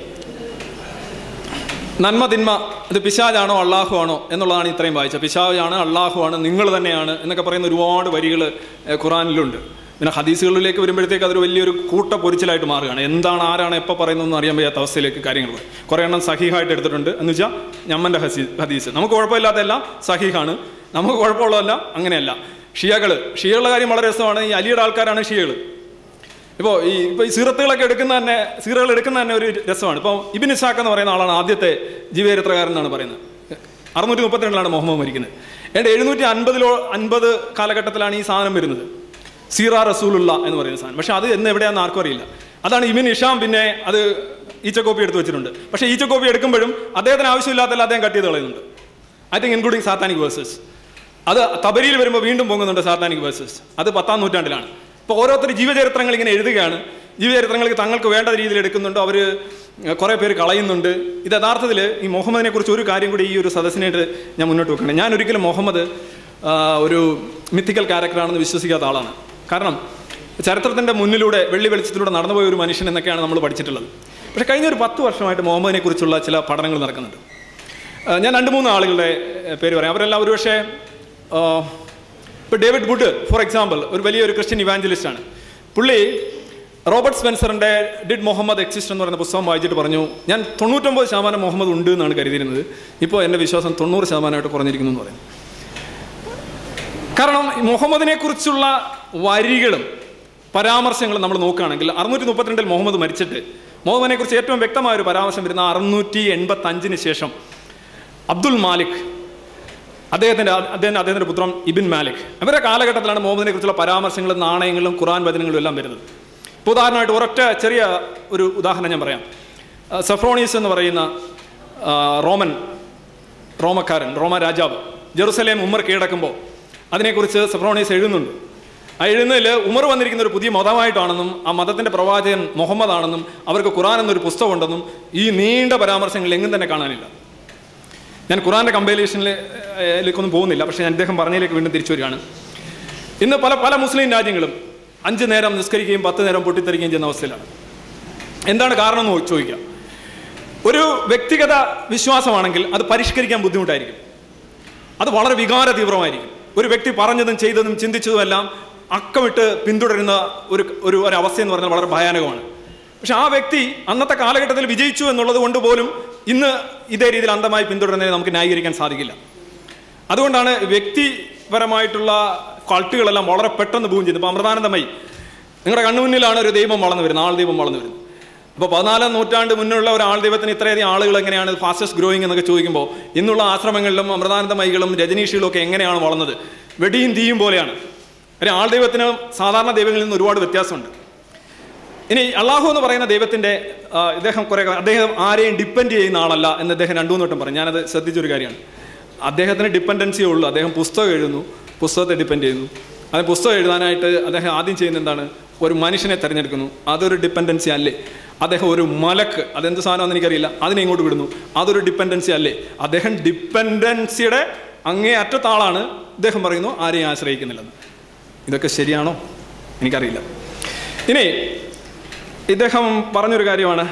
നന്മ തിന്മ ഇത് പിശാജാണോ അള്ളാഹു ആണോ എന്നുള്ളതാണ് ഇത്രയും വായിച്ചത് പിശാജാണ് അള്ളാഹു ആണ് നിങ്ങൾ തന്നെയാണ് എന്നൊക്കെ പറയുന്ന ഒരുപാട് വരികൾ ഖുറാനിലുണ്ട് പിന്നെ ഹദീസുകളിലേക്ക് വരുമ്പോഴത്തേക്ക് അതൊരു വലിയൊരു കൂട്ട പൊരിച്ചിലായിട്ട് മാറുകയാണ് എന്താണ് ആരാണ് എപ്പോൾ പറയുന്നതെന്ന് അറിയാൻ വയ്യാത്ത അവസ്ഥയിലേക്ക് കാര്യങ്ങൾ പോയി കുറേ എണ്ണം സഹീഹായിട്ട് എടുത്തിട്ടുണ്ട് എന്ന് വെച്ചാൽ ഞമ്മൻ്റെ ഹസീ ഹദീസ് നമുക്ക് കുഴപ്പമില്ലാത്തതെല്ലാം സഹീഹാണ് നമുക്ക് കുഴപ്പമുള്ളതെല്ലാം അങ്ങനെയല്ല ഷിയകൾ ഷിയകളുടെ കാര്യം വളരെ രസമാണ് ഈ അലിയുടെ ആൾക്കാരാണ് ഷിയകൾ ഇപ്പോൾ ഈ ഇപ്പോൾ ഈ സീറത്തുകളൊക്കെ എടുക്കുന്ന തന്നെ സീറകൾ എടുക്കുന്ന തന്നെ ഒരു രസമാണ് ഇപ്പോൾ ഇബിൻ ഇസാഖ് എന്ന് പറയുന്ന ആളാണ് ആദ്യത്തെ ജീവചരിത്രകാരൻ എന്നാണ് പറയുന്നത് അറുന്നൂറ്റി മുപ്പത്തിരണ്ടിലാണ് മുഹമ്മദ് മരിക്കുന്നത് ഏതാണ്ട് എഴുന്നൂറ്റി അൻപതിലോ അൻപത് കാലഘട്ടത്തിലാണ് ഈ സാധനം വരുന്നത് സീറ റസൂലുള്ള എന്ന് പറയുന്ന സാധനം പക്ഷേ അത് എന്ന് എവിടെയാണെന്ന് ആർക്കും അറിയില്ല അതാണ് ഇബിൻ ഇഷാം പിന്നെ അത് ഈച്ചക്കോപ്പി എടുത്ത് വെച്ചിട്ടുണ്ട് പക്ഷേ ഈച്ചക്കോപ്പി എടുക്കുമ്പോഴും അദ്ദേഹത്തിന് ആവശ്യമില്ലാത്തല്ല അദ്ദേഹം കട്ട് ചെയ്ത് കളയുന്നുണ്ട് I think including Satanic Verses അത് തബരിയിൽ വരുമ്പോൾ വീണ്ടും പൊങ്ങുന്നുണ്ട് സാത്താനിക് വേഴ്സസ് അത് പത്താം നൂറ്റാണ്ടിലാണ് ഇപ്പോൾ ഓരോരുത്തർ ജീവചരിത്രങ്ങൾ ഇങ്ങനെ എഴുതുകയാണ് ജീവചരിത്രങ്ങൾക്ക് തങ്ങൾക്ക് വേണ്ട രീതിയിൽ എടുക്കുന്നുണ്ട് അവർ കുറേ പേര് കളയുന്നുണ്ട് ഇത് യഥാർത്ഥത്തിൽ ഈ മുഹമ്മദിനെ കുറിച്ച് ഒരു കാര്യം കൂടി ഈ ഒരു സദസ്സിനായിട്ട് ഞാൻ മുന്നോട്ട് വെക്കണം ഞാൻ ഒരിക്കലും മുഹമ്മദ് ആ, ഒരു മിത്തിക്കൽ ക്യാരക്ടറാണെന്ന് വിശ്വസിക്കാത്ത ആളാണ് കാരണം ചരിത്രത്തിൻ്റെ മുന്നിലൂടെ വെള്ളി വെളിച്ചത്തിലൂടെ നടന്നുപോയ ഒരു മനുഷ്യൻ എന്നൊക്കെയാണ് നമ്മൾ പഠിച്ചിട്ടുള്ളത് പക്ഷേ കഴിഞ്ഞ ഒരു പത്ത് വർഷമായിട്ട് മുഹമ്മദിനെ കുറിച്ചുള്ള ചില പഠനങ്ങൾ നടക്കുന്നുണ്ട് ആ, ഞാൻ രണ്ട് മൂന്ന് ആളുകളുടെ ഏ, പേര് പറയാം അവരെല്ലാം ഒരുപക്ഷെ ഇപ്പോൾ ഡേവിഡ് വുഡ് ഫോർ എക്സാമ്പിൾ ഒരു വലിയൊരു ക്രിസ്ത്യൻ ഇവാഞ്ചലിസ്റ്റ് ആണ് പുള്ളി റോബർട്ട് സ്പെൻസറിൻ്റെ ഡിഡ് മുഹമ്മദ് എക്സിസ്റ്റ് എന്ന് പറയുന്ന പുസ്തകം വായിച്ചിട്ട് പറഞ്ഞു ഞാൻ തൊണ്ണൂറ്റൊമ്പത് ശതമാനം മുഹമ്മദ് ഉണ്ട് എന്നാണ് കരുതിയിരുന്നത് ഇപ്പോൾ എൻ്റെ വിശ്വാസം തൊണ്ണൂറ് ശതമാനമായിട്ട് കുറഞ്ഞിരിക്കുന്നു എന്ന് പറയുന്നു കാരണം ഈ മുഹമ്മദിനെ കുറിച്ചുള്ള വരികളും പരാമർശങ്ങളും നമ്മൾ നോക്കുകയാണെങ്കിൽ അറുന്നൂറ്റി മുപ്പത്തിരണ്ടിൽ മുഹമ്മദ് മരിച്ചിട്ട് മുഹമ്മദിനെ കുറിച്ച് ഏറ്റവും വ്യക്തമായ ഒരു പരാമർശം വരുന്ന അറുന്നൂറ്റി എൺപത്തി അഞ്ചിന് ശേഷം അബ്ദുൽ മാലിക് അദ്ദേഹത്തിൻ്റെ അദ്ദേഹം അദ്ദേഹത്തിൻ്റെ പുത്രം ഇബിൻ മാലിക് അവരുടെ കാലഘട്ടത്തിലാണ് മുഹമ്മദിനെ കുറിച്ചുള്ള പരാമർശങ്ങളും നാണയങ്ങളും ഖുറാൻ വചനങ്ങളും എല്ലാം വരുന്നത് ഇപ്പോൾ ഉദാഹരണമായിട്ട് ഒരൊറ്റ ചെറിയ ഒരു ഉദാഹരണം ഞാൻ പറയാം ആ, സെഫ്രോണീസ് എന്ന് പറയുന്ന ആ, റോമൻ റോമക്കാരൻ റോമ രാജാവ് ജെറുസലേം ഉമ്മർ കീഴടക്കുമ്പോൾ അതിനെക്കുറിച്ച് സെഫ്രോണീസ് എഴുതുന്നുണ്ട് ആ എഴുതുന്നതിൽ ഉമർ വന്നിരിക്കുന്ന ഒരു പുതിയ മതമായിട്ടാണെന്നും ആ മതത്തിൻ്റെ പ്രവാചകൻ മുഹമ്മദ് ആണെന്നും അവർക്ക് ഖുറാൻ എന്നൊരു പുസ്തകമുണ്ടെന്നും ഈ നീണ്ട പരാമർശങ്ങളിൽ എങ്ങും തന്നെ കാണാനില്ല ഞാൻ ഖുറാൻ്റെ കമ്പൈലേഷനിലേക്കൊന്നും പോകുന്നില്ല പക്ഷേ ഞാൻ അദ്ദേഹം പറഞ്ഞതിലേക്ക് വീണ്ടും തിരിച്ചു വരികയാണ് ഇന്ന് പല പല മുസ്ലിം രാജ്യങ്ങളും അഞ്ച് നേരം നിസ്കരിക്കുകയും പത്ത് നേരം പൊട്ടിത്തെറിക്കുകയും ചെയ്യുന്ന അവസ്ഥയിലാണ് എന്താണ് കാരണം എന്ന് ചോദിക്കാം ഒരു വ്യക്തിഗത വിശ്വാസമാണെങ്കിൽ അത് പരിഷ്കരിക്കാൻ ബുദ്ധിമുട്ടായിരിക്കും അത് വളരെ വികാര തീവ്രമായിരിക്കും ഒരു വ്യക്തി പറഞ്ഞതും ചെയ്തതും ചിന്തിച്ചതുമെല്ലാം അക്കമിട്ട് പിന്തുടരുന്ന ഒരു ഒരു ഒരു അവസ്ഥ എന്ന് പറഞ്ഞാൽ വളരെ ഭയാനകമാണ് പക്ഷെ ആ വ്യക്തി അന്നത്തെ കാലഘട്ടത്തിൽ വിജയിച്ചു എന്നുള്ളത് കൊണ്ട് പോലും ഇന്ന് ഇതേ രീതിയിൽ അന്ധമായി പിന്തുടരുന്നതിനെ നമുക്ക് ന്യായീകരിക്കാൻ സാധിക്കില്ല അതുകൊണ്ടാണ് വ്യക്തിപരമായിട്ടുള്ള കൾട്ടുകളെല്ലാം വളരെ പെട്ടെന്ന് ബൂം ചെയ്യുന്നത് ഇപ്പോൾ അമൃതാനന്ദമയി നിങ്ങളുടെ കണ്ണുമുന്നിലാണ് ഒരു ദൈവം വളർന്നു വരുന്നത് ആൾ ദൈവം വളർന്നു വരുന്നത് അപ്പോൾ പതിനാലാം നൂറ്റാണ്ട് മുന്നുള്ള ഒരു ആൾ ദൈവത്തിന് ഇത്രയധികം ആളുകൾ എങ്ങനെയാണ് ഫാസ്റ്റസ്റ്റ് ഗ്രോയിങ് എന്നൊക്കെ ചോദിക്കുമ്പോൾ ഇന്നുള്ള ആശ്രമങ്ങളിലും അമൃതാനന്ദമയികളും രജനീഷികളും ഒക്കെ എങ്ങനെയാണ് വളർന്നത് വെടിയും തീയും പോലെയാണ് ഒരു ആൾ ദൈവത്തിന് സാധാരണ ദൈവങ്ങളിൽ നിന്ന് ഒരുപാട് വ്യത്യാസമുണ്ട് ഇനി അള്ളാഹു എന്ന് പറയുന്ന ദൈവത്തിൻ്റെ ആ, ഇദ്ദേഹം കുറേ അദ്ദേഹം ആരെയും ഡിപ്പെൻഡ് ചെയ്യുന്ന ആളല്ല എന്ന് അദ്ദേഹം രണ്ടു മൂന്ന് വട്ടം പറഞ്ഞു ഞാനത് ശ്രദ്ധിച്ചൊരു കാര്യമാണ് അദ്ദേഹത്തിന് ഡിപ്പെൻഡൻസിയേ ഉള്ളൂ അദ്ദേഹം പുസ്തകം എഴുതുന്നു പുസ്തകത്തെ ഡിപ്പെൻഡ് ചെയ്യുന്നു അത് പുസ്തകം എഴുതാനായിട്ട് അദ്ദേഹം ആദ്യം ചെയ്യുന്ന എന്താണ് ഒരു മനുഷ്യനെ തിരഞ്ഞെടുക്കുന്നു അതൊരു ഡിപ്പെൻഡൻസി അല്ലേ അദ്ദേഹം ഒരു മലക്ക് അതെന്ത് സാധനമാണെന്ന് എനിക്കറിയില്ല അതിനെ ഇങ്ങോട്ട് വിടുന്നു അതൊരു ഡിപ്പെൻഡൻസി അല്ലേ അദ്ദേഹം ഡിപ്പെൻഡൻസിയുടെ അങ്ങേ അറ്റത്ത ആളാണ് ഇദ്ദേഹം പറയുന്നു ആരെയും ആശ്രയിക്കുന്നില്ലെന്ന് ഇതൊക്കെ ശരിയാണോ എനിക്കറിയില്ല ഇനി ഇദ്ദേഹം പറഞ്ഞൊരു കാര്യമാണ്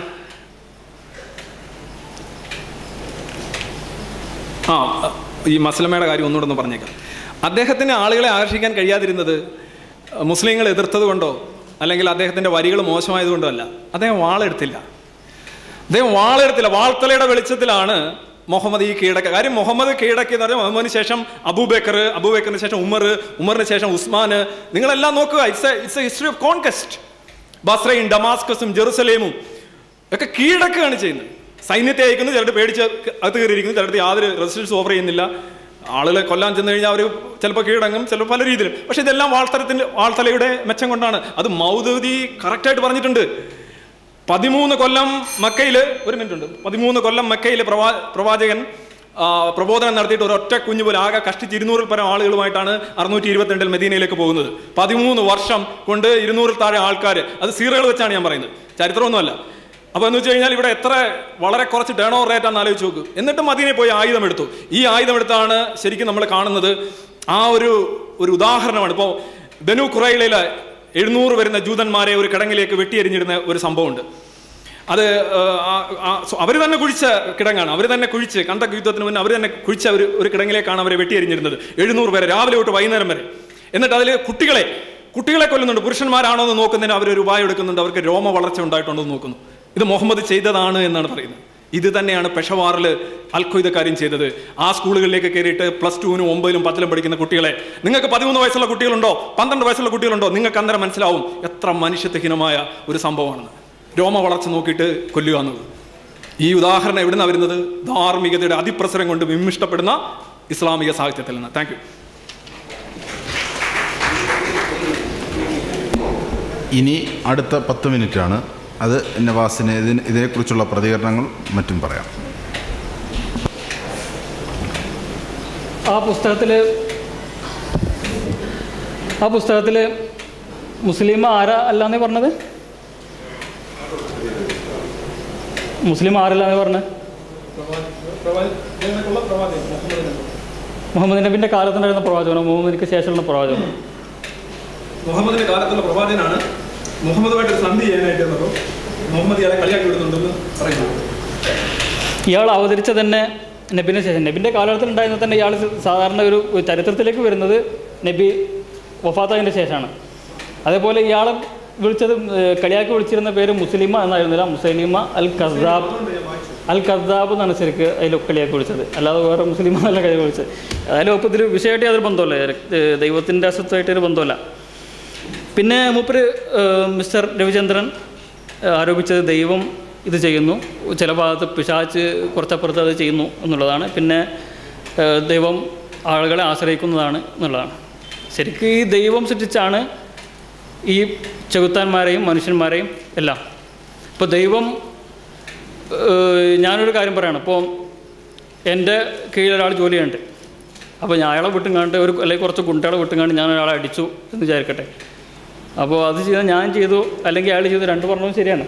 ആ ഈ മസ്ലമയുടെ കാര്യം ഒന്നുകൂടെ ഒന്ന് പറഞ്ഞേക്കാം അദ്ദേഹത്തിന് ആളുകളെ ആകർഷിക്കാൻ കഴിയാതിരുന്നത് മുസ്ലിങ്ങൾ എതിർത്തത് കൊണ്ടോ അല്ലെങ്കിൽ അദ്ദേഹത്തിൻ്റെ വരികൾ മോശമായതുകൊണ്ടോ അല്ല അദ്ദേഹം വാളെടുത്തില്ല അദ്ദേഹം വാളെടുത്തില്ല വാൾത്തലയുടെ വെളിച്ചത്തിലാണ് മുഹമ്മദ് ഈ കീഴടക്ക കാര്യം മുഹമ്മദ് കീഴടക്കി എന്ന് പറഞ്ഞാൽ മുഹമ്മദിന് ശേഷം അബൂബക്കർ അബൂബക്കറിന് ശേഷം ഉമർ ഉമറിന് ശേഷം ഉസ്മാൻ നിങ്ങളെല്ലാം നോക്കുക it's it's a history of conquest ബസ്രയും ഡമാസ്കസും ജെറുസലേമും ഒക്കെ കീഴടക്കുകയാണ് ചെയ്യുന്നത് സൈന്യത്തെ അയക്കുന്നു ചിലർ പേടിച്ച് അകത്ത് കയറിയിരിക്കുന്നു ചിലർക്ക് യാതൊരു റെസിസ്റ്റൻസ് ഓഫർ ചെയ്യുന്നില്ല ആളുകളെ കൊല്ലാൻ ചെന്ന് കഴിഞ്ഞാൽ അവർ ചിലപ്പോൾ കീഴടങ്ങും ചിലപ്പോൾ പല രീതിയിലും പക്ഷേ ഇതെല്ലാം വാൾത്തലത്തിൻ്റെ വാൾത്തലയുടെ മെച്ചം കൊണ്ടാണ് അത് മൗദൂദി കറക്റ്റായിട്ട് പറഞ്ഞിട്ടുണ്ട് പതിമൂന്ന് കൊല്ലം മക്കയിൽ ഒരു മിനിറ്റ് ഉണ്ട് പതിമൂന്ന് കൊല്ലം മക്കയിൽ പ്രവാ പ്രവാചകൻ ആ, പ്രബോധനം നടത്തിയിട്ട് ഒരൊറ്റ കുഞ്ഞു പോലെ ആകെ കഷ്ടിച്ച് ഇരുന്നൂറിൽ പരം ആളുകളുമായിട്ടാണ് അറുന്നൂറ്റി ഇരുപത്തിരണ്ടിൽ മെദീനയിലേക്ക് പോകുന്നത് പതിമൂന്ന് വർഷം കൊണ്ട് ഇരുന്നൂറിൽ താഴെ ആൾക്കാർ അത് സീറകൾ വെച്ചാണ് ഞാൻ പറയുന്നത് ചരിത്രമൊന്നുമല്ല അപ്പോൾ എന്ന് വെച്ച് കഴിഞ്ഞാൽ ഇവിടെ എത്ര വളരെ കുറച്ച് ടേൺ ഓവർ റേറ്റ് ആണെന്ന് ആലോചിച്ച് നോക്ക് എന്നിട്ട് മദീനയിൽ പോയി ആയുധം എടുത്തു ഈ ആയുധം എടുത്താണ് ശരിക്കും നമ്മൾ കാണുന്നത് ആ ഒരു ഒരു ഉദാഹരണമാണ് ഇപ്പോൾ ബനു കുറയിലെ എഴുന്നൂറ് വരുന്ന ജൂതന്മാരെ ഒരു കിടങ്ങിലേക്ക് വെട്ടിയെരിഞ്ഞിടുന്ന ഒരു സംഭവമുണ്ട് അത് അവർ തന്നെ കുഴിച്ച കിടങ്ങാണ് അവർ തന്നെ കുഴിച്ച് കണ്ടക്ക് യുദ്ധത്തിന് മുന്നേ അവർ തന്നെ കുഴിച്ച ഒരു ഒരു കിടങ്ങിലേക്കാണ് അവരെ വെട്ടിയെരിഞ്ഞിരുന്നത് എഴുന്നൂറ് പേരെ രാവിലെ തൊട്ട് വൈകുന്നേരം വരെ എന്നിട്ട് അതിൽ കുട്ടികളെ കുട്ടികളെ കൊല്ലുന്നുണ്ട് പുരുഷന്മാരാണോ എന്ന് നോക്കുന്നതിന് അവരൊരു ഉപായം എടുക്കുന്നുണ്ട് അവർക്ക് രോമ വളർച്ച ഉണ്ടായിട്ടുണ്ടോ എന്ന് നോക്കുന്നു ഇത് മുഹമ്മദ് ചെയ്തതാണ് എന്നാണ് പറയുന്നത് ഇത് തന്നെയാണ് പെഷവാറിൽ അൽഖ്വയ്ദക്കാരും ചെയ്തത് ആ സ്കൂളുകളിലേക്ക് കയറിയിട്ട് പ്ലസ് ടുവിനും ഒമ്പതിലും പത്തിലും പഠിക്കുന്ന കുട്ടികളെ നിങ്ങൾക്ക് പതിമൂന്ന് വയസ്സുള്ള കുട്ടികളുണ്ടോ പന്ത്രണ്ട് വയസ്സുള്ള കുട്ടികളുണ്ടോ നിങ്ങൾക്ക് അന്നേരം മനസ്സിലാവും എത്ര മനുഷ്യത്വഹീനമായ ഒരു സംഭവമാണെന്ന് രോമ വളർച്ച നോക്കിയിട്ട് കൊല്ലുക എന്നുള്ളത് ഈ ഉദാഹരണം എവിടുന്ന വരുന്നത് ധാർമ്മികതയുടെ അതിപ്രസരം കൊണ്ട് വിമിഷ്ടപ്പെടുന്ന ഇസ്ലാമിക സാഹിത്യത്തിൽ നിന്ന് താങ്ക് യു ഇനി അടുത്ത പത്ത് മിനിറ്റാണ് അത് നവാസിന് ഇതിന് ഇതിനെക്കുറിച്ചുള്ള പ്രതികരണങ്ങൾ മറ്റും പറയാം ആ പുസ്തകത്തിൽ ആ പുസ്തകത്തിൽ മുസ്ലിം ആരാ അല്ലാന്നേ പറഞ്ഞത് മുസ്ലിം ആരല്ലാന്ന് പറഞ്ഞത് മുഹമ്മദ് നബിൻ്റെ കാലത്തുണ്ടായിരുന്ന പ്രവാചകനോ മുഹമ്മദിക്ക് ശേഷമുള്ള പ്രവാചകനോ മുഹമ്മദിന്റെ കാലത്തുള്ള പ്രവാചകനാണ് മുഹമ്മദുമായിട്ട് ഒരു സന്ധി ചെയ്യാനായിട്ട് വന്നപ്പോൾ മുഹമ്മദ് ഇയാളെ കളിയാക്കി വിടുന്നുണ്ടെന്ന് പറയുന്നു ഇയാൾ അവതരിച്ച തന്നെ നബിന് ശേഷം നബിൻ്റെ കാലഘട്ടത്തിൽ ഉണ്ടായിരുന്ന തന്നെ ഇയാൾ സാധാരണ ഒരു ചരിത്രത്തിലേക്ക് വരുന്നത് നബി വഫാത്തതിൻ്റെ ശേഷമാണ് അതേപോലെ ഇയാൾ വിളിച്ചത് ഏഹ്, കളിയാക്കി വിളിച്ചിരുന്ന പേര് മുസ്ലിമ എന്നായിരുന്നില്ല മുസ്ലിമ അൽ കസാബ് അൽ കസാബ് എന്നാണ് ശരിക്ക് അതിൽ കളിയാക്കി വിളിച്ചത് അല്ലാതെ വേറെ മുസ്ലിമ എന്നല്ല കളിയാക്കി വിളിച്ചത് അതായത് ഇപ്പോൾ ഇതിൽ വിഷയമായിട്ട് യാതൊരു ബന്ധമല്ല ഏഹ്, ദൈവത്തിൻ്റെ അസ്വത്വമായിട്ടൊരു ബന്ധമല്ല പിന്നെ മൂപ്പര് ഏഹ്, മിസ്റ്റർ രവിചന്ദ്രൻ ഏഹ്, ആരോപിച്ചത് ദൈവം ഇത് ചെയ്യുന്നു ചില ഭാഗത്ത് പിശാച്ച് കുറച്ചപ്പുറത്ത് അത് ചെയ്യുന്നു എന്നുള്ളതാണ് പിന്നെ ഏഹ്, ദൈവം ആളുകളെ ആശ്രയിക്കുന്നതാണ് എന്നുള്ളതാണ് ശരിക്കും ഈ ദൈവം സൃഷ്ടിച്ചാണ് ഈ ചെകുത്താന്മാരെയും മനുഷ്യന്മാരെയും എല്ലാം ഇപ്പോൾ ദൈവം ഏഹ്, ഞാനൊരു കാര്യം പറയണം ഇപ്പോൾ എൻ്റെ കീഴിൽ ഒരാൾ ജോലി ചെയ്യുന്നുണ്ട് അപ്പോൾ ഞാൻ അയാളെ വിട്ടും കണ്ട് ഒരു അല്ലെങ്കിൽ കുറച്ച് ഗുണ്ടകളെ വിട്ടും കണ്ട് ഞാൻ ഒരാളെ അടിച്ചു എന്ന് വിചാരിക്കട്ടെ അപ്പോൾ അത് ചെയ്ത ഞാൻ ചെയ്തു അല്ലെങ്കിൽ അയാൾ ചെയ്തു രണ്ട് പറഞ്ഞതും ശരിയാണ്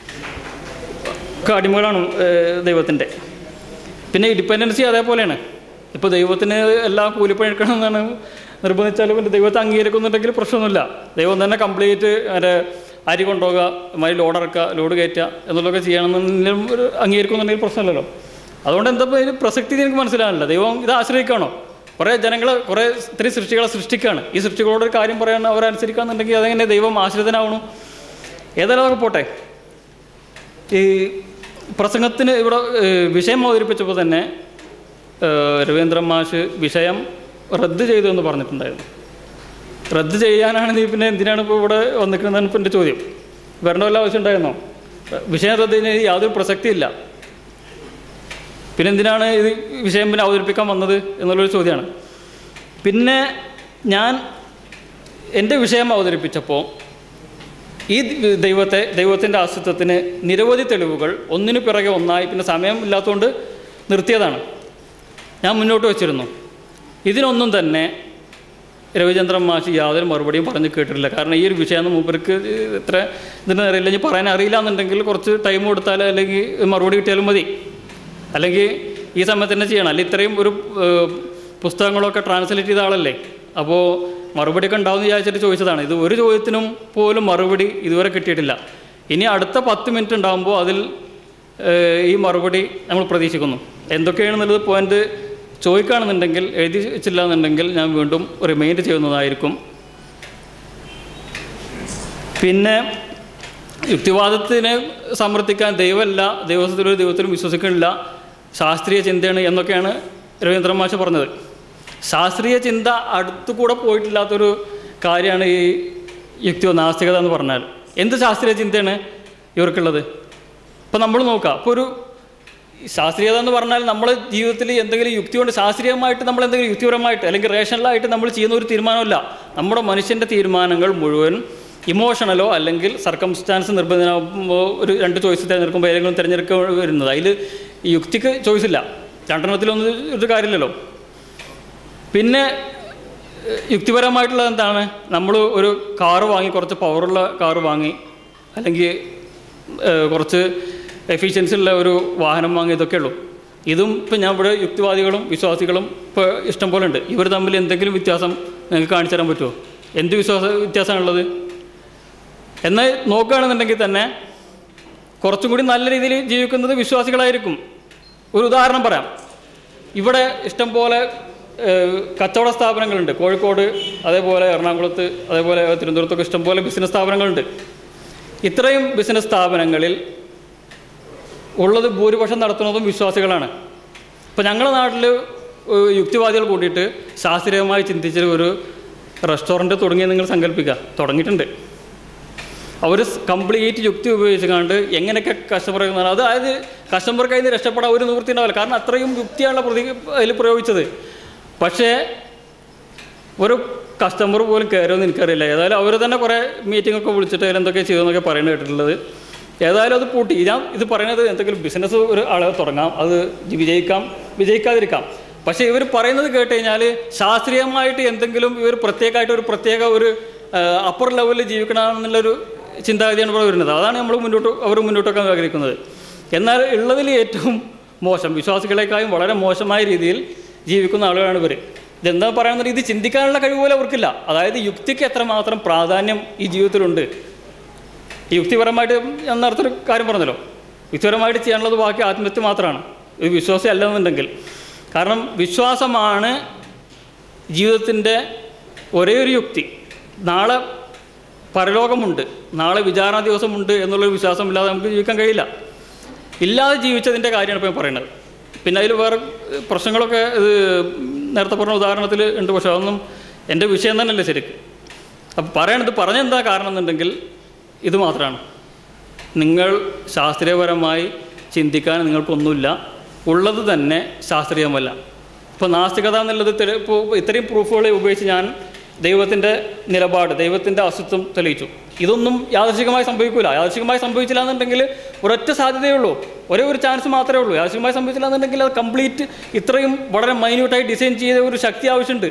ഒക്കെ അടിമകളാണ് ദൈവത്തിൻ്റെ പിന്നെ ഡിപ്പെൻഡൻസി അതേപോലെയാണ് ഇപ്പോൾ ദൈവത്തിന് എല്ലാം കൂലിപ്പണി എടുക്കണമെന്നാണ് നിർബന്ധിച്ചാലും പിന്നെ ദൈവത്തെ അംഗീകരിക്കുന്നുണ്ടെങ്കിൽ പ്രശ്നമൊന്നുമില്ല ദൈവം തന്നെ കംപ്ലീറ്റ് മറ്റേ അരി കൊണ്ടുപോകുക മാതിരി ലോഡ് ഇറക്കുക ലോഡ് കയറ്റുക എന്നുള്ളതൊക്കെ ചെയ്യണമെന്നുണ്ടെങ്കിലും ഒരു അംഗീകരിക്കുന്നുണ്ടെങ്കിൽ പ്രശ്നമില്ലല്ലോ അതുകൊണ്ട് എന്താ ഇപ്പോൾ ഇതിന് പ്രസക്തി എനിക്ക് മനസ്സിലാവില്ല ദൈവം ഇത് ആശ്രയിക്കുകയാണോ കുറേ ജനങ്ങൾ കുറേ ഇത്രയും സൃഷ്ടികളെ സൃഷ്ടിക്കുകയാണ് ഈ സൃഷ്ടികളോട് ഒരു കാര്യം പറയാൻ അവരനുസരിക്കാന്നുണ്ടെങ്കിൽ അതെങ്ങനെ ദൈവം ആശ്രിതനാവണു ഏതായാലും അതൊക്കെ പോട്ടെ ഈ പ്രസംഗത്തിന് ഇവിടെ ഏഹ്, വിഷയം അവതരിപ്പിച്ചപ്പോൾ തന്നെ ഏഹ്, രവീന്ദ്രൻ മാഷ് വിഷയം റദ്ദ് ചെയ്തു എന്ന് പറഞ്ഞിട്ടുണ്ടായിരുന്നു റദ്ദ് ചെയ്യാനാണ് നീ പിന്നെ എന്തിനാണ് ഇപ്പോൾ ഇവിടെ വന്നിരിക്കുന്നതാണ് ഇപ്പോൾ എൻ്റെ ചോദ്യം വരേണ്ട വല്ല ആവശ്യം ഉണ്ടായിരുന്നോ വിഷയം റദ്ദ് ചെയ്യുന്നതിന് യാതൊരു പ്രസക്തിയില്ല പിന്നെ എന്തിനാണ് ഇത് വിഷയം പിന്നെ അവതരിപ്പിക്കാൻ വന്നത് എന്നുള്ളൊരു ചോദ്യമാണ് പിന്നെ ഞാൻ എൻ്റെ വിഷയം അവതരിപ്പിച്ചപ്പോൾ ഈ ദ- ദൈവത്തെ ദൈവത്തിൻ്റെ അസ്തിത്വത്തിന് നിരവധി തെളിവുകൾ ഒന്നിനു പിറകെ ഒന്നായി പിന്നെ സമയം ഇല്ലാത്തതുകൊണ്ട് നിർത്തിയതാണ് ഞാൻ മുന്നോട്ട് വച്ചിരുന്നു ഇതിനൊന്നും തന്നെ രവിചന്ദ്രൻ മാഷി യാതൊരു മറുപടിയും പറഞ്ഞ് കേട്ടിട്ടില്ല കാരണം ഈ ഒരു വിഷയം മൂപ്പർക്ക് ഇത്ര ഇതിന് അറിയില്ല ഇനി പറയാൻ അറിയില്ല എന്നുണ്ടെങ്കിൽ കുറച്ച് ടൈം കൊടുത്താൽ അല്ലെങ്കിൽ മറുപടി കിട്ടിയാലും മതി അല്ലെങ്കിൽ ഈ സമയത്ത് തന്നെ ചെയ്യണം അല്ലെങ്കിൽ ഇത്രയും ഒരു ഏഹ്, പുസ്തകങ്ങളൊക്കെ ട്രാൻസ്ലേറ്റ് ചെയ്ത ആളല്ലേ അപ്പോൾ മറുപടിയൊക്കെ ഉണ്ടാവുമെന്ന് വിചാരിച്ചിട്ട് ചോദിച്ചതാണ് ഇത് ഒരു ചോദ്യത്തിനും പോലും മറുപടി ഇതുവരെ കിട്ടിയിട്ടില്ല ഇനി അടുത്ത പത്ത് മിനിറ്റ് ഉണ്ടാകുമ്പോൾ അതിൽ ഏഹ്, ഈ മറുപടി നമ്മൾ പ്രതീക്ഷിക്കുന്നു എന്തൊക്കെയാണെന്നുള്ളത് പോയിന്റ് ചോദിക്കുകയാണെന്നുണ്ടെങ്കിൽ എഴുതി വെച്ചില്ല എന്നുണ്ടെങ്കിൽ ഞാൻ വീണ്ടും റിമൈൻഡ് ചെയ്യുന്നതായിരിക്കും പിന്നെ യുക്തിവാദത്തിനെ സമർത്ഥിക്കാൻ ദൈവമല്ല ദൈവത്തിലൊരു ദൈവത്തിലും വിശ്വസിക്കുന്നില്ല ശാസ്ത്രീയ ചിന്തയാണ് എന്നൊക്കെയാണ് രവീന്ദ്രൻ മാഷ് പറഞ്ഞത് ശാസ്ത്രീയ ചിന്ത അടുത്തുകൂടെ പോയിട്ടില്ലാത്തൊരു കാര്യമാണ് ഈ യുക്തി നാസ്തികത എന്ന് പറഞ്ഞാൽ എന്ത് ശാസ്ത്രീയ ചിന്തയാണ് ഇവർക്കുള്ളത് ഇപ്പം നമ്മൾ നോക്കാം ഇപ്പോൾ ഒരു ശാസ്ത്രീയത എന്ന് പറഞ്ഞാൽ നമ്മുടെ ജീവിതത്തിൽ എന്തെങ്കിലും യുക്തി കൊണ്ട് ശാസ്ത്രീയമായിട്ട് നമ്മൾ എന്തെങ്കിലും യുക്തിപരമായിട്ട് അല്ലെങ്കിൽ റേഷണലായിട്ട് നമ്മൾ ചെയ്യുന്ന ഒരു തീരുമാനമല്ല നമ്മുടെ മനുഷ്യൻ്റെ തീരുമാനങ്ങൾ മുഴുവൻ ഇമോഷണലോ അല്ലെങ്കിൽ സർക്കംസ്റ്റാൻസ് നിർബന്ധമാകുമ്പോൾ ഒരു രണ്ട് ചോയ്സ് തിരഞ്ഞെടുക്കുമ്പോൾ ഏതെങ്കിലും തിരഞ്ഞെടുക്കുക വരുന്നത് അതിൽ യുക്തിക്ക് ചോയ്സ് ഇല്ല രണ്ടെണ്ണത്തിലൊന്നും ഒരു കാര്യമില്ലല്ലോ പിന്നെ ഏഹ്, യുക്തിപരമായിട്ടുള്ളത് എന്താണ് നമ്മൾ ഒരു കാറ് വാങ്ങി കുറച്ച് പവറുള്ള കാറ് വാങ്ങി അല്ലെങ്കിൽ ഏഹ്, കുറച്ച് എഫിഷ്യൻസി ഉള്ള ഒരു വാഹനം വാങ്ങി ഇതൊക്കെ ഉള്ളൂ ഇതും ഇപ്പം ഞാൻ ഇവിടെ യുക്തിവാദികളും വിശ്വാസികളും ഇപ്പോൾ ഇഷ്ടം പോലെ ഉണ്ട് ഇവർ തമ്മിൽ എന്തെങ്കിലും വ്യത്യാസം നിങ്ങൾക്ക് കാണിച്ചു തരാൻ പറ്റുമോ എന്ത് വിശ്വാസ വ്യത്യാസമാണുള്ളത് എന്നാൽ നോക്കുകയാണെന്നുണ്ടെങ്കിൽ തന്നെ കുറച്ചും കൂടി നല്ല രീതിയിൽ ജീവിക്കുന്നത് വിശ്വാസികളായിരിക്കും ഒരു ഉദാഹരണം പറയാം ഇവിടെ ഇഷ്ടം പോലെ ഏഹ്, കച്ചവട സ്ഥാപനങ്ങളുണ്ട് കോഴിക്കോട് അതേപോലെ എറണാകുളത്ത് അതേപോലെ തിരുവനന്തപുരത്തൊക്കെ ഇഷ്ടം പോലെ ബിസിനസ് സ്ഥാപനങ്ങളുണ്ട് ഇത്രയും ബിസിനസ് സ്ഥാപനങ്ങളിൽ ഉള്ളത് ഭൂരിപക്ഷം നടത്തുന്നതും വിശ്വാസികളാണ് ഇപ്പോൾ ഞങ്ങളുടെ നാട്ടിൽ ഏഹ്, യുക്തിവാദികൾ കൂട്ടിയിട്ട് ശാസ്ത്രീയമായി ചിന്തിച്ച ഒരു റെസ്റ്റോറൻറ്റ് തുടങ്ങി നിങ്ങൾ സങ്കല്പിക്കുക തുടങ്ങിയിട്ടുണ്ട് അവർ കംപ്ലീറ്റ് യുക്തി ഉപയോഗിച്ചുകൊണ്ട് എങ്ങനെയൊക്കെ കസ്റ്റമർ അത് അതായത് കസ്റ്റമർക്ക് അതിന് രക്ഷപ്പെടാൻ ഒരു നിവൃത്തി ഉണ്ടാവില്ല കാരണം അത്രയും യുക്തിയാണല്ലോ പ്രതി അതിൽ പ്രയോഗിച്ചത് പക്ഷേ ഒരു കസ്റ്റമർ പോലും കയറുമെന്ന് എനിക്കറിയില്ല ഏതായാലും അവർ തന്നെ കുറേ മീറ്റിംഗ് ഒക്കെ വിളിച്ചിട്ട് അതിൽ എന്തൊക്കെ ചെയ്തെന്നൊക്കെ പറയുന്നത് കേട്ടിട്ടുള്ളത് ഏതായാലും അത് പൂട്ടി ഞാൻ ഇത് പറയുന്നത് എന്തെങ്കിലും ബിസിനസ് ഒരു ആളെ തുടങ്ങാം അത് വിജയിക്കാം വിജയിക്കാതിരിക്കാം പക്ഷേ ഇവർ പറയുന്നത് കേട്ട് കഴിഞ്ഞാൽ ശാസ്ത്രീയമായിട്ട് എന്തെങ്കിലും ഇവർ പ്രത്യേകമായിട്ട് ഒരു പ്രത്യേക ഒരു അപ്പർ ലെവലിൽ ജീവിക്കണമെന്നുള്ളൊരു ചിന്താഗതിയാണ് ഇവിടെ വരുന്നത് അതാണ് നമ്മൾ മുന്നോട്ട് അവർ മുന്നോട്ടൊക്കെ ആഗ്രഹിക്കുന്നത് എന്നാൽ ഉള്ളതിൽ ഏറ്റവും മോശം വിശ്വാസികളെക്കാളും വളരെ മോശമായ രീതിയിൽ ജീവിക്കുന്ന ആളുകളാണ് ഇവർ ഇതെന്താ പറയുന്നത് ഇത് ചിന്തിക്കാനുള്ള കഴിവ് പോലും അവർക്കില്ല അതായത് യുക്തിക്ക് എത്രമാത്രം പ്രാധാന്യം ഈ ജീവിതത്തിലുണ്ട് ഈ യുക്തിപരമായിട്ട് ഞാൻ നേരത്തെ ഒരു കാര്യം പറഞ്ഞല്ലോ യുക്തിപരമായിട്ട് ചെയ്യാനുള്ളത് ബാക്കി ആത്മഹത്യ മാത്രമാണ് ഇത് വിശ്വാസം അല്ലെന്നുണ്ടെങ്കിൽ കാരണം വിശ്വാസമാണ് ജീവിതത്തിൻ്റെ ഒരേ ഒരു യുക്തി നാളെ പരലോകമുണ്ട് നാളെ വിചാരണ ദിവസമുണ്ട് എന്നുള്ളൊരു വിശ്വാസമില്ലാതെ നമുക്ക് ജീവിക്കാൻ കഴിയില്ല ഇല്ലാതെ ജീവിച്ചതിൻ്റെ കാര്യമാണ് ഇപ്പോൾ ഞാൻ പറയുന്നത് പിന്നെ അതിൽ വേറെ ഏഹ്, പ്രശ്നങ്ങളൊക്കെ ഇത് നേരത്തെ പറഞ്ഞ ഉദാഹരണത്തിൽ ഉണ്ട് പക്ഷേ അതൊന്നും എൻ്റെ വിഷയം തന്നെയല്ലേ ശരിക്ക് അപ്പം പറയണത് പറഞ്ഞെന്താ കാരണം എന്നുണ്ടെങ്കിൽ ഇത് മാത്രമാണ് നിങ്ങൾ ശാസ്ത്രീയപരമായി ചിന്തിക്കാൻ നിങ്ങൾക്കൊന്നുമില്ല ഉള്ളത് തന്നെ ശാസ്ത്രീയമല്ല ഇപ്പോൾ നാസ്തികത എന്നുള്ളത് തെളി- ഇപ്പോൾ ഇത്രയും പ്രൂഫുകളെ ഉപയോഗിച്ച് ഞാൻ ദൈവത്തിൻ്റെ നിലപാട് ദൈവത്തിൻ്റെ അസ്തിത്വം തെളിയിച്ചു ഇതൊന്നും യാദർശികമായി സംഭവിക്കില്ല യാദർശികമായി സംഭവിച്ചില്ല എന്നുണ്ടെങ്കിൽ ഒരൊറ്റ സാധ്യതയേ ഉള്ളൂ ഒരേ ഒരു ചാൻസ് മാത്രമേ ഉള്ളൂ യാദർശികമായി സംഭവിച്ചില്ല എന്നുണ്ടെങ്കിൽ അത് കംപ്ലീറ്റ് ഇത്രയും വളരെ മൈന്യൂട്ടായി ഡിസൈൻ ചെയ്ത ഒരു ശക്തി ആവശ്യമുണ്ട്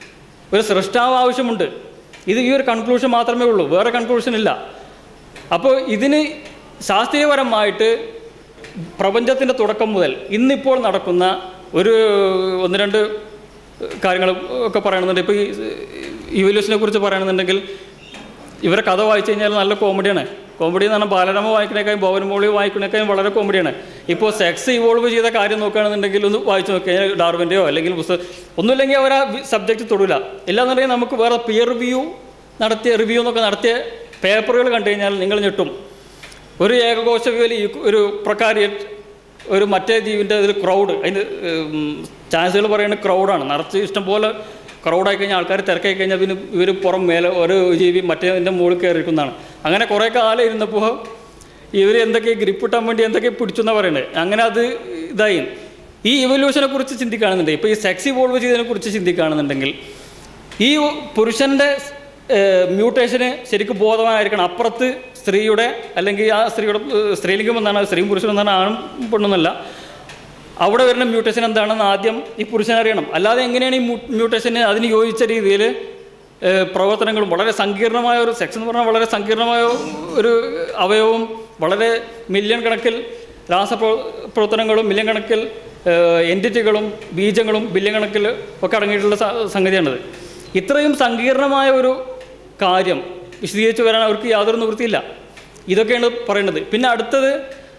ഒരു സൃഷ്ടാവ് ആവശ്യമുണ്ട് ഇത് ഈ ഒരു കൺക്ലൂഷൻ മാത്രമേ ഉള്ളൂ വേറെ കൺക്ലൂഷൻ ഇല്ല അപ്പോൾ ഇതിന് ശാസ്ത്രീയപരമായിട്ട് പ്രപഞ്ചത്തിൻ്റെ തുടക്കം മുതൽ ഇന്നിപ്പോൾ നടക്കുന്ന ഒരു ഒന്ന് രണ്ട് കാര്യങ്ങൾ ഒക്കെ പറയണമെന്നുണ്ട് ഇപ്പോൾ ഈ ഇവല്യൂഷനെ കുറിച്ച് പറയണമെന്നുണ്ടെങ്കിൽ ഇവരെ കഥ വായിച്ചു കഴിഞ്ഞാൽ നല്ല കോമഡിയാണ് കോമഡി എന്ന് പറഞ്ഞാൽ ബാലരമ വായിക്കണേക്കാളും ഭവനമോളി വായിക്കണേക്കാളും വളരെ കോമഡിയാണ് ഇപ്പോൾ സെക്സ് ഇവോൾവ് ചെയ്ത കാര്യം നോക്കുകയാണെന്നുണ്ടെങ്കിൽ ഒന്ന് വായിച്ചു നോക്കിയാൽ ഡാർവിൻ്റെയോ അല്ലെങ്കിൽ പുസ്തകം ഒന്നുമില്ലെങ്കിൽ അവർ ആ സബ്ജക്റ്റ് തൊടില്ല ഇല്ലാന്നുണ്ടെങ്കിൽ നമുക്ക് വേറെ പിയർ റിവ്യൂ നടത്തിയ റിവ്യൂ എന്നൊക്കെ നടത്തിയ പേപ്പറുകൾ കണ്ടു കഴിഞ്ഞാൽ നിങ്ങൾ ഞെട്ടും ഒരു ഏകകോശ വേലി ഒരു പ്രക്കാരിയറ്റ് ഒരു മറ്റേ ജീവിൻ്റെ ഒരു ക്രൗഡ് അതിന് ചാൻസുകൾ പറയുന്നത് ക്രൗഡാണ് നിറച്ച് ഇഷ്ടംപോലെ ക്രൗഡായി കഴിഞ്ഞാൽ ആൾക്കാർ തിരക്കായി കഴിഞ്ഞാൽ പിന്നെ ഇവർ പുറം മേലെ ഒരു ജീവി മറ്റേതിൻ്റെ മുകളിൽ കയറിയിരിക്കുന്നതാണ് അങ്ങനെ കുറേ കാലം ഇരുന്നപ്പോൾ ഇവർ എന്തൊക്കെ ഗ്രിപ്പ് കിട്ടാൻ വേണ്ടി എന്തൊക്കെ പിടിച്ചു എന്നാണ് പറയുന്നത് അങ്ങനെ അത് ഇതായി ഈ ഇവല്യൂഷനെ കുറിച്ച് ചിന്തിക്കുകയാണെന്നുണ്ടെങ്കിൽ ഇപ്പോൾ ഈ സെക്സ് ഇവോൾവ് ചെയ്തതിനെ കുറിച്ച് ചിന്തിക്കുകയാണെന്നുണ്ടെങ്കിൽ ഈ പുരുഷൻ്റെ മ്യൂട്ടേഷന് ശരിക്കും ബോധവാനായിരിക്കണം അപ്പുറത്ത് സ്ത്രീയുടെ അല്ലെങ്കിൽ ആ സ്ത്രീയുടെ ഏഹ്, സ്ത്രീലിംഗം എന്നാണ് സ്ത്രീയും പുരുഷനും എന്നാണ് ആണും പെണ്ണൊന്നല്ല അവിടെ വരുന്ന മ്യൂട്ടേഷൻ എന്താണെന്ന് ആദ്യം ഈ പുരുഷൻ അറിയണം അല്ലാതെ എങ്ങനെയാണ് ഈ മ്യൂട്ടേഷന് അതിന് യോജിച്ച രീതിയിൽ പ്രവർത്തനങ്ങളും വളരെ സങ്കീർണമായ ഒരു സെക്സ് എന്ന് പറഞ്ഞാൽ വളരെ സങ്കീർണമായ ഒരു അവയവവും വളരെ മില്യൺ കണക്കിൽ രാസപ്രവർത്തനങ്ങളും മില്യൺ കണക്കിൽ എൻറ്റിറ്റികളും ബീജങ്ങളും ബില്യൺ കണക്കിൽ ഒക്കെ അടങ്ങിയിട്ടുള്ള സ- സംഗതിയാണിത് ഇത്രയും സങ്കീർണമായ ഒരു കാര്യം വിശദീകരിച്ച് വരാൻ അവർക്ക് യാതൊരു നിവൃത്തിയില്ല ഇതൊക്കെയാണ് പറയുന്നത് പിന്നെ അടുത്തത്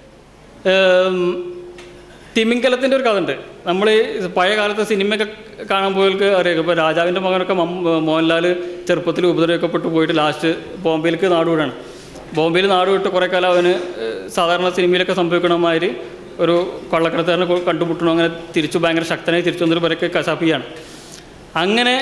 ഏം, തിമിംഗലത്തിൻ്റെ ഒരു കഥ ഉണ്ട് നമ്മൾ ഈ പഴയ കാലത്തെ സിനിമയൊക്കെ കാണാൻ പോയവർക്ക് അറിയാം ഇപ്പോൾ രാജാവിൻ്റെ മകനൊക്കെ മം- മോഹൻലാൽ ചെറുപ്പത്തിൽ ഉപദ്രവിക്കപ്പെട്ടു പോയിട്ട് ലാസ്റ്റ് ബോംബെയിലേക്ക് നാടുവിടാണ് ബോംബെയിൽ നാട് വിട്ട് കുറേ കാലം അവന് ഏഹ്, സാധാരണ സിനിമയിലൊക്കെ സംഭവിക്കണ മാതിരി ഒരു കള്ളക്കടത്തുകാരനെ കൊ- കണ്ടുമുട്ടണു അങ്ങനെ തിരിച്ചു ഭയങ്കര ശക്തനായി തിരിച്ചു വന്നിട്ട് ഇവരൊക്കെ കശാപ്പിയാണ് അങ്ങനെ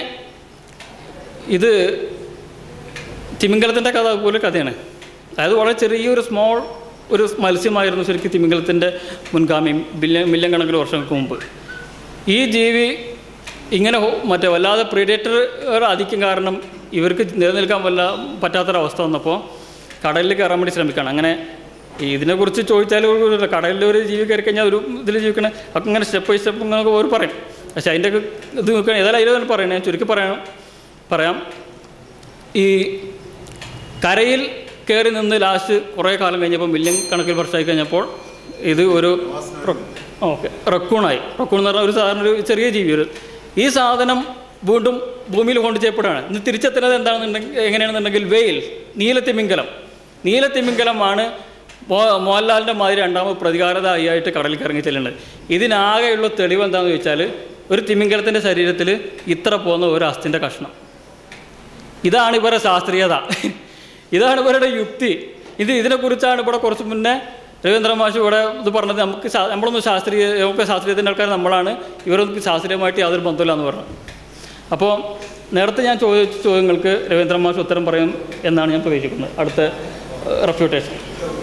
ഇത് തിമിംഗലത്തിൻ്റെ കഥ അതുപോലെ കഥയാണ് അതായത് വളരെ ചെറിയൊരു സ്മോൾ ഒരു മത്സ്യമായിരുന്നു ശരിക്കും തിമിംഗലത്തിൻ്റെ മുൻഗാമിയും ബില്യൺ മില്യൺ കണക്കിന് വർഷങ്ങൾക്ക് മുമ്പ് ഈ ജീവി ഇങ്ങനെ ഹോ- മറ്റേ വല്ലാതെ പ്രീഡേറ്റർ ആധിക്യം കാരണം ഇവർക്ക് നിലനിൽക്കാൻ വല്ല പറ്റാത്തൊരവസ്ഥ വന്നപ്പോൾ കടലിൽ കയറാൻ വേണ്ടി ശ്രമിക്കുകയാണ് അങ്ങനെ ഇതിനെക്കുറിച്ച് ചോദിച്ചാൽ ഒരു കടലിൽ ഒരു ജീവി കയറി കഴിഞ്ഞാൽ ഒരു ഇതിൽ ജീവിക്കണേ അപ്പം ഇങ്ങനെ സ്റ്റെപ്പ് ബൈ സ്റ്റെപ്പ് ഇങ്ങനെ അവർ പറയും പക്ഷേ അതിൻ്റെ ഒക്കെ ഇത് നോക്കുകയാണ് ഏതായാലും അതിൽ തന്നെ പറയണേ ഞാൻ ചുരുക്കി പറയണം പറയാം ഈ കരയിൽ കയറി നിന്ന് ലാസ്റ്റ് കുറേ കാലം കഴിഞ്ഞപ്പോൾ മില്യൺ കണക്കിൽ വർഷമായി കഴിഞ്ഞപ്പോൾ ഇത് ഒരു ഓക്കെ റക്കൂണായി റക്കൂൺ എന്ന് പറഞ്ഞാൽ ഒരു സാധാരണ ഒരു ചെറിയ ജീവി ഒരു ഈ സാധനം വീണ്ടും ഭൂമിയിൽ കൊണ്ട് ചെയ്യപ്പെടുകയാണ് ഇന്ന് തിരിച്ചെത്തുന്നത് എന്താണെന്നുണ്ടെങ്കിൽ എങ്ങനെയാണെന്നുണ്ടെങ്കിൽ വെയിൽ നീലത്തിമിംഗലം നീലത്തിമിംഗലമാണ് മോ മോഹൻലാലിൻ്റെ മാതിരി രണ്ടാമത് പ്രതികാരതായിട്ട് കടലിൽ ഇറങ്ങി ചെല്ലുന്നത് ഇതിനാകെയുള്ള തെളിവ് എന്താണെന്ന് ചോദിച്ചാൽ ഒരു തിമിംഗലത്തിൻ്റെ ശരീരത്തിൽ ഇത്ര പോകുന്ന ഒരു അസ്ഥിൻ്റെ കഷ്ണം ഇതാണ് ഇവരുടെ ശാസ്ത്രീയത ഇതാണ് ഇവരുടെ യുക്തി ഇത് ഇതിനെക്കുറിച്ചാണ് ഇവിടെ കുറച്ച് മുന്നേ രവീന്ദ്ര മാഷ് ഇവിടെ ഇത് പറഞ്ഞത് നമുക്ക് ശാ- നമ്മളൊന്നും ശാസ്ത്രീയ നമുക്ക് ശാസ്ത്രീയത്തിൻ്റെ ആൾക്കാർ നമ്മളാണ് ഇവരൊന്നും ശാസ്ത്രീയമായിട്ട് യാതൊരു ബന്ധമില്ല എന്ന് പറഞ്ഞു അപ്പോൾ നേരത്തെ ഞാൻ ചോദിച്ച ചോദ്യങ്ങൾക്ക് രവീന്ദ്ര മാഷ് ഉത്തരം പറയും എന്നാണ് ഞാൻ പ്രതീക്ഷിക്കുന്നത് അടുത്ത റെഫ്യൂട്ടേഷൻ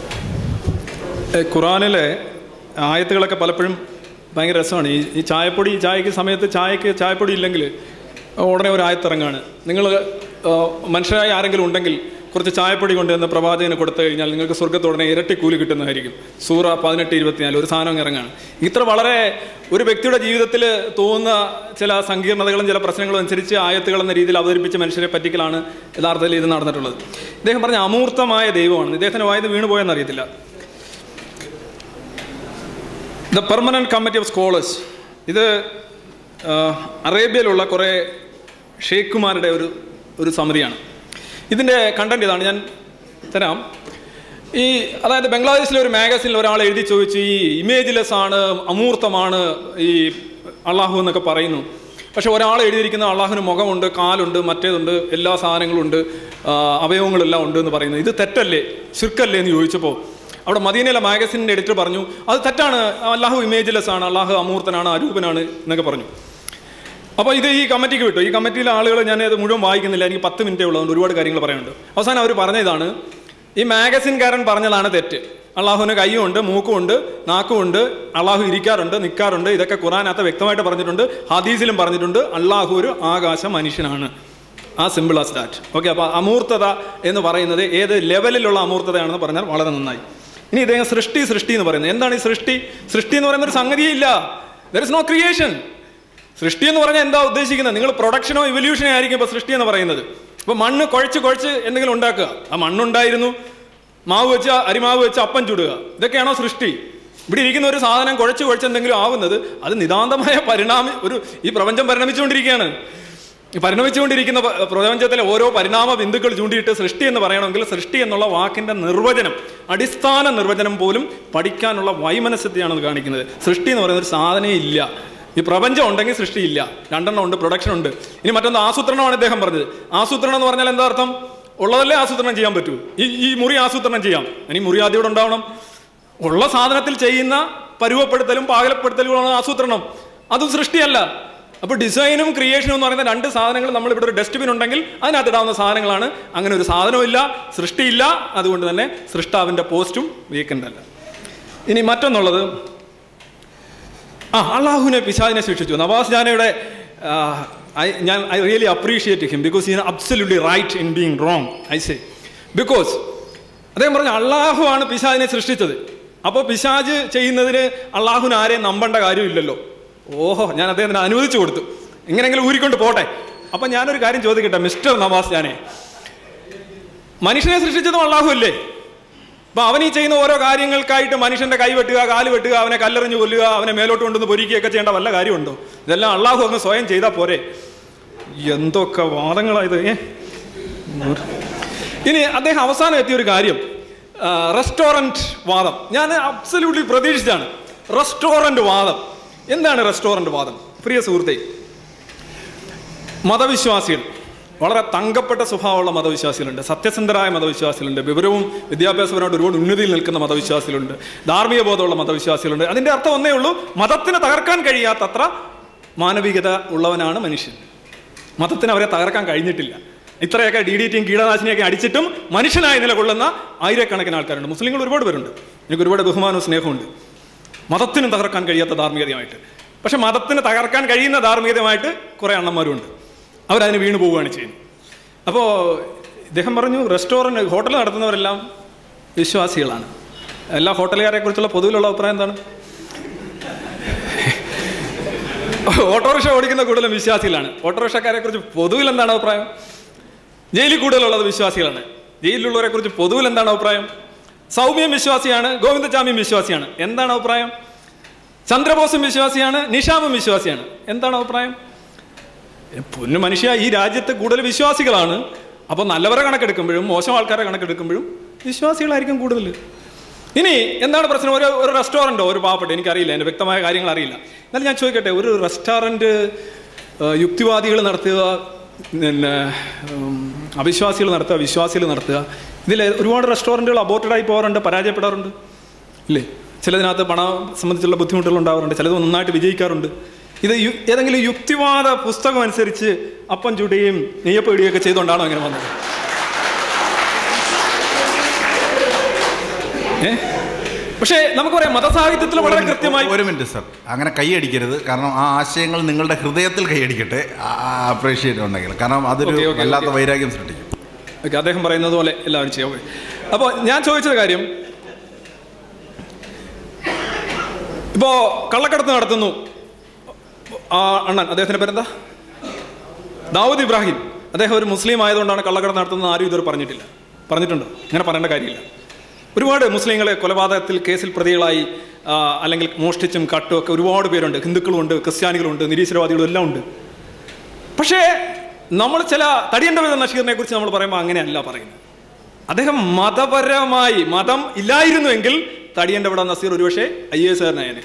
ഏ, ഖുറാനിലെ ആയത്തുകളൊക്കെ പലപ്പോഴും ഭയങ്കര രസമാണ് ഈ ഈ ചായപ്പൊടി ഈ ചായക്ക് സമയത്ത് ചായക്ക് ചായപ്പൊടി ഇല്ലെങ്കിൽ ഉടനെ ഒരു ആയത്തിറങ്ങാണ് നിങ്ങൾ മനുഷ്യരായ ആരെങ്കിലും ഉണ്ടെങ്കിൽ കുറച്ച് ചായപ്പൊടി കൊണ്ടുവന്ന് പ്രവാചകന് കൊടുത്തു കഴിഞ്ഞാൽ നിങ്ങൾക്ക് സ്വർഗ്ഗത്തോടനെ ഇരട്ടി കൂലി കിട്ടുന്നതായിരിക്കും സൂറ പതിനെട്ട് ഇരുപത്തിനാല് ഒരു സാധനം ഇറങ്ങാണ് ഇത്ര വളരെ ഒരു വ്യക്തിയുടെ ജീവിതത്തിൽ തോന്നുന്ന ചില സങ്കീർണതകളും ചില പ്രശ്നങ്ങളും അനുസരിച്ച് ആയത്തുകൾ എന്ന രീതിയിൽ അവതരിപ്പിച്ച് മനുഷ്യരെ പറ്റിക്കലാണ് യഥാർത്ഥത്തിൽ ഇത് നടന്നിട്ടുള്ളത് ഇദ്ദേഹം പറഞ്ഞ അമൂർത്തമായ ദൈവമാണ് ഇദ്ദേഹത്തിന് വായത് വീണുപോയെന്ന് അറിയത്തില്ല the permanent committee of scholars ഇത് ആ, അറേബ്യയിലുള്ള കുറേ ഷെയ്ഖുമാരുടെ ഒരു ഒരു സമിതിയാണ് ഇതിൻ്റെ കണ്ടന്റ് ഇതാണ് ഞാൻ തരാം ഈ അതായത് ബംഗ്ലാദേശിലെ ഒരു മാഗസിനിൽ ഒരാൾ എഴുതി ചോദിച്ചു ഈ ഇമേജ്ലെസ് ആണ് അമൂർത്തമാണ് ഈ അള്ളാഹു എന്നൊക്കെ പറയുന്നു പക്ഷെ ഒരാൾ എഴുതിയിരിക്കുന്ന അള്ളാഹുവിന് മുഖമുണ്ട് കാലുണ്ട് മറ്റേതുണ്ട് എല്ലാ സാധനങ്ങളും ഉണ്ട് ആ, അവയവങ്ങളെല്ലാം ഉണ്ട് എന്ന് പറയുന്നത് ഇത് തെറ്റല്ലേ ശുർക്കല്ലേ എന്ന് ചോദിച്ചപ്പോൾ അവിടെ മദീനയിലെ മാഗസിൻ്റെ എഡിറ്റർ പറഞ്ഞു അത് തെറ്റാണ് അള്ളാഹു ഇമേജ്ലെസ് ആണ് അള്ളാഹു അമൂർത്തനാണ് അരൂപനാണ് എന്നൊക്കെ പറഞ്ഞു അപ്പോൾ ഇത് ഈ കമ്മിറ്റിക്ക് വിട്ടു ഈ കമ്മിറ്റിയിലെ ആളുകൾ ഞാൻ ഇത് മുഴുവൻ വായിക്കുന്നില്ല എനിക്ക് പത്ത് മിനിറ്റേ ഉള്ളതുകൊണ്ട് ഒരുപാട് കാര്യങ്ങൾ പറയാനുണ്ട് അവസാനം അവർ പറഞ്ഞ ഇതാണ് ഈ മാഗസിൻകാരൻ പറഞ്ഞതാണ് തെറ്റ് അള്ളാഹുവിന് കൈയുണ്ട് മൂക്കുമുണ്ട് നാക്കുമുണ്ട് അള്ളാഹു ഇരിക്കാറുണ്ട് നിൽക്കാറുണ്ട് ഇതൊക്കെ ഖുറാനകത്ത് വ്യക്തമായിട്ട് പറഞ്ഞിട്ടുണ്ട് ഹദീസിലും പറഞ്ഞിട്ടുണ്ട് അള്ളാഹു ഒരു ആകാശ മനുഷ്യനാണ് ആ സിമ്പിൾ ആസ് ദാറ്റ് ഓക്കെ അപ്പോൾ അമൂർത്തത എന്ന് പറയുന്നത് ഏത് ലെവലിലുള്ള അമൂർത്തതയാണെന്ന് പറഞ്ഞാൽ വളരെ നന്നായി ഇനി ഇദ്ദേഹം സൃഷ്ടി സൃഷ്ടി എന്ന് പറയുന്നത് എന്താണ് ഈ സൃഷ്ടി സൃഷ്ടി എന്ന് പറയുന്ന ഒരു സംഗതിയേ ഇല്ല ദർ ഇസ് നോ ക്രിയേഷൻ സൃഷ്ടി എന്ന് പറഞ്ഞാൽ എന്താ ഉദ്ദേശിക്കുന്നത് നിങ്ങൾ പ്രൊഡക്ഷനോ ഇവല്യൂഷനോ ആയിരിക്കും ഇപ്പോൾ സൃഷ്ടി എന്ന് പറയുന്നത് ഇപ്പോൾ മണ്ണ് കുഴച്ച് കുഴച്ച് എന്തെങ്കിലും ഉണ്ടാക്കുക ആ മണ്ണുണ്ടായിരുന്നു മാവ് വെച്ച് അരിമാവ് വെച്ച് അപ്പം ചുടുക ഇതൊക്കെയാണോ സൃഷ്ടി ഇവിടെ ഇരിക്കുന്ന ഒരു സാധനം കുഴച്ച് കുഴച്ച് എന്തെങ്കിലും ആവുന്നത് അത് നിതാന്തമായ പരിണാമി ഒരു ഈ പ്രപഞ്ചം പരിണമിച്ചുകൊണ്ടിരിക്കുകയാണ് ഈ പരിണമിച്ചുകൊണ്ടിരിക്കുന്ന പ- പ്രപഞ്ചത്തിലെ ഓരോ പരിണാമ ബിന്ദുക്കൾ ചൂണ്ടിയിട്ട് സൃഷ്ടി എന്ന് പറയണമെങ്കിൽ സൃഷ്ടി എന്നുള്ള വാക്കിന്റെ നിർവചനം അടിസ്ഥാന നിർവചനം പോലും പഠിക്കാനുള്ള വൈമനസ്യത്തെയാണ് അത് കാണിക്കുന്നത് സൃഷ്ടി എന്ന് പറയുന്ന ഒരു സാധനേ ഇല്ല ഈ പ്രപഞ്ചം ഉണ്ടെങ്കിൽ സൃഷ്ടിയില്ല രണ്ടെണ്ണം ഉണ്ട് പ്രൊഡക്ഷൻ ഉണ്ട് ഇനി മറ്റൊന്ന് ആസൂത്രണമാണ് ഇദ്ദേഹം പറഞ്ഞത് ആസൂത്രണം എന്ന് പറഞ്ഞാൽ എന്താ അർത്ഥം ഉള്ളതല്ലേ ആസൂത്രണം ചെയ്യാൻ പറ്റൂ ഈ ഈ മുറി ആസൂത്രണം ചെയ്യാം ഇനി മുറി ആദ്യം ഇവിടെ ഉണ്ടാവണം ഉള്ള സാധനത്തിൽ ചെയ്യുന്ന പരുവപ്പെടുത്തലും പാകലപ്പെടുത്തലുമാണ് ആസൂത്രണം അതും സൃഷ്ടിയല്ല അപ്പോൾ ഡിസൈനും ക്രിയേഷനും എന്ന് പറയുന്ന രണ്ട് സാധനങ്ങൾ നമ്മൾ ഇവിടെ ഒരു ഡസ്റ്റ്ബിൻ ഉണ്ടെങ്കിൽ അതിനകത്ത് ഇടാവുന്ന സാധനങ്ങളാണ് അങ്ങനെ ഒരു സാധനമില്ല സൃഷ്ടിയില്ല അതുകൊണ്ട് തന്നെ സൃഷ്ടാവിൻ്റെ പോസ്റ്റും വീക്കെൻഡ് അല്ല ഇനി മറ്റൊന്നുള്ളത് ആ അള്ളാഹുവിനെ പിശാദിനെ ശിക്ഷിച്ചു നവാസ് ജാനയുടെ ആ, I- ഞാൻ I really appreciate him because ഈ absolutely right in being wrong I say because അദ്ദേഹം പറഞ്ഞു അള്ളാഹു ആണ് പിശാദിനെ സൃഷ്ടിച്ചത് അപ്പോൾ പിശാജ് ചെയ്യുന്നതിന് അള്ളാഹുവിന് ആരെയും നമ്പേണ്ട കാര്യമില്ലല്ലോ ഓഹോ ഞാൻ അദ്ദേഹത്തിന് അനുവദിച്ചു കൊടുത്തു ഇങ്ങനെങ്കിലും ഊരിക്കൊണ്ട് പോട്ടെ അപ്പം ഞാനൊരു കാര്യം ചോദിക്കട്ടെ മിസ്റ്റർ നവാസ് ജാനെ മനുഷ്യനെ സൃഷ്ടിച്ചതും അള്ളാഹു അല്ലേ അപ്പൊ അവൻ ഈ ചെയ്യുന്ന ഓരോ കാര്യങ്ങൾക്കായിട്ട് മനുഷ്യന്റെ കൈ വെട്ടുക കാല് വെട്ടുക അവനെ കല്ലെറിഞ്ഞ് കൊല്ലുക അവനെ മേലോട്ട് കൊണ്ടുവന്ന് പൊരിക്കുകയൊക്കെ ചെയ്യേണ്ട വല്ല കാര്യമുണ്ടോ ഇതെല്ലാം അള്ളാഹു അങ്ങ് സ്വയം ചെയ്താൽ പോരെ എന്തൊക്കെ വാദങ്ങളായത് ഏ ഇനി അദ്ദേഹം അവസാനം എത്തിയ ഒരു കാര്യം റെസ്റ്റോറൻറ്റ് വാദം ഞാൻ അബ്സല്യൂട്ട്ലി പ്രതീക്ഷിച്ചാണ് റെസ്റ്റോറൻറ്റ് വാദം എന്താണ് റെസ്റ്റോറൻറ്റ് വാദം പ്രിയ സുഹൃത്തെ മതവിശ്വാസികൾ വളരെ തങ്കപ്പെട്ട സ്വഭാവമുള്ള മതവിശ്വാസികളുണ്ട് സത്യസന്ധരായ മതവിശ്വാസികളുണ്ട് വിവരവും വിദ്യാഭ്യാസപരമായിട്ട് ഒരുപാട് ഉന്നതിയിൽ നിൽക്കുന്ന മതവിശ്വാസികളുണ്ട് ധാർമ്മിക ബോധമുള്ള മതവിശ്വാസികളുണ്ട് അതിൻ്റെ അർത്ഥം ഒന്നേ ഉള്ളൂ മതത്തിന് തകർക്കാൻ കഴിയാത്തത്ര മാനവികത ഉള്ളവനാണ് മനുഷ്യൻ മതത്തിന് അവരെ തകർക്കാൻ കഴിഞ്ഞിട്ടില്ല ഇത്രയൊക്കെ ഡി ഡി ടിയും കീടനാശിനിയൊക്കെ അടിച്ചിട്ടും മനുഷ്യനായി നിലകൊള്ളുന്ന ആയിരക്കണക്കിന് ആൾക്കാരുണ്ട് മുസ്ലിങ്ങൾ ഒരുപാട് പേരുണ്ട് എനിക്ക് ഒരുപാട് ബഹുമാനവും സ്നേഹമുണ്ട് മതത്തിനും തകർക്കാൻ കഴിയാത്ത ധാർമ്മികതയുമായിട്ട് പക്ഷെ മതത്തിന് തകർക്കാൻ കഴിയുന്ന ധാർമ്മികതയുമായിട്ട് കുറേ അണ്ണന്മാരുണ്ട് അവരതിന് വീണു പോവുകയാണ് ചെയ്യുന്നത് അപ്പോൾ ഇദ്ദേഹം പറഞ്ഞു റെസ്റ്റോറൻറ്റ് ഹോട്ടൽ നടത്തുന്നവരെല്ലാം വിശ്വാസികളാണ് എല്ലാ ഹോട്ടലുകാരെ കുറിച്ചുള്ള പൊതുവിലുള്ള അഭിപ്രായം എന്താണ് ഓട്ടോറിക്ഷ ഓടിക്കുന്ന കൂടുതലും വിശ്വാസികളാണ് ഓട്ടോറിക്ഷക്കാരെ കുറിച്ച് പൊതുവിൽ എന്താണ് അഭിപ്രായം ജയിലിൽ കൂടുതലുള്ളത് വിശ്വാസികളാണ് ജയിലിലുള്ളവരെ കുറിച്ച് പൊതുവിൽ എന്താണ് അഭിപ്രായം സൗമ്യം വിശ്വാസിയാണ് ഗോവിന്ദചാമിയും വിശ്വാസിയാണ് എന്താണ് അഭിപ്രായം ചന്ദ്രബോസും വിശ്വാസിയാണ് നിഷാമും വിശ്വാസിയാണ് എന്താണ് അഭിപ്രായം പൊന്നു മനുഷ്യ ഈ രാജ്യത്ത് കൂടുതൽ വിശ്വാസികളാണ് അപ്പോൾ നല്ലവരെ കണക്കെടുക്കുമ്പോഴും മോശം ആൾക്കാരെ കണക്കെടുക്കുമ്പോഴും വിശ്വാസികളായിരിക്കും കൂടുതൽ ഇനി എന്താണ് പ്രശ്നം ഒരു ഒരു റെസ്റ്റോറൻറ്റോ ഒരു പാവപ്പെട്ട എനിക്കറിയില്ല എൻ്റെ വ്യക്തമായ കാര്യങ്ങൾ അറിയില്ല എന്നാലും ഞാൻ ചോദിക്കട്ടെ ഒരു റെസ്റ്റോറൻറ്റ് യുക്തിവാദികൾ നടത്തുക പിന്നെ ഉം, അവിശ്വാസികൾ നടത്തുക വിശ്വാസികൾ നടത്തുക ഇതിൽ ഒരുപാട് റെസ്റ്റോറൻറ്റുകൾ അബോർട്ടഡായി പോകാറുണ്ട് പരാജയപ്പെടാറുണ്ട് ഇല്ലേ ചിലതിനകത്ത് പണം സംബന്ധിച്ചുള്ള ബുദ്ധിമുട്ടുകൾ ഉണ്ടാവാറുണ്ട് ചിലത് നന്നായിട്ട് വിജയിക്കാറുണ്ട് ഇത് യു ഏതെങ്കിലും യുക്തിവാദ പുസ്തകം അനുസരിച്ച് അപ്പം ചുടുകയും നെയ്യപ്പം ഇടുകയൊക്കെ ചെയ്തുകൊണ്ടാണോ ഇങ്ങനെ വന്നത് ഏ പക്ഷേ നമുക്ക് പറയാം മതസാഹിത്യത്തിൽ വളരെ കൃത്യമായി ഒരു മിനിറ്റ് സർ അങ്ങനെ കൈയടിക്കരുത് കാരണം ആ ആശയങ്ങൾ നിങ്ങളുടെ ഹൃദയത്തിൽ കൈയടിക്കട്ടെ അപ്രീഷിയേറ്റ് ഉണ്ടെങ്കിൽ കാരണം അതൊരു ഓക്കേ, ഓക്കേ, വല്ലാത്ത ഓക്കേ. വൈരാഗ്യം സൃഷ്ടിക്കും ഓക്കെ അദ്ദേഹം പറയുന്നത് പോലെ എല്ലാവരും ചെയ്യാം ഓക്കെ അപ്പോൾ ഞാൻ ചോദിച്ചത് കാര്യം ഇപ്പോൾ കള്ളക്കടത്ത് നടത്തുന്നു ആ അണ്ണൻ അദ്ദേഹത്തിൻ്റെ പേരെന്താ ദാവൂദ് ഇബ്രാഹിം അദ്ദേഹം ഒരു മുസ്ലിം ആയതുകൊണ്ടാണ് കള്ളക്കടത്ത് നടത്തുന്നത് ആരും ഇതുവരെ പറഞ്ഞിട്ടില്ല പറഞ്ഞിട്ടുണ്ടോ അങ്ങനെ പറയേണ്ട കാര്യമില്ല ഒരുപാട് മുസ്ലിങ്ങളെ കൊലപാതകത്തിൽ കേസിൽ പ്രതികളായി ആ, അല്ലെങ്കിൽ മോഷ്ടിച്ചും കട്ടും ഒക്കെ ഒരുപാട് പേരുണ്ട് ഹിന്ദുക്കളുമുണ്ട് ക്രിസ്ത്യാനികളുണ്ട് നിരീശ്വരവാദികളും എല്ലാം ഉണ്ട് പക്ഷേ നമ്മൾ ചില തടിയൻ്റെ വിധ നഷീറിനെ കുറിച്ച് നമ്മൾ പറയുമ്പോൾ അങ്ങനെയല്ല പറയുന്നത് അദ്ദേഹം മതപരമായി മതം ഇല്ലായിരുന്നുവെങ്കിൽ തടിയൻ്റെ വിട നസീർ ഒരുപക്ഷെ ഐ എസ് ആറിനായനെ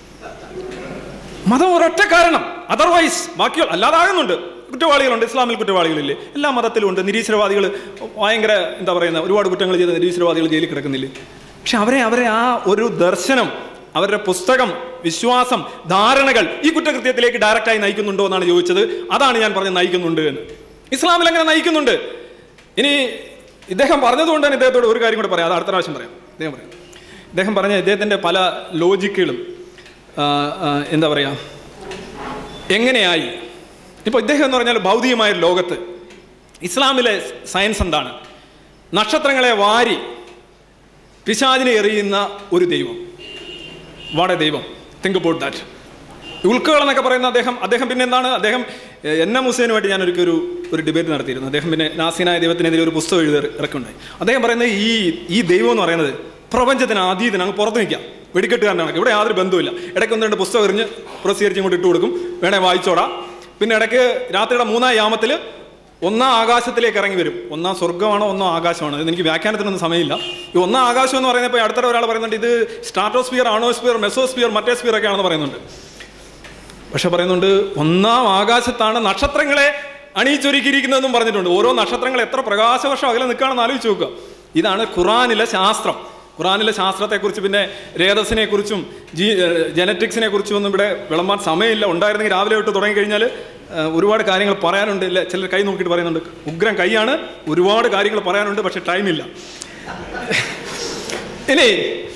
മതം ഒരൊറ്റ കാരണം അതർവൈസ് ബാക്കിയോ അല്ലാതാകുന്നുണ്ട് കുറ്റവാളികളുണ്ട് ഇസ്ലാമിൽ കുറ്റവാളികളില്ലേ എല്ലാ മതത്തിലും ഉണ്ട് നിരീശ്വരവാദികൾ ഭയങ്കര എന്താ പറയുന്ന ഒരുപാട് കുറ്റങ്ങൾ ചെയ്ത നിരീശ്വരവാദികൾ ജയിലിൽ കിടക്കുന്നില്ലേ പക്ഷെ അവരെ അവരെ ആ ഒരു ദർശനം അവരുടെ പുസ്തകം വിശ്വാസം ധാരണകൾ ഈ കുറ്റകൃത്യത്തിലേക്ക് ഡയറക്റ്റായി നയിക്കുന്നുണ്ടോ എന്നാണ് ചോദിച്ചത് അതാണ് ഞാൻ പറഞ്ഞത് നയിക്കുന്നുണ്ട് എന്ന് ഇസ്ലാമിൽ അങ്ങനെ നയിക്കുന്നുണ്ട് ഇനി ഇദ്ദേഹം പറഞ്ഞതുകൊണ്ട് തന്നെ ഇദ്ദേഹത്തോട് ഒരു കാര്യം കൂടെ പറയാം അത് അടുത്ത പ്രാവശ്യം പറയാം ഇദ്ദേഹം പറയാം ഇദ്ദേഹം പറഞ്ഞ ഇദ്ദേഹത്തിൻ്റെ പല ലോജിക്കുകളും ആ, ആ, എന്താ പറയുക എങ്ങനെയായി ഇപ്പോൾ ഇദ്ദേഹം എന്ന് പറഞ്ഞാൽ ഭൗതികമായ ഒരു ലോകത്ത് ഇസ്ലാമിലെ സയൻസ് എന്താണ് നക്ഷത്രങ്ങളെ വാരി പിശാചിനെ എറിയുന്ന ഒരു ദൈവം വാടേ ദൈവം തിങ്ക് അബൌട്ട് ദാറ്റ് ഉൾക്കുകൾ എന്നൊക്കെ പറയുന്ന അദ്ദേഹം അദ്ദേഹം പിന്നെ എന്താണ് അദ്ദേഹം എഹ്, എൻ എം ഹുസൈനുമായിട്ട് ഞാൻ ഒരിക്കൽ ഒരു ഒരു ഡിബേറ്റ് നടത്തിയിരുന്നു അദ്ദേഹം പിന്നെ നാസീനായ ദൈവത്തിനെതിരെ ഒരു പുസ്തകം എഴുതി ഇറക്കുണ്ടായി അദ്ദേഹം പറയുന്നത് ഈ ഈ ദൈവം എന്ന് പറയുന്നത് പ്രപഞ്ചത്തിന് അതീതന് അങ്ങ് പുറത്ത് നിൽക്കാം വെടിക്കെട്ടുകാരനാണ് ഇവിടെ യാതൊരു ബന്ധവുമില്ല ഇടയ്ക്ക് ഒന്ന് രണ്ട് പുസ്തകം എറിഞ്ഞ് പ്രസിദ്ധീകരിച്ച് ഇങ്ങോട്ട് ഇട്ട് കൊടുക്കും വേണേ വായിച്ചോടാം പിന്നെ ഇടയ്ക്ക് രാത്രിയുടെ മൂന്നാം യാമത്തിൽ ഒന്നാം ആകാശത്തിലേക്ക് ഇറങ്ങി വരും ഒന്നാം സ്വർഗ്ഗമാണോ ഒന്നാം ആകാശമാണോ ഇത് എനിക്ക് വ്യാഖ്യാനത്തിനൊന്നും സമയമില്ല ഈ ഒന്നാം ആകാശം എന്ന് പറയുന്നത് ഇപ്പോൾ അടുത്ത ഒരാൾ പറയുന്നുണ്ട് ഇത് സ്റ്റാർട്ടോസ്ഫിയർ ആണോസ്ഫിയർ മെസോസ്ഫിയർ മറ്റേ സ്ഫിയർ ഒക്കെ ആണെന്ന് പറയുന്നുണ്ട് പക്ഷെ പറയുന്നുണ്ട് ഒന്നാം ആകാശത്താണ് നക്ഷത്രങ്ങളെ അണിയിച്ചൊരുക്കിയിരിക്കുന്നതെന്നും പറഞ്ഞിട്ടുണ്ട് ഓരോ നക്ഷത്രങ്ങൾ എത്ര പ്രകാശവർഷം അകലെ നിൽക്കുകയാണെന്ന് ആലോചിച്ച് നോക്കുക ഇതാണ് ഖുറാനിലെ ശാസ്ത്രം ഖുറാനിലെ ശാസ്ത്രത്തെക്കുറിച്ച് പിന്നെ രേതസിനെ കുറിച്ചും ജി ജനറ്റിക്സിനെ കുറിച്ചും ഒന്നും ഇവിടെ വിളമ്പാൻ സമയമില്ല ഉണ്ടായിരുന്നെങ്കിൽ രാവിലെ തൊട്ട് തുടങ്ങി കഴിഞ്ഞാൽ ഒരുപാട് കാര്യങ്ങൾ പറയാനുണ്ട് ഇല്ല ചിലർ കൈ നോക്കിയിട്ട് പറയുന്നുണ്ട് ഉഗ്രം കൈയാണ് ഒരുപാട് കാര്യങ്ങൾ പറയാനുണ്ട് പക്ഷെ ടൈമില്ല ഇനി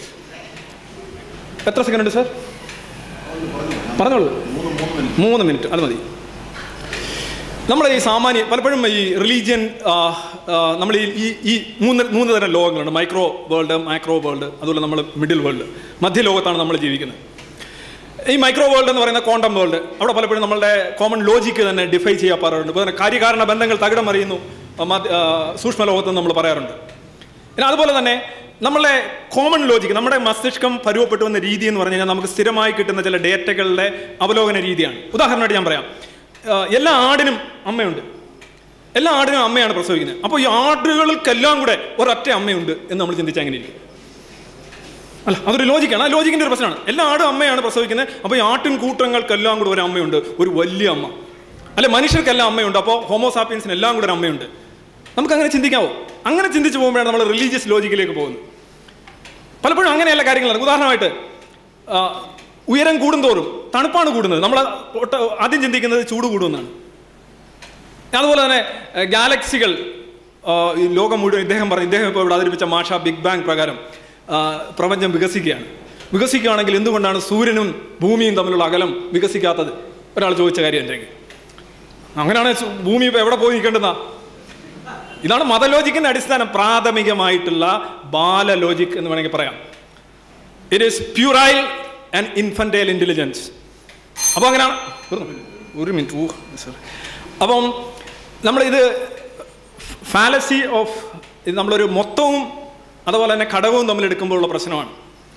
എത്ര സെക്കൻഡ് ഉണ്ട് സാർ പറഞ്ഞോളൂ മൂന്ന് മിനിറ്റ് അത് മതി നമ്മൾ ഈ സാമാന്യ പലപ്പോഴും ഈ റിലീജിയൻ നമ്മൾ ഈ ഈ ഈ മൂന്ന് മൂന്ന് തരം ലോകങ്ങളുണ്ട് മൈക്രോ വേൾഡ് മൈക്രോ വേൾഡ് അതുപോലെ നമ്മൾ മിഡിൽ വേൾഡ് മധ്യലോകത്താണ് നമ്മൾ ജീവിക്കുന്നത് ഈ മൈക്രോ വേൾഡ് എന്ന് പറയുന്ന ക്വാണ്ടം വേൾഡ് അവിടെ പലപ്പോഴും നമ്മളുടെ കോമൺ ലോജിക്ക് തന്നെ ഡിഫൈ ചെയ്യാറുണ്ട് ഇപ്പോൾ തന്നെ കാര്യകാരണ ബന്ധങ്ങൾ തകിടം അറിയുന്നു മധ്യ- ആ, സൂക്ഷ്മ ലോകത്ത് നമ്മൾ പറയാറുണ്ട് പിന്നെ അതുപോലെ തന്നെ നമ്മളെ കോമൺ ലോജിക്ക് നമ്മുടെ മസ്തിഷ്കം പരുവപ്പെട്ടു വന്ന രീതി എന്ന് പറഞ്ഞു കഴിഞ്ഞാൽ നമുക്ക് സ്ഥിരമായി കിട്ടുന്ന ചില ഡേറ്റകളുടെ അവലോകന രീതിയാണ് ഉദാഹരണമായിട്ട് ഞാൻ പറയാം ആ, എല്ലാ ആടിനും അമ്മയുണ്ട് എല്ലാ ആടിനും അമ്മയാണ് പ്രസവിക്കുന്നത് അപ്പോൾ ഈ ആടുകൾക്കെല്ലാം കൂടെ ഒരൊറ്റ അമ്മയുണ്ട് എന്ന് നമ്മൾ ചിന്തിച്ചാൽ അങ്ങനെ ഇരിക്കും അല്ല അതൊരു ലോജിക്കാണ് ആ ലോജിക്കിന്റെ ഒരു പ്രശ്നമാണ് എല്ലാ ആടും അമ്മയാണ് പ്രസവിക്കുന്നത് അപ്പോൾ ഈ ആട്ടിൻ കൂട്ടങ്ങൾക്കെല്ലാം കൂടെ ഒരു അമ്മയുണ്ട് ഒരു വലിയ അമ്മ അല്ലെ മനുഷ്യർക്കെല്ലാം അമ്മയുണ്ട് അപ്പോൾ ഹോമോസാപ്പിയൻസിന് എല്ലാം കൂടെ ഒരു അമ്മയുണ്ട് നമുക്ക് അങ്ങനെ ചിന്തിക്കാവോ അങ്ങനെ ചിന്തിച്ചു പോകുമ്പോഴാണ് നമ്മൾ റിലീജിയസ് ലോജിക്കിലേക്ക് പോകുന്നത് പലപ്പോഴും അങ്ങനെയല്ല കാര്യങ്ങൾ നടക്കും. ഉദാഹരണമായിട്ട് ആ, ഉയരം കൂടുന്തോറും തണുപ്പാണ് കൂടുന്നത് നമ്മൾ ഒട്ട- ആദ്യം ചിന്തിക്കുന്നത് ചൂട് കൂടുമെന്നാണ് അതുപോലെ തന്നെ ഏഹ്, ഗാലക്സികൾ ആ, ഈ ലോകം മുഴുവൻ ഇദ്ദേഹം പറഞ്ഞു ഇദ്ദേഹം ഇപ്പോൾ ഇവിടെ അവതരിപ്പിച്ച മാഷ ബിഗ് ബാങ് പ്രകാരം ആ, പ്രപഞ്ചം വികസിക്കുകയാണ് വികസിക്കുകയാണെങ്കിൽ എന്തുകൊണ്ടാണ് സൂര്യനും ഭൂമിയും തമ്മിലുള്ള അകലം വികസിക്കാത്തത് ഒരാൾ ചോദിച്ച കാര്യം എന്തെങ്കിൽ അങ്ങനെയാണ് സു- ഭൂമി ഇപ്പോൾ എവിടെ പോയി നിൽക്കേണ്ടതാ ഇതാണ് മതലോജിക്കിന്റെ അടിസ്ഥാനം പ്രാഥമികമായിട്ടുള്ള ബാല ലോജിക് എന്ന് വേണമെങ്കിൽ പറയാം it is puerile and infantile intelligence അപ്പോൾ അങ്ങനെയാണ് തീർന്നു. ഒരു മിനിറ്റ് ഓ സോറി അപ്പം നമ്മളിത് ഫാലസി ഓഫ് ഇത് നമ്മളൊരു മൊത്തവും അതുപോലെ തന്നെ ഘടകവും തമ്മിൽ എടുക്കുമ്പോഴുള്ള പ്രശ്നമാണ്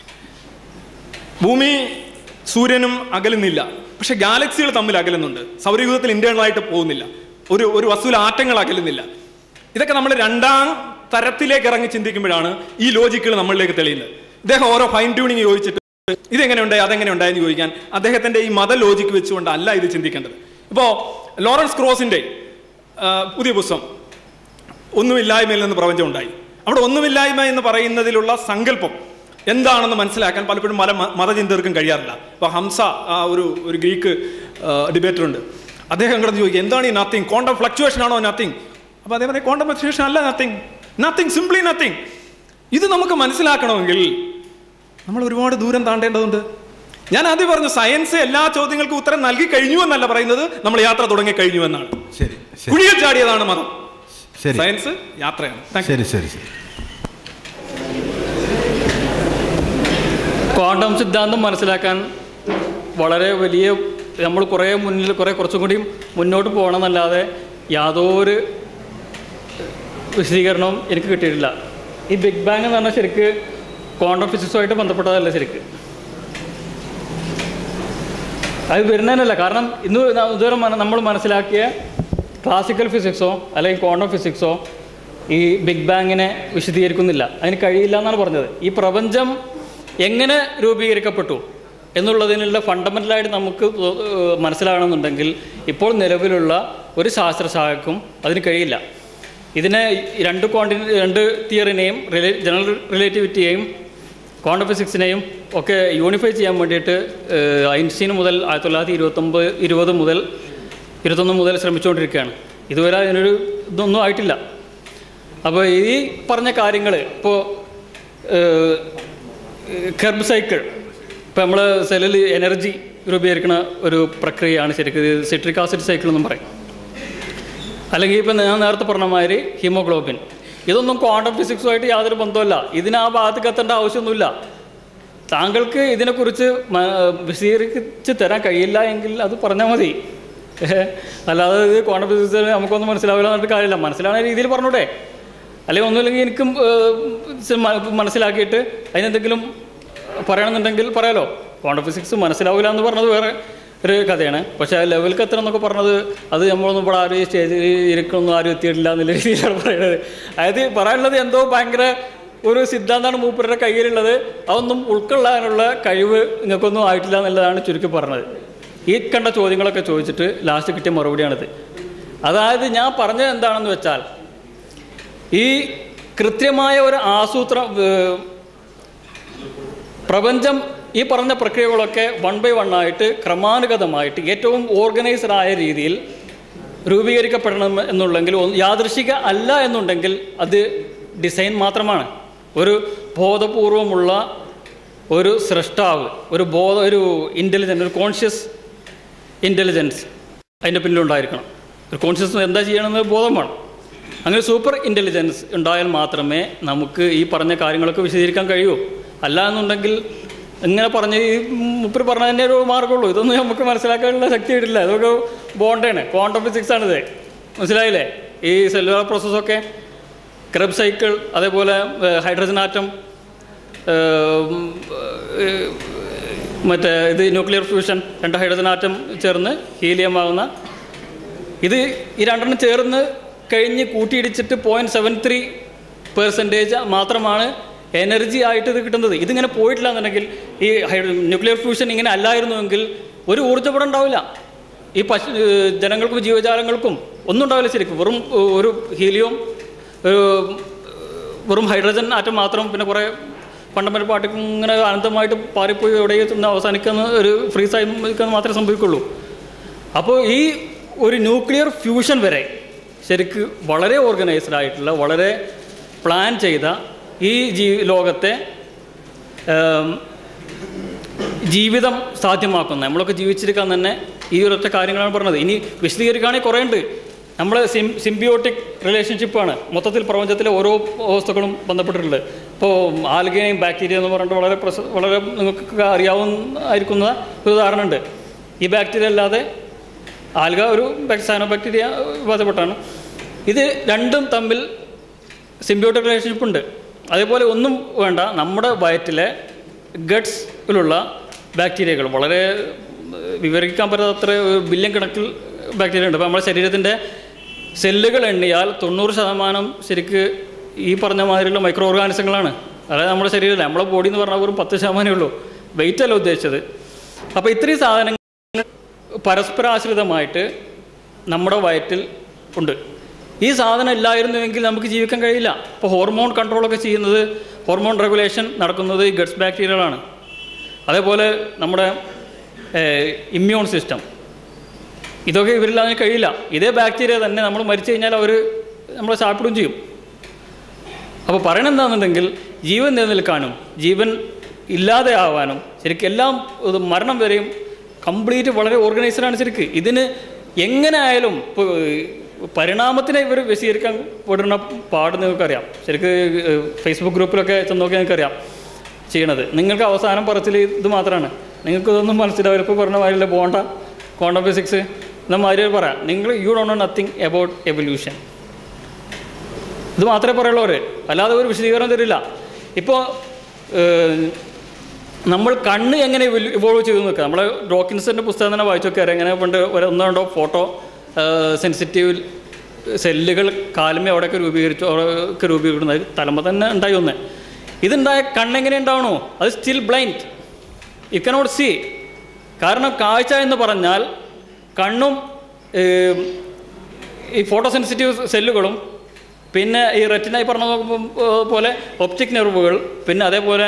ഭൂമി സൂര്യനും അകലുന്നില്ല പക്ഷെ ഗാലക്സികൾ തമ്മിൽ അകലുന്നുണ്ട് സൗരയൂഥത്തിൽ ഇന്റേണലായിട്ട് പോകുന്നില്ല ഒരു ഒരു വസ്തുവിൽ ആറ്റങ്ങൾ അകലുന്നില്ല ഇതൊക്കെ നമ്മൾ രണ്ടാം തരത്തിലേക്ക് ഇറങ്ങി ചിന്തിക്കുമ്പോഴാണ് ഈ ലോജിക്കുകൾ നമ്മളിലേക്ക് തെളിയുന്നത് ഇദ്ദേഹം ഓരോ ഫൈൻ ട്യൂണിങ് ചോദിച്ചിട്ട് ഇതെങ്ങനെ ഉണ്ടായി അതെങ്ങനെ ഉണ്ടായെന്ന് ചോദിക്കാൻ അദ്ദേഹത്തിന്റെ ഈ മത ലോജിക്ക് വെച്ചുകൊണ്ട് അല്ല ഇത് ചിന്തിക്കേണ്ടത് ഇപ്പോൾ ലോറൻസ് ക്രോസിന്റെ ആ, പുതിയ പുസ്തകം ഒന്നുമില്ലായ്മയിൽ നിന്ന് പ്രപഞ്ചം ഉണ്ടായി അവിടെ ഒന്നുമില്ലായ്മ എന്ന് പറയുന്നതിലുള്ള സങ്കല്പം എന്താണെന്ന് മനസ്സിലാക്കാൻ പലപ്പോഴും പല മ- മതചിന്തകർക്കും കഴിയാറില്ല ഇപ്പോൾ ഹംസ ആ ഒരു ഒരു ഗ്രീക്ക് ഡിബേറ്റർ ഉണ്ട് അദ്ദേഹം കിടന്ന് ചോദിക്കുക എന്താണ് ഈ നത്തിങ് ക്വാണ്ടം ഫ്ലക്ച്വേഷൻ ആണോ നത്തിങ് അപ്പോൾ അതേ പറയും ക്വാണ്ടം ഫ്ലക്ച്വേഷൻ അല്ല നത്തിങ് നത്തിങ് സിംപ്ലി നത്തിങ് ഇത് നമുക്ക് മനസ്സിലാക്കണമെങ്കിൽ നമ്മൾ ഒരുപാട് ദൂരം താണ്ടേണ്ടതുണ്ട് ഞാൻ ആദ്യം പറഞ്ഞു സയൻസ് എല്ലാ ചോദ്യങ്ങൾക്കും ഉത്തരം നൽകി കഴിഞ്ഞു എന്നല്ല പറയുന്നത് നമ്മൾ യാത്ര തുടങ്ങി കഴിഞ്ഞു എന്നാണ് ശരി ശരി കുഴിയിൽ ചാടിയതാണ് മതം ശരി സയൻസ് യാത്രയാണ് Thank you. ശരി ശരി ശരി ക്വാണ്ടം സിദ്ധാന്തം മനസ്സിലാക്കാൻ വളരെ വലിയ നമ്മൾ കുറേ മുന്നിൽ കുറേ കുറച്ചും കൂടി മുന്നോട്ട് പോകണമെന്നല്ലാതെ യാതൊരു വിശദീകരണവും എനിക്ക് കിട്ടിയിട്ടില്ല ഈ ബിഗ് ബാങ് എന്ന് പറഞ്ഞാൽ ശരിക്ക് ക്വാണ്ടം ഫിസിക്സുമായിട്ട് ബന്ധപ്പെട്ടതല്ല ശരിക്ക് അത് വരുന്നതിനല്ല കാരണം ഇന്ന് ന- ഇതുവരെ മന- നമ്മൾ മനസ്സിലാക്കിയ ക്ലാസിക്കൽ ഫിസിക്സോ അല്ലെങ്കിൽ ക്വാണ്ടം ഫിസിക്സോ ഈ ബിഗ് ബാങ്ങിനെ വിശദീകരിക്കുന്നില്ല അതിന് കഴിയില്ല എന്നാണ് പറഞ്ഞത് ഈ പ്രപഞ്ചം എങ്ങനെ രൂപീകരിക്കപ്പെട്ടു എന്നുള്ളതിനുള്ള ഫണ്ടമെൻ്റലായിട്ട് നമുക്ക് തോ- ഏഹ് മനസ്സിലാകണമെന്നുണ്ടെങ്കിൽ ഇപ്പോൾ നിലവിലുള്ള ഒരു ശാസ്ത്രശാഖക്കും അതിന് കഴിയില്ല ഇതിനെ ഈ രണ്ട് ക്വാണ്ടി രണ്ട് തിയറിനെയും റിലേ ജനറൽ റിലേറ്റിവിറ്റിയെയും ക്വാണ്ടം ഫിസിക്സിനെയും ഒക്കെ യൂണിഫൈ ചെയ്യാൻ വേണ്ടിയിട്ട് ഏഹ്, ഐൻസ്റ്റീൻ മുതൽ ആയിരത്തി തൊള്ളായിരത്തി ഇരുപത്തൊമ്പത് ഇരുപത് മുതൽ ഇരുപത്തൊന്ന് മുതൽ ശ്രമിച്ചുകൊണ്ടിരിക്കുകയാണ് ഇതുവരെ അതിനൊരു ഇതൊന്നും ആയിട്ടില്ല അപ്പോൾ ഈ പറഞ്ഞ കാര്യങ്ങൾ ഇപ്പോൾ കെർബ് സൈക്കിൾ ഇപ്പോൾ നമ്മൾ സെല്ലിൽ എനർജി രൂപീകരിക്കുന്ന ഒരു പ്രക്രിയയാണ് ശരിക്കും ഇത് സിട്രിക് ആസിഡ് സൈക്കിൾ എന്നും പറയും അല്ലെങ്കിൽ ഇപ്പം ഞാൻ നേരത്തെ പറഞ്ഞ മാതിരി ഹീമോഗ്ലോബിൻ ഇതൊന്നും ക്വാണ്ടം ഫിസിക്സുമായിട്ട് യാതൊരു ബന്ധവുമില്ല ഇതിന് ആ ഭാഗത്തേക്ക് എത്തേണ്ട ആവശ്യമൊന്നുമില്ല താങ്കൾക്ക് ഇതിനെക്കുറിച്ച് മ- വിശദീകരിച്ച് തരാൻ കഴിയില്ല എങ്കിൽ അത് പറഞ്ഞാൽ മതി ഏഹ്. അല്ലാതെ ഇത് ക്വാണ്ടം ഫിസിക്സ് നമുക്കൊന്നും മനസ്സിലാവില്ല എന്നിട്ട് കാര്യമില്ല മനസ്സിലാവുന്ന രീതിയിൽ പറഞ്ഞൂടെ അല്ലെങ്കിൽ ഒന്നുമില്ലെങ്കിൽ എനിക്കും ഏഹ്, സ് മ- മനസ്സിലാക്കിയിട്ട് അതിനെന്തെങ്കിലും പറയണമെന്നുണ്ടെങ്കിൽ പറയാലോ ക്വാണ്ടം ഫിസിക്സ് മനസ്സിലാവില്ല എന്ന് പറഞ്ഞത് വേറെ ഒരു കഥയാണ് പക്ഷേ ആ ലെവലിൽ എത്തണം എന്നൊക്കെ പറഞ്ഞത് അത് നമ്മളൊന്നും ഇവിടെ ആരും ഈ സ്റ്റേജിൽ ഇരിക്കണമെന്നും ആരും എത്തിയിട്ടില്ല എന്നുള്ള രീതിയിലാണ് പറയുന്നത് അതായത് പറയാനുള്ളത് എന്തോ ഭയങ്കര ഒരു സിദ്ധാന്തമാണ് മൂപ്പരുടെ കയ്യിലുള്ളത് അതൊന്നും ഉൾക്കൊള്ളാനുള്ള കഴിവ് നിങ്ങൾക്കൊന്നും ആയിട്ടില്ല എന്നുള്ളതാണ് ചുരുക്കി പറഞ്ഞത് ഈ കണ്ട ചോദ്യങ്ങളൊക്കെ ചോദിച്ചിട്ട് ലാസ്റ്റ് കിട്ടിയ മറുപടിയാണിത് അതായത് ഞാൻ പറഞ്ഞത് എന്താണെന്ന് വെച്ചാൽ ഈ കൃത്യമായ ഒരു ആസൂത്ര ഏഹ്, പ്രപഞ്ചം ഈ പറഞ്ഞ പ്രക്രിയകളൊക്കെ വൺ ബൈ വൺ ആയിട്ട് ക്രമാനുഗതമായിട്ട് ഏറ്റവും ഓർഗനൈസ്ഡ് ആയ രീതിയിൽ രൂപീകരിക്കപ്പെടണം എന്നുണ്ടെങ്കിൽ ഒന്ന് യാദൃശിക അല്ല എന്നുണ്ടെങ്കിൽ അത് ഡിസൈൻ മാത്രമാണ് ഒരു ബോധപൂർവമുള്ള ഒരു സൃഷ്ടാവ് ഒരു ബോധ ഒരു ഇൻ്റലിജൻ്റ് ഒരു കോൺഷ്യസ് ഇൻ്റലിജൻസ് അതിൻ്റെ പിന്നിലുണ്ടായിരിക്കണം ഒരു കോൺഷ്യസ് എന്താ ചെയ്യണമെന്ന് ബോധം വേണം അങ്ങനെ സൂപ്പർ ഇൻ്റലിജൻസ് ഉണ്ടായാൽ മാത്രമേ നമുക്ക് ഈ പറഞ്ഞ കാര്യങ്ങളൊക്കെ വിശദീകരിക്കാൻ കഴിയൂ അല്ല എന്നുണ്ടെങ്കിൽ ഇങ്ങനെ പറഞ്ഞ് ഈ മുപ്പര് പറഞ്ഞ തന്നെ ഒരു മാർഗമുള്ളൂ ഇതൊന്നും നമുക്ക് മനസ്സിലാക്കാനുള്ള ശക്തി ഇടില്ല ഇതൊക്കെ ബോണ്ടാണ് ക്വാണ്ടം ഫിസിക്സ് ആണിത് മനസ്സിലായില്ലേ ഈ സെല്ലുലാർ പ്രോസസ്സൊക്കെ ക്രബ് സൈക്കിൾ അതേപോലെ ഹൈഡ്രജൻ ആറ്റം ഏം, ഏഹ്, മറ്റേ ഇത് ന്യൂക്ലിയർ ഫ്യൂഷൻ രണ്ട് ഹൈഡ്രജൻ ആറ്റം ചേർന്ന് ഹീലിയം ആവുന്ന ഇത് ഈ രണ്ടെണ്ണം ചേർന്ന് കഴിഞ്ഞ് കൂട്ടിയിടിച്ചിട്ട് പോയിൻറ്റ് സെവൻ ത്രീ പെർസെൻറ്റേജ് മാത്രമാണ് എനർജി ആയിട്ട് ഇത് കിട്ടുന്നത് ഇതിങ്ങനെ പോയിട്ടില്ല എന്നുണ്ടെങ്കിൽ ഈ ന്യൂക്ലിയർ ഫ്യൂഷൻ ഇങ്ങനെ അല്ലായിരുന്നുവെങ്കിൽ ഒരു ഊർജ്ജപടം ഉണ്ടാവില്ല ഈ പശു ഏഹ് ജനങ്ങൾക്കും ജീവജാലങ്ങൾക്കും ഒന്നും ഉണ്ടാവില്ല ശരിക്കും വെറും ഏഹ് ഒരു ഹീലിയവും ഒരു വെറും ഹൈഡ്രജൻ ആറ്റം മാത്രം പിന്നെ കുറേ പണ്ടമ്പര പാട്ടിക്കും ഇങ്ങനെ അനന്തമായിട്ട് പാറിപ്പോയി എവിടെയും ചെന്ന് അവസാനിക്കുന്ന ഒരു ഫ്രീസായി നിൽക്കുന്ന മാത്രമേ സംഭവിക്കുള്ളൂ അപ്പോൾ ഈ ഒരു ന്യൂക്ലിയർ ഫ്യൂഷൻ വരെ ശരിക്ക് വളരെ ഓർഗനൈസ്ഡ് ആയിട്ടുള്ള വളരെ പ്ലാൻ ചെയ്ത ഈ ജീ ലോകത്തെ ഏം, ജീവിതം സാധ്യമാക്കുന്ന നമ്മളൊക്കെ ജീവിച്ചിരിക്കാൻ തന്നെ ഈ ഒരൊറ്റ കാര്യങ്ങളാണ് പറഞ്ഞത് ഇനി വിശദീകരിക്കുകയാണെങ്കിൽ കുറേ ഉണ്ട് നമ്മൾ സിം സിംബിയോട്ടിക് റിലേഷൻഷിപ്പാണ് മൊത്തത്തിൽ പ്രപഞ്ചത്തിലെ ഓരോ വസ്തുക്കളും ബന്ധപ്പെട്ടിട്ടുള്ളത് ഇപ്പോൾ ആൽഗനെയും ബാക്ടീരിയ എന്ന് പറഞ്ഞിട്ട് വളരെ പ്രസ വളരെ നിങ്ങൾക്ക് അറിയാവുന്നതായിരിക്കുന്ന ഒരു ഉദാഹരണമുണ്ട് ഈ ബാക്ടീരിയ അല്ലാതെ ആൽഗ ഒരു സാനോ ബാക്ടീരിയ വിഭാഗപ്പെട്ടാണ് ഇത് രണ്ടും തമ്മിൽ സിംബിയോട്ടിക് റിലേഷൻഷിപ്പ് ഉണ്ട് അതേപോലെ ഒന്നും വേണ്ട നമ്മുടെ വയറ്റിലെ ഗട്ട്സിലുള്ള ബാക്ടീരിയകൾ വളരെ ഏഹ്, വിവരിക്കാൻ പറ്റാത്തത്ര ബില്യൺ കണക്കിൽ ബാക്ടീരിയ ഉണ്ട് അപ്പോൾ നമ്മുടെ ശരീരത്തിൻ്റെ സെല്ലുകൾ എണ്ണിയാൽ തൊണ്ണൂറ് ശതമാനം ശരിക്ക് ഈ പറഞ്ഞ മാതിരിയുള്ള മൈക്രോ ഓർഗാനിസങ്ങളാണ് അതായത് നമ്മുടെ ശരീരത്തിൽ നമ്മുടെ ബോഡി എന്ന് പറഞ്ഞാൽ വെറും പത്ത് ശതമാനമേ ഉള്ളൂ വെയിറ്റ് അല്ല ഉദ്ദേശിച്ചത് അപ്പോൾ ഇത്രയും സാധനങ്ങൾ പരസ്പരാശ്രിതമായിട്ട് നമ്മുടെ വയറ്റിൽ ഉണ്ട് ഈ സാധനം ഇല്ലായിരുന്നുവെങ്കിൽ നമുക്ക് ജീവിക്കാൻ കഴിയില്ല ഇപ്പോൾ ഹോർമോൺ കൺട്രോളൊക്കെ ചെയ്യുന്നത് ഹോർമോൺ റെഗുലേഷൻ നടക്കുന്നത് ഈ ഗട്സ് ബാക്ടീരിയകളാണ് അതേപോലെ നമ്മുടെ ഇമ്മ്യൂൺ സിസ്റ്റം ഇതൊക്കെ ഇവരില്ലാതെ കഴിയില്ല ഇതേ ബാക്ടീരിയ തന്നെ നമ്മൾ മരിച്ചു കഴിഞ്ഞാൽ അവർ നമ്മളെ സാപ്പിടുകയും ചെയ്യും അപ്പോൾ പറയണത് എന്താണെന്നുണ്ടെങ്കിൽ ജീവൻ നിലനിൽക്കാനും ജീവൻ ഇല്ലാതെ ആവാനും ശരിക്കും എല്ലാം ഇത് മരണം വരെയും കംപ്ലീറ്റ് വളരെ ഓർഗനൈസ്ഡാണ് ശരിക്ക് ഇതിന് എങ്ങനെ ആയാലും ഇപ്പോൾ പരിണാമത്തിനെ ഇവർ വിശദീകരിക്കാൻ പെടുന്ന പാട് നിങ്ങൾക്കറിയാം ശരിക്ക് ഏഹ്, ഫേസ്ബുക്ക് ഗ്രൂപ്പിലൊക്കെ ചെന്ന് നോക്കിയാൽ നിങ്ങൾക്കറിയാം ചെയ്യണത് നിങ്ങൾക്ക് അവസാനം പറച്ചിൽ ഇത് മാത്രമാണ് നിങ്ങൾക്ക് ഇതൊന്നും മനസ്സിലാവില്ല ഇപ്പോൾ പറഞ്ഞ മാതിരില്ല ബോണ്ട ക്വാണ്ടം ഫിസിക്സ് എന്ന മാതിരി പറയാം നിങ്ങൾ you don't know nothing about evolution ഇത് മാത്രമേ പറയുള്ളൂ അവർ അല്ലാതെ ഒരു വിശദീകരണം തരില്ല ഇപ്പോൾ നമ്മൾ കണ്ണ് എങ്ങനെ ഇവോൾവ് ചെയ്തു നോക്കുക നമ്മൾ ഡോക്കിൻസിൻ്റെ പുസ്തകം തന്നെ വായിച്ചു നോക്കിയാൽ എങ്ങനെ പണ്ട് ഒരു ഒന്നോ രണ്ടോ ഫോട്ടോ സെൻസിറ്റീവ് സെല്ലുകൾ കാലുമേ അവിടെയൊക്കെ രൂപീകരിച്ചു ഒക്കെ രൂപീകരിക്കുന്നത് തലമ തന്നെ ഉണ്ടായി ഒന്ന് ഇതുണ്ടായ കണ്ണെങ്ങനെ ഉണ്ടാവണോ അത് still blind you cannot see കാരണം കാഴ്ച എന്ന് പറഞ്ഞാൽ കണ്ണും ഏം, ഈ ഫോട്ടോ സെൻസിറ്റീവ് സെല്ലുകളും പിന്നെ ഈ റെറ്റിനായി പറഞ്ഞ പോലെ ഒപ്റ്റിക് നെർവുകൾ പിന്നെ അതേപോലെ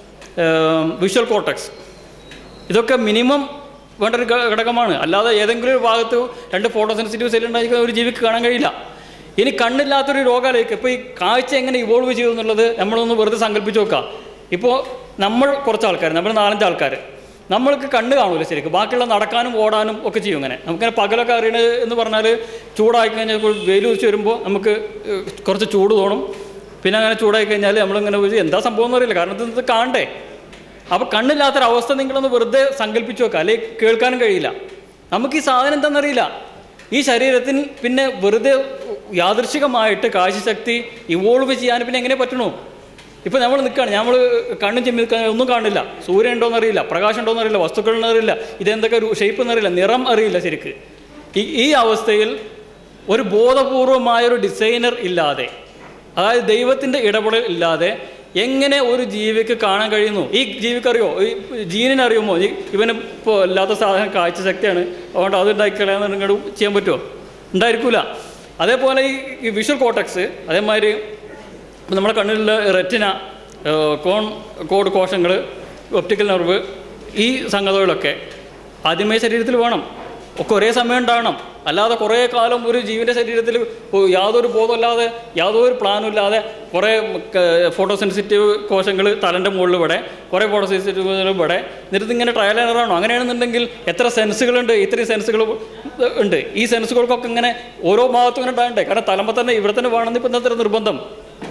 വിഷ്വൽ കോർട്ടക്സ് ഇതൊക്കെ മിനിമം വേണ്ട ഒരു ഘ- ഘടകമാണ് അല്ലാതെ ഏതെങ്കിലും ഒരു ഭാഗത്ത് രണ്ട് ഫോട്ടോ സെൻസിറ്റീവ് സെൽ ഉണ്ടായിരിക്കുന്ന ഒരു ജീവിക്ക് കാണാൻ കഴിയില്ല ഇനി കണ്ണില്ലാത്തൊരു രോഗാലേക്ക് ഇപ്പോൾ ഈ കാഴ്ച എങ്ങനെ ഇവോൾവ് ചെയ്തു എന്നുള്ളത് നമ്മളൊന്ന് വെറുതെ സങ്കല്പിച്ച് നോക്കാം ഇപ്പോൾ നമ്മൾ കുറച്ച് ആൾക്കാർ നമ്മൾ നാലഞ്ച് ആൾക്കാർ നമ്മൾക്ക് കണ്ണ് കാണൂല ശരിക്കും ബാക്കിയുള്ള നടക്കാനും ഓടാനും ഒക്കെ ചെയ്യും ഇങ്ങനെ നമുക്കിങ്ങനെ പകലൊക്കെ അറിയണത് എന്ന് പറഞ്ഞാൽ ചൂടായി കഴിഞ്ഞാൽ വെയിൽ ഉദിച്ച് വരുമ്പോൾ നമുക്ക് ഏഹ്, കുറച്ച് ചൂട് തോന്നും പിന്നെ അങ്ങനെ ചൂടായി കഴിഞ്ഞാൽ നമ്മളിങ്ങനെ വിചാരിച്ച് എന്താ സംഭവം എന്ന് അറിയില്ല കാരണം ഇത് കാണണ്ടേ അപ്പോൾ കണ്ണില്ലാത്തൊരവസ്ഥ നിങ്ങളൊന്ന് വെറുതെ സങ്കല്പിച്ച് നോക്കുക അല്ലെങ്കിൽ കേൾക്കാനും കഴിയില്ല നമുക്ക് ഈ സാധനം എന്താണെന്നറിയില്ല ഈ ശരീരത്തിന് പിന്നെ വെറുതെ യാദൃശികമായിട്ട് കാഴ്ചശക്തി ഇവോൾവ് ചെയ്യാൻ പിന്നെ എങ്ങനെ പറ്റണോ ഇപ്പോൾ നമ്മൾ നിൽക്കുകയാണ് നമ്മൾ കണ്ണും ചെമ്മി നിൽക്കാൻ ഒന്നും കാണില്ല സൂര്യൻ ഉണ്ടോയെന്ന് അറിയില്ല പ്രകാശം ഉണ്ടോയെന്ന് അറിയില്ല വസ്തുക്കളെന്ന് അറിയില്ല ഇതെന്തൊക്കെ ഷേപ്പ് എന്നറിയില്ല നിറം അറിയില്ല ശരിക്ക് ഈ ഈ അവസ്ഥയിൽ ഒരു ബോധപൂർവമായ ഒരു ഡിസൈനർ ഇല്ലാതെ അതായത് ദൈവത്തിൻ്റെ ഇടപെടൽ ഇല്ലാതെ എങ്ങനെ ഒരു ജീവിക്ക് കാണാൻ കഴിയുന്നു ഈ ജീവിക്ക് അറിയോ ഈ ജീനിന് അറിയുമോ ഈ ഇവന് ഇപ്പോൾ ഇല്ലാത്ത സാധനം കാഴ്ച ശക്തിയാണ് അതുകൊണ്ട് അത് ഉണ്ടാക്കിക്കളയാന്ന് നിങ്ങൾ ചെയ്യാൻ പറ്റുമോ ഉണ്ടായിരിക്കില്ല അതേപോലെ ഈ ഈ വിഷ്വൽ കോട്ടക്സ് അതേമാതിരി ഇപ്പം നമ്മുടെ കണ്ണിലുള്ള റെറ്റിന ഏഹ് കോൺ കോഡ് കോശങ്ങൾ ഒപ്റ്റിക്കൽ നെർവ് ഈ സംഗതികളൊക്കെ ആദ്യമേ ശരീരത്തിൽ വേണം ഒക്കെ ഒരേ സമയം ഉണ്ടാവണം അല്ലാതെ കുറേ കാലം ഒരു ജീവൻ്റെ ശരീരത്തിൽ യാതൊരു ബോധമില്ലാതെ യാതൊരു പ്ലാനും ഇല്ലാതെ കുറേ ഫോട്ടോ സെൻസിറ്റീവ് കോശങ്ങൾ തലൻ്റെ മുകളിൽ ഇവിടെ കുറേ ഫോട്ടോ സെൻസിറ്റീവ് ഇവിടെ എന്നിട്ട് ഇങ്ങനെ ട്രയൽ എററാണോ അങ്ങനെയാണെന്നുണ്ടെങ്കിൽ എത്ര സെൻസുകളുണ്ട് ഇത്രയും സെൻസുകൾ ഉണ്ട് ഈ സെൻസുകൾക്കൊക്കെ ഇങ്ങനെ ഓരോ ഭാഗത്തും ഇങ്ങനെ ഉണ്ടാകണ്ടേ കാരണം തലമ്പ തന്നെ ഇവിടെ തന്നെ വേണമെന്ന് ഇപ്പം എന്താ നിർബന്ധം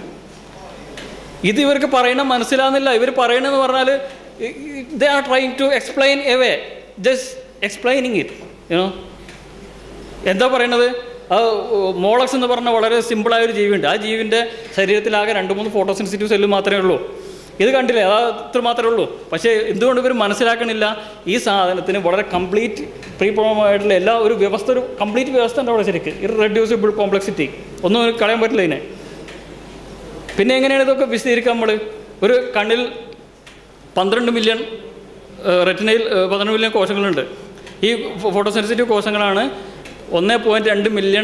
ഇത് ഇവർക്ക് പറയണ മനസ്സിലാകുന്നില്ല ഇവർ പറയണമെന്ന് പറഞ്ഞാൽ they are trying to explain away just explaining it you know എന്താ പറയണത് ആ മോളക്സ് എന്ന് പറഞ്ഞ വളരെ സിമ്പിളായ ഒരു ജീവിയുണ്ട് ആ ജീവിൻ്റെ ശരീരത്തിലാകെ രണ്ട് മൂന്ന് ഫോട്ടോ സെൻസിറ്റീവ് സെല്ല് മാത്രമേ ഉള്ളൂ ഇത് കണ്ടില്ലേ അതാ ഇത്ര മാത്രമേ ഉള്ളൂ പക്ഷേ എന്തുകൊണ്ട് ഇവർ മനസ്സിലാക്കണില്ല ഈ സാധനത്തിന് വളരെ കംപ്ലീറ്റ് പ്രീ ആയിട്ടുള്ള എല്ലാ ഒരു വ്യവസ്ഥ ഒരു കംപ്ലീറ്റ് വ്യവസ്ഥ ഉണ്ട് അവിടെ ശരിക്ക് ഇറഡ്യൂസിബിൾ കോംപ്ലക്സിറ്റി ഒന്നും കളയാൻ പറ്റില്ല ഇതിനെ പിന്നെ എങ്ങനെയാണ് ഇതൊക്കെ വിശദീകരിക്കുക നമ്മൾ ഒരു കണ്ണിൽ പന്ത്രണ്ട് മില്യൺ റെറ്റിനയിൽ പന്ത്രണ്ട് മില്യൺ കോശങ്ങളുണ്ട് ഈ ഫോട്ടോസെൻസിറ്റീവ് കോശങ്ങളാണ് ഒന്ന് പോയിൻറ്റ് രണ്ട് മില്യൺ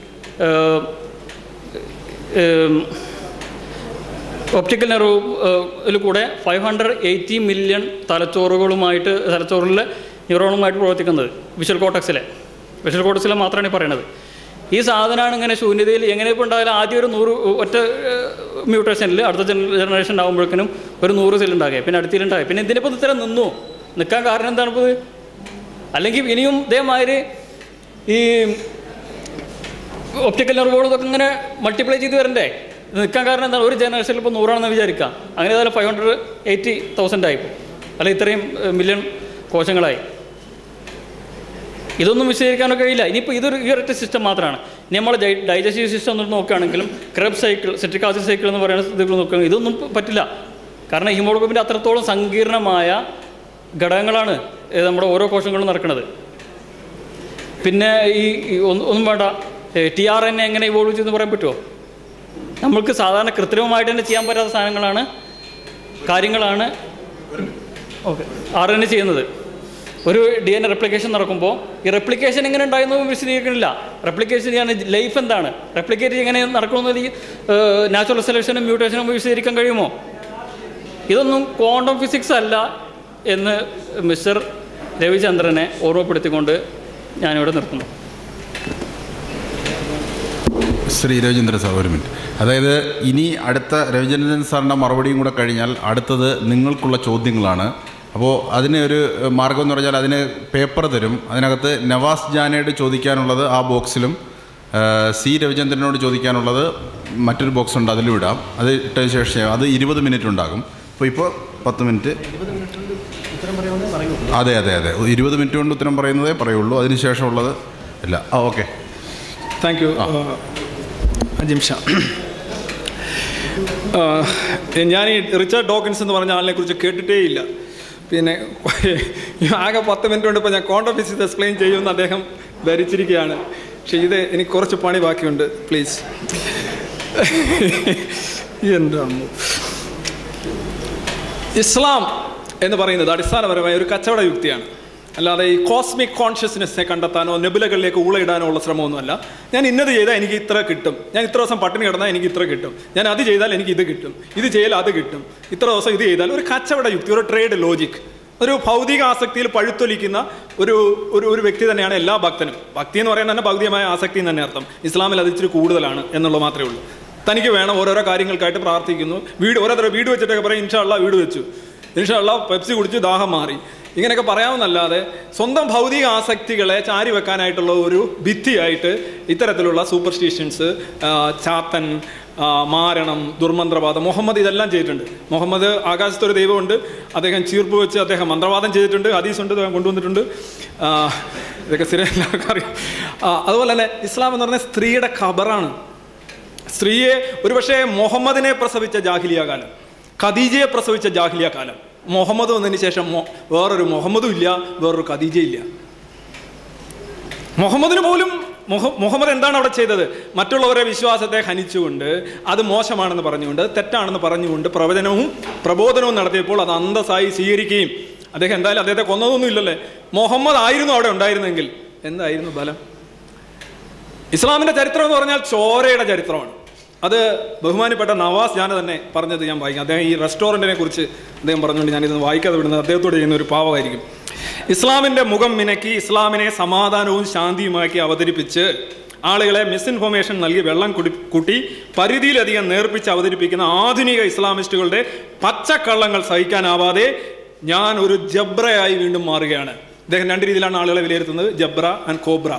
ഒപ്റ്റിക്കൽ നെർവിൽ കൂടെ ഫൈവ് ഹൺഡ്രഡ് എയ്റ്റി മില്യൺ തലച്ചോറുകളുമായിട്ട് തലച്ചോറിലെ ന്യൂറോണുമായിട്ട് പ്രവർത്തിക്കുന്നത് വിഷ്വൽ കോട്ടക്സിലെ വിഷ്വൽ കോട്ടക്സിലെ മാത്രമാണ് ഈ പറയണത് ഈ സാധനമാണ് ഇങ്ങനെ ശൂന്യതയിൽ എങ്ങനെ ഇപ്പോൾ ഉണ്ടായാലും ആദ്യം ഒരു നൂറ് ഒറ്റ മ്യൂട്ടേഷനിൽ അടുത്ത ജനറേഷൻ ആകുമ്പോഴേക്കും ഒരു നൂറ് സെൽ ഉണ്ടാകുക പിന്നെ അടുത്തിലുണ്ടാകുക പിന്നെ ഇതിനിപ്പോൾ ഇത്തരം നിന്നു നിൽക്കാൻ കാരണം എന്താണ് ഇപ്പോൾ ഇത്? അല്ലെങ്കിൽ ഇനിയും ഇതേമാതിരി ഈ ഒപ്റ്റിക്കൽ നെർവുകൾ ഇതൊക്കെ ഇങ്ങനെ മൾട്ടിപ്ലൈ ചെയ്ത് വരണ്ടേ ഇത് നിൽക്കാൻ കാരണം എന്താണ് ഒരു ജനറേഷനിൽ ഇപ്പോൾ നൂറാണെന്ന് വിചാരിക്കാം അങ്ങനെ ഏതായാലും ഫൈവ് ഹൺഡ്രഡ് എയ്റ്റി തൗസൻഡ് ആയി അല്ലെങ്കിൽ ഇത്രയും മില്യൺ കോശങ്ങളായി ഇതൊന്നും വിശദീകരിക്കാനൊക്കെ കഴിയില്ല ഇനിയിപ്പോൾ ഇതൊരു ഈ ഒരൊറ്റ സിസ്റ്റം മാത്രമാണ് ഇനി നമ്മൾ ഡൈജസ്റ്റീവ് സിസ്റ്റം ഒന്ന് നോക്കുകയാണെങ്കിലും Krebs cycle citric acid cycle എന്ന് പറയുന്ന ഇത് നോക്കുകയാണെങ്കിൽ ഇതൊന്നും പറ്റില്ല കാരണം ഹീമോഗ്ലോബിൻ്റെ അത്രത്തോളം സങ്കീർണമായ ഘടകങ്ങളാണ് ഏ, നമ്മുടെ ഓരോ കോശങ്ങളും നടക്കുന്നത് പിന്നെ ഈ ഈ ഒന്നും ഒന്നും വേണ്ട ടി ആർ എൻ എങ്ങനെ ഇവോൾവ് ചെയ്തെന്ന് പറയാൻ പറ്റുമോ നമ്മൾക്ക് സാധാരണ കൃത്രിമമായിട്ട് തന്നെ ചെയ്യാൻ പറ്റാത്ത സാധനങ്ങളാണ് കാര്യങ്ങളാണ് ഓക്കെ ആർ എൻ എ ചെയ്യുന്നത് ഒരു ഡി എൻ എ റെപ്ലിക്കേഷൻ നടക്കുമ്പോൾ ഈ റെപ്ലിക്കേഷൻ എങ്ങനെ ഉണ്ടായെന്ന് വിശദീകരിക്കണില്ല റെപ്ലിക്കേഷൻ ചെയ്യാൻ ലൈഫ് എന്താണ് റെപ്ലിക്കേറ്റ് എങ്ങനെ നടക്കണമെന്ന് ഈ നാച്ചുറൽ സെലക്ഷനും മ്യൂട്ടേഷനും വിശദീകരിക്കാൻ കഴിയുമോ ഇതൊന്നും ക്വാണ്ടം ഫിസിക്സ് അല്ല എന്ന് മിസ്റ്റർ രവിചന്ദ്രനെ ഓർമ്മപ്പെടുത്തിക്കൊണ്ട് ഞാനിവിടെ നിർത്തുന്നു ശ്രീ രവിചന്ദ്രൻ സാർ ഒരു മിനിറ്റ് അതായത് ഇനി അടുത്ത രവിചന്ദ്രൻ സാറിൻ്റെ മറുപടിയും കൂടെ കഴിഞ്ഞാൽ അടുത്തത് നിങ്ങൾക്കുള്ള ചോദ്യങ്ങളാണ് അപ്പോൾ അതിന് ഒരു മാർഗം എന്ന് പറഞ്ഞാൽ അതിന് പേപ്പർ തരും അതിനകത്ത് നവാസ് ജാനയോട് ചോദിക്കാനുള്ളത് ആ ബോക്സിലും ആ, സി രവിചന്ദ്രനോട് ചോദിക്കാനുള്ളത് മറ്റൊരു ബോക്സ് ഉണ്ട് അതിലും ഇടാം അത് ഇട്ടതിന് ശേഷം അത് ഇരുപത് മിനിറ്റ് ഉണ്ടാകും അപ്പോൾ ഇപ്പോൾ പത്ത് മിനിറ്റ് അതെ അതെ അതെ ഇരുപത് മിനിറ്റ് കൊണ്ട് ഉത്തരം പറയുന്നതേ പറയുള്ളൂ അതിന് ശേഷമുള്ളത് ഇല്ല ആ okay thank you Ajim Sha ആഹ് ഞാൻ ഈ റിച്ചാർഡ് ഡോക്കിൻസ് എന്ന് പറഞ്ഞ ആളിനെ കുറിച്ച് കേട്ടിട്ടേ ഇല്ല പിന്നെ ആകെ പത്ത് മിനിറ്റ് കൊണ്ട് ഇപ്പോൾ ഞാൻ കോണ്ടോഫിസ് ഇത് എക്സ്പ്ലെയിൻ ചെയ്യുമെന്ന് അദ്ദേഹം ധരിച്ചിരിക്കുകയാണ് പക്ഷേ ഇത് എനിക്ക് കുറച്ച് പണി ബാക്കിയുണ്ട് പ്ലീസ് എൻ്റെ അമ്മ ഇസ്ലാം എന്ന് പറയുന്നത് അടിസ്ഥാനപരമായ ഒരു കച്ചവട യുക്തിയാണ് അല്ലാതെ ഈ കോസ്മിക് കോൺഷ്യസ്നെസ്സിനെ കണ്ടെത്താനോ നെബുലകളിലേക്ക് ഊളയിടാനോ ഉള്ള ശ്രമമൊന്നുമല്ല ഞാൻ ഇന്നത് ചെയ്താൽ എനിക്ക് ഇത്ര കിട്ടും ഞാൻ ഇത്ര ദിവസം പട്ടിണി കിടന്നാൽ എനിക്ക് ഇത്ര കിട്ടും ഞാൻ അത് ചെയ്താൽ എനിക്ക് ഇത് കിട്ടും ഇത് ചെയ്താൽ അത് കിട്ടും ഇത്ര ദിവസം ഇത് ചെയ്താൽ ഒരു കച്ചവട യുക്തി ഒരു ട്രേഡ് ലോജിക് ഒരു ഭൗതിക ആസക്തിയിൽ പഴുത്തൊലിക്കുന്ന ഒരു ഒരു ഒരു വ്യക്തി തന്നെയാണ് എല്ലാ ഭക്തനും ഭക്തി എന്ന് പറയുന്നത് തന്നെ ഭൗതികമായ ആസക്തി എന്ന് തന്നെ അർത്ഥം ഇസ്ലാമിൽ അത് ഇച്ചിരി കൂടുതലാണ് എന്നുള്ളത് മാത്രമേ ഉള്ളൂ തനിക്ക് വേണം ഓരോരോ കാര്യങ്ങൾക്കായിട്ട് പ്രാർത്ഥിക്കുന്നു വീട് ഓരോരുത്തർ വീട് വെച്ചിട്ടൊക്കെ പറയും ഇൻഷാള്ള വീട് വെച്ചു ഇൻഷാള്ള പെപ്സി കുടിച്ച് ദാഹം മാറി ഇങ്ങനെയൊക്കെ പറയാമെന്നല്ലാതെ സ്വന്തം ഭൗതിക ആസക്തികളെ ചാരി വെക്കാനായിട്ടുള്ള ഒരു ഭിത്തിയായിട്ട് ഇത്തരത്തിലുള്ള സൂപ്പർസ്റ്റിഷ്യൻസ് ചാത്തൻ ആ, മാരണം ദുർമന്ത്രവാദം മുഹമ്മദ് ഇതെല്ലാം ചെയ്തിട്ടുണ്ട് മുഹമ്മദ് ആകാശത്തൊരു ദൈവമുണ്ട് അദ്ദേഹം ചീർപ്പ് വെച്ച് അദ്ദേഹം മന്ത്രവാദം ചെയ്തിട്ടുണ്ട് ഹദീസ് ഉണ്ട് അദ്ദേഹം കൊണ്ടുവന്നിട്ടുണ്ട് ആ, ഇതൊക്കെ സ്ഥിരം എല്ലാവർക്കും അറിയാം ആ, അതുപോലെ തന്നെ ഇസ്ലാം എന്ന് പറഞ്ഞാൽ സ്ത്രീയുടെ ഖബറാണ് സ്ത്രീയെ ഒരുപക്ഷെ മുഹമ്മദിനെ പ്രസവിച്ച ജാഹിലിയ കാലം ഖദീജയെ പ്രസവിച്ച ജാഹിലിയ കാലം മുഹമ്മദ് വന്നതിന് ശേഷം മൊ- വേറൊരു മുഹമ്മദും ഇല്ല വേറൊരു ഖദീജ ഇല്ല മുഹമ്മദിന് പോലും മുഹ- മുഹമ്മദ് എന്താണ് അവിടെ ചെയ്തത് മറ്റുള്ളവരെ വിശ്വാസത്തെ ഹനിച്ചുകൊണ്ട് അത് മോശമാണെന്ന് പറഞ്ഞുകൊണ്ട് തെറ്റാണെന്ന് പറഞ്ഞുകൊണ്ട് പ്രവചനവും പ്രബോധനവും നടത്തിയപ്പോൾ അത് അന്തസ്സായി സ്വീകരിക്കുകയും അദ്ദേഹം എന്തായാലും അദ്ദേഹത്തെ കൊന്നതൊന്നും ഇല്ലല്ലേ മുഹമ്മദ് ആയിരുന്നു അവിടെ ഉണ്ടായിരുന്നെങ്കിൽ എന്തായിരുന്നു ബലം ഇസ്ലാമിന്റെ ചരിത്രം എന്ന് പറഞ്ഞാൽ ചോരയുടെ ചരിത്രമാണ് അത് ബഹുമാനപ്പെട്ട നവാസ് ജാന തന്നെ പറഞ്ഞത് ഞാൻ വായിക്കാം അദ്ദേഹം ഈ റെസ്റ്റോറൻറ്റിനെ കുറിച്ച് അദ്ദേഹം പറഞ്ഞുകൊണ്ട് ഞാനിതൊന്ന് വായിക്കാതെ വിടുന്നത് അദ്ദേഹത്തോട് ചെയ്യുന്ന ഒരു പാവമായിരിക്കും ഇസ്ലാമിന്റെ മുഖം മിനക്കി ഇസ്ലാമിനെ സമാധാനവും ശാന്തിയുമാക്കി അവതരിപ്പിച്ച് ആളുകളെ മിസ്ഇൻഫോർമേഷൻ നൽകി വെള്ളം കുടി കൂട്ടി പരിധിയിലധികം നേർപ്പിച്ച് അവതരിപ്പിക്കുന്ന ആധുനിക ഇസ്ലാമിസ്റ്റുകളുടെ പച്ചക്കള്ളങ്ങൾ സഹിക്കാനാവാതെ ഞാൻ ഒരു ജബ്രയായി വീണ്ടും മാറുകയാണ് അദ്ദേഹം രണ്ട് രീതിയിലാണ് ആളുകളെ വിലയിരുത്തുന്നത് ജബ്ര ആൻഡ് കോബ്ര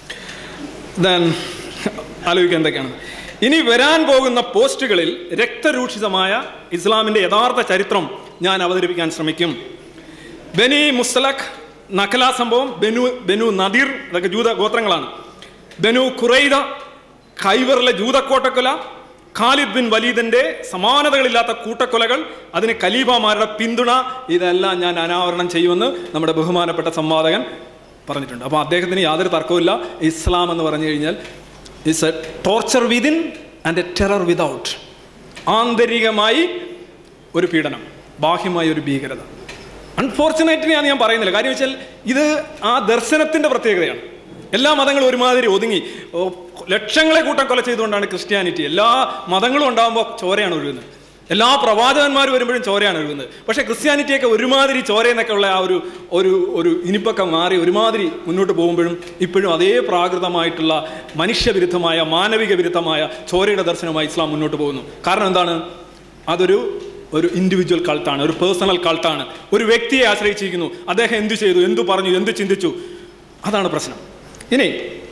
ദെൻ ആലോചിക്കുക എന്തൊക്കെയാണ് ഇനി വരാൻ പോകുന്ന പോസ്റ്റുകളിൽ രക്തരൂക്ഷിതമായ ഇസ്ലാമിന്റെ യഥാർത്ഥ ചരിത്രം ഞാൻ അവതരിപ്പിക്കാൻ ശ്രമിക്കും ബനി മുസ്ലഖ് നഖല സംഭവം ബനു ബനു നദീർ ഇതൊക്കെ ജൂത ഗോത്രങ്ങളാണ് ബനു ഖുറൈദ ഖൈബറിലെ ജൂതക്കോട്ടക്കൊല ഖാലിദ് ബിൻ വലീദിന്റെ സമാനതകളില്ലാത്ത കൂട്ടക്കൊലകൾ അതിന് ഖലീഫമാരുടെ പിന്തുണ ഇതെല്ലാം ഞാൻ അനാവരണം ചെയ്യുമെന്ന് നമ്മുടെ ബഹുമാനപ്പെട്ട സംവാദകൻ പറഞ്ഞിട്ടുണ്ട് അപ്പോൾ അദ്ദേഹത്തിന് യാതൊരു തർക്കവുമില്ല ഇസ്ലാം എന്ന് പറഞ്ഞു കഴിഞ്ഞാൽ it's a torture within and a terror without ആന്തരികമായി ഒരു പീഡനം ബാഹ്യമായ ഒരു ഭീകരത അൺഫോർച്ചുനേറ്റ്ലി ആണ് ഞാൻ പറയുന്നില്ല കാര്യം വെച്ചാൽ ഇത് ആ ദർശനത്തിൻ്റെ പ്രത്യേകതയാണ് എല്ലാ മതങ്ങളും ഒരുമാതിരി ഒതുങ്ങി ഓ, ലക്ഷങ്ങളെ കൂട്ടം കൊല ചെയ്തുകൊണ്ടാണ് ക്രിസ്ത്യാനിറ്റി എല്ലാ മതങ്ങളും ഉണ്ടാകുമ്പോൾ ചോരയാണ് ഒഴുകുന്നത് എല്ലാ പ്രവാചകന്മാരും വരുമ്പോഴും ചോരയാണ് ഒഴുകുന്നത് പക്ഷേ ക്രിസ്ത്യാനിറ്റിയൊക്കെ ഒരുമാതിരി ചോരയെന്നൊക്കെ ഉള്ള ആ ഒരു ഒരു ഒരു ഇനിപ്പൊക്കെ മാറി ഒരുമാതിരി മുന്നോട്ട് പോകുമ്പോഴും ഇപ്പോഴും അതേ പ്രാകൃതമായിട്ടുള്ള മനുഷ്യവിരുദ്ധമായ മാനവിക വിരുദ്ധമായ ചോരയുടെ ദർശനമായി ഇസ്ലാം മുന്നോട്ട് പോകുന്നു കാരണം എന്താണ് അതൊരു ഒരു ഇൻഡിവിജ്വൽ കൾട്ടാണ് ഒരു പേഴ്സണൽ കൾട്ടാണ് ഒരു വ്യക്തിയെ ആശ്രയിച്ചിരിക്കുന്നു അദ്ദേഹം എന്തു ചെയ്തു എന്തു പറഞ്ഞു എന്തു ചിന്തിച്ചു അതാണ് പ്രശ്നം ഇനി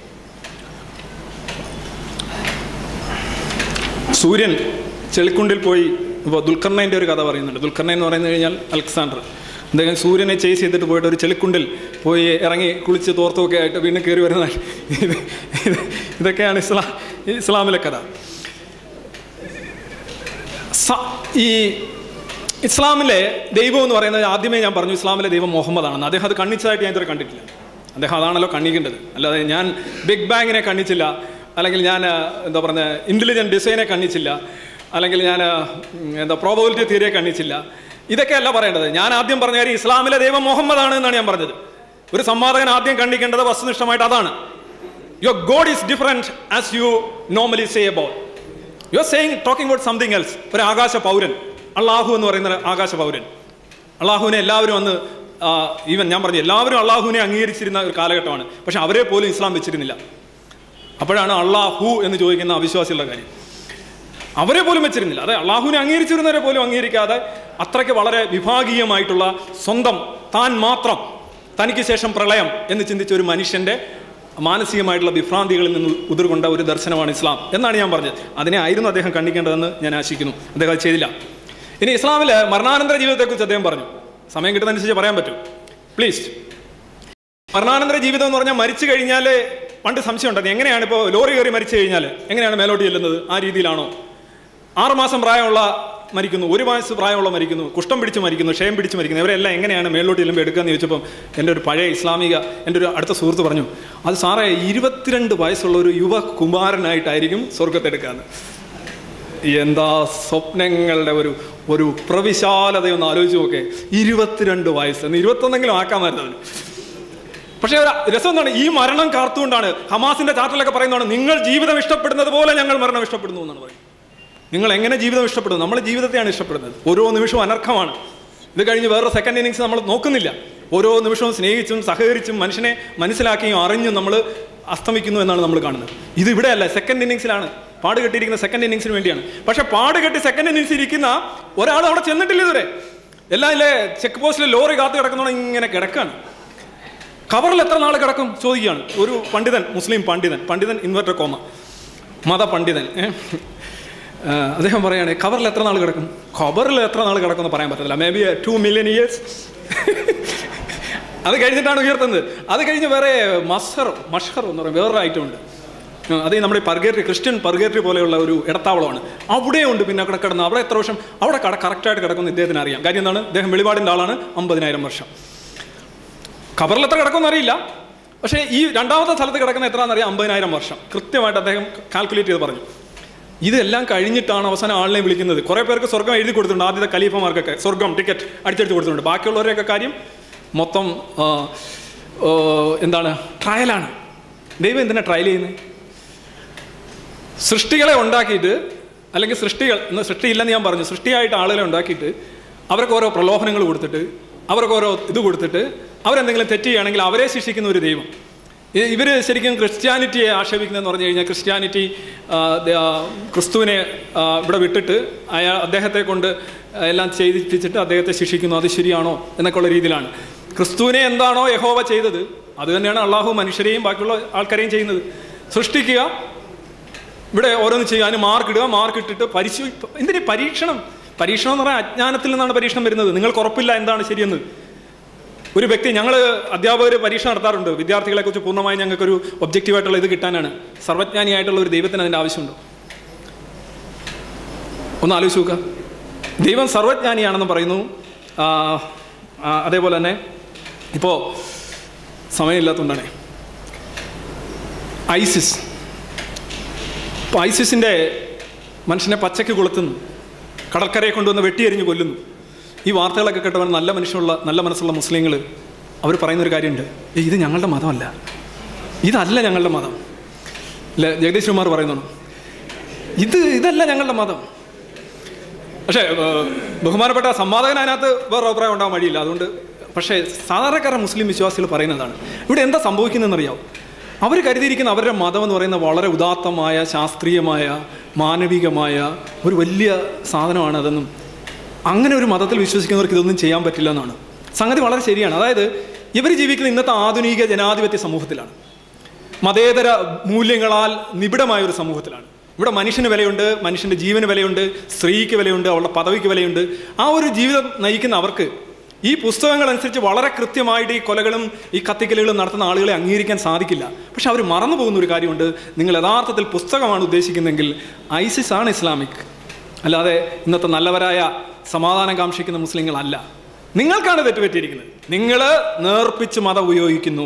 സൂര്യൻ ചെളിക്കുണ്ടിൽ പോയി ഇപ്പോൾ ദുൽഖർണൈൻ്റെ ഒരു കഥ പറയുന്നുണ്ട് ദുൽഖർണൈൻ എന്ന് പറയുന്നത് കഴിഞ്ഞാൽ അലക്സാണ്ടർ അദ്ദേഹം സൂര്യനെ ചേസ് ചെയ്തിട്ട് പോയിട്ട് ഒരു ചെളിക്കുണ്ടിൽ പോയി ഇറങ്ങി കുളിച്ച് തോർത്തൊക്കെ ആയിട്ട് വീണ്ടും കയറി വരുന്ന ഇത് ഇത് ഇതൊക്കെയാണ് ഇസ്ലാം ഇസ്ലാമിലെ കഥ സ- ഈ ഇസ്ലാമിലെ ദൈവം എന്ന് പറയുന്നത് ആദ്യമേ ഞാൻ പറഞ്ഞു ഇസ്ലാമിലെ ദൈവം മുഹമ്മദാണെന്ന് അദ്ദേഹം അത് കണ്ണിച്ചതായിട്ട് ഞാൻ ഇതുവരെ കണ്ടിട്ടില്ല അദ്ദേഹം അതാണല്ലോ കണ്ണിക്കേണ്ടത് അല്ലാതെ ഞാൻ ബിഗ് ബാങ്ങിനെ കണ്ണിച്ചില്ല അല്ലെങ്കിൽ ഞാൻ ആ, എന്താ പറയുക ഇൻ്റലിജൻറ്റ് ഡിസൈനെ കണ്ണിച്ചില്ല അല്ലെങ്കിൽ ഞാൻ ആ, ഉം, എന്താ പ്രോബബിലിറ്റി തിയറിയെ കണ്ണിച്ചില്ല ഇതൊക്കെയല്ല പറയേണ്ടത് ഞാൻ ആദ്യം പറഞ്ഞ കാര്യം ഇസ്ലാമിലെ ദൈവം മുഹമ്മദാണ് എന്നാണ് ഞാൻ പറഞ്ഞത് ഒരു സംവാദകൻ ആദ്യം കണ്ണിക്കേണ്ടത് വസ്തുനിഷ്ഠമായിട്ട് അതാണ് your god is different as you normally say about you are saying talking about something else ഒരു ആകാശ പൗരൻ അള്ളാഹു എന്ന് പറയുന്ന ഒരു ആകാശ പൗരൻ അള്ളാഹുവിനെ എല്ലാവരും അന്ന് ഈവൻ ഞാൻ പറഞ്ഞു എല്ലാവരും അള്ളാഹുവിനെ അംഗീകരിച്ചിരുന്ന ഒരു കാലഘട്ടമാണ് പക്ഷെ അവരെ പോലും ഇസ്ലാം വെച്ചിരുന്നില്ല അപ്പോഴാണ് അള്ളാഹു എന്ന് ചോദിക്കുന്ന അവിശ്വാസികളുടെ കാര്യം അവരെ പോലും വെച്ചിരുന്നില്ല അതെ അള്ളാഹുവിനെ അംഗീകരിച്ചിരുന്നവരെ പോലും അംഗീകരിക്കാതെ അത്രയ്ക്ക് വളരെ വിഭാഗീയമായിട്ടുള്ള സ്വന്തം താൻ മാത്രം തനിക്ക് ശേഷം പ്രളയം എന്ന് ചിന്തിച്ച ഒരു മനുഷ്യന്റെ മാനസികമായിട്ടുള്ള വിഭ്രാന്തികളിൽ നിന്ന് ഉതിർകൊണ്ട ഒരു ദർശനമാണ് ഇസ്ലാം എന്നാണ് ഞാൻ പറഞ്ഞത് അതിനെ ആയിരുന്നു അദ്ദേഹം കണ്ടിക്കേണ്ടതെന്ന് ഞാൻ ആശിക്കുന്നു അദ്ദേഹം അത് ചെയ്തില്ല ഇനി ഇസ്ലാമിലെ മരണാനന്തര ജീവിതത്തെക്കുറിച്ച് അദ്ദേഹം പറഞ്ഞു സമയം കിട്ടുന്നതനുസരിച്ച് പറയാൻ പറ്റും പ്ലീസ് മരണാനന്തര ജീവിതം എന്ന് പറഞ്ഞാൽ മരിച്ചു കഴിഞ്ഞാൽ പണ്ട് സംശയം ഉണ്ടായിരുന്നു എങ്ങനെയാണ് ഇപ്പോൾ ലോറി കയറി മരിച്ചു കഴിഞ്ഞാൽ എങ്ങനെയാണ് മേലോട്ട് ചെല്ലുന്നത് ആ രീതിയിലാണോ ആറുമാസം പ്രായമുള്ള മരിക്കുന്നു ഒരു വയസ്സ് പ്രായമുള്ള മരിക്കുന്നു കുഷ്ഠം പിടിച്ച് മരിക്കുന്നു ക്ഷയം പിടിച്ച് മരിക്കുന്നു ഇവരെല്ലാം എങ്ങനെയാണ് മേലോട്ട് ചെല്ലുമ്പോൾ എടുക്കുകയെന്ന് ചോദിച്ചപ്പം എൻ്റെ ഒരു പഴയ ഇസ്ലാമിക എൻ്റെ ഒരു അടുത്ത സുഹൃത്ത് പറഞ്ഞു അത് സാറേ ഇരുപത്തിരണ്ട് വയസ്സുള്ള ഒരു യുവ കുമാരനായിട്ടായിരിക്കും സ്വർഗത്തെടുക്കാന്ന് എന്താ സ്വപ്നങ്ങളുടെ ഒരു ഒരു പ്രവിശാലതയൊന്ന് ആലോചിച്ച് നോക്കേ ഇരുപത്തിരണ്ട് വയസ്സ് എന്ന് ഇരുപത്തൊന്നെങ്കിലും ആക്കാമായിരുന്നു അതിന് പക്ഷേ ഒരു രസം എന്താണ് ഈ മരണം കാർത്തുകൊണ്ടാണ് ഹമാസിന്റെ ചാർട്ടിലൊക്കെ പറയുന്നതാണ് നിങ്ങൾ ജീവിതം ഇഷ്ടപ്പെടുന്നത് പോലെ ഞങ്ങൾ മരണം ഇഷ്ടപ്പെടുന്നു എന്നാണ് പറയുന്നത് നിങ്ങൾ എങ്ങനെ ജീവിതം ഇഷ്ടപ്പെടുന്നു നമ്മൾ ജീവിതത്തെയാണ് ഇഷ്ടപ്പെടുന്നത് ഓരോ നിമിഷവും അനർഹമാണ് ഇത് കഴിഞ്ഞ് വേറെ സെക്കൻഡ് ഇന്നിങ്സ് നമ്മൾ നോക്കുന്നില്ല ഓരോ നിമിഷവും സ്നേഹിച്ചും സഹകരിച്ചും മനുഷ്യനെ മനസ്സിലാക്കിയും അറിഞ്ഞും നമ്മൾ അസ്തമിക്കുന്നു എന്നാണ് നമ്മൾ കാണുന്നത് ഇത് ഇവിടെയല്ല സെക്കൻഡ് ഇന്നിങ്സിലാണ് പാട് കെട്ടിയിരിക്കുന്ന സെക്കൻഡ് ഇന്നിങ്സിന് വേണ്ടിയാണ് പക്ഷേ പാട് കെട്ടി സെക്കൻഡ് ഇന്നിങ്സ് ഇരിക്കുന്ന ഒരാൾ അവിടെ ചെന്നിട്ടില്ല ഇതുവരെ എല്ലാം ഇല്ലേ ചെക്ക് പോസ്റ്റിൽ ലോറി കാത്തു കിടക്കുന്നോണം ഇങ്ങനെ കിടക്കാണ് ഖബറിൽ എത്ര നാൾ കിടക്കും ചോദിക്കുകയാണ് ഒരു പണ്ഡിതൻ മുസ്ലിം പണ്ഡിതൻ പണ്ഡിതൻ ഇൻവെർട്ടർ കോമ മത പണ്ഡിതൻ ഏ? ആ, അദ്ദേഹം പറയാണ് ഖബറിൽ എത്ര നാൾ കിടക്കും ഖബറിൽ എത്ര നാൾ കിടക്കും എന്ന് പറയാൻ പറ്റത്തില്ല maybe two million years അത് കഴിഞ്ഞിട്ടാണ് ഉയർത്തുന്നത് അത് കഴിഞ്ഞ് വേറെ മസ്ഹർ മഷ്ഹർ എന്ന് പറയും വേറൊരു ഐറ്റം ഉണ്ട് ആ, അത് ഈ നമ്മുടെ പർഗേറ്ററി ക്രിസ്ത്യൻ പർഗേറ്ററി പോലെയുള്ള ഒരു ഇടത്താവളമാണ് അവിടെയുണ്ട് പിന്നെ അവിടെ കിടന്ന് അവിടെ എത്ര വർഷം അവിടെ കട കറക്റ്റായിട്ട് കിടക്കുന്ന ഇദ്ദേഹത്തിന് അറിയാം കാര്യം എന്താണ് ഇദ്ദേഹം വെളിപാടിൻ്റെ ആളാണ് അമ്പതിനായിരം വർഷം ഖബറിൽ എത്ര കിടക്കുമെന്ന് അറിയില്ല പക്ഷേ ഈ രണ്ടാമത്തെ സ്ഥലത്ത് കിടക്കുന്ന എത്രയാണെന്ന് അറിയാം അമ്പതിനായിരം വർഷം കൃത്യമായിട്ട് അദ്ദേഹം കാൽക്കുലേറ്റ് ചെയ്ത് പറഞ്ഞു ഇതെല്ലാം കഴിഞ്ഞിട്ടാണ് അവസാനം ആളിനെ വിളിക്കുന്നത് കുറേ പേർക്ക് സ്വർഗം എഴുതി കൊടുത്തിട്ടുണ്ട് ആദ്യത്തെ ഖലീഫമാർക്കൊക്കെ സ്വർഗം ടിക്കറ്റ് അടിച്ചടിച്ച് കൊടുത്തിട്ടുണ്ട് ബാക്കിയുള്ളവരെയൊക്കെ കാര്യം മൊത്തം ആ, ആ, എന്താണ് ട്രയലാണ് ദൈവം എന്തിനാണ് ട്രയൽ ചെയ്യുന്നത് സൃഷ്ടികളെ ഉണ്ടാക്കിയിട്ട് അല്ലെങ്കിൽ സൃഷ്ടികൾ ഇന്ന് സൃഷ്ടിയില്ലെന്ന് ഞാൻ പറഞ്ഞു സൃഷ്ടിയായിട്ട് ആളുകളെ ഉണ്ടാക്കിയിട്ട് അവർക്ക് ഓരോ പ്രലോഭനങ്ങൾ കൊടുത്തിട്ട് അവർക്ക് ഓരോ ഇത് കൊടുത്തിട്ട് അവരെന്തെങ്കിലും തെറ്റ് ചെയ്യുകയാണെങ്കിൽ അവരെ ശിക്ഷിക്കുന്ന ഒരു ദൈവം ഇവർ ശരിക്കും ക്രിസ്ത്യാനിറ്റിയെ ആക്ഷേപിക്കുന്നതെന്ന് പറഞ്ഞു കഴിഞ്ഞാൽ ക്രിസ്ത്യാനിറ്റി ആ, ദ- ആ, ക്രിസ്തുവിനെ ആ, ഇവിടെ വിട്ടിട്ട് അയാൾ അദ്ദേഹത്തെ കൊണ്ട് എല്ലാം ചെയ്തിപ്പിച്ചിട്ട് അദ്ദേഹത്തെ ശിക്ഷിക്കുന്നു അത് ശരിയാണോ എന്നൊക്കെയുള്ള രീതിയിലാണ് ക്രിസ്തുവിനെ എന്താണോ യഹോവ ചെയ്തത് അത് തന്നെയാണ് അള്ളാഹു മനുഷ്യരെയും ബാക്കിയുള്ള ആൾക്കാരെയും ചെയ്യുന്നത് സൃഷ്ടിക്കുക ഇവിടെ ഓരോന്ന് ചെയ്യുക അതിന് മാർക്ക് ഇടുക മാർക്ക് ഇട്ടിട്ട് പരിശോ എന്തിന് പരീക്ഷണം പരീക്ഷണം എന്ന് പറഞ്ഞാൽ അജ്ഞാനത്തിൽ നിന്നാണ് പരീക്ഷണം വരുന്നത് നിങ്ങൾക്ക് ഉറപ്പില്ല എന്താണ് ശരിയെന്ന് ഒരു വ്യക്തി ഞങ്ങൾ അധ്യാപകർ പരീക്ഷ നടത്താറുണ്ട് വിദ്യാർത്ഥികളെ കുറിച്ച് പൂർണ്ണമായി ഞങ്ങൾക്കൊരു ഒബ്ജക്റ്റീവായിട്ടുള്ള ഇത് കിട്ടാനാണ് സർവജ്ഞാനിയായിട്ടുള്ള ഒരു ദൈവത്തിന് അതിൻ്റെ ആവശ്യമുണ്ട് ഒന്ന് ആലോചിച്ച് നോക്കുക ദൈവം സർവജ്ഞാനിയാണെന്ന് പറയുന്നു ആ, ആ, അതേപോലെ തന്നെ ഇപ്പോൾ സമയമില്ലാത്തതുകൊണ്ടാണ് ഐസിസ് ഇപ്പോൾ ഐസിസിൻ്റെ മനുഷ്യനെ പച്ചയ്ക്ക് കൊളുത്തുന്നു കടൽക്കരയെ കൊണ്ടുവന്ന് വെട്ടിയെരിഞ്ഞ് കൊല്ലുന്നു ഈ വാർത്തകളൊക്കെ കേട്ടവൻ നല്ല മനുഷ്യനുള്ള നല്ല മനസ്സുള്ള മുസ്ലിങ്ങൾ അവർ പറയുന്നൊരു കാര്യമുണ്ട് "ഏയ് ഇത് ഞങ്ങളുടെ മതമല്ല ഇതല്ല ഞങ്ങളുടെ മതം അല്ലേ ജഗദീഷ് കുമാർ പറയുന്നു ഇത് ഇതല്ല ഞങ്ങളുടെ മതം പക്ഷേ ഏഹ്, ബഹുമാനപ്പെട്ട സംവാദകൻ അതിനകത്ത് വേറെ അഭിപ്രായം ഉണ്ടാകാൻ വഴിയില്ല അതുകൊണ്ട് പക്ഷേ സാധാരണക്കാരൻ മുസ്ലിം വിശ്വാസികൾ പറയുന്നതാണ് ഇവിടെ എന്താ സംഭവിക്കുന്നതെന്നറിയാം അവർ കരുതിയിരിക്കുന്ന അവരുടെ മതം എന്ന് പറയുന്ന വളരെ ഉദാത്തമായ ശാസ്ത്രീയമായ മാനവികമായ ഒരു വലിയ സാധനമാണ് അതെന്നും അങ്ങനെ ഒരു മതത്തിൽ വിശ്വസിക്കുന്നവർക്ക് ഇതൊന്നും ചെയ്യാൻ പറ്റില്ല എന്നാണ് സംഗതി വളരെ ശരിയാണ് അതായത് ഇവർ ജീവിക്കുന്ന ഇന്നത്തെ ആധുനിക ജനാധിപത്യ സമൂഹത്തിലാണ് മതേതര മൂല്യങ്ങളാൽ നിബിഡമായ ഒരു സമൂഹത്തിലാണ് ഇവിടെ മനുഷ്യന് വിലയുണ്ട് മനുഷ്യൻ്റെ ജീവന് വിലയുണ്ട് സ്ത്രീക്ക് വിലയുണ്ട് അവളുടെ പദവിക്ക് വിലയുണ്ട് ആ ഒരു ജീവിതം നയിക്കുന്ന അവർക്ക് ഈ പുസ്തകങ്ങൾ അനുസരിച്ച് വളരെ കൃത്യമായിട്ട് ഈ കൊലകളും ഈ കത്തിക്കലുകളും നടത്തുന്ന ആളുകളെ അംഗീകരിക്കാൻ സാധിക്കില്ല പക്ഷെ അവർ മറന്നു പോകുന്ന ഒരു കാര്യമുണ്ട് നിങ്ങൾ യഥാർത്ഥത്തിൽ പുസ്തകമാണ് ഉദ്ദേശിക്കുന്നതെങ്കിൽ ഐസിസ് ആണ് ഇസ്ലാമിക് അല്ലാതെ ഇന്നത്തെ നല്ലവരായ സമാധാനം കാക്ഷിക്കുന്ന മുസ്ലിങ്ങളല്ല നിങ്ങൾക്കാണ് തെറ്റുപറ്റിയിരിക്കുന്നത് നിങ്ങൾ നേർപ്പിച്ച് മതം ഉപയോഗിക്കുന്നു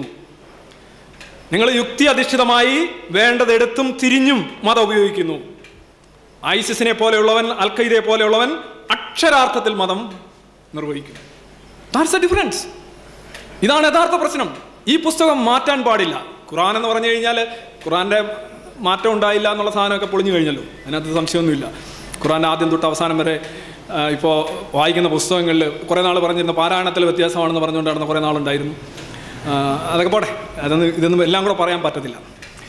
നിങ്ങൾ യുക്തി അധിഷ്ഠിതമായി വേണ്ടതെടുത്തും തിരിഞ്ഞും മതം ഉപയോഗിക്കുന്നു ഐസിസിനെ പോലെയുള്ളവൻ അൽ ഖൈദയെ പോലെയുള്ളവൻ അക്ഷരാർത്ഥത്തിൽ മതം നിർവഹിക്കുന്നു ദാറ്റ്സ് എ ഡിഫറൻസ് ഇതാണ് യഥാർത്ഥ പ്രശ്നം ഈ പുസ്തകം മാറ്റാൻ പാടില്ല ഖുറാൻ എന്ന് പറഞ്ഞു കഴിഞ്ഞാൽ ഖുറാന്റെ മാറ്റം ഉണ്ടായില്ല എന്നുള്ള സാധനമൊക്കെ പൊളിഞ്ഞു കഴിഞ്ഞല്ലോ അതിനകത്ത് സംശയമൊന്നുമില്ല ഖുറാൻ്റെ ആദ്യം തൊട്ട് അവസാനം വരെ ഇപ്പോൾ വായിക്കുന്ന പുസ്തകങ്ങളിൽ കുറേ നാൾ പറഞ്ഞിരുന്ന പാരായണത്തിൽ വ്യത്യാസമാണെന്ന് പറഞ്ഞുകൊണ്ട് നടന്ന കുറേ നാളുണ്ടായിരുന്നു ആ, അതൊക്കെ പോട്ടെ അതൊന്നും ഇതൊന്നും എല്ലാം കൂടെ പറയാൻ പറ്റത്തില്ല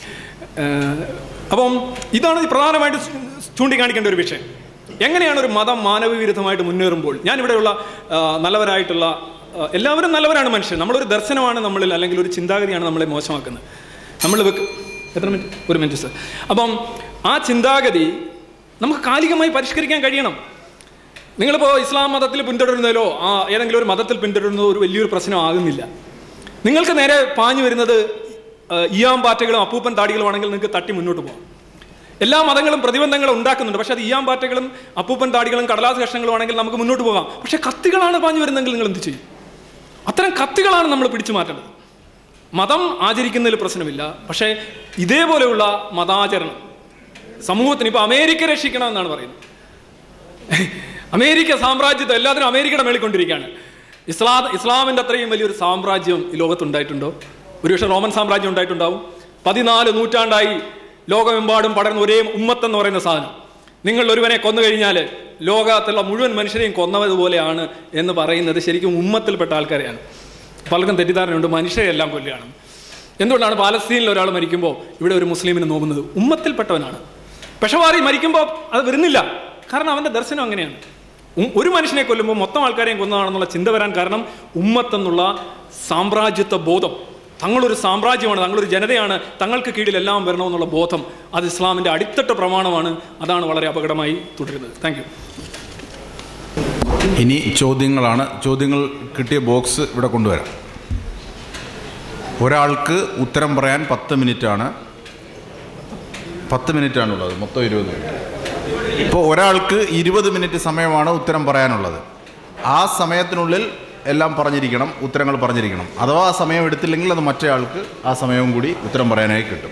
ഏഹ് അപ്പം ഇതാണ് ഈ പ്രധാനമായിട്ട് ചൂണ്ടിക്കാണിക്കേണ്ട ഒരു വിഷയം എങ്ങനെയാണ് ഒരു മതം മാനവവിരുദ്ധമായിട്ട് മുന്നേറുമ്പോൾ ഞാനിവിടെയുള്ള ആ, നല്ലവരായിട്ടുള്ള ആ, എല്ലാവരും നല്ലവരാണ് മനുഷ്യൻ നമ്മളൊരു ദർശനമാണ് നമ്മളിൽ അല്ലെങ്കിൽ ഒരു ചിന്താഗതിയാണ് നമ്മളെ മോശമാക്കുന്നത് നമ്മൾ വെക്ക് എത്ര മിനിറ്റ് ഒരു മിനിറ്റ് സർ അപ്പം ആ ചിന്താഗതി നമുക്ക് കാലികമായി പരിഷ്കരിക്കാൻ കഴിയണം നിങ്ങളിപ്പോൾ ഇസ്ലാം മതത്തിൽ പിന്തുടരുന്നതിലോ ആ ഏതെങ്കിലും ഒരു മതത്തിൽ പിന്തുടരുന്നതോ ഒരു വലിയൊരു പ്രശ്നമാകുന്നില്ല നിങ്ങൾക്ക് നേരെ പാഞ്ഞു വരുന്നത് ആ, ഇയാം പാറ്റകളും അപ്പൂപ്പൻ താടികളും ആണെങ്കിൽ നിങ്ങൾക്ക് തട്ടി മുന്നോട്ട് പോകാം എല്ലാ മതങ്ങളും പ്രതിബന്ധങ്ങൾ ഉണ്ടാക്കുന്നുണ്ട് പക്ഷെ അത് ഇയാം പാറ്റകളും അപ്പൂപ്പൻ താടികളും കടലാസ് കഷ്ണങ്ങളും ആണെങ്കിൽ നമുക്ക് മുന്നോട്ട് പോകാം പക്ഷെ കത്തികളാണ് പാഞ്ഞു വരുന്നതെങ്കിൽ നിങ്ങൾ എന്ത് ചെയ്യും അത്തരം കത്തികളാണ് നമ്മൾ പിടിച്ചു മാറ്റേണ്ടത് മതം ആചരിക്കുന്നതിൽ പ്രശ്നമില്ല പക്ഷേ ഇതേപോലെയുള്ള മതാചരണം സമൂഹത്തിന് ഇപ്പോൾ അമേരിക്ക രക്ഷിക്കണം എന്നാണ് പറയുന്നത് അമേരിക്ക സാമ്രാജ്യത്തെ എല്ലാത്തിനും അമേരിക്കയുടെ മേളിക്കൊണ്ടിരിക്കുകയാണ് ഇസ്ലാം ഇസ്ലാമിൻ്റെ അത്രയും വലിയൊരു സാമ്രാജ്യം ഈ ലോകത്തുണ്ടായിട്ടുണ്ടോ ഒരുപക്ഷെ റോമൻ സാമ്രാജ്യം ഉണ്ടായിട്ടുണ്ടാവും പതിനാല് നൂറ്റാണ്ടായി ലോകമെമ്പാടും പടർന്ന ഒരേ ഉമ്മത്തെന്ന് പറയുന്ന സാധനം നിങ്ങൾ ഒരുവനെ കൊന്നു കഴിഞ്ഞാൽ ലോകത്തുള്ള മുഴുവൻ മനുഷ്യരെയും കൊന്നതുപോലെയാണ് എന്ന് പറയുന്നത് ശരിക്കും ഉമ്മത്തിൽപ്പെട്ട ആൾക്കാരെയാണ് പലർക്കും തെറ്റിദ്ധാരണയുണ്ട് മനുഷ്യരെല്ലാം കൊല്ലുകയാണ് എന്തുകൊണ്ടാണ് പാലസ്തീനിൽ ഒരാൾ മരിക്കുമ്പോൾ ഇവിടെ ഒരു മുസ്ലിമിന് നോക്കുന്നത് ഉമ്മത്തിൽപ്പെട്ടവനാണ് പെഷവാറി മരിക്കുമ്പോൾ അത് വരുന്നില്ല കാരണം അവൻ്റെ ദർശനം അങ്ങനെയാണ് ഉം- ഒരു മനുഷ്യനെ കൊല്ലുമ്പോൾ മൊത്തം ആൾക്കാരെയും കൊന്നതാണെന്നുള്ള ചിന്ത വരാൻ കാരണം ഉമ്മത്തെന്നുള്ള സാമ്രാജ്യത്വ ബോധം തങ്ങളൊരു സാമ്രാജ്യമാണ് തങ്ങളൊരു ജനതയാണ് തങ്ങൾക്ക് കീഴിൽ എല്ലാം വരണമെന്നുള്ള ബോധം അത് ഇസ്ലാമിൻ്റെ അടിത്തട്ട് പ്രമാണമാണ് അതാണ് വളരെ അപകടമായി തുടരുന്നത് താങ്ക് യു ഇനി ചോദ്യങ്ങളാണ് ചോദ്യങ്ങൾ കിട്ടിയ ബോക്സ് ഇവിടെ കൊണ്ടുവരാം ഒരാൾക്ക് ഉത്തരം പറയാൻ പത്ത് മിനിറ്റാണ് പത്ത് മിനിറ്റാണുള്ളത് മൊത്തം ഇരുപത് മിനിറ്റ് ഇപ്പോൾ ഒരാൾക്ക് ഇരുപത് മിനിറ്റ് സമയമാണ് ഉത്തരം പറയാനുള്ളത് ആ സമയത്തിനുള്ളിൽ എല്ലാം പറഞ്ഞിരിക്കണം ഉത്തരങ്ങൾ പറഞ്ഞിരിക്കണം അഥവാ ആ സമയം എടുത്തില്ലെങ്കിൽ അത് മറ്റേ ആൾക്ക് ആ സമയവും കൂടി ഉത്തരം പറയാനായി കിട്ടും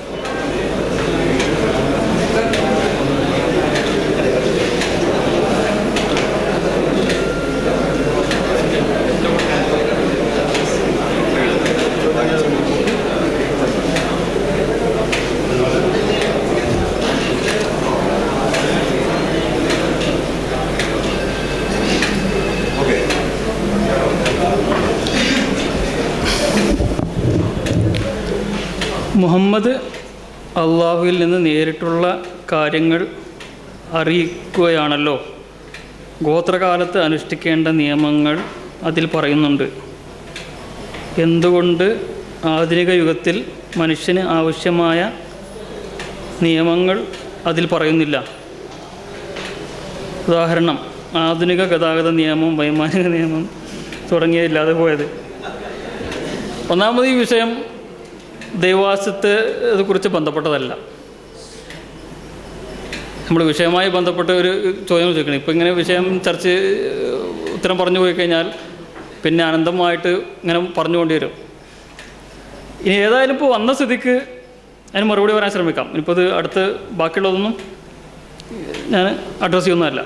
മുഹമ്മദ് അള്ളാഹുവിൽ നിന്ന് നേരിട്ടുള്ള കാര്യങ്ങൾ അറിയിക്കുകയാണല്ലോ ഗോത്രകാലത്ത് അനുഷ്ഠിക്കേണ്ട നിയമങ്ങൾ അതിൽ പറയുന്നുണ്ട് എന്തുകൊണ്ട് ആധുനിക യുഗത്തിൽ മനുഷ്യന് ആവശ്യമായ നിയമങ്ങൾ അതിൽ പറയുന്നില്ല ഉദാഹരണം ആധുനിക ഗതാഗത നിയമം വൈമാനിക നിയമം തുടങ്ങിയതില്ലാതെ പോയത് ഒന്നാമത് ഈ വിഷയം ദൈവാസ്യത്തെ കുറിച്ച് ബന്ധപ്പെട്ടതല്ല നമ്മൾ വിഷയവുമായി ബന്ധപ്പെട്ട് ഒരു ചോദ്യം ചോദിക്കണം ഇപ്പോൾ ഇങ്ങനെ വിഷയം ചർച്ച ഉത്തരം പറഞ്ഞു പോയി കഴിഞ്ഞാൽ പിന്നെ അനന്തമായിട്ട് ഇങ്ങനെ പറഞ്ഞുകൊണ്ടി വരും ഇനി ഏതായാലും ഇപ്പോൾ വന്ന സ്ഥിതിക്ക് അതിന് മറുപടി പറയാൻ ശ്രമിക്കാം ഇനിയിപ്പോൾ ഇത് അടുത്ത് ബാക്കിയുള്ളതൊന്നും ഞാൻ അഡ്രസ്സ് ചെയ്യുന്നതല്ല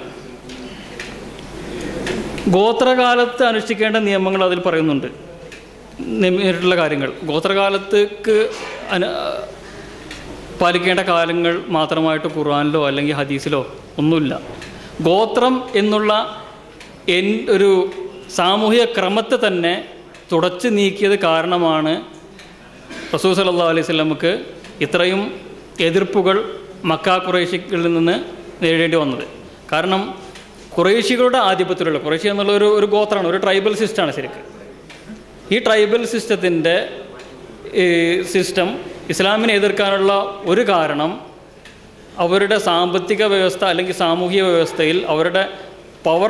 ഗോത്രകാലത്ത് അനുഷ്ഠിക്കേണ്ട നിയമങ്ങൾ അതിൽ പറയുന്നുണ്ട് നേരിട്ടുള്ള കാര്യങ്ങൾ ഗോത്രകാലത്തേക്ക് അനു പാലിക്കേണ്ട കാലങ്ങൾ മാത്രമായിട്ട് ഖുർആനിലോ അല്ലെങ്കിൽ ഹദീസിലോ ഒന്നുമില്ല ഗോത്രം എന്നുള്ള എൻ ഒരു സാമൂഹിക ക്രമത്തെ തന്നെ തുടച്ചു നീക്കിയത് കാരണമാണ് റസൂൽ സല്ലല്ലാഹു അലൈഹി സ്വലമുക്ക് ഇത്രയും എതിർപ്പുകൾ മക്ക കുറേശികളിൽ നിന്ന് നേരിടേണ്ടി വന്നത് കാരണം കുറേശികളുടെ ആധിപത്യത്തിലുള്ള കുറേശി എന്നുള്ള ഒരു ഒരു ഗോത്രമാണ് ഒരു ട്രൈബൽ സിസ്റ്റമാണ് ശരിക്കും ഈ ട്രൈബൽ സിസ്റ്റത്തിൻ്റെ സിസ്റ്റം ഇസ്ലാമിനെ എതിർക്കാനുള്ള ഒരു കാരണം അവരുടെ സാമ്പത്തിക വ്യവസ്ഥ അല്ലെങ്കിൽ സാമൂഹിക വ്യവസ്ഥയിൽ അവരുടെ പവർ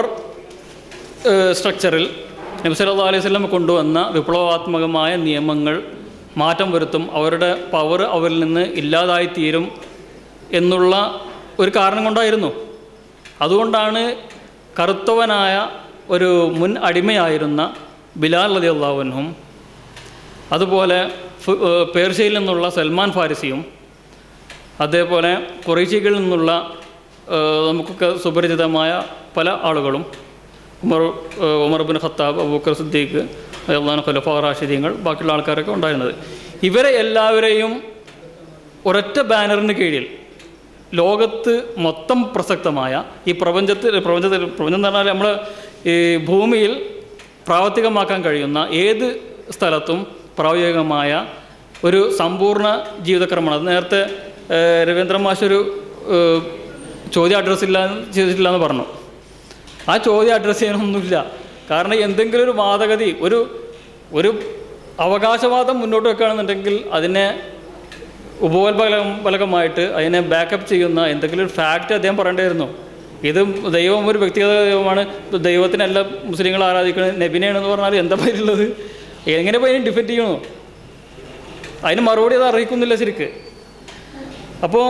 സ്ട്രക്ചറിൽ നബി സല്ലല്ലാഹു അലൈഹി വസല്ലം കൊണ്ടുവന്ന വിപ്ലവാത്മകമായ നിയമങ്ങൾ മാറ്റം വരുത്തും അവരുടെ പവർ അവരിൽ നിന്ന് ഇല്ലാതായി തീരും എന്നുള്ള ഒരു കാരണം കൊണ്ടായിരുന്നു അതുകൊണ്ടാണ് കറുത്തവനായ ഒരു മുൻ അടിമയായിരുന്ന ബിലാൽ റതി അള്ളാഹുനും അതുപോലെ ഫു- ഏഹ് പേർഷ്യയിൽ നിന്നുള്ള സൽമാൻ ഫാരിസിയും അതേപോലെ കുറേശ്യകളിൽ നിന്നുള്ള ഏഹ് നമുക്കൊക്കെ സുപരിചിതമായ പല ആളുകളും ഉമർ ഏഹ് Umar bin Khattab Abu Bakr Siddiq Allah ഖലഫ റാഷിദീങ്ങൾ ബാക്കിയുള്ള ആൾക്കാരൊക്കെ ഉണ്ടായിരുന്നത് ഇവരെ എല്ലാവരെയും ഒരൊറ്റ ബാനറിന് കീഴിൽ ലോകത്ത് മൊത്തം പ്രസക്തമായ ഈ പ്രപഞ്ചത്തിൽ പ്രപഞ്ചത്തിൽ പ്രപഞ്ചം എന്ന് പറഞ്ഞാൽ നമ്മൾ ഈ ഭൂമിയിൽ പ്രാവർത്തികമാക്കാൻ കഴിയുന്ന ഏത് സ്ഥലത്തും പ്രായോഗികമായ ഒരു സമ്പൂർണ്ണ ജീവിതക്രമമാണ് അത് നേരത്തെ ഏഹ്, രവീന്ദ്ര മാഷ് ഒരു ഏഹ്, ചോദ്യം അഡ്രസ്സ് ഇല്ല ചെയ്തിട്ടില്ല എന്ന് പറഞ്ഞു ആ ചോദ്യം അഡ്രസ്സ് ചെയ്യാനൊന്നുമില്ല കാരണം എന്തെങ്കിലും ഒരു വാദഗതി ഒരു ഒരു അവകാശവാദം മുന്നോട്ട് വെക്കുകയാണെന്നുണ്ടെങ്കിൽ അതിനെ ഉപോത്ബലകം ബലകമായിട്ട് അതിനെ ബാക്കപ്പ് ചെയ്യുന്ന എന്തെങ്കിലും ഒരു ഫാക്റ്റ് അദ്ദേഹം പറയേണ്ടിയിരുന്നു ഇത് ദൈവം ഒരു വ്യക്തിഗത ദൈവമാണ് ഇത് ദൈവത്തിനല്ല മുസ്ലിങ്ങൾ ആരാധിക്കുന്നത് നബിനെയാണെന്ന് പറഞ്ഞാൽ എന്താ പേരുള്ളത് എങ്ങനെ പോയി അതിനെ ഡിഫെൻഡ് ചെയ്യണോ അതിന് മറുപടി അത് അറിയിക്കുന്നില്ല ശരിക്ക് അപ്പോൾ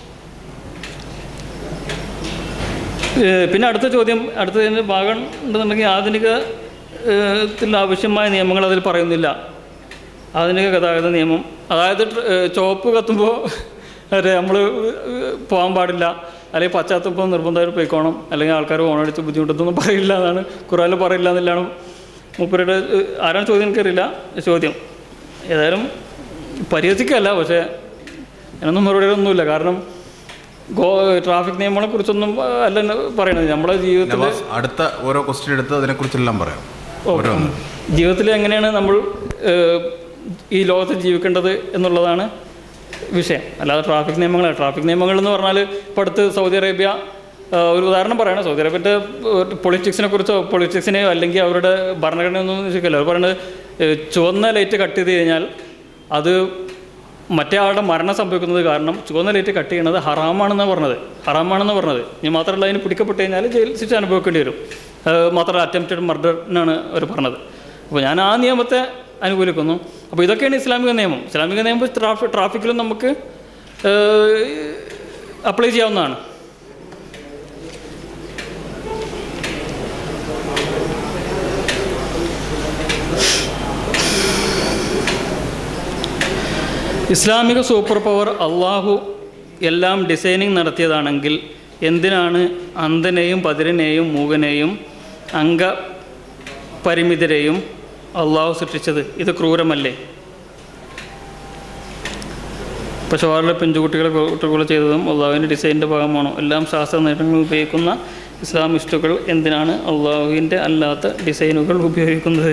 ഏഹ് പിന്നെ അടുത്ത ചോദ്യം അടുത്തതിന് ഭാഗം ഉണ്ടെന്നുണ്ടെങ്കിൽ ആധുനിക ഏഹ് ത്തിൽ ആവശ്യമായ നിയമങ്ങൾ അതിൽ പറയുന്നില്ല ആധുനിക ഗതാഗത നിയമം അതായത് ട്ര- ഏഹ് ചുവപ്പ് കത്തുമ്പോൾ അതെ നമ്മൾ പോകാൻ പാടില്ല അല്ലെങ്കിൽ പശ്ചാത്തലപ്പോൾ നിർബന്ധമായിട്ട് പോയിക്കോണം അല്ലെങ്കിൽ ആൾക്കാർ ഓണടിച്ച് ബുദ്ധിമുട്ടൊന്നും പറയില്ല എന്നാണ് ഖുറാനിൽ പറയില്ല എന്നുള്ളതാണ് മൂപ്പരുടെ ഏഹ് ആരാണ് ചോദ്യം എനിക്കറിയില്ല ചോദ്യം ഏതായാലും പരിഹസിക്കല്ല പക്ഷേ അതിനൊന്നും മറുപടി ഒന്നുമില്ല കാരണം ഗോ ട്രാഫിക് നിയമങ്ങളെ കുറിച്ചൊന്നും അല്ല പറയണത് നമ്മുടെ ജീവിതത്തിൽ നവാസ് അടുത്ത ഓരോ ക്വസ്റ്റ്യൻ എടുത്ത് അതിനെക്കുറിച്ചെല്ലാം പറയാം ഓരോന്ന് ജീവിതത്തിൽ എങ്ങനെയാണ് നമ്മൾ ഏഹ്, ഈ ലോകത്ത് ജീവിക്കേണ്ടത് എന്നുള്ളതാണ് വിഷയം അല്ലാതെ ട്രാഫിക് നിയമങ്ങൾ ട്രാഫിക് നിയമങ്ങൾ എന്ന് പറഞ്ഞാൽ ഇപ്പോൾ അടുത്ത് സൗദി അറേബ്യ ഏഹ്, ഒരു ഉദാഹരണം പറയണം സൗദി അറേബ്യൻ്റെ പൊളിറ്റിക്സിനെ കുറിച്ചോ പൊളിറ്റിക്സിനെയോ അല്ലെങ്കിൽ അവരുടെ ഭരണഘടനയൊന്നും ചോദിക്കില്ല അവർ പറയുന്നത് ഏഹ്, ചുവന്ന ലൈറ്റ് കട്ട് ചെയ്ത് കഴിഞ്ഞാൽ അത് മറ്റേ ആളുടെ മരണം സംഭവിക്കുന്നത് കാരണം ചുവന്ന ലൈറ്റ് കട്ട് ചെയ്യണത് ഹറാമാണെന്നാണ് പറഞ്ഞത് ഹറാമാണെന്ന് പറഞ്ഞത് ഇനി മാത്രമല്ല അതിന് പിടിക്കപ്പെട്ട് കഴിഞ്ഞാൽ ജയിൽ ശിക്ഷ അനുഭവിക്കേണ്ടി വരും ഏഹ് മാത്രമല്ല അറ്റംപ്റ്റഡ് മർഡർ എന്നാണ് അവർ പറഞ്ഞത് അപ്പോൾ ഞാൻ ആ നിയമത്തെ അനുകൂലിക്കുന്നു അപ്പോൾ ഇതൊക്കെയാണ് ഇസ്ലാമിക നിയമം ഇസ്ലാമിക നിയമം ട്രാഫിക് ട്രാഫിക്കിലും നമുക്ക് അപ്ലൈ ചെയ്യാവുന്നതാണ് ഇസ്ലാമിക സൂപ്പർ പവർ അള്ളാഹു എല്ലാം ഡിസൈനിങ് നടത്തിയതാണെങ്കിൽ എന്തിനാണ് അന്ധനെയും പതിരനെയും മൂകനെയും അംഗപരിമിതരെയും അള്ളാഹു സൃഷ്ടിച്ചത് ഇത് ക്രൂരമല്ലേ പശുവാറിലെ പെൺകുട്ടികളെ കുട്ടികൾ ചെയ്തതും അള്ളാഹുവിൻ്റെ ഡിസൈനിൻ്റെ ഭാഗമാണോ എല്ലാം ശാസ്ത്ര നേട്ടങ്ങൾ ഉപയോഗിക്കുന്ന ഇസ്ലാമിസ്റ്റുകൾ എന്തിനാണ് അള്ളാഹുവിൻ്റെ അല്ലാത്ത ഡിസൈനുകൾ ഉപയോഗിക്കുന്നത്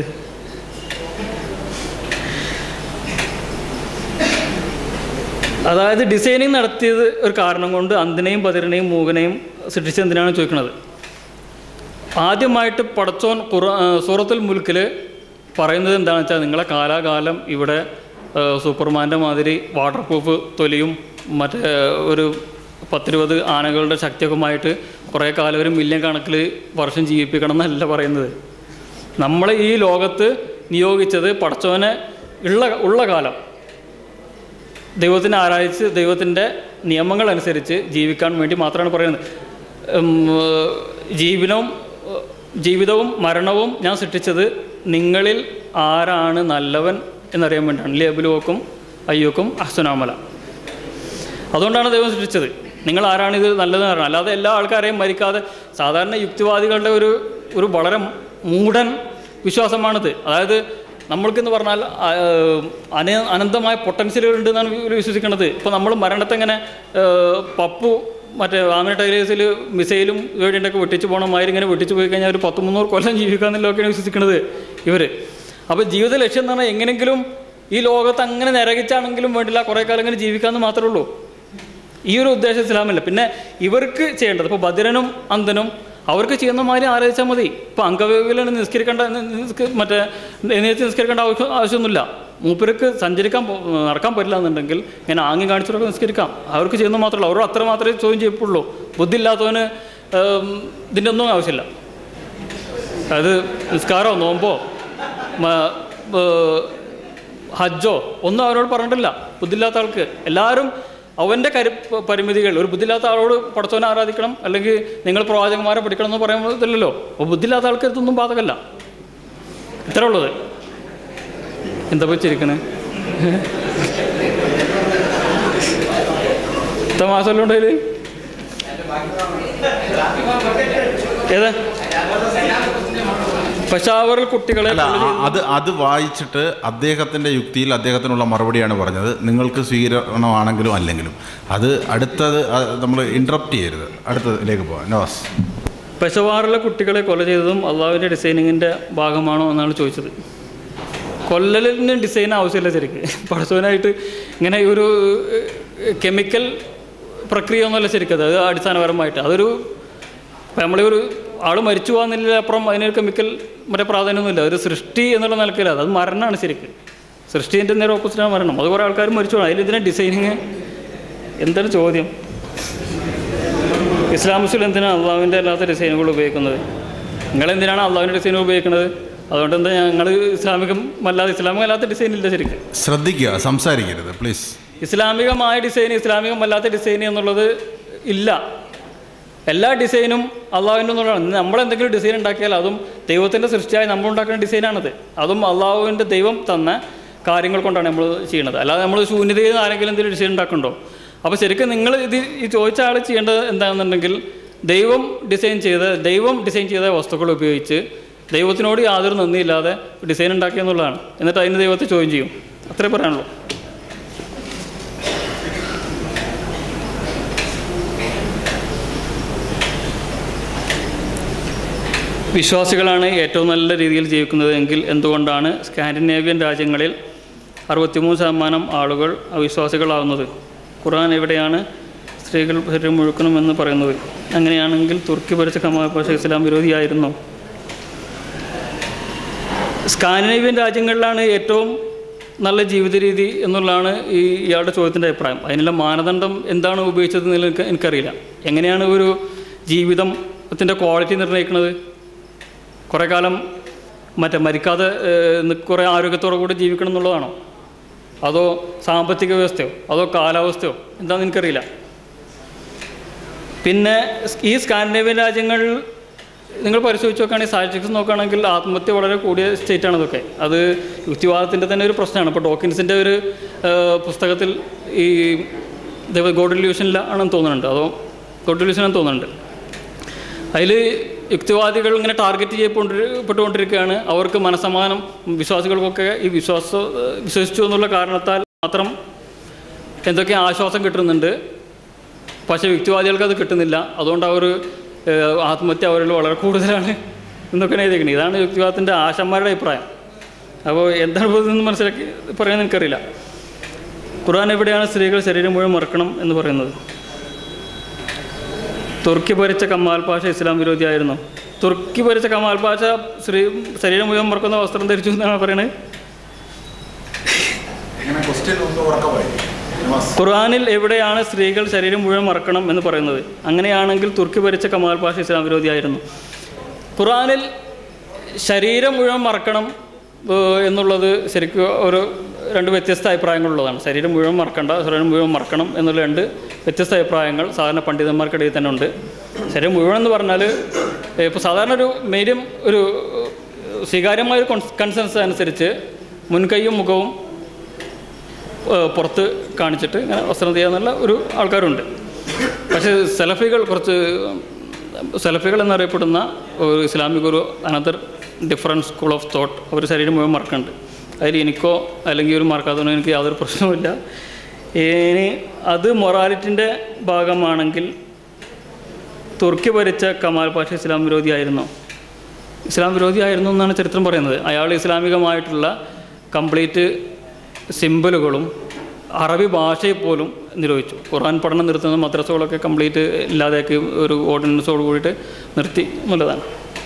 അതായത് ഡിസൈനിങ് നടത്തിയത് ഒരു കാരണം കൊണ്ട് അന്തിനെയും പതിരനെയും മൂകനെയും സൃഷ്ടിച്ചത് എന്തിനാണ് ചോദിക്കുന്നത് ആദ്യമായിട്ട് പടച്ചോൻ ഖുറ ആ, സൂറത്തുൽ മുൽക്കിൽ പറയുന്നത് എന്താണെന്ന് വെച്ചാൽ നിങ്ങളെ കാലാകാലം ഇവിടെ ആ, സൂപ്പർമാൻ്റെ മാതിരി വാട്ടർ പ്രൂഫ് തൊലിയും മറ്റേ ഒരു പത്തിരുപത് ആനകളുടെ ശക്തിയൊക്കെയുമായിട്ട് കുറേ കാലം ഒരു മില്യൺ കണക്കിൽ വർഷം ജീവിപ്പിക്കണം എന്നല്ല പറയുന്നത് നമ്മളെ ഈ ലോകത്ത് നിയോഗിച്ചത് പടച്ചോനെ ഉള്ള ഉള്ള കാലം ദൈവത്തിനെ ആരാധിച്ച് ദൈവത്തിൻ്റെ നിയമങ്ങൾ അനുസരിച്ച് ജീവിക്കാൻ വേണ്ടി മാത്രമാണ് പറയുന്നത് ഉം, ജീവനവും ജീവിതവും മരണവും ഞാൻ സൃഷ്ടിച്ചത് നിങ്ങളിൽ ആരാണ് നല്ലവൻ എന്നറിയാൻ വേണ്ടിയാണ് ലേബിലുവോക്കും അയ്യോക്കും അഹ്സുനാമല അതുകൊണ്ടാണ് ദൈവം സൃഷ്ടിച്ചത് നിങ്ങൾ ആരാണ് ഇത് നല്ലതെന്ന് പറഞ്ഞത് അല്ലാതെ എല്ലാ ആൾക്കാരെയും മരിക്കാതെ സാധാരണ യുക്തിവാദികളുടെ ഒരു ഒരു വളരെ മൂഢൻ വിശ്വാസമാണിത് അതായത് നമ്മൾക്കെന്ന് പറഞ്ഞാൽ ആ, അന അനന്തമായ പൊട്ടൻഷ്യലുകൾ ഉണ്ടെന്നാണ് ഇവർ വിശ്വസിക്കുന്നത് ഇപ്പോൾ നമ്മൾ മരണത്തെ ഇങ്ങനെ ആ, പപ്പു മറ്റേ ആമിന ടൈലേഴ്സിൽ മിസൈലും വേടിയൊക്കെ വെട്ടിച്ച് പോകണ മാതിരി ഇങ്ങനെ വെട്ടിച്ച് പോയി കഴിഞ്ഞാൽ ഒരു പത്ത് മുന്നൂറ് കൊല്ലം ജീവിക്കാമെന്നുള്ളതൊക്കെയാണ് വിശ്വസിക്കുന്നത് ഇവർ അപ്പോൾ ജീവിത ലക്ഷ്യം എന്ന് പറഞ്ഞാൽ എങ്ങനെയെങ്കിലും ഈ ലോകത്ത് അങ്ങനെ നിരകിച്ചാണെങ്കിലും വേണ്ടില്ല കുറേ കാലം ഇങ്ങനെ ജീവിക്കാമെന്ന് മാത്രമേ ഉള്ളൂ ഈ ഒരു ഉദ്ദേശം ഇസ്ലാമില്ല പിന്നെ ഇവർക്ക് ചെയ്യേണ്ടത് ഇപ്പോൾ ബദിരനും അന്ധനും അവർക്ക് ചെയ്യുന്ന മാതിരി ആലോചിച്ചാൽ മതി ഇപ്പോൾ അംഗവൈകല്യം നിസ്കരിക്കേണ്ട നി- നിസ്ക- മറ്റേ എഴുന്നേറ്റ് നിസ്കരിക്കേണ്ട ആവശ്യം ആവശ്യമൊന്നുമില്ല മൂപ്പർക്ക് സഞ്ചരിക്കാൻ പോ- നടക്കാൻ പറ്റില്ല എന്നുണ്ടെങ്കിൽ ഇങ്ങനെ ആംഗ്യം കാണിച്ചിട്ടൊക്കെ നിസ്കരിക്കാം അവർക്ക് ചെയ്യുന്നത് മാത്രമല്ല അവർ അത്ര മാത്രമേ ചോദ്യം ചെയ്യപ്പെടുള്ളൂ ബുദ്ധി ഇല്ലാത്തവന് ഏം, ഇതിൻ്റെ ഒന്നും ആവശ്യമില്ല അത് നിസ്കാരമോ നോമ്പോ മ- ഏർ, ഹജ്ജോ ഒന്നും അവരോട് പറഞ്ഞിട്ടില്ല ബുദ്ധിയില്ലാത്ത ആൾക്ക് എല്ലാവരും അവൻ്റെ കരു പരിമിതികൾ ഒരു ബുദ്ധിയില്ലാത്ത ആളോട് പടച്ചവനെ ആരാധിക്കണം അല്ലെങ്കിൽ നിങ്ങൾ പ്രവാചകന്മാരെ പഠിക്കണം എന്ന് പറയുന്നതില്ലല്ലോ അപ്പോൾ ബുദ്ധിയില്ലാത്ത ആൾക്ക് ഇതൊന്നും ബാധകമല്ല ഇത്ര ഉള്ളത് എന്താ വെച്ചിരിക്കണേ ഇത്ര മാസമല്ലോ ഉണ്ടതിൽ ഏതാ പശാവറിൽ കുട്ടികളെ അല്ല കൊല ആ- ചെയ്യുന്നു. അത് അത് വായിച്ചിട്ട് അദ്ദേഹത്തിൻ്റെ യുക്തിയിൽ അദ്ദേഹത്തിനുള്ള മറുപടിയാണ് പറഞ്ഞത് നിങ്ങൾക്ക് സ്വീകരണമാണെങ്കിലും അല്ലെങ്കിലും അത് അടുത്തത് നമ്മൾ ഇൻട്രപ്റ്റ് ചെയ്യരുത് അടുത്തതിലേക്ക് പോകാം നവാസ് പെഷവാറിലെ കുട്ടികളെ കൊല ചെയ്തതും അള്ളാഹുവിൻ്റെ ഡിസൈനിങ്ങിൻ്റെ ഭാഗമാണോ എന്നാണ് ചോദിച്ചത് കൊല്ലലിന് ഡിസൈൻ ആവശ്യമില്ല ശരിക്ക് പടച്ചവനായിട്ട് ഇങ്ങനെ ഈ ഒരു കെമിക്കൽ പ്രക്രിയ ഒന്നുമല്ല ശരിക്കത് അത് അടിസ്ഥാനപരമായിട്ട് അതൊരു ഇപ്പം നമ്മളെ ഒരു ആൾ മരിച്ചു പോകാന്നില്ല അപ്പുറം അതിനൊരു കെമിക്കൽ മറ്റേ പ്രാധാന്യമൊന്നുമില്ല ഒരു സൃഷ്ടി എന്നുള്ള നിലക്കില്ല അത് മരണമാണ് ശരിക്ക് സൃഷ്ടിൻ്റെ നേരെ ഓപ്പോസിറ്റാണ് മരണം അത് കുറേ ആൾക്കാർ മരിച്ചു പോകും അതിലിതിനെ ഡിസൈനിങ് എന്താണ് ചോദ്യം ഇസ്ലാം മുസ്ലിം എന്തിനാണ് അള്ളാഹുവിൻ്റെ അല്ലാത്ത ഡിസൈനുകൾ ഉപയോഗിക്കുന്നത് നിങ്ങൾ എന്തിനാണ് അള്ളാഹുവിൻ്റെ ഡിസൈനുകൾ ഉപയോഗിക്കുന്നത് അതുകൊണ്ട് എന്താ ഞങ്ങൾ ഇസ്ലാമികം അല്ലാതെ ഇസ്ലാമികം അല്ലാത്ത ഡിസൈൻ ഇല്ല ശരിക്കും ശ്രദ്ധിക്കുക സംസാരിക്കരുത് പ്ലീസ് ഇസ്ലാമികമായ ഡിസൈൻ ഇസ്ലാമികമല്ലാത്ത ഡിസൈൻ എന്നുള്ളത് ഇല്ല എല്ലാ ഡിസൈനും അള്ളാഹുവിൻ്റെ എന്നുള്ളതാണ് നമ്മൾ എന്തെങ്കിലും ഡിസൈൻ ഉണ്ടാക്കിയാൽ അതും ദൈവത്തിൻ്റെ സൃഷ്ടിയായി നമ്മൾ ഉണ്ടാക്കുന്ന ഡിസൈനാണത് അതും അള്ളാഹുവിൻ്റെ ദൈവം തന്ന കാര്യങ്ങൾ കൊണ്ടാണ് നമ്മൾ ചെയ്യുന്നത് അല്ലാതെ നമ്മൾ ശൂന്യതയിൽ നിന്ന് ആരെങ്കിലും എന്തെങ്കിലും ഡിസൈൻ ഉണ്ടാക്കണ്ടോ അപ്പോൾ ശരിക്കും നിങ്ങൾ ഇത് ഈ ചോദിച്ച ആൾ ചെയ്യേണ്ടത് എന്താണെന്നുണ്ടെങ്കിൽ ദൈവം ഡിസൈൻ ചെയ്ത ദൈവം ഡിസൈൻ ചെയ്ത വസ്തുക്കൾ ഉപയോഗിച്ച് ദൈവത്തിനോട് യാതൊരു നന്ദിയില്ലാതെ ഡിസൈൻ ഉണ്ടാക്കുക എന്നുള്ളതാണ് എന്നിട്ട് അതിന് ദൈവത്തെ ചോദ്യം ചെയ്യും അത്രേ പറയാനുള്ളൂ വിശ്വാസികളാണ് ഏറ്റവും നല്ല രീതിയിൽ ജീവിക്കുന്നത് എങ്കിൽ എന്തുകൊണ്ടാണ് സ്കാൻഡിനേവിയൻ രാജ്യങ്ങളിൽ അറുപത്തിമൂന്ന് ശതമാനം ആളുകൾ അവിശ്വാസികളാവുന്നത് ഖുർആൻ എവിടെയാണ് സ്ത്രീകൾ ശരീരം മുഴുക്കണമെന്ന് പറയുന്നത് അങ്ങനെയാണെങ്കിൽ തുർക്കി ഭരിച്ച കമാൽ പാഷ ഇസ്ലാം വിരോധിയായിരുന്നു സ്കാൻഡിനേവിയൻ രാജ്യങ്ങളിലാണ് ഏറ്റവും നല്ല ജീവിത രീതി എന്നുള്ളതാണ് ഈ ഇയാളുടെ ചോദ്യത്തിൻ്റെ അഭിപ്രായം അതിനുള്ള മാനദണ്ഡം എന്താണ് ഉപയോഗിച്ചത് എന്ന് എനിക്ക് എനിക്കറിയില്ല എങ്ങനെയാണ് ഒരു ജീവിതത്തിൻ്റെ ക്വാളിറ്റി നിർണ്ണയിക്കുന്നത് കുറേ കാലം മറ്റേ മരിക്കാതെ ഏഹ്, നി- കുറേ ആരോഗ്യത്തോടു കൂടി ജീവിക്കണം എന്നുള്ളതാണോ അതോ സാമ്പത്തിക വ്യവസ്ഥയോ അതോ കാലാവസ്ഥയോ എന്താണെന്ന് എനിക്കറിയില്ല പിന്നെ ഈ സ്കാൻഡിനേവിയൻ രാജ്യങ്ങളിൽ നിങ്ങൾ പരിശോധിച്ച് നോക്കുകയാണെങ്കിൽ സ്റ്റാറ്റിസ്റ്റിക്സ് നോക്കുകയാണെങ്കിൽ ആത്മഹത്യ വളരെ കൂടിയ സ്റ്റേറ്റാണ് ഇതൊക്കെ അത് യുക്തിവാദത്തിൻ്റെ തന്നെ ഒരു പ്രശ്നമാണ് ഇപ്പോൾ ഡോക്കിൻസിൻ്റെ ഒരു ഏഹ്, പുസ്തകത്തിൽ ഈ ഗോഡ് ഇല്യൂഷനിൽ ആണെന്ന് തോന്നുന്നുണ്ട് അതോ ഗോഡ് ഇല്യൂഷൻ ആണെന്ന് തോന്നുന്നുണ്ട് അതിൽ യുക്തിവാദികൾ ഇങ്ങനെ ടാർഗറ്റ് ചെയ്യപ്പെട്ടുകൊണ്ടിരിക്കുകയാണ് അവർക്ക് മനസ്സമാനം വിശ്വാസികൾക്കൊക്കെ ഈ വിശ്വാസ വിശ്വസിച്ചു എന്നുള്ള കാരണത്താൽ മാത്രം എന്തൊക്കെ ആശ്വാസം കിട്ടുന്നുണ്ട് പക്ഷേ യുക്തിവാദികൾക്ക് അത് കിട്ടുന്നില്ല അതുകൊണ്ട് അവർ ഏഹ്, ആത്മഹത്യ അവരിൽ വളരെ കൂടുതലാണ് എന്നൊക്കെയാണ് എഴുതിയിരിക്കുന്നത് ഇതാണ് യുക്തിവാദത്തിൻ്റെ ആശന്മാരുടെ അഭിപ്രായം അപ്പോൾ എന്താണ് ഇപ്പോൾ ഇതെന്ന് മനസ്സിലാക്കി പറയാൻ എനിക്കറിയില്ല ഖുർആൻ എവിടെയാണ് സ്ത്രീകൾ ശരീരം മുഴുവൻ മറക്കണം എന്ന് പറയുന്നത് തുർക്കി ഭരിച്ച കമാൽ പാഷ ഇസ്ലാം വിരോധിയായിരുന്നു തുർക്കി ഭരിച്ച കമാൽ പാഷ ശ്രീ ശരീരം മുഴുവൻ മറക്കുന്ന വസ്ത്രം ധരിച്ചു എന്നാണ് പറയുന്നത് ഖുർആനിൽ എവിടെയാണ് സ്ത്രീകൾ ശരീരം മുഴുവൻ മറക്കണം എന്ന് പറയുന്നത് അങ്ങനെയാണെങ്കിൽ തുർക്കി ഭരിച്ച കമാൽ പാഷ ഇസ്ലാം വിരോധിയായിരുന്നു ഖുർആനിൽ ശരീരം മുഴുവൻ മറക്കണം ഏഹ്, എന്നുള്ളത് ശരിക്കും ഒരു രണ്ട് വ്യത്യസ്ത അഭിപ്രായങ്ങളുള്ളതാണ് ശരീരം മുഴുവൻ മറക്കണ്ട ശരീരം മുഴുവൻ മറക്കണം എന്നുള്ള രണ്ട് വ്യത്യസ്ത അഭിപ്രായങ്ങൾ സാധാരണ പണ്ഡിതന്മാർക്കിടയിൽ തന്നെ ഉണ്ട് ശരി മുഴുവൻ എന്ന് പറഞ്ഞാൽ ഇപ്പോൾ സാധാരണ ഒരു മീഡിയം ഒരു സ്വീകാര്യമായ ഒരു കൺസെൻസ് അനുസരിച്ച് മുൻകൈയും മുഖവും ഏഹ് പുറത്ത് കാണിച്ചിട്ട് ഇങ്ങനെ വസ്ത്രം ചെയ്യാന്നുള്ള ഒരു ആൾക്കാരുണ്ട് പക്ഷേ സെലഫികൾ കുറച്ച് സെലഫികൾ എന്നറിയപ്പെടുന്ന ഒരു ഇസ്ലാമിക് ഒരു another different school of thought അവർ ശരീരം മുഴുവൻ മറക്കുന്നുണ്ട് അതിൽ എനിക്കോ അല്ലെങ്കിൽ ഒരു മറക്കാത്തതിനോ എനിക്ക് യാതൊരു പ്രശ്നവുമില്ല ഇനി അത് മൊറാലിറ്റിൻ്റെ ഭാഗമാണെങ്കിൽ തുർക്കി ഭരിച്ച കമാൽ പാഷ ഇസ്ലാം വിരോധിയായിരുന്നോ ഇസ്ലാം വിരോധിയായിരുന്നു എന്നാണ് ചരിത്രം പറയുന്നത് അയാൾ ഇസ്ലാമികമായിട്ടുള്ള കംപ്ലീറ്റ് സിമ്പിളുകളും അറബി ഭാഷയെ പോലും നിരോധിച്ചു ഖുർആൻ പഠനം നിർത്തുന്ന മദ്രസകളൊക്കെ കംപ്ലീറ്റ് ഇല്ലാതെയാക്കി ഒരു ഓർഡിനൻസോട് കൂടിയിട്ട് നിർത്തി എന്നുള്ളതാണ്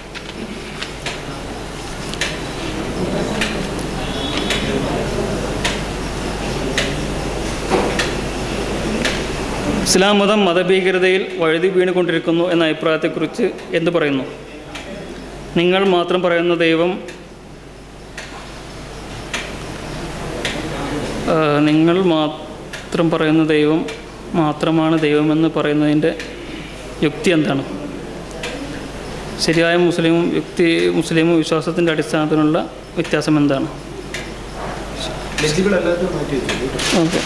ഇസ്ലാം മതം മതഭീകരതയിൽ വഴുതി വീണുകൊണ്ടിരിക്കുന്നു എന്ന അഭിപ്രായത്തെക്കുറിച്ച് എന്ത് പറയുന്നു നിങ്ങൾ മാത്രം പറയുന്ന ദൈവം ആ, നിങ്ങൾ മാത്രം പറയുന്ന ദൈവം മാത്രമാണ് ദൈവമെന്ന് പറയുന്നതിൻ്റെ യുക്തി എന്താണ് ശരിയായ മുസ്ലിമും യുക്തി മുസ്ലിമും വിശ്വാസത്തിൻ്റെ അടിസ്ഥാനത്തിലുള്ള വ്യത്യാസം എന്താണ് ഓക്കെ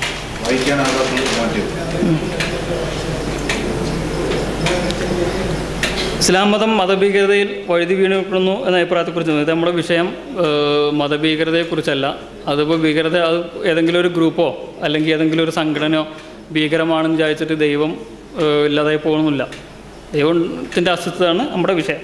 ഇസ്ലാം മതം മതഭീകരതയിൽ വഴുതി വീണുകൊള്ളുന്നു എന്ന അഭിപ്രായത്തെക്കുറിച്ച് ഇത് നമ്മുടെ വിഷയം ഏഹ്, മതഭീകരതയെക്കുറിച്ചല്ല അതിപ്പോൾ ഭീകരത അത് ഏതെങ്കിലും ഒരു ഗ്രൂപ്പോ അല്ലെങ്കിൽ ഏതെങ്കിലും ഒരു സംഘടനയോ ഭീകരമാണെന്ന് വിചാരിച്ചിട്ട് ദൈവം ഏഹ്, ഇല്ലാതായി പോകുന്നില്ല ദൈവത്തിൻ്റെ അസ്തിത്വമാണ് നമ്മുടെ വിഷയം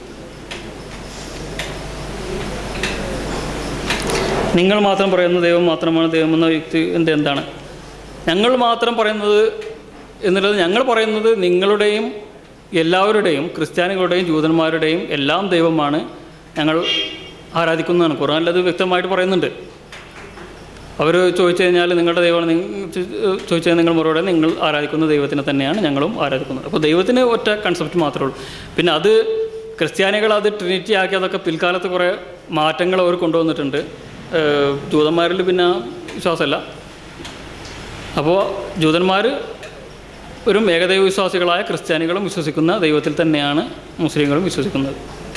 നിങ്ങൾ മാത്രം പറയുന്ന ദൈവം മാത്രമാണ് ദൈവമെന്ന യുക്തി എന്ത് എന്താണ് ഞങ്ങൾ മാത്രം പറയുന്നത് എന്നുള്ളത് ഞങ്ങൾ പറയുന്നത് നിങ്ങളുടെയും എല്ലാവരുടെയും ക്രിസ്ത്യാനികളുടെയും ജൂതന്മാരുടെയും എല്ലാം ദൈവമാണ് ഞങ്ങൾ ആരാധിക്കുന്നതാണ് ഖുർആനിൽ അത് വ്യക്തമായിട്ട് പറയുന്നുണ്ട് അവർ ചോദിച്ചു കഴിഞ്ഞാൽ നിങ്ങളുടെ ദൈവമാണ് നിങ്ങൾ ചോദിച്ചു കഴിഞ്ഞാൽ നിങ്ങൾ മറുപടി നിങ്ങൾ ആരാധിക്കുന്ന ദൈവത്തിനെ തന്നെയാണ് ഞങ്ങളും ആരാധിക്കുന്നത് അപ്പോൾ ദൈവത്തിന് ഒറ്റ കൺസെപ്റ്റ് മാത്രമേ ഉള്ളൂ പിന്നെ അത് ക്രിസ്ത്യാനികൾ അത് ട്രിനിറ്റി ആക്കി അതൊക്കെ പിൽക്കാലത്ത് കുറേ മാറ്റങ്ങൾ അവർ കൊണ്ടുവന്നിട്ടുണ്ട് ഏഹ് ജൂതന്മാരിൽ പിന്നെ വിശ്വാസമല്ല അപ്പോൾ ജൂതന്മാർ ഒരു ഏകദൈവ വിശ്വാസികളായ ക്രിസ്ത്യാനികളും വിശ്വസിക്കുന്ന ദൈവത്തിൽ തന്നെയാണ് മുസ്ലിങ്ങളും വിശ്വസിക്കുന്നത്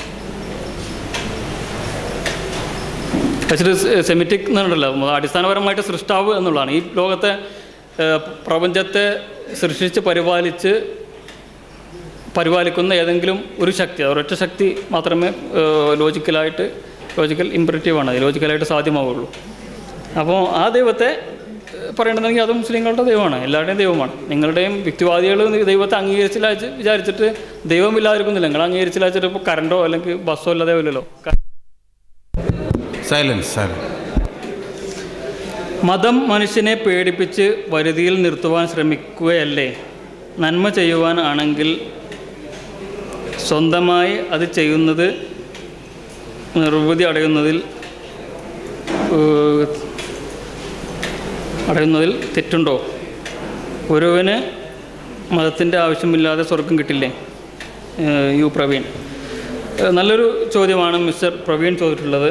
പക്ഷേ സെമിറ്റിക് എന്നുണ്ടല്ലോ അടിസ്ഥാനപരമായിട്ട് സൃഷ്ടാവ് എന്നുള്ളതാണ് ഈ ലോകത്തെ ഏഹ്, പ്രപഞ്ചത്തെ സൃഷ്ടിച്ച് പരിപാലിച്ച് പരിപാലിക്കുന്ന ഏതെങ്കിലും ഒരു ശക്തി ഒരൊറ്റ ശക്തി മാത്രമേ ലോജിക്കലായിട്ട് ലോജിക്കൽ ഇമ്പറേറ്റീവാണ് അത് ലോജിക്കലായിട്ട് സാധ്യമാവുള്ളൂ അപ്പോൾ ആ ദൈവത്തെ ഏഹ്, പറയണമെങ്കിൽ അത് മുസ്ലിങ്ങളുടെ ദൈവമാണ് എല്ലാവരുടെയും ദൈവമാണ് നിങ്ങളുടെയും വ്യക്തിവാദികൾ ദൈവത്തെ അംഗീകരിച്ചില്ല വെച്ച് വിചാരിച്ചിട്ട് ദൈവമില്ലാതിരിക്കുന്നില്ല നിങ്ങൾ അംഗീകരിച്ചില്ല വെച്ചിട്ട് ഇപ്പോൾ കറണ്ടോ അല്ലെങ്കിൽ ബസ്സോ ഇല്ലാതെ ഇല്ലല്ലോ സൈലൻസ് സൈലൻസ് മതം മനുഷ്യനെ പേടിപ്പിച്ച് വരുതിയിൽ നിർത്തുവാൻ ശ്രമിക്കുകയല്ലേ നന്മ ചെയ്യുവാൻ ആണെങ്കിൽ സ്വന്തമായി അത് ചെയ്യുന്നത് നിർവൃതി അടയുന്നതിൽ ഏഹ്, അടയുന്നതിൽ തെറ്റുണ്ടോ ഒരുവന് മതത്തിൻ്റെ ആവശ്യമില്ലാതെ സ്വർഗം കിട്ടില്ലേ ഏഹ്, യു പ്രവീൺ ഏഹ്, നല്ലൊരു ചോദ്യമാണ് മിസ്റ്റർ പ്രവീൺ ചോദിച്ചിട്ടുള്ളത്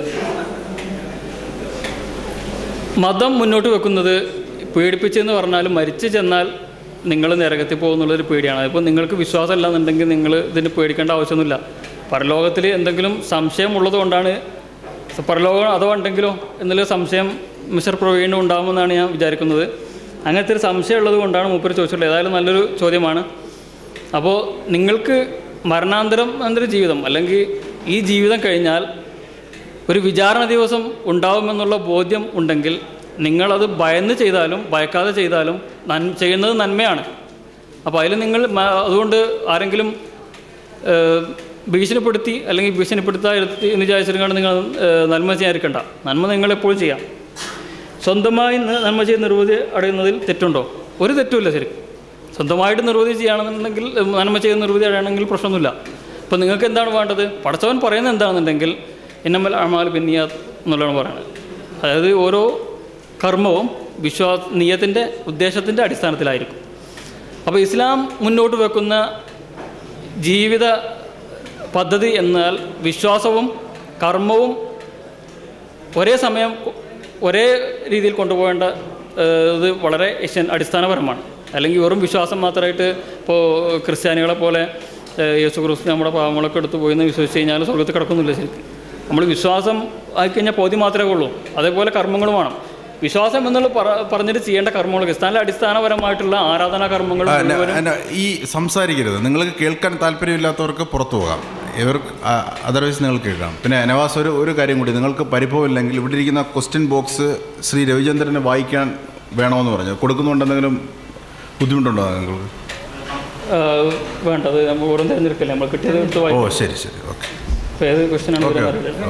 മതം മുന്നോട്ട് വെക്കുന്നത് പേടിപ്പിച്ചെന്ന് പറഞ്ഞാൽ മരിച്ചു ചെന്നാൽ നിങ്ങൾ നരകത്തിൽ പോകുന്നുള്ളൊരു പേടിയാണ് അതിപ്പോൾ നിങ്ങൾക്ക് വിശ്വാസമില്ല എന്നുണ്ടെങ്കിൽ നിങ്ങൾ ഇതിന് പേടിക്കേണ്ട ആവശ്യമൊന്നുമില്ല പരലോകത്തിൽ എന്തെങ്കിലും സംശയം ഉള്ളത് കൊണ്ടാണ് പരലോകം അതോ ഉണ്ടെങ്കിലോ എന്നുള്ള സംശയം മിസ്റ്റർ പ്രവീണും ഉണ്ടാകുമെന്നാണ് ഞാൻ വിചാരിക്കുന്നത് അങ്ങനത്തെ ഒരു സംശയം ഉള്ളത് കൊണ്ടാണ് മൂപ്പർ ചോദിച്ചിട്ടുള്ളത് ഏതായാലും നല്ലൊരു ചോദ്യമാണ് അപ്പോൾ നിങ്ങൾക്ക് മരണാന്തരം അന്തര ജീവിതം അല്ലെങ്കിൽ ഈ ജീവിതം കഴിഞ്ഞാൽ ഒരു വിചാരണ ദിവസം ഉണ്ടാവുമെന്നുള്ള ബോധ്യം ഉണ്ടെങ്കിൽ നിങ്ങളത് ഭയന്ന് ചെയ്താലും ഭയക്കാതെ ചെയ്താലും നൻ ചെയ്യുന്നത് നന്മയാണ് അപ്പോൾ അതിൽ നിങ്ങൾ മ- അതുകൊണ്ട് ആരെങ്കിലും ഏഹ്, ഭീഷണിപ്പെടുത്തി അല്ലെങ്കിൽ ഭീഷണിപ്പെടുത്താതിരുത്തി എന്ന് വിചാരിച്ചിട്ടാണ് നിങ്ങൾ ഏഹ്, നന്മ ചെയ്യാതിരിക്കണ്ട നന്മ നിങ്ങൾ എപ്പോഴും ചെയ്യാം സ്വന്തമായി ന- നന്മ ചെയ്ത് നിർവൃതി അടയുന്നതിൽ തെറ്റുണ്ടോ ഒരു തെറ്റുമില്ല ശരിക്കും സ്വന്തമായിട്ട് നിർവൃതി ചെയ്യുകയാണെന്നുണ്ടെങ്കിൽ ഏഹ്, നന്മ ചെയ്ത് നിർവൃതി അടയണമെങ്കിൽ പ്രശ്നമൊന്നുമില്ല അപ്പോൾ നിങ്ങൾക്ക് എന്താണ് വേണ്ടത് പടച്ചവൻ പറയുന്നത് എന്താണെന്നുണ്ടെങ്കിൽ ഇന്നമൽ അമാൽ ബിന്നിയാത്ത് എന്നുള്ളതാണ് പറയുന്നത് അതായത് ഓരോ കർമ്മവും വിശ്വാസ നീയത്തിൻ്റെ ഉദ്ദേശത്തിൻ്റെ അടിസ്ഥാനത്തിലായിരിക്കും അപ്പോൾ ഇസ്ലാം മുന്നോട്ട് വെക്കുന്ന ജീവിത പദ്ധതി എന്നാൽ വിശ്വാസവും കർമ്മവും ഒരേ സമയം ഒരേ രീതിയിൽ കൊണ്ടുപോകേണ്ട ഏഹ്, ഇത് വളരെ എസ്സൻ- അടിസ്ഥാനപരമാണ് അല്ലെങ്കിൽ വെറും വിശ്വാസം മാത്രമായിട്ട് ഇപ്പോൾ ക്രിസ്ത്യാനികളെ പോലെ ഏഹ്, യേശു ക്രിസ്തു നമ്മുടെ പാവങ്ങളൊക്കെ എടുത്ത് പോയി എന്ന് വിശ്വസിച്ച് കഴിഞ്ഞാൽ സ്വർഗത്തിൽ കിടക്കുന്നില്ല ശരിക്കും നമ്മൾ വിശ്വാസം ആയിക്കഴിഞ്ഞാൽ പോതി മാത്രമേ ഉള്ളൂ അതേപോലെ കർമ്മങ്ങളും വേണം വിശ്വാസം എന്നുള്ള പറ പറഞ്ഞിട്ട് ചെയ്യേണ്ട കർമ്മങ്ങൾ ക്രിസ്താനിലെ അടിസ്ഥാനപരമായിട്ടുള്ള ആരാധനാ കർമ്മങ്ങൾ ആ, ന- മുഴുവനും ന- ഈ സംസാരിക്കരുത് നിങ്ങൾക്ക് കേൾക്കാൻ താല്പര്യമില്ലാത്തവർക്ക് പുറത്തു പോകാം ഇവർക്ക് അതർവൈസ് നിങ്ങൾ കേൾക്കാം പിന്നെ നവാസ് ഒരു ഒരു കാര്യം കൂടി നിങ്ങൾക്ക് പരിഭവമില്ലെങ്കിൽ ഇവിടെ ഇരിക്കുന്ന ക്വസ്റ്റ്യൻ ബോക്സ് ശ്രീ രവിചന്ദ്രന് വായിക്കാൻ വേണമെന്ന് പറഞ്ഞു കൊടുക്കുന്നുണ്ടെന്തെങ്കിലും ബുദ്ധിമുട്ടുണ്ടോ നിങ്ങൾക്ക് ഏഹ്, വേണ്ട അത് നമ്മൾ ഓരോ തിരഞ്ഞെടുക്കില്ല നമ്മൾ കിട്ടിയത് എടുത്ത് ഓ വായിക്കും ശരി ശരി ഓക്കെ ഇപ്പോൾ ഏത് ക്വസ്റ്റ്യൻ ആണ് ഓക്കെ വരുന്നത് അറിയില്ല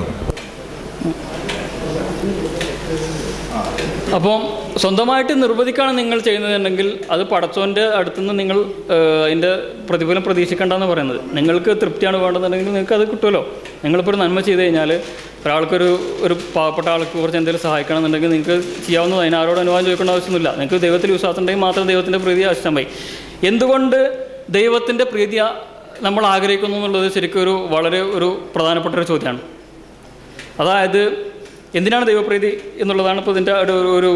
അപ്പോൾ സ്വന്തമായിട്ട് നിർവചിക്കാണ് നിങ്ങൾ ചെയ്യുന്നതെന്നുണ്ടെങ്കിൽ അത് പടച്ചോൻ്റെ അടുത്തുനിന്ന് നിങ്ങൾ ഏഹ്, അതിൻ്റെ പ്രതിഫലം പ്രതീക്ഷിക്കേണ്ടെന്ന് പറയുന്നത് നിങ്ങൾക്ക് തൃപ്തിയാണ് വേണ്ടതെന്നുണ്ടെങ്കിൽ നിങ്ങൾക്ക് അത് കിട്ടുമല്ലോ നിങ്ങളിപ്പോൾ ഒരു നന്മ ചെയ്ത് കഴിഞ്ഞാൽ ഒരാൾക്കൊരു ഒരു പാവപ്പെട്ട ആൾക്ക് കുറച്ച് എന്തെങ്കിലും സഹായിക്കണമെന്നുണ്ടെങ്കിൽ നിങ്ങൾക്ക് ചെയ്യാവുന്നത് അതിന് ആരോട് അനുവാദം ചോദിക്കേണ്ട ആവശ്യമൊന്നുമില്ല നിങ്ങൾക്ക് ദൈവത്തിൽ വിശ്വാസം ഉണ്ടെങ്കിൽ മാത്രം ദൈവത്തിൻ്റെ പ്രീതി ആവശ്യമായി എന്തുകൊണ്ട് ദൈവത്തിൻ്റെ പ്രീതി നമ്മൾ ആഗ്രഹിക്കുന്നു എന്നുള്ളത് ശരിക്കും ഒരു വളരെ ഒരു പ്രധാനപ്പെട്ട ഒരു ചോദ്യമാണ് അതായത് എന്തിനാണ് ദൈവപ്രീതി എന്നുള്ളതാണ് ഇപ്പോൾ ഇതിൻ്റെ ഒരു ഒരു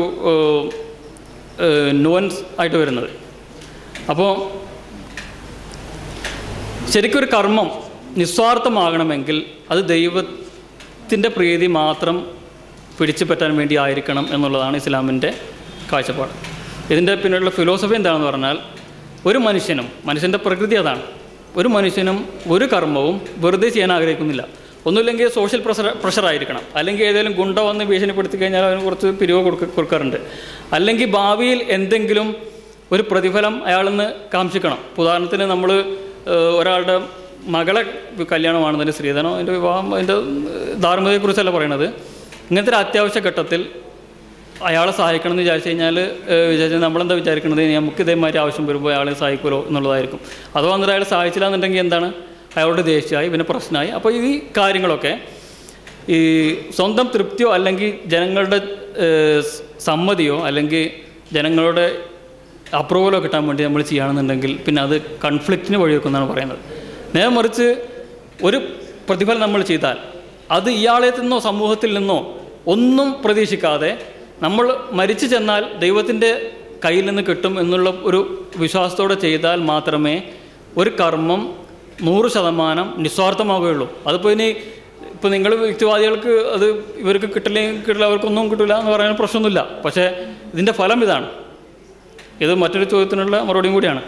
നുവൻസ് ആയിട്ട് വരുന്നത് അപ്പോൾ ശരിക്കും ഒരു കർമ്മം നിസ്വാർത്ഥമാകണമെങ്കിൽ അത് ദൈവത്തിൻ്റെ പ്രീതി മാത്രം പിടിച്ചു പറ്റാൻ വേണ്ടി ആയിരിക്കണം എന്നുള്ളതാണ് ഇസ്ലാമിൻ്റെ കാഴ്ചപ്പാട് ഇതിൻ്റെ പിന്നിലുള്ള ഫിലോസഫി എന്താണെന്ന് പറഞ്ഞാൽ ഒരു മനുഷ്യനും മനുഷ്യൻ്റെ പ്രകൃതി അതാണ് ഒരു മനുഷ്യനും ഒരു കർമ്മവും വെറുതെ ചെയ്യാൻ ആഗ്രഹിക്കുന്നില്ല ഒന്നുമില്ലെങ്കിൽ സോഷ്യൽ പ്രഷർ പ്രഷറായിരിക്കണം അല്ലെങ്കിൽ ഏതെങ്കിലും ഗുണ്ട വന്ന് ഭീഷണിപ്പെടുത്തി കഴിഞ്ഞാൽ അവന് കുറച്ച് പിരിവ് കൊടുക്ക കൊടുക്കാറുണ്ട് അല്ലെങ്കിൽ ഭാവിയിൽ എന്തെങ്കിലും ഒരു പ്രതിഫലം അയാളിൽ നിന്ന് കാംക്ഷിക്കണം ഇപ്പൊ ഉദാഹരണത്തിന് നമ്മൾ ഒരാളുടെ മകളെ കല്യാണമാണെന്നതിൻ്റെ സ്ത്രീധനം അതിൻ്റെ വിവാഹം അതിൻ്റെ ധാർമ്മികതയെക്കുറിച്ചല്ല പറയണത് ഇങ്ങനത്തെ ഒരു അത്യാവശ്യ ഘട്ടത്തിൽ അയാളെ സഹായിക്കണം എന്ന് വിചാരിച്ചു കഴിഞ്ഞാൽ വിചാരിച്ചാൽ നമ്മളെന്താ വിചാരിക്കുന്നത് നമുക്ക് ഇതേമാതിരി ആവശ്യം വരുമ്പോൾ അയാളെ സഹായിക്കുമല്ലോ എന്നുള്ളതായിരിക്കും അഥവാ എന്നിട്ട് അയാൾ സഹായിച്ചില്ല എന്നുണ്ടെങ്കിൽ എന്താണ് അയാളുടെ ദേഷ്യമായി പിന്നെ പ്രശ്നമായി അപ്പോൾ ഈ കാര്യങ്ങളൊക്കെ ഈ സ്വന്തം തൃപ്തിയോ അല്ലെങ്കിൽ ജനങ്ങളുടെ ഏഹ്, സമ്മതിയോ അല്ലെങ്കിൽ ജനങ്ങളുടെ അപ്രൂവലോ കിട്ടാൻ വേണ്ടി നമ്മൾ ചെയ്യുകയാണെന്നുണ്ടെങ്കിൽ പിന്നെ അത് കൺഫ്ലിക്റ്റിന് വഴിവെക്കുമെന്നാണ് പറയുന്നത് നേരെ മറിച്ച് ഒരു പ്രതിഫലം നമ്മൾ ചെയ്താൽ അത് ഇയാളെ നിന്നോ സമൂഹത്തിൽ നിന്നോ ഒന്നും പ്രതീക്ഷിക്കാതെ നമ്മൾ മരിച്ചു ചെന്നാൽ ദൈവത്തിൻ്റെ കയ്യിൽ നിന്ന് കിട്ടും എന്നുള്ള ഒരു വിശ്വാസത്തോടെ ചെയ്താൽ മാത്രമേ ഒരു കർമ്മം നൂറ് ശതമാനം നിസ്വാർത്ഥമാവുകയുള്ളൂ അതിപ്പോൾ ഇനി ഇപ്പോൾ നിങ്ങൾ വ്യക്തിവാദികൾക്ക് അത് ഇവർക്ക് കിട്ടില്ലെങ്കിൽ കിട്ടില്ല അവർക്കൊന്നും കിട്ടില്ല എന്ന് പറയാൻ പ്രശ്നമൊന്നുമില്ല പക്ഷേ ഇതിൻ്റെ ഫലം ഇതാണ് ഇത് മറ്റൊരു ചോദ്യത്തിനുള്ള മറുപടിയും കൂടിയാണ്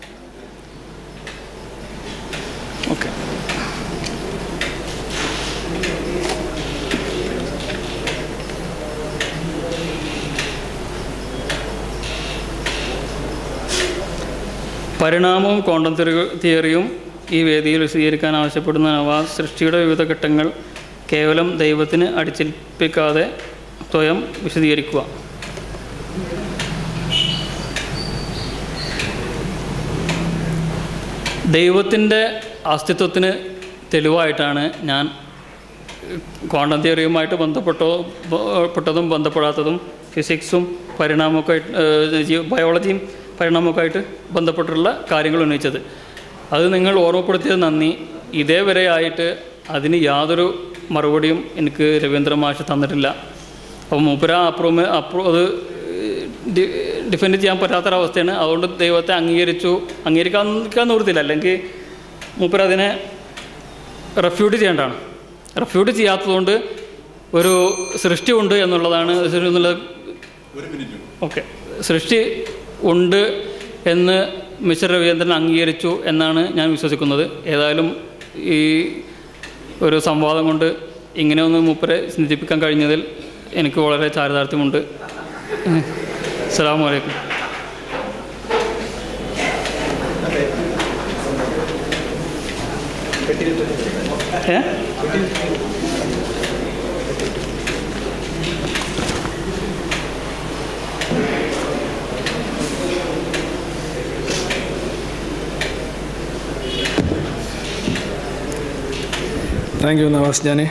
ഓക്കെ പരിണാമവും ക്വാണ്ടം തിയറി- തിയറിയും ഈ വേദിയിൽ വിശദീകരിക്കാൻ ആവശ്യപ്പെടുന്ന നവാസ് സൃഷ്ടിയുടെ വിവിധ ഘട്ടങ്ങൾ കേവലം ദൈവത്തിന് അടിച്ചേൽപ്പിക്കാതെ സ്വയം വിശദീകരിക്കുക ദൈവത്തിൻ്റെ അസ്തിത്വത്തിന് തെളിവായിട്ടാണ് ഞാൻ ക്വാണ്ടം തിയറിയുമായിട്ട് ബന്ധപ്പെട്ടോ ബ- പെട്ടതും ബന്ധപ്പെടാത്തതും ഫിസിക്സും പരിണാമമൊക്കെ ആയിട്ട് ഏഹ്, ജീവ ബയോളജിയും പരിണാമമൊക്കെ ആയിട്ട് ബന്ധപ്പെട്ടിട്ടുള്ള കാര്യങ്ങൾ ഉന്നയിച്ചത് അത് നിങ്ങൾ ഓർമ്മപ്പെടുത്തിയത് നന്ദി ഇതേവരെ ആയിട്ട് അതിന് യാതൊരു മറുപടിയും എനിക്ക് രവീന്ദ്ര മാഷ് തന്നിട്ടില്ല അപ്പോൾ മൂപ്പര അപ്രൂവ് അപ്രൂ അത് ഡി- ഡിഫെൻഡ് ചെയ്യാൻ പറ്റാത്തൊരവസ്ഥയാണ് അതുകൊണ്ട് ദൈവത്തെ അംഗീകരിച്ചു അംഗീകരിക്കാൻ നിവൃത്തിയില്ല അല്ലെങ്കിൽ മൂപ്പര അതിനെ റെഫ്യൂട്ട് ചെയ്യേണ്ടതാണ് റെഫ്യൂട്ട് ചെയ്യാത്തതുകൊണ്ട് ഒരു സൃഷ്ടി ഉണ്ട് എന്നുള്ളതാണ് എന്നുള്ള ഓക്കെ സൃഷ്ടി ഉണ്ട് എന്ന് മിസ്റ്റർ രവീന്ദ്രൻ അംഗീകരിച്ചു എന്നാണ് ഞാൻ വിശ്വസിക്കുന്നത് ഏതായാലും ഈ ഒരു സംവാദം കൊണ്ട് ഇങ്ങനെ ഒന്ന് മൂപ്പരെ ചിന്തിപ്പിക്കാൻ കഴിഞ്ഞതിൽ എനിക്ക് വളരെ ചാരിതാർത്ഥ്യമുണ്ട് അസ്സാം വലൈക്കും ഏ താങ്ക് യു നവാസ് ജാനെ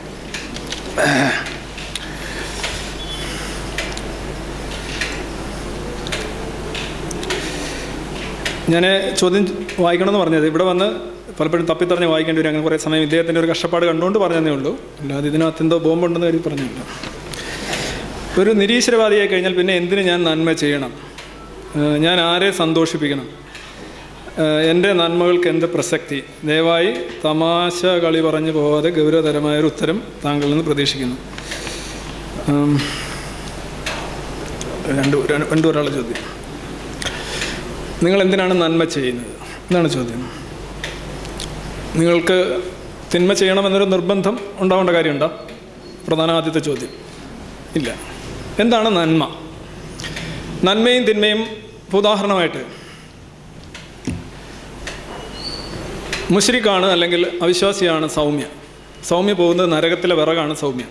ഞാൻ ചോദ്യം വായിക്കണമെന്ന് പറഞ്ഞത് ഇവിടെ വന്ന് പലപ്പോഴും തപ്പിത്തറിഞ്ഞ് വായിക്കേണ്ടി വരും അങ്ങനെ കുറേ സമയം ഇദ്ദേഹത്തിൻ്റെ ഒരു കഷ്ടപ്പാട് കണ്ടുകൊണ്ട് പറഞ്ഞതേ ഉള്ളൂ അല്ലാതെ ഇതിനകത്ത് എന്തോ ബോംബുണ്ടെന്ന് കരുതി പറഞ്ഞില്ല ഒരു നിരീശ്വരവാദിയായി കഴിഞ്ഞാൽ പിന്നെ എന്തിന് ഞാൻ നന്മ ചെയ്യണം ഏഹ് ഞാൻ ആരെ സന്തോഷിപ്പിക്കണം ഏഹ് എൻ്റെ നന്മകൾക്ക് എന്ത് പ്രസക്തി ദയവായി തമാശ കളി പറഞ്ഞു പോകാതെ ഗൗരവതരമായൊരു ഉത്തരം താങ്കളിൽ നിന്ന് പ്രതീക്ഷിക്കുന്നു ഉം. രണ്ട് രണ്ട് രണ്ടു ഒരാളുടെ ചോദ്യം നിങ്ങൾ എന്തിനാണ് നന്മ ചെയ്യുന്നത് ഇതാണ് ചോദ്യം നിങ്ങൾക്ക് തിന്മ ചെയ്യണമെന്നൊരു നിർബന്ധം ഉണ്ടാവേണ്ട കാര്യമുണ്ടോ പ്രധാന ആദ്യത്തെ ചോദ്യം ഇല്ല എന്താണ് നന്മ നന്മയും തിന്മയും ഇപ്പൊ ഉദാഹരണമായിട്ട് മുശ്രിക്കാണ് അല്ലെങ്കിൽ അവിശ്വാസിയാണ് സൗമ്യ സൗമ്യ പോകുന്നത് നരകത്തിലെ വിറകാണ് സൗമ്യ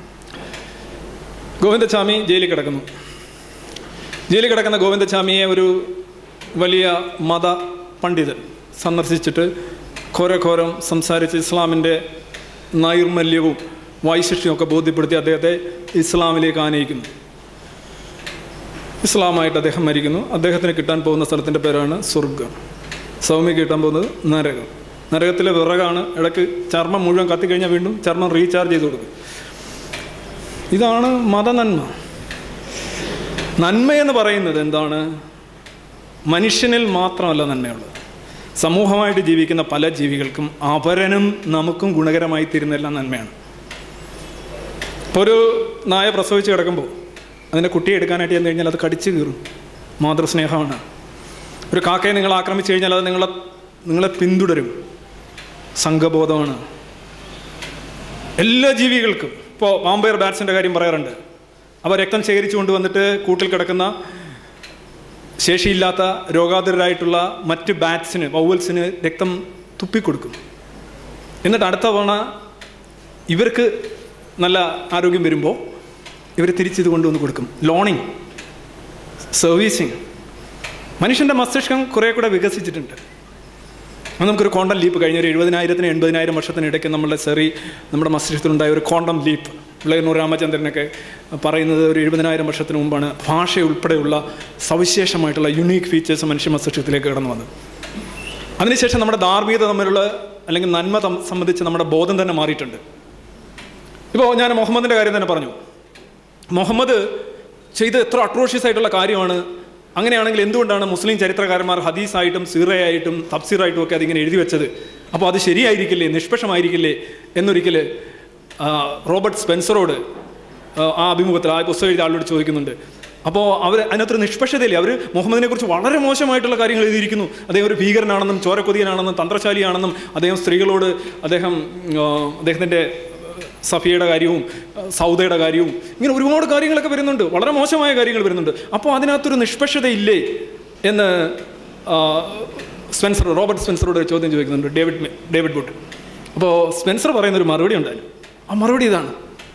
ഗോവിന്ദസ്വാമി ജയിലിൽ കിടക്കുന്നു ജയിലിൽ കിടക്കുന്ന ഗോവിന്ദസ്വാമിയെ ഒരു വലിയ മത പണ്ഡിതൻ സന്ദർശിച്ചിട്ട് ഘോരഘോരം സംസാരിച്ച് ഇസ്ലാമിൻ്റെ നൈർമല്യവും വൈശിഷ്ട്യവും ഒക്കെ ബോധ്യപ്പെടുത്തി അദ്ദേഹത്തെ ഇസ്ലാമിലേക്ക് ആനയിക്കുന്നു ഇസ്ലാമായിട്ട് അദ്ദേഹം മരിക്കുന്നു അദ്ദേഹത്തിന് കിട്ടാൻ പോകുന്ന സ്ഥലത്തിൻ്റെ പേരാണ് സ്വർഗം സൗമ്യ കിട്ടാൻ പോകുന്നത് നരകം നരകത്തിലെ വിറകാണ് ഇടയ്ക്ക് ചർമ്മം മുഴുവൻ കത്തിക്കഴിഞ്ഞാൽ വീണ്ടും ചർമ്മം റീചാർജ് ചെയ്ത് കൊടുക്കും ഇതാണ് മതനന്മ നന്മയെന്ന് പറയുന്നത് എന്താണ് മനുഷ്യനിൽ മാത്രമല്ല നന്മയുള്ളത് സമൂഹമായിട്ട് ജീവിക്കുന്ന പല ജീവികൾക്കും അപരനും നമുക്കും ഗുണകരമായി തീരുന്നെല്ലാം നന്മയാണ് ഇപ്പോൾ ഒരു നായ പ്രസവിച്ച് കിടക്കുമ്പോൾ അതിൻ്റെ കുട്ടിയെ എടുക്കാനായിട്ട് ചെന്ന് കഴിഞ്ഞാൽ അത് കടിച്ചു കീറും മാതൃസ്നേഹമാണ് ഒരു കാക്കയെ നിങ്ങൾ ആക്രമിച്ചു കഴിഞ്ഞാൽ അത് നിങ്ങളെ നിങ്ങളെ പിന്തുടരും സംഘബോധമാണ് എല്ലാ ജീവികൾക്കും ഇപ്പോൾ വാമ്പയർ ബാറ്റ്സിൻ്റെ കാര്യം പറയാറുണ്ട് അവ രക്തം ശേഖരിച്ചു കൊണ്ടുവന്നിട്ട് കൂട്ടിൽ കിടക്കുന്ന ശേഷിയില്ലാത്ത രോഗാതുരായിട്ടുള്ള മറ്റ് ബാറ്റ്സിന് വൗവൽസിന് രക്തം തുപ്പിക്കൊടുക്കും എന്നിട്ട് അടുത്ത തവണ ഇവർക്ക് നല്ല ആരോഗ്യം വരുമ്പോൾ ഇവർ തിരിച്ചിത് കൊണ്ടുവന്ന് കൊടുക്കും ലോണിങ് സർവീസിങ് മനുഷ്യൻ്റെ മസ്തിഷ്കം കുറേ കൂടെ വികസിച്ചിട്ടുണ്ട് അത് നമുക്കൊരു ക്വാണ്ടം ലീപ്പ് കഴിഞ്ഞ ഒരു എഴുപതിനായിരത്തിന് എൺപതിനായിരം വർഷത്തിനിടയ്ക്ക് നമ്മളുടെ സെറി നമ്മുടെ മസ്തിഷ്കത്തിലുണ്ടായ ഒരു ക്വാണ്ടം ലീപ്പ് വിളയന്നൂർ രാമചന്ദ്രനൊക്കെ പറയുന്നത് ഒരു എഴുപതിനായിരം വർഷത്തിന് മുമ്പാണ് ഭാഷ ഉൾപ്പെടെയുള്ള സവിശേഷമായിട്ടുള്ള യുണീക്ക് ഫീച്ചേഴ്സ് മനുഷ്യ മസ്തിഷ്കത്തിലേക്ക് കടന്നു വന്നത് അതിനുശേഷം നമ്മുടെ ധാർമ്മികത തമ്മിലുള്ള അല്ലെങ്കിൽ നന്മ തം- സംബന്ധിച്ച് നമ്മുടെ ബോധം തന്നെ മാറിയിട്ടുണ്ട് ഇപ്പോൾ ഞാൻ മുഹമ്മദിൻ്റെ കാര്യം തന്നെ പറഞ്ഞു മുഹമ്മദ് ചെയ്ത എത്ര അട്രോഷ്യസ് ആയിട്ടുള്ള കാര്യമാണ് അങ്ങനെയാണെങ്കിൽ എന്തുകൊണ്ടാണ് മുസ്ലിം ചരിത്രകാരന്മാർ ഹദീസായിട്ടും സീറയായിട്ടും തഫ്സീറായിട്ടും ഒക്കെ അതിങ്ങനെ എഴുതി വെച്ചത് അപ്പോൾ അത് ശരിയായിരിക്കില്ലേ നിഷ്പക്ഷമായിരിക്കില്ലേ എന്നൊരിക്കൽ ആ, റോബർട്ട് സ്പെൻസറോട് ആ, ആ അഭിമുഖത്തിൽ ആ പുസ്തകം എഴുതിയ ആളോട് ചോദിക്കുന്നുണ്ട് അപ്പോൾ അവർ അതിനകത്തൊരു നിഷ്പക്ഷതയില്ലേ അവർ മുഹമ്മദിനെ കുറിച്ച് വളരെ മോശമായിട്ടുള്ള കാര്യങ്ങൾ എഴുതിയിരിക്കുന്നു അദ്ദേഹം ഒരു ഭീകരനാണെന്നും ചോരക്കൊതിയനാണെന്നും തന്ത്രശാലിയാണെന്നും അദ്ദേഹം സ്ത്രീകളോട് അദ്ദേഹം ആ, അദ്ദേഹത്തിൻ്റെ സഫിയയുടെ കാര്യവും സൗദയുടെ കാര്യവും ഇങ്ങനെ ഒരുപാട് കാര്യങ്ങളൊക്കെ വരുന്നുണ്ട് വളരെ മോശമായ കാര്യങ്ങൾ വരുന്നുണ്ട് അപ്പോൾ അതിനകത്തൊരു നിഷ്പക്ഷതയില്ലേ എന്ന് ആ, സ്പെൻസർ റോബർട്ട് സ്പെൻസറോട് ഒരു ചോദ്യം ചോദിക്കുന്നുണ്ട് ഡേവിഡ് മെ- ഡേവിഡ് ബുട്ട് അപ്പോൾ സ്പെൻസർ പറയുന്ന ഒരു മറുപടി ഉണ്ടായിരുന്നു ആ മറുപടി ഇതാണ്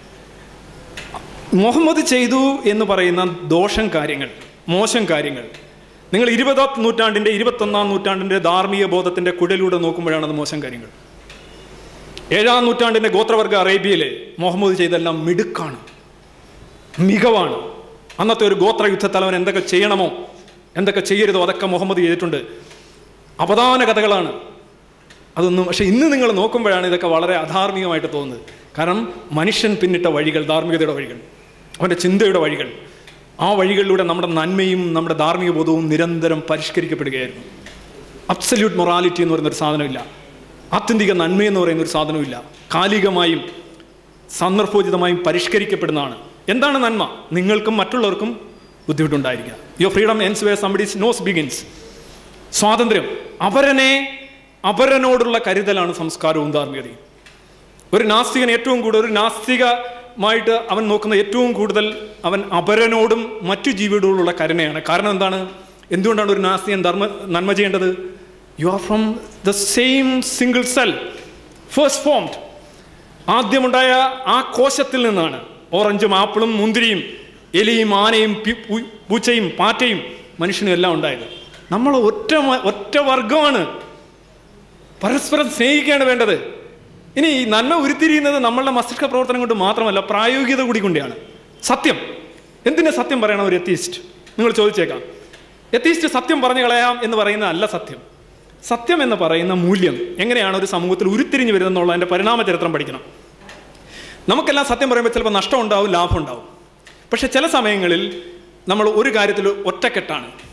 മുഹമ്മദ് ചെയ്തു എന്ന് പറയുന്ന ദോഷം കാര്യങ്ങൾ മോശം കാര്യങ്ങൾ നിങ്ങൾ ഇരുപതാം നൂറ്റാണ്ടിൻ്റെ ഇരുപത്തൊന്നാം നൂറ്റാണ്ടിൻ്റെ ധാർമ്മിക ബോധത്തിൻ്റെ കുഴലിലൂടെ നോക്കുമ്പോഴാണ് അത് മോശം കാര്യങ്ങൾ ഏഴാം നൂറ്റാണ്ടിൻ്റെ ഗോത്രവർഗ അറേബ്യയിലെ മുഹമ്മദ് ചെയ്തെല്ലാം മിടുക്കാണ് മികവാണ് അന്നത്തെ ഒരു ഗോത്ര യുദ്ധത്തലവൻ എന്തൊക്കെ ചെയ്യണമോ എന്തൊക്കെ ചെയ്യരുതോ അതൊക്കെ മുഹമ്മദ് ചെയ്തിട്ടുണ്ട് അപദാന കഥകളാണ് അതൊന്നും പക്ഷെ ഇന്ന് നിങ്ങൾ നോക്കുമ്പോഴാണ് ഇതൊക്കെ വളരെ അധാർമികമായിട്ട് തോന്നുന്നത് കാരണം മനുഷ്യൻ പിന്നിട്ട വഴികൾ ധാർമ്മികതയുടെ വഴികൾ അവൻ്റെ ചിന്തയുടെ വഴികൾ ആ വഴികളിലൂടെ നമ്മുടെ നന്മയും നമ്മുടെ ധാർമ്മിക ബോധവും നിരന്തരം പരിഷ്കരിക്കപ്പെടുകയായിരുന്നു അബ്സല്യൂട്ട് മൊറാലിറ്റി എന്ന് പറയുന്ന ഒരു സാധനമില്ല ആത്യന്തിക നന്മയെന്ന് പറയുന്ന ഒരു സാധനമില്ല കാലികമായും സന്ദർഭോചിതമായും പരിഷ്കരിക്കപ്പെടുന്നതാണ് എന്താണ് നന്മ നിങ്ങൾക്കും മറ്റുള്ളവർക്കും ബുദ്ധിമുട്ടുണ്ടായിരിക്കുക your freedom ends where somebody's nose begins സ്വാതന്ത്ര്യം അപരനെ അപരനോടുള്ള കരുതലാണ് സംസ്കാരവും ധാർമ്മികതയും ഒരു നാസ്തികൻ ഏറ്റവും കൂടുതൽ ഒരു നാസ്തികമായിട്ട് അവൻ നോക്കുന്ന ഏറ്റവും കൂടുതൽ അവൻ അപരനോടും മറ്റു ജീവികളോടുള്ള കരുണയാണ് കാരണം എന്താണ് എന്തുകൊണ്ടാണ് ഒരു നാസ്തികൻ ധർമ്മ നന്മ ചെയ്യേണ്ടത് you are from the same single cell first formed ആദ്യമുണ്ടായ ആ കോശത്തിൽ നിന്നാണ് ഓറഞ്ചും ആപ്പിളും മുന്തിരിയും എലിയും ആനയും പി- പൂ- പൂച്ചയും പാറ്റയും മനുഷ്യനും എല്ലാം ഉണ്ടായത് നമ്മൾ ഒറ്റ മ- ഒറ്റ വർഗമാണ് പരസ്പരം സ്നേഹിക്കുകയാണ് വേണ്ടത് ഇനി ഈ നന്മ ഉരുത്തിരിയുന്നത് നമ്മളുടെ മസ്തിഷ്ക പ്രവർത്തനം കൊണ്ട് മാത്രമല്ല പ്രായോഗികത കൂടി കൊണ്ടാണ് സത്യം എന്തിനാ സത്യം പറയണം ഒരു എത്തീസ്റ്റ് നിങ്ങൾ ചോദിച്ചേക്കാം എത്തീസ്റ്റ് സത്യം പറഞ്ഞു കളയാം എന്ന് പറയുന്ന അല്ല സത്യം സത്യം എന്ന് പറയുന്ന മൂല്യം എങ്ങനെയാണ് ഒരു സമൂഹത്തിൽ ഉരുത്തിരിഞ്ഞു വരുന്നതെന്നുള്ളതിൻ്റെ പരിണാമ ചരിത്രം പഠിക്കണം നമുക്കെല്ലാം സത്യം പറയുമ്പോൾ ചിലപ്പോൾ നഷ്ടം ഉണ്ടാവും ലാഭം ഉണ്ടാവും പക്ഷെ ചില സമയങ്ങളിൽ നമ്മൾ ഒരു കാര്യത്തിൽ ഒറ്റക്കെട്ടാണ്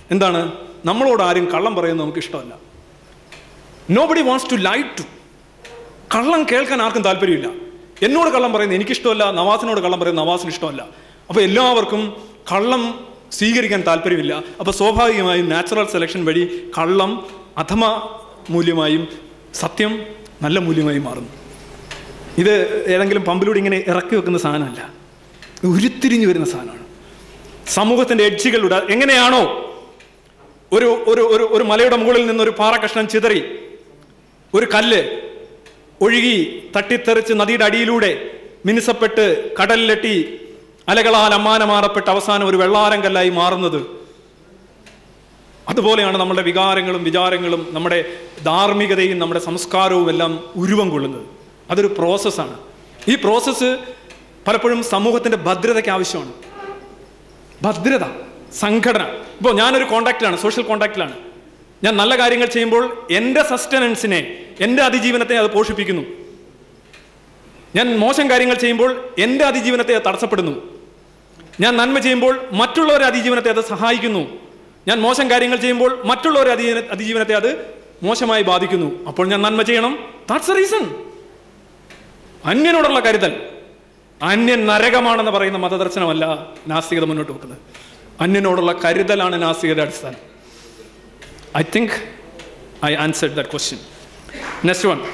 എന്താണ് നമ്മളോട് ആരും കള്ളം പറയുന്നത് നമുക്ക് ഇഷ്ടമല്ല nobody wants to lie to കള്ളം കേൾക്കാൻ ആർക്കും താല്പര്യമില്ല എന്നോട് കള്ളം പറയുന്നത് എനിക്കിഷ്ടമല്ല നവാസിനോട് കള്ളം പറയുന്നത് നവാസിന് ഇഷ്ടമല്ല അപ്പോൾ എല്ലാവർക്കും കള്ളം സ്വീകരിക്കാൻ താല്പര്യമില്ല അപ്പോൾ സ്വാഭാവികമായും നാച്ചുറൽ സെലക്ഷൻ വഴി കള്ളം അധമ മൂല്യമായും സത്യം നല്ല മൂല്യമായും മാറുന്നു ഇത് ഏതെങ്കിലും പമ്പിലൂടെ ഇങ്ങനെ ഇറക്കി വെക്കുന്ന സാധനമല്ല ഇത് ഉരുത്തിരിഞ്ഞു വരുന്ന സാധനമാണ് സമൂഹത്തിന്റെ എഡ്ജുകളുടെ എങ്ങനെയാണോ ഒരു ഒരു ഒരു ഒരു മലയുടെ മുകളിൽ നിന്ന് ഒരു പാറ കഷ്ണം ചിതറി ഒരു കല്ല് ഒഴുകി തട്ടിത്തെറിച്ച് നദിയുടെ അടിയിലൂടെ മിനുസപ്പെട്ട് കടലിലെട്ടി അലകളാൽ അമ്മാനമാറപ്പെട്ട് അവസാനം ഒരു വെള്ളാരം കല്ലായി മാറുന്നത് അതുപോലെയാണ് നമ്മുടെ വികാരങ്ങളും വിചാരങ്ങളും നമ്മുടെ ധാർമ്മികതയും നമ്മുടെ സംസ്കാരവും എല്ലാം ഉരുവം കൊള്ളുന്നത് അതൊരു പ്രോസസ്സാണ് ഈ പ്രോസസ്സ് പലപ്പോഴും സമൂഹത്തിന്റെ ഭദ്രതയ്ക്ക് ആവശ്യമാണ് ഭദ്രത സംഘടന ഇപ്പോൾ ഞാനൊരു കോണ്ടാക്റ്റിലാണ് സോഷ്യൽ കോണ്ടാക്റ്റിലാണ് ഞാൻ നല്ല കാര്യങ്ങൾ ചെയ്യുമ്പോൾ എൻ്റെ സസ്റ്റനൻസിനെ എൻ്റെ അതിജീവനത്തെ അത് പോഷിപ്പിക്കുന്നു ഞാൻ മോശം കാര്യങ്ങൾ ചെയ്യുമ്പോൾ എൻ്റെ അതിജീവനത്തെ അത് തടസ്സപ്പെടുന്നു ഞാൻ നന്മ ചെയ്യുമ്പോൾ മറ്റുള്ളവരുടെ അതിജീവനത്തെ അത് സഹായിക്കുന്നു ഞാൻ മോശം കാര്യങ്ങൾ ചെയ്യുമ്പോൾ മറ്റുള്ളവരുടെ അതിജീവന അതിജീവനത്തെ അത് മോശമായി ബാധിക്കുന്നു അപ്പോൾ ഞാൻ നന്മ ചെയ്യണം ദാറ്റ്സ് എ റീസൺ അന്യനോടുള്ള കരുതൽ അന്യൻ നരകമാണെന്ന് പറയുന്ന മതദർശനമല്ല നാസ്തികത മുന്നോട്ട് വെക്കുന്നത് അന്യനോടുള്ള കരുതലാണ് നാസ്തികതയുടെ അടിസ്ഥാനം I think I answered that question next one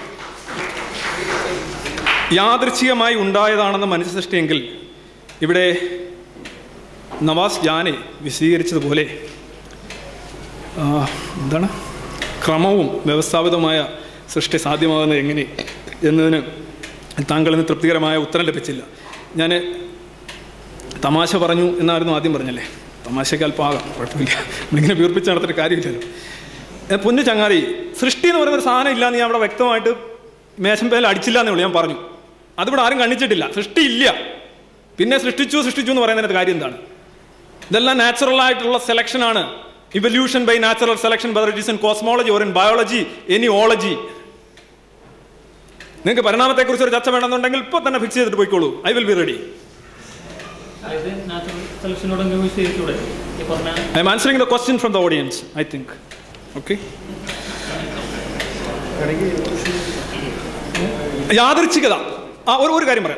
യാദൃച്ഛികമായി ഉണ്ടായതാണെന്ന് മനുഷ്യ സൃഷ്ടിയെങ്കിൽ ഇവിടെ നവാസ് ജാനെ വിശദീകരിച്ചതുപോലെ ആ, എന്താണ് ക്രമവും വ്യവസ്ഥാപിതമായ സൃഷ്ടി സാധ്യമാകുന്നത് എങ്ങനെ എന്നതിന് താങ്കളിൽ നിന്ന് തൃപ്തികരമായ ഉത്തരം ലഭിച്ചില്ല ഞാൻ തമാശ പറഞ്ഞു എന്നായിരുന്നു ആദ്യം പറഞ്ഞല്ലേ തമാശയ്ക്ക് അല്പം ആകാം കുഴപ്പമില്ല നമ്മളിങ്ങനെ വീർപ്പിച്ച് നടത്തിയിട്ട് കാര്യമില്ലല്ലോ ഏ, പൊന്നു ചങ്ങാതി സൃഷ്ടി എന്ന് പറയുന്ന ഒരു സാധനം ഇല്ലാന്ന് ഞാൻ അവിടെ വ്യക്തമായിട്ട് മേശമ്പേൽ അടിച്ചില്ല എന്നേ ഉള്ളൂ ഞാൻ പറഞ്ഞു അതിവിടെ ആരും കണ്ണിച്ചിട്ടില്ല സൃഷ്ടി ഇല്ല പിന്നെ സൃഷ്ടിച്ചു സൃഷ്ടിച്ചു എന്ന് പറയുന്നതിനകത്ത് കാര്യം എന്താണ് ഇതെല്ലാം നാച്ചുറൽ ആയിട്ടുള്ള സെലക്ഷൻ ആണ് evolution by natural selection whether it is in cosmology or in biology any ology നിങ്ങൾക്ക് പരിണാമത്തെക്കുറിച്ച് ഒരു ചർച്ച വേണമെന്നുണ്ടെങ്കിൽ ഇപ്പോൾ തന്നെ ഫിക്സ് ചെയ്തിട്ട് പോയിക്കോളൂ ഐ വിൽ ബി റെഡി ഇത് നാച്ചുറൽ സെലക്ഷനോട് വിശദീകരിച്ചൂടെ ഈ പറഞ്ഞ I'm answering the question from the audience I think okay യാദൃച്ഛികത ആ ഒരു ഒരു കാര്യം പറയാം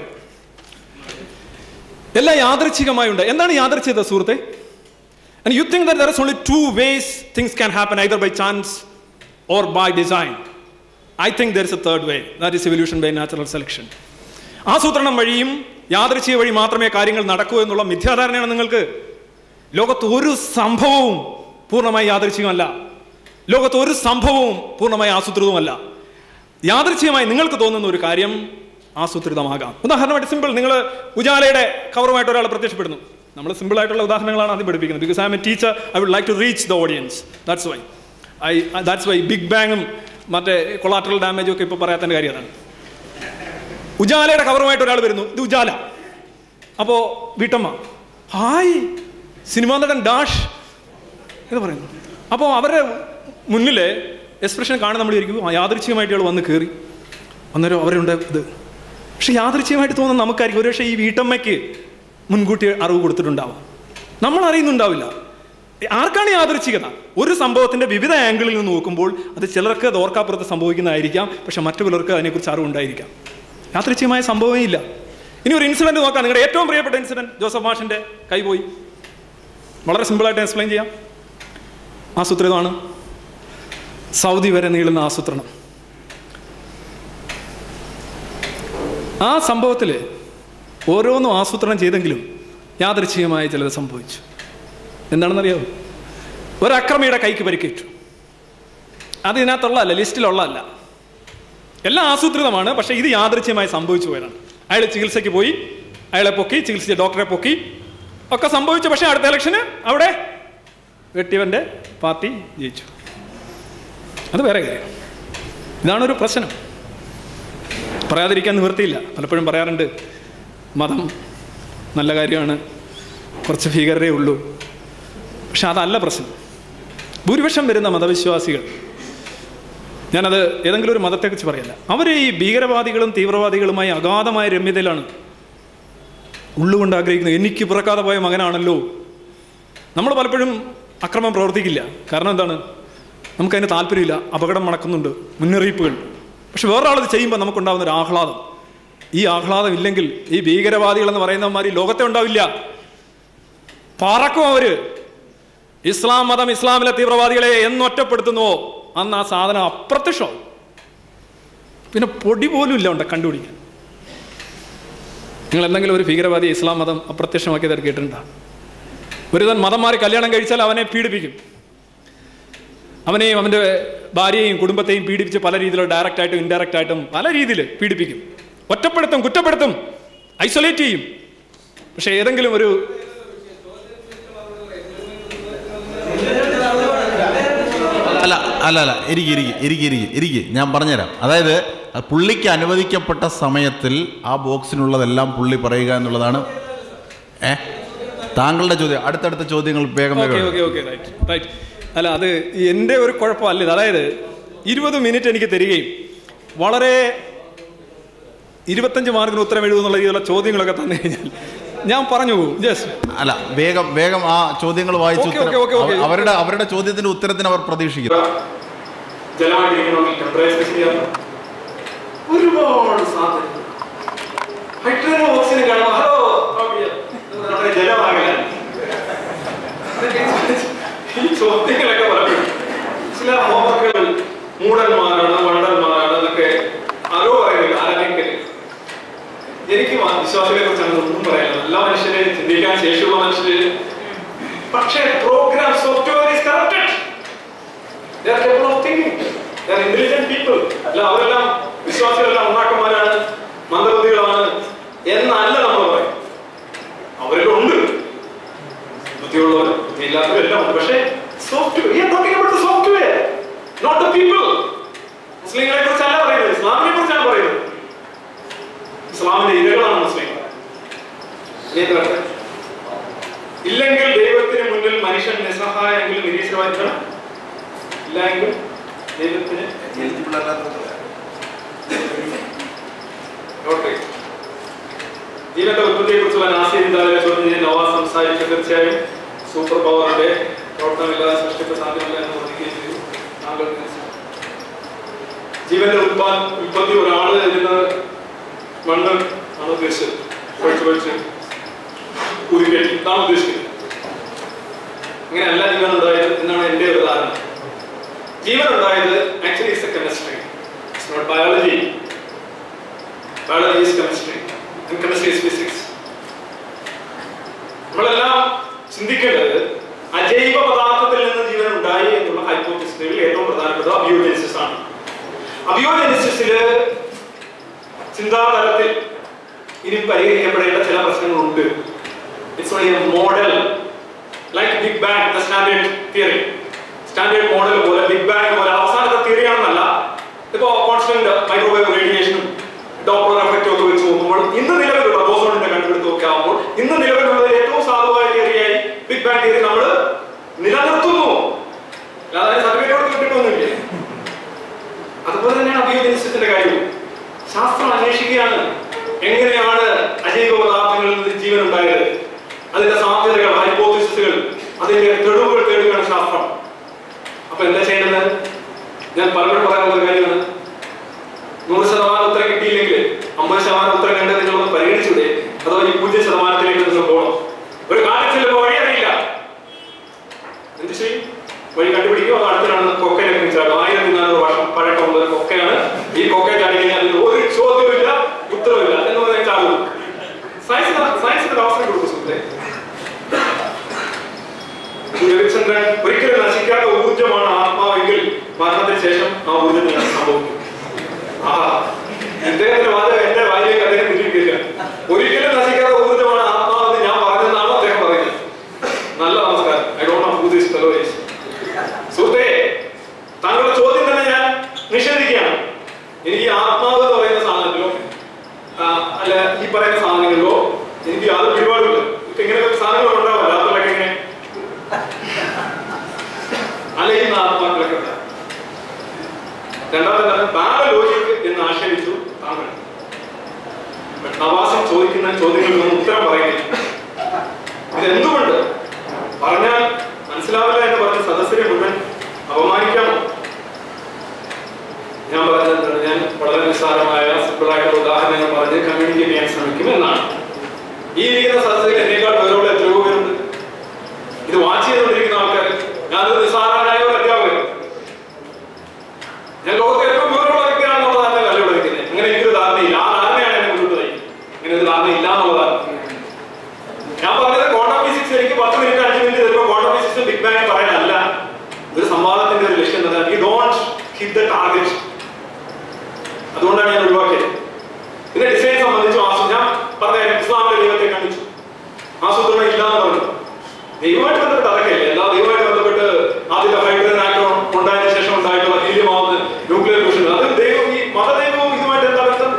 എല്ലാം യാദൃച്ഛികമായി ഉണ്ട് എന്താണ് യാദൃച്ഛികത സുഹൃത്തെ And you think that there is only two ways things can happen, either by chance or by design. I think there is a third way, that is evolution by natural selection. ആസൂത്രണം വഴിയും യാദൃച്ഛിക വഴി മാത്രമേ കാര്യങ്ങൾ നടക്കൂ എന്നുള്ള മിഥ്യാധാരണയാണ് നിങ്ങൾക്ക് ലോകത്ത് ഒരു സംഭവവും പൂർണ്ണമായി യാദൃച്ഛികമല്ല ലോകത്ത് ഒരു സംഭവവും പൂർണ്ണമായി ആസൂത്രിതവുമല്ല യാദൃച്ഛികമായി നിങ്ങൾക്ക് തോന്നുന്ന ഒരു കാര്യം ആസൂത്രിതമാകാം ഉദാഹരണമായിട്ട് സിമ്പിൾ നിങ്ങൾ ഉജാലയുടെ കവറുമായിട്ട് ഒരാൾ പ്രത്യക്ഷപ്പെടുന്നു നമ്മൾ സിമ്പിൾ ആയിട്ടുള്ള ഉദാഹരണങ്ങളാണ് ആദ്യം പഠിപ്പിക്കുന്നത് because I'm a teacher I would like to reach the audience that's why I that's why big ബാങ്ങും മറ്റേ കൊളാറ്ററൽ ഡാമേജും ഒക്കെ ഇപ്പോൾ പറയാത്തതിൻ്റെ കാര്യം അതാണ് ഉജാലയുടെ കവറുമായിട്ട് ഒരാൾ വരുന്നു ഇത് ഉജാല അപ്പോൾ വീട്ടമ്മ ഹായ് സിനിമാ നടൻ ഡാഷ് എന്ന് പറയുന്നു അപ്പോൾ അവരുടെ മുന്നിൽ എക്സ്പ്രഷൻ കാണാൻ നമ്മൾ ഇരിക്കും ആ യാദൃച്ഛികമായിട്ട് ഇയാൾ വന്ന് കയറി അന്നേരം അവരുണ്ട് ഇത് പക്ഷെ യാദൃച്ഛികമായിട്ട് തോന്നുന്ന നമുക്കായിരിക്കും ഒരുപക്ഷെ ഈ വീട്ടമ്മയ്ക്ക് മുൻകൂട്ടി അറിവ് കൊടുത്തിട്ടുണ്ടാവും നമ്മൾ അറിയുന്നുണ്ടാവില്ല ആർക്കാണ് യാദൃച്ഛികത ഒരു സംഭവത്തിന്റെ വിവിധ ആംഗിളിൽ നിന്ന് നോക്കുമ്പോൾ അത് ചിലർക്ക് അത് ഓർക്കാപ്പുറത്ത് സംഭവിക്കുന്നതായിരിക്കാം പക്ഷെ മറ്റു പലർക്ക് അതിനെക്കുറിച്ച് അറിവുണ്ടായിരിക്കാം യാദൃച്ഛികമായ സംഭവമേ ഇല്ല ഇനി ഒരു ഇൻസിഡന്റ് നോക്കാം നിങ്ങളുടെ ഏറ്റവും പ്രിയപ്പെട്ട ഇൻസിഡന്റ് ജോസഫ് മാഷിന്റെ കൈ പോയി വളരെ സിമ്പിളായിട്ട് എക്സ്പ്ലെയിൻ ചെയ്യാം ആസൂത്രിതമാണ് സൗദി വരെ നീളുന്ന ആസൂത്രണം ആ സംഭവത്തിൽ ഓരോന്നും ആസൂത്രണം ചെയ്തെങ്കിലും യാദൃച്ഛികമായി ചിലത് സംഭവിച്ചു എന്താണെന്നറിയാമോ ഒരു അക്രമിയുടെ കൈക്ക് പരിക്കേറ്റു അത് ഇതിനകത്തുള്ളതല്ല ലിസ്റ്റിലുള്ളതല്ല എല്ലാം ആസൂത്രിതമാണ് പക്ഷേ ഇത് യാദൃച്ഛ്യമായി സംഭവിച്ചു പോയതാണ് അയാൾ ചികിത്സയ്ക്ക് പോയി അയാളെ പൊക്കി ചികിത്സിച്ച ഡോക്ടറെ പൊക്കി ഒക്കെ സംഭവിച്ചു പക്ഷേ അടുത്ത ഇലക്ഷന് അവിടെ വെട്ടിയവൻ്റെ പാർട്ടി ജയിച്ചു അത് വേറെ കാര്യം ഇതാണൊരു പ്രശ്നം പറയാതിരിക്കാൻ നിവൃത്തിയില്ല പലപ്പോഴും പറയാറുണ്ട് മതം നല്ല കാര്യമാണ് കുറച്ച് ഭീകരരേ ഉള്ളൂ പക്ഷെ അതല്ല പ്രശ്നം ഭൂരിപക്ഷം വരുന്ന മതവിശ്വാസികൾ ഞാനത് ഏതെങ്കിലും ഒരു മതത്തെക്കുറിച്ച് പറയല്ല അവർ ഈ ഭീകരവാദികളും തീവ്രവാദികളുമായി അഗാധമായ രമ്യതയിലാണ് ഉള്ളുകൊണ്ട് ആഗ്രഹിക്കുന്നത് എനിക്ക് പിറക്കാതെ പോയ മകനാണല്ലോ നമ്മൾ പലപ്പോഴും അക്രമം പ്രവർത്തിക്കില്ല കാരണം എന്താണ് നമുക്കതിന് താല്പര്യമില്ല അപകടം മണക്കുന്നുണ്ട് മുന്നറിയിപ്പുകൾ പക്ഷെ വേറൊരാളത് ചെയ്യുമ്പോൾ നമുക്കുണ്ടാകുന്ന ഒരു ആഹ്ലാദം ഈ ആഹ്ലാദം ഇല്ലെങ്കിൽ ഈ ഭീകരവാദികൾ എന്ന് പറയുന്നവന്മാർ ഈ ലോകത്തെ ഉണ്ടാവില്ല പറക്കും അവര് ഇസ്ലാം മതം ഇസ്ലാമിലെ തീവ്രവാദികളെ എന്നൊറ്റപ്പെടുത്തുന്നുവോ അന്ന് ആ സാധനം അപ്രത്യക്ഷമാവും പിന്നെ പൊടി പോലും ഇല്ല ഉണ്ട് കണ്ടുപിടിക്കാൻ നിങ്ങൾ എന്തെങ്കിലും ഒരു ഭീകരവാദി ഇസ്ലാം മതം അപ്രത്യക്ഷമാക്കിയതായിട്ട് കേട്ടിട്ടുണ്ടോ ഒരുതൻ മതം മാറി കല്യാണം കഴിച്ചാൽ അവനെ പീഡിപ്പിക്കും അവനെയും അവൻ്റെ ഭാര്യയെയും കുടുംബത്തെയും പീഡിപ്പിച്ച് പല രീതിയിലും ഡയറക്റ്റ് ആയിട്ടും ഇൻഡയറക്റ്റ് ആയിട്ടും പല രീതിയിൽ പീഡിപ്പിക്കും ഒറ്റപ്പെടുത്തും കുറ്റപ്പെടുത്തും ഐസൊലേറ്റ് ചെയ്യും പക്ഷെ ഏതെങ്കിലും ഒരു അല്ല അല്ല അല്ല ഇരിക്കി ഇരിക്കി ഇരിക്കി ഇരിക്കി ഇരിക്കി ഞാൻ പറഞ്ഞുതരാം അതായത് അത് പുള്ളിക്ക് അനുവദിക്കപ്പെട്ട സമയത്തിൽ ആ ബോക്സിനുള്ളതെല്ലാം പുള്ളി പറയുക എന്നുള്ളതാണ് ഏ താങ്കളുടെ ചോദ്യം അടുത്തടുത്ത ചോദ്യങ്ങൾ വേഗം ഓക്കെ വേഗം ഓക്കെ ഓക്കെ റൈറ്റ് റൈറ്റ് അല്ല അത് എൻ്റെ ഒരു കുഴപ്പമല്ല ഇത് അതായത് ഇരുപത് മിനിറ്റ് എനിക്ക് തരികയും വളരെ ഇരുപത്തഞ്ച് മാർക്കിന് ഉത്തരം എഴുതുന്നുള്ള രീതിയിലുള്ള ചോദ്യങ്ങളൊക്കെ തന്നു കഴിഞ്ഞാൽ ഞാൻ പറഞ്ഞു പോകും ജസ്റ്റ് അല്ല വേഗം വേഗം ആ ചോദ്യങ്ങൾ വായിച്ച് ഓക്കേ, ഉത്തരം- ഓക്കേ, ഓക്കേ, ഓക്കേ. അവ- അവരുടെ അവരുടെ ചോദ്യത്തിന്റെ ഉത്തരത്തിന് അവർ പ്രതീക്ഷിക്കുന്നു ജലമായിട്ടിരിക്കണമെങ്കിൽ ടെമ്പറേച്ചർ ചെയ്യാം ഒരുപാട് സാധ്യത ഹൈഡ്രജൻ ഓക്സിജൻ കാണുമ്പോൾ ഹലോ നമ്മുടെ ജലമാകില്ല ഈ ചോദ്യങ്ങളൊക്കെ പലപ്പോഴും ചില ഹോംവർക്കുകൾ മൂടന്മാരാണ് വണ്ടന്മാരാണ് എന്നൊക്കെ ആരോ പറയുന്നില്ല ആരാധിക്കല് എനിക്ക് മ- വിശ്വാസികളെ കുറിച്ചാണ് ഒന്നും പറയാനില്ല എല്ലാ മനുഷ്യരെ ചിന്തിക്കാൻ ശേഷിയുള്ള മനുഷ്യര് പക്ഷേ program software is corrected They are capable of thinking. They are intelligent people. അല്ല അവരെല്ലാം വിശ്വാസികളെല്ലാം ഉണ്ടാക്കന്മാരാണ് മന്ദബുദ്ധികളാണ് എന്നല്ല നമ്മൾ പറയും അവരിലുണ്ട് ബുദ്ധിയുള്ളവർ ബുദ്ധിയില്ലാത്തവരെല്ലാം ഉണ്ട് പക്ഷേ software software not the people മുസ്ലിങ്ങളെ കുറിച്ചല്ല പറയുന്നത് ഇസ്ലാമിനെ കുറിച്ചാണ് പറയുന്നത് ഇസ്ലാമിന്റെ ഇരകളാണ് മുസ്ലിം ഇനി എന്ത് പറയട്ടെ? ഇല്ലെങ്കിൽ ദൈവത്തിന് മുന്നിൽ മനുഷ്യൻ നിസ്സഹായെങ്കിലും നിരീശ്വരമായിരിക്കണം ഇല്ല എങ്കിൽ ദൈവത്തിന് ഓക്കെ ജീവന്റെ ഉത്പത്തിയെ കുറിച്ചുള്ള നാസീരിതാവിനെ ചോദ്യം ചെയ്ത് നവാസ് സംസാരിക്കുക തീർച്ചയായും സൂപ്പർ പവറിന്റെ പ്രവർത്തനമില്ലാതെ സൃഷ്ടിപ്പ് സാധ്യമല്ല എന്ന് തോന്നുകയും ചെയ്തു താങ്കൾ ജീവന്റെ ഉത്പാ ഉത്പത്തി ഒരാള് ഇരുന്ന് മണ്ണ് ആണ് ഉദ്ദേശിച്ചത് ഒഴിച്ച് ഒഴിച്ച് ഊതിക്കയറ്റി ഇതാണ് ഉദ്ദേശിക്കുന്നത് അങ്ങനെയല്ല ജീവൻ ഉണ്ടായത് എന്നാണ് എന്റെ ഒരു ധാരണ ജീവൻ ഉണ്ടായത് actually is a chemistry it's not biology biology is chemistry and chemistry is physics നമ്മളെല്ലാം ചിന്തിക്കേണ്ടത് അജൈവ പദാർത്ഥത്തിൽ നിന്ന് ജീവൻ ഉണ്ടായി എന്നുള്ള ഹൈപ്പോത്തിസിൽ ഏറ്റവും പ്രധാനപ്പെട്ടത് അബിയോജെനിസിസ് ആണ് അബിയോജെനിസിസില് ചിന്താതലത്തിൽ ഇനി പരിഹരിക്കപ്പെടേണ്ട ചില പ്രശ്നങ്ങളുണ്ട് it's only a model like big bang the standard theory standard model പോലെ ബിഗ് ബാങ് പോലെ അവസാനത്തെ തിയറി ആണെന്നല്ല ഇപ്പോ കോൺസ്റ്റന്റ് മൈക്രോവേവ് റേഡിയേഷനും ഡോപ്ലർ എഫക്റ്റും ഒക്കെ വെച്ച് നോക്കുമ്പോൾ ഇന്ന് നിലവിലുള്ള ബോസോണിന്റെ കണ്ടുപിടുത്തം ഒക്കെ ആകുമ്പോൾ ഇന്ന് നിലവിലുള്ള ഏറ്റവും സാധുവായ തിയറിയായി ബിഗ് ബാങ് തിയറി നമ്മൾ നിലനിർത്തുന്നു അതായത് സർട്ടിഫിക്കറ്റ് കിട്ടിയിട്ടൊന്നുമില്ല അതുപോലെ തന്നെയാണ് അഭിയോജനിസത്തിന്റെ കാര്യവും ശാസ്ത്രം അന്വേഷിക്കുകയാണ് എങ്ങനെയാണ് അജൈവ പദാർത്ഥങ്ങളിൽ നിന്ന് ജീവൻ ഉണ്ടായത് അതിന്റെ സാധ്യതകൾ ഹൈപ്പോത്തിസുകൾ അതിന്റെ തെളിവുകൾ തേടുകയാണ് ശാസ്ത്രം അപ്പൊ എന്താ ചെയ്യേണ്ടത് ഞാൻ പലപ്പോഴും പറയാനുള്ള ഒരു കാര്യമാണ് നൂറ് ശതമാനം ഉത്തരം കിട്ടിയില്ലെങ്കിൽ അമ്പത് ശതമാനം ഉത്തരം കണ്ട് നിങ്ങളൊന്ന് പരിഗണിച്ചൂടെ അതോ ഈ പൂജ്യം ശതമാനത്തിലേക്ക് നിങ്ങൾ പോകണം ഒരു കാലത്ത് ചിലപ്പോൾ വഴി അറിയില്ല എന്ത് ചെയ്യും വഴി കണ്ടുപിടിക്കും അത് അടുത്തിനാണ് കൊക്കയിലേക്ക് ചാടും ആയിരത്തി നാനൂറ് വർഷം പഴക്കമുള്ള ഒരു കൊക്കയാണ് ഈ കൊക്കയെ ചാടി കഴിഞ്ഞാൽ അതിന് ഒരു ചോദ്യമില്ല ഉത്തരവില്ല എന്ന് പറഞ്ഞാൽ ചാടും സയൻസ് സയൻസിന് ഒരു അവസരം കൊടുക്കും സുഹൃത്തെ രവിചന്ദ്രൻ ഒരിക്കലും നശിക്കാത്ത ഊർജ്ജമാണ് ആത്മാവെങ്കിൽ മരണത്തിന് ശേഷം ആ ഊർജ്ജത്തിന് സംഭവിക്കും ആഹാ ഇദ്ദേഹത്തിന്റെ വാചകം എന്റെ വായിലേക്ക് അദ്ദേഹം തിരികില്ല ഒരിക്കലും നശിക്കാത്ത ഊർജ്ജമാണ് ആത്മാവെന്ന് ഞാൻ പറഞ്ഞെന്നാണ് അദ്ദേഹം പറയുന്നത് നല്ല നമസ്കാരം I don't know who this fellow is സുഹൃത്തേ താങ്കളുടെ ചോദ്യം തന്നെ ഞാൻ നിഷേധിക്കുകയാണ് എനിക്ക് ഈ ആത്മാവ് എന്ന് പറയുന്ന സാധനത്തിലോ ആ, അല്ല ഈ പറയുന്ന സാധനങ്ങളിലോ എനിക്ക് യാതൊരു പിടിപാടുമില്ല ഇപ്പൊ ഇങ്ങനെയൊക്കെ സാധനങ്ങൾ ഉണ്ടാവും അല്ലാത്തവരൊക്കെ ഇങ്ങനെ അലയുന്ന ആത്മാക്കളൊക്കെ ഉണ്ടാവും രണ്ടാമത്തെ പാരലോജിക് എന്ന് ആക്ഷേപിച്ചു താങ്കൾ നവാസം ചോദിക്കുന്ന ചോദ്യങ്ങളിൽ നിന്ന് ഉത്തരം പറയുന്നില്ല ഇതെന്തുകൊണ്ട് പറഞ്ഞാൽ മനസ്സിലാക്കി മനസ്സിലാവില്ല എന്ന് പറഞ്ഞ് സദസ്സിനെ മുഴുവൻ അപമാനിക്കാമോ ഞാൻ പറഞ്ഞത് ഞാൻ വളരെ നിസ്സാരമായ സിമ്പിളായിട്ടുള്ള ഉദാഹരണങ്ങൾ പറഞ്ഞ് കമ്മ്യൂണിക്കേറ്റ് ചെയ്യാൻ ശ്രമിക്കും എന്നാണ് ഈ ഇരിക്കുന്ന സദസ്സിൽ എന്നേക്കാൾ വേറെയുള്ള എത്രയോ പേരുണ്ട് ഇത് വാച്ച് ചെയ്തുകൊണ്ടിരിക്കുന്ന ആൾക്കാർ ഞാനൊരു നിസ്സാരനായ ഒരു അധ്യാപകൻ ഞാൻ ലോകത്തെ ഏറ്റവും വിവരമുള്ള വ്യക്തിയാണെന്നുള്ള ധാരണ അല്ല ഇവിടെ നിൽക്കുന്നത് അങ്ങനെ എനിക്കൊരു ധാരണയില്ല ആ ധാരണയാണ് എന്നെ മുന്നോട്ട് നയിക്കുന്നത് അങ്ങനെ ഒരു ധാരണ ഇല്ല എന്നുള്ളതാണ് ഞാൻ പറഞ്ഞത് ക്വാണ്ടം ഫിസിക്സ് എനിക്ക് പത്ത് മിനിറ്റ് അഞ്ച് മിനിറ്റ് തരുമ്പോൾ ക്വാണ്ടം ഫിസിക്സും ബിഗ് ബാങ് പറയാനല്ല ഒരു സംവാദത്തിന്റെ ഒരു ലക്ഷ്യം എന്താണ് you don't hit the target അതുകൊണ്ടാണ് ഞാൻ ഒഴിവാക്കിയത് പിന്നെ ഡിസൈൻ സംബന്ധിച്ച് ആസു ഞാൻ പറഞ്ഞ ഇസ്ലാമിന്റെ ദൈവത്തെ കാണിച്ചു ആസൂത്രണം ഇല്ല എന്ന് പറഞ്ഞു ദൈവമായിട്ട് ബന്ധപ്പെട്ട് അതൊക്കെ ഇല്ലേ എല്ലാ ദൈവമായിട്ട് ബന്ധപ്പെട്ട് ആദ്യത്തെ ഹൈഡ്രജൻ ആക്ടം ഉണ്ടായതിനു ശേഷം ഉണ്ടായിട്ടുള്ള ഹീലിയമാവുന്ന ന്യൂക്ലിയർ ഫ്യൂഷൻ അത് ദൈവം ഈ മതദൈവവും ഇതുമായിട്ട് എന്താ ബന്ധം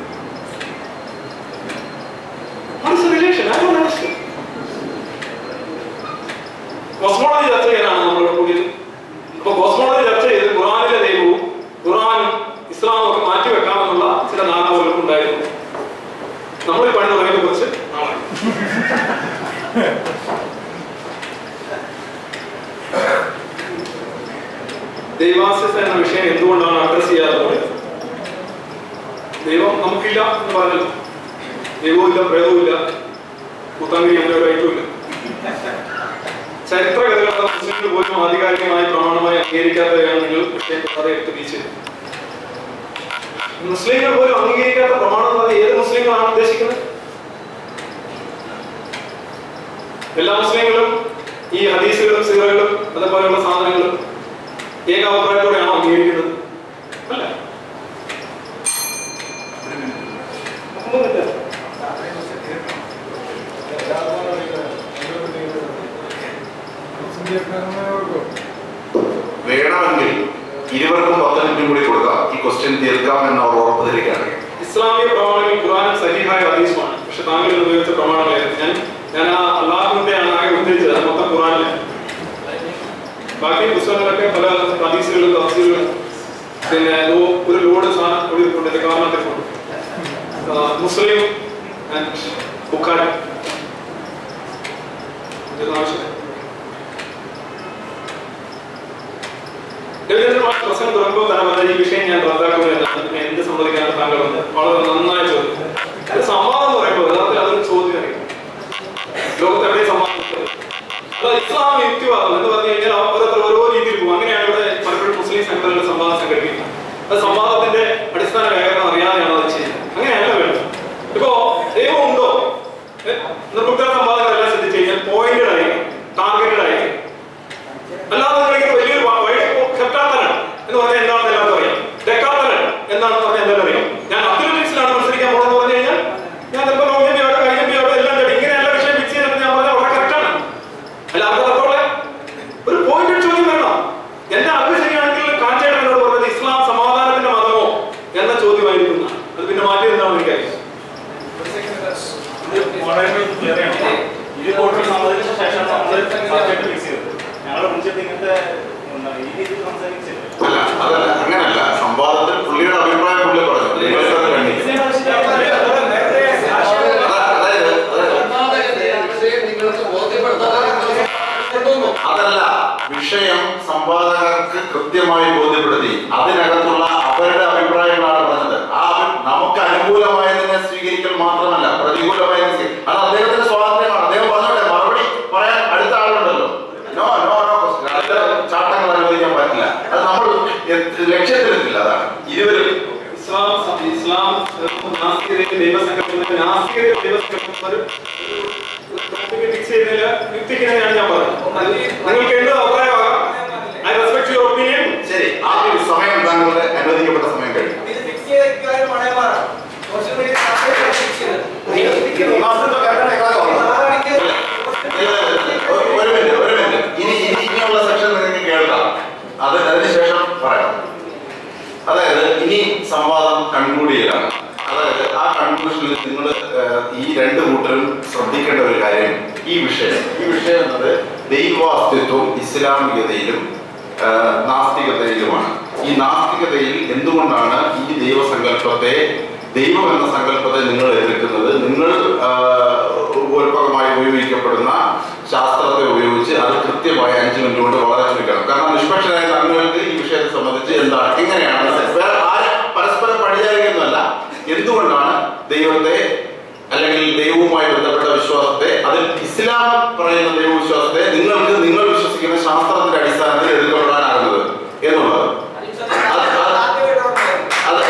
What is the relation? I don't understand. Cosmology ചർച്ച ചെയ്യാനാണ് നമ്മൾ കൂടിയത് അപ്പൊ കോസ്മോളജി ചർച്ച ചെയ്ത് ഖുറാനിലെ ദൈവവും ഖുറാനും ഇസ്ലാമും ഒക്കെ മാറ്റി വെക്കാമെന്നുള്ള ചില ധാരണ പലർക്കും ഉണ്ടായിരുന്നു നമ്മൾ ഈ പണി തുടങ്ങിയതിനെ കുറിച്ച് നാളെ ദൈവാസ്യത എന്ന വിഷയം എന്തുകൊണ്ടാണ് അഡ്രസ് ചെയ്യാതെ പോയത് ദൈവം നമുക്കില്ല എന്ന് പറഞ്ഞല്ലോ ദൈവവുമില്ല പ്രേതവുമില്ല കൂത്താങ്കി അങ്ങനെ ഒരു ഐറ്റമില്ല ചരിത്ര കഥകളെ മുസ്ലിങ്ങൾ പോലും ആധികാരികമായി പ്രമാണമായി അംഗീകരിക്കാത്തവയാണ് നിങ്ങൾ വിഷയം കഥ എടുത്ത് വീശിയത് മുസ്ലിങ്ങൾ പോലും അംഗീകരിക്കാത്ത പ്രമാണം എന്ന് പറഞ്ഞാൽ ഏത് മുസ്ലിങ്ങളാണ് ഉദ്ദേശിക്കുന്നത് എല്ലാ മുസ്ലിങ്ങളും ഈ ഹദീസുകളും സീറകളും അതുപോലെയുള്ള സാധനങ്ങളും ഏക അഭിപ്രായത്തോടെയാണോ അംഗീകരിക്കുന്നത് അല്ല വേണമെങ്കിൽ ഇരുവർക്കും പത്ത് മിനിറ്റും കൂടി കൊടുക്കാം ഈ ക്വസ്റ്റ്യൻ തീർക്കാം എന്ന ഉറപ്പ് തരികയാണ് ഇസ്ലാമിക പ്രമാണങ്ങൾ ഖുറാനും സഹിഹായ ഹദീസുമാണ് പക്ഷെ താങ്കൾ ഇന്ന് ഉപയോഗിച്ച പ്രമാണങ്ങളായിരുന്നു ഞാൻ ഞാൻ ആ അള്ളാഹുവിന്റെ ആണ് ആകെ ഉദ്ധരിച്ചത് അത് മൊത്തം ഖുറാനില്ല ബാക്കി പുസ്തകങ്ങളൊക്കെ പല ഹദീസുകളും തഫ്സീലുകളും പിന്നെ ലോ- ഒരു ലോഡ് സാധനം കൂടി കൊണ്ട് എന്റെ കാരണത്തിൽ കൊണ്ട് മുസ്ലിം ആൻഡ് ബുഖാരി ഇതൊന്നും ആവശ്യമില്ല രവീന്ദ്രനാഥ് പ്രസംഗം തുടങ്ങുമ്പോൾ തന്നെ പറഞ്ഞ ഈ വിഷയം ഞാൻ റദ്ദാക്കുമെന്നാണ് പിന്നെ എന്ത് സമ്മതിക്കാണ് താങ്കൾ വന്നത് വളരെ നന്നായി ചോദിച്ചു അത് സംവാദം എന്ന് പറയുമ്പോൾ യഥാർത്ഥത്തിൽ അതൊരു ചോദ്യം അറിയാം ലോകത്ത് എവിടെ സംവാദം നടക്കുന്നത്? അല്ല ഇസ്ലാം യുക്തിവാദം എന്ന് പറഞ്ഞു കഴിഞ്ഞാൽ ഓരോരുത്തർ ഓരോ രീതിയിൽ പോകും അങ്ങനെയാണ് ഇവിടെ പലപ്പോഴും മുസ്ലിം സംഘടനകൾ സംവാദം സംഘടിപ്പിക്കുന്നത് അത് സംവാദത്തിന്റെ അടിസ്ഥാന വ്യാകരണം അറിയാതെയാണ് അത് ചെയ്യുന്നത് അങ്ങനെയല്ല വേണ്ടത് ഇപ്പോ ദൈവം ഉണ്ടോ നിർബുദ്ധ സംവാദങ്ങളെല്ലാം ശ്രദ്ധിച്ചു കഴിഞ്ഞാൽ പോയിന്റഡ് ആയിരിക്കും ടാർഗറ്റഡ് ആയിരിക്കും അല്ലാതെ നിങ്ങൾക്ക് വലിയൊരു വ- വഴി കെട്ടാത്തരൻ എന്ന് പറഞ്ഞാൽ എന്താണെന്ന് എല്ലാവർക്കും അറിയാം ഡെക്കാത്തരൻ എന്താണെന്ന് പറഞ്ഞാൽ എല്ലാവരും അറിയാം ഞാൻ അത്ലറ്റിക്സിലാണ് മത്സരിക്കാൻ പോകുന്നത് പറഞ്ഞു കഴിഞ്ഞാൽ ഞാൻ ചിലപ്പോൾ ലോങ് ജമ്പിയോടെ ഹൈ ജമ്പിയോടെ എല്ലാം ചടി ഇങ്ങനെയല്ല വിഷയം ഫിക്സ് ചെയ്തിട്ട് ഞാൻ പറഞ്ഞാൽ വളരെ കറക്റ്റാണ് അല്ല അർത്ഥത്തോടെ ഒരു പോയിന്റ് ചോദ്യം വരണം എന്റെ അറിവ് ശരിയാണെങ്കിൽ കാഞ്ചേട്ടൻ എന്നോട് പറഞ്ഞത് ഇസ്ലാം സമാധാനത്തിന്റെ മതമോ എന്ന ചോദ്യമായിരിക്കും എന്നാണ്. അത് പിന്നെ മാറ്റി എന്താണെന്ന് എനിക്കറിയാം ഇത് കോടതി സമ്മതിച്ച ശേഷം നമ്മൾ സബ്ജക്ട് ഫിക്സ് ചെയ്തത് ഞങ്ങൾ വിളിച്ചിട്ട് ഇങ്ങനത്തെ എന്താ, ഈ രീതിയിൽ സംസാരിച്ചില്ല അല്ല അതല്ല അങ്ങനല്ല സംവാദത്തിൽ പുള്ളിയുടെ അഭിപ്രായം പുള്ളി പറഞ്ഞു നിങ്ങൾക്കത് വേണ്ടി അതാ- അതായത് അതല്ല വിഷയം സംവാദകർക്ക് കൃത്യമായി ബോധ്യപ്പെടുത്തി അതിനകത്തുള്ള അവരുടെ അഭിപ്രായങ്ങളാണ് പറഞ്ഞത് ആ അഭി- നമുക്ക് അനുകൂലമായതിനെ സ്വീകരിക്കൽ മാത്രമല്ല പ്രതികൂലമായതിനെ സ്വീ- അത് അദ്ദേഹത്തിന്റെ സ്വാതന്ത്ര്യമാണ് അദ്ദേഹം പറഞ്ഞോട്ടെ മറുപടി പറയാൻ അടുത്ത ആളുണ്ടല്ലോ നോ നോ നോ അടുത്ത ചാട്ടങ്ങൾ അനുവദിക്കാൻ പറ്റില്ല അത് നമ്മൾ എ- ലക്ഷ്യത്തിലെത്തില്ല അതാണ് ഇരുവരും ഇസ്ലാം ഇസ്ലാം നാസ്തികതയും ദൈവസങ്കല്പവും നാസ്തികതയും ദൈവസങ്കല്പവും ഒരു ഫിക്സ് ചെയ്യുന്നതിൽ യുക്തിക്കുന്നതാണ് ഞാൻ പറഞ്ഞത് നിങ്ങൾക്ക് എന്ത് അഭിപ്രായമാകാം ഐ റെസ്പെക്ട് യുവർ ഒപ്പീനിയൻ ശരി ആ ഒരു സമയം താങ്കളുടെ അനുവദിക്കപ്പെട്ട സമയം കഴിഞ്ഞു ഒരു ഒരു മിനിറ്റ് ഒരു മിനിറ്റ് ഇനി ഇനി ഇനിയുള്ള സെക്ഷൻ നിങ്ങൾക്ക് കേൾക്കാം അത് അതിനുശേഷം പറയാം അതായത് ഇനി സംവാദം കൺക്ലൂഡ് ചെയ്യലാണ് അതായത് ആ കൺക്ലൂഷനിൽ നിങ്ങൾ ഈ രണ്ട് കൂട്ടരും ശ്രദ്ധിക്കേണ്ട ഒരു കാര്യം ഈ വിഷയം ഈ വിഷയം എന്നത് ദൈവാസ്തിത്വം ഇസ്ലാമികതയിലും ആ, നാസ്തികതയിലുമാണ് ഈ നാസ്തികതയിൽ എന്തുകൊണ്ടാണ് ഈ ദൈവസങ്കല്പത്തെ ദൈവം എന്ന സങ്കല്പത്തെ നിങ്ങൾ എതിർക്കുന്നത് നിങ്ങൾ ആ, ലോകോൽപകമായി ഉപയോഗിക്കപ്പെടുന്ന ശാസ്ത്രത്തെ ഉപയോഗിച്ച് അത് കൃത്യമായി അഞ്ച് മിനിറ്റ് കൊണ്ട് വളരെ ചുരുക്കണം കാരണം നിഷ്പക്ഷരായ നന്മകൾക്ക് ഈ വിഷയത്തെ സംബന്ധിച്ച് എന്താണ് എങ്ങനെയാണ് വേറെ ആരും പരസ്പരം പഴിചാരിക്കുന്നല്ല എന്തുകൊണ്ടാണ് ദൈവത്തെ അല്ലെങ്കിൽ ദൈവവുമായി ബന്ധപ്പെട്ട വിശ്വാസത്തെ അതിൽ ഇസ്ലാം പറയുന്ന ദൈവവിശ്വാസത്തെ നിങ്ങൾക്ക് നിങ്ങൾ വിശ്വസിക്കുന്ന ശാസ്ത്രത്തിന്റെ അടിസ്ഥാനത്തിൽ എടുക്കപ്പെടാനാകുന്നത് എന്നുള്ളത് അത് അത് അത്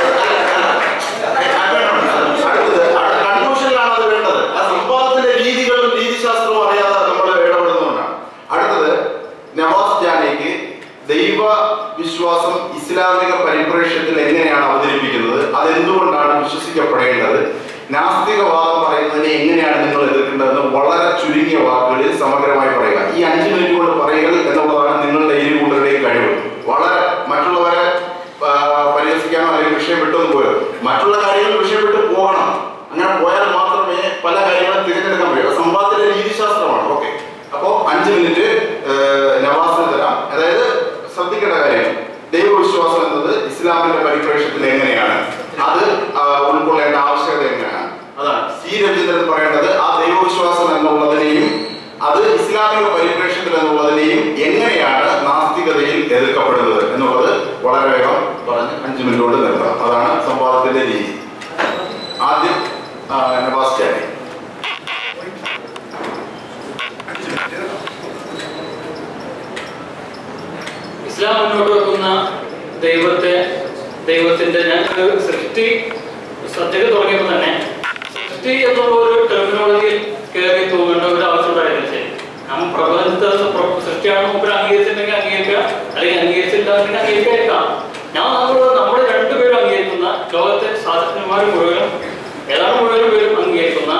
അടുത്തത് കൺക്ലൂഷനിലാണ് അത് വേണ്ടത് ആ സംവാദത്തിന്റെ രീതികളും രീതിശാസ്ത്രവും അറിയാതെ നമ്മൾ ഇടപെടുന്നതുകൊണ്ടാണ് അടുത്തത് നവാസ് ജാനയ്ക്ക് ദൈവ വിശ്വാസം ഇസ്ലാമിക പരിപ്രേക്ഷ്യത്തിൽ എങ്ങനെയാണ് അവതരിപ്പിക്കുന്നത് അതെന്തുകൊണ്ടാണ് വിശ്വസിക്കപ്പെടേണ്ടത് നാസ്തികവാദം പറയുന്നതിനെ എങ്ങനെയാണ് നിങ്ങൾ എതിർക്കേണ്ടതെന്ന് വളരെ ചുരുങ്ങിയ വാക്കുകളിൽ സമഗ്രമായി പറയുക ഈ അഞ്ച് മിനിറ്റ് കൊണ്ട് പറയുക എന്നുള്ളതാണ് നിങ്ങളുടെ ഇരു കൂട്ടരുടെയും കഴിവ് വളരെ മറ്റുള്ളവരെ ആ, പരിഹസിക്കാനോ അല്ലെങ്കിൽ വിഷയം വിട്ടൊന്നും പോയത് മറ്റുള്ള കാര്യങ്ങൾ വിഷയം വിട്ട് പോകണം അങ്ങനെ പോയാൽ മാത്രമേ പല കാര്യങ്ങളും തിരഞ്ഞെടുക്കാൻ കഴിയൂ സംവാദത്തിലെ രീതിശാസ്ത്രമാണ് ഓക്കെ അപ്പോൾ അഞ്ച് മിനിറ്റ് നവാസിന് തരാം അതായത് ശ്രദ്ധിക്കേണ്ട കാര്യം ദൈവവിശ്വാസം എന്നത് ഇസ്ലാമിന്റെ പരിപ്രേക്ഷ്യത്തിൽ എങ്ങനെയാണ് അത് ആ, ഉൾക്കൊള്ളേണ്ട ആവശ്യകത എങ്ങനെയാണ് അതാണ് സി രഞ്ജിതൻ പറയേണ്ടത് ആ ദൈവവിശ്വാസം എന്നുള്ളതിനെയും അത് ഇസ്ലാമിക പരിപ്രേക്ഷ്യത്തിൽ എന്നുള്ളതിനെയും എങ്ങനെയാണ് നാസ്തികതയിൽ എതിർക്കപ്പെടുന്നത് എന്നുള്ളത് വളരെ വേഗം പറഞ്ഞ് അഞ്ച് മിനിറ്റ് കൊണ്ട് നിർത്താം അതാണ് സംവാദത്തിന്റെ രീതി ആദ്യം ആ, നവാസ് ചാരി ഇസ്ലാം മുന്നോട്ട് വെക്കുന്ന ദൈവത്തെ ദൈവത്തിന്റെ ഞാൻ ഒരു സൃഷ്ടി സത്യത തുടങ്ങിയപ്പോൾ തന്നെ സൃഷ്ടി എന്നുള്ള ഒരു ടെർമിനോളജിയിൽ കയറി തൂങ്ങേണ്ട ഒരു ആവശ്യം ഉണ്ടായിരുന്നു ശരി നാം പ്രപഞ്ചത്തെ പ്ര- സൃഷ്ടിയാണ് മുമ്പിൽ അംഗീകരിച്ചിട്ടുണ്ടെങ്കിൽ അംഗീകരിക്കുക അല്ലെങ്കിൽ അംഗീകരിച്ചിട്ടുണ്ടെങ്കിൽ അംഗീകരിക്കാം ഞാൻ നമ്മൾ നമ്മൾ രണ്ടുപേരും അംഗീകരിക്കുന്ന ലോകത്തെ ശാസ്ത്രജ്ഞന്മാർ മുഴുവനും ഏതാണ്ട് മുഴുവനും പേരും അംഗീകരിക്കുന്ന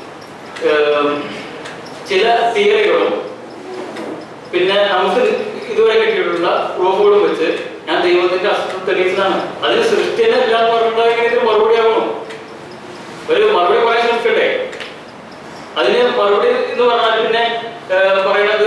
ഏം, ചില തിയറികളും പിന്നെ നമുക്ക് ഇതുവരെ കിട്ടിയിട്ടുള്ള പ്രൂഫുകളും വെച്ച് ഞാൻ ദൈവത്തിന്റെ അസ്തിത്വം തെളിയിച്ചതാണ് അതിന് സൃഷ്ടി തന്നെ ഇല്ല എന്ന് പറഞ്ഞിട്ടുണ്ടെങ്കിൽ ഇതിന് മറുപടി ആവണം ഒരു മറുപടി പറയാൻ ശ്രമിക്കട്ടെ അതിന് മറുപടി എന്ന് പറഞ്ഞാൽ പിന്നെ ഏഹ്, പറയണത്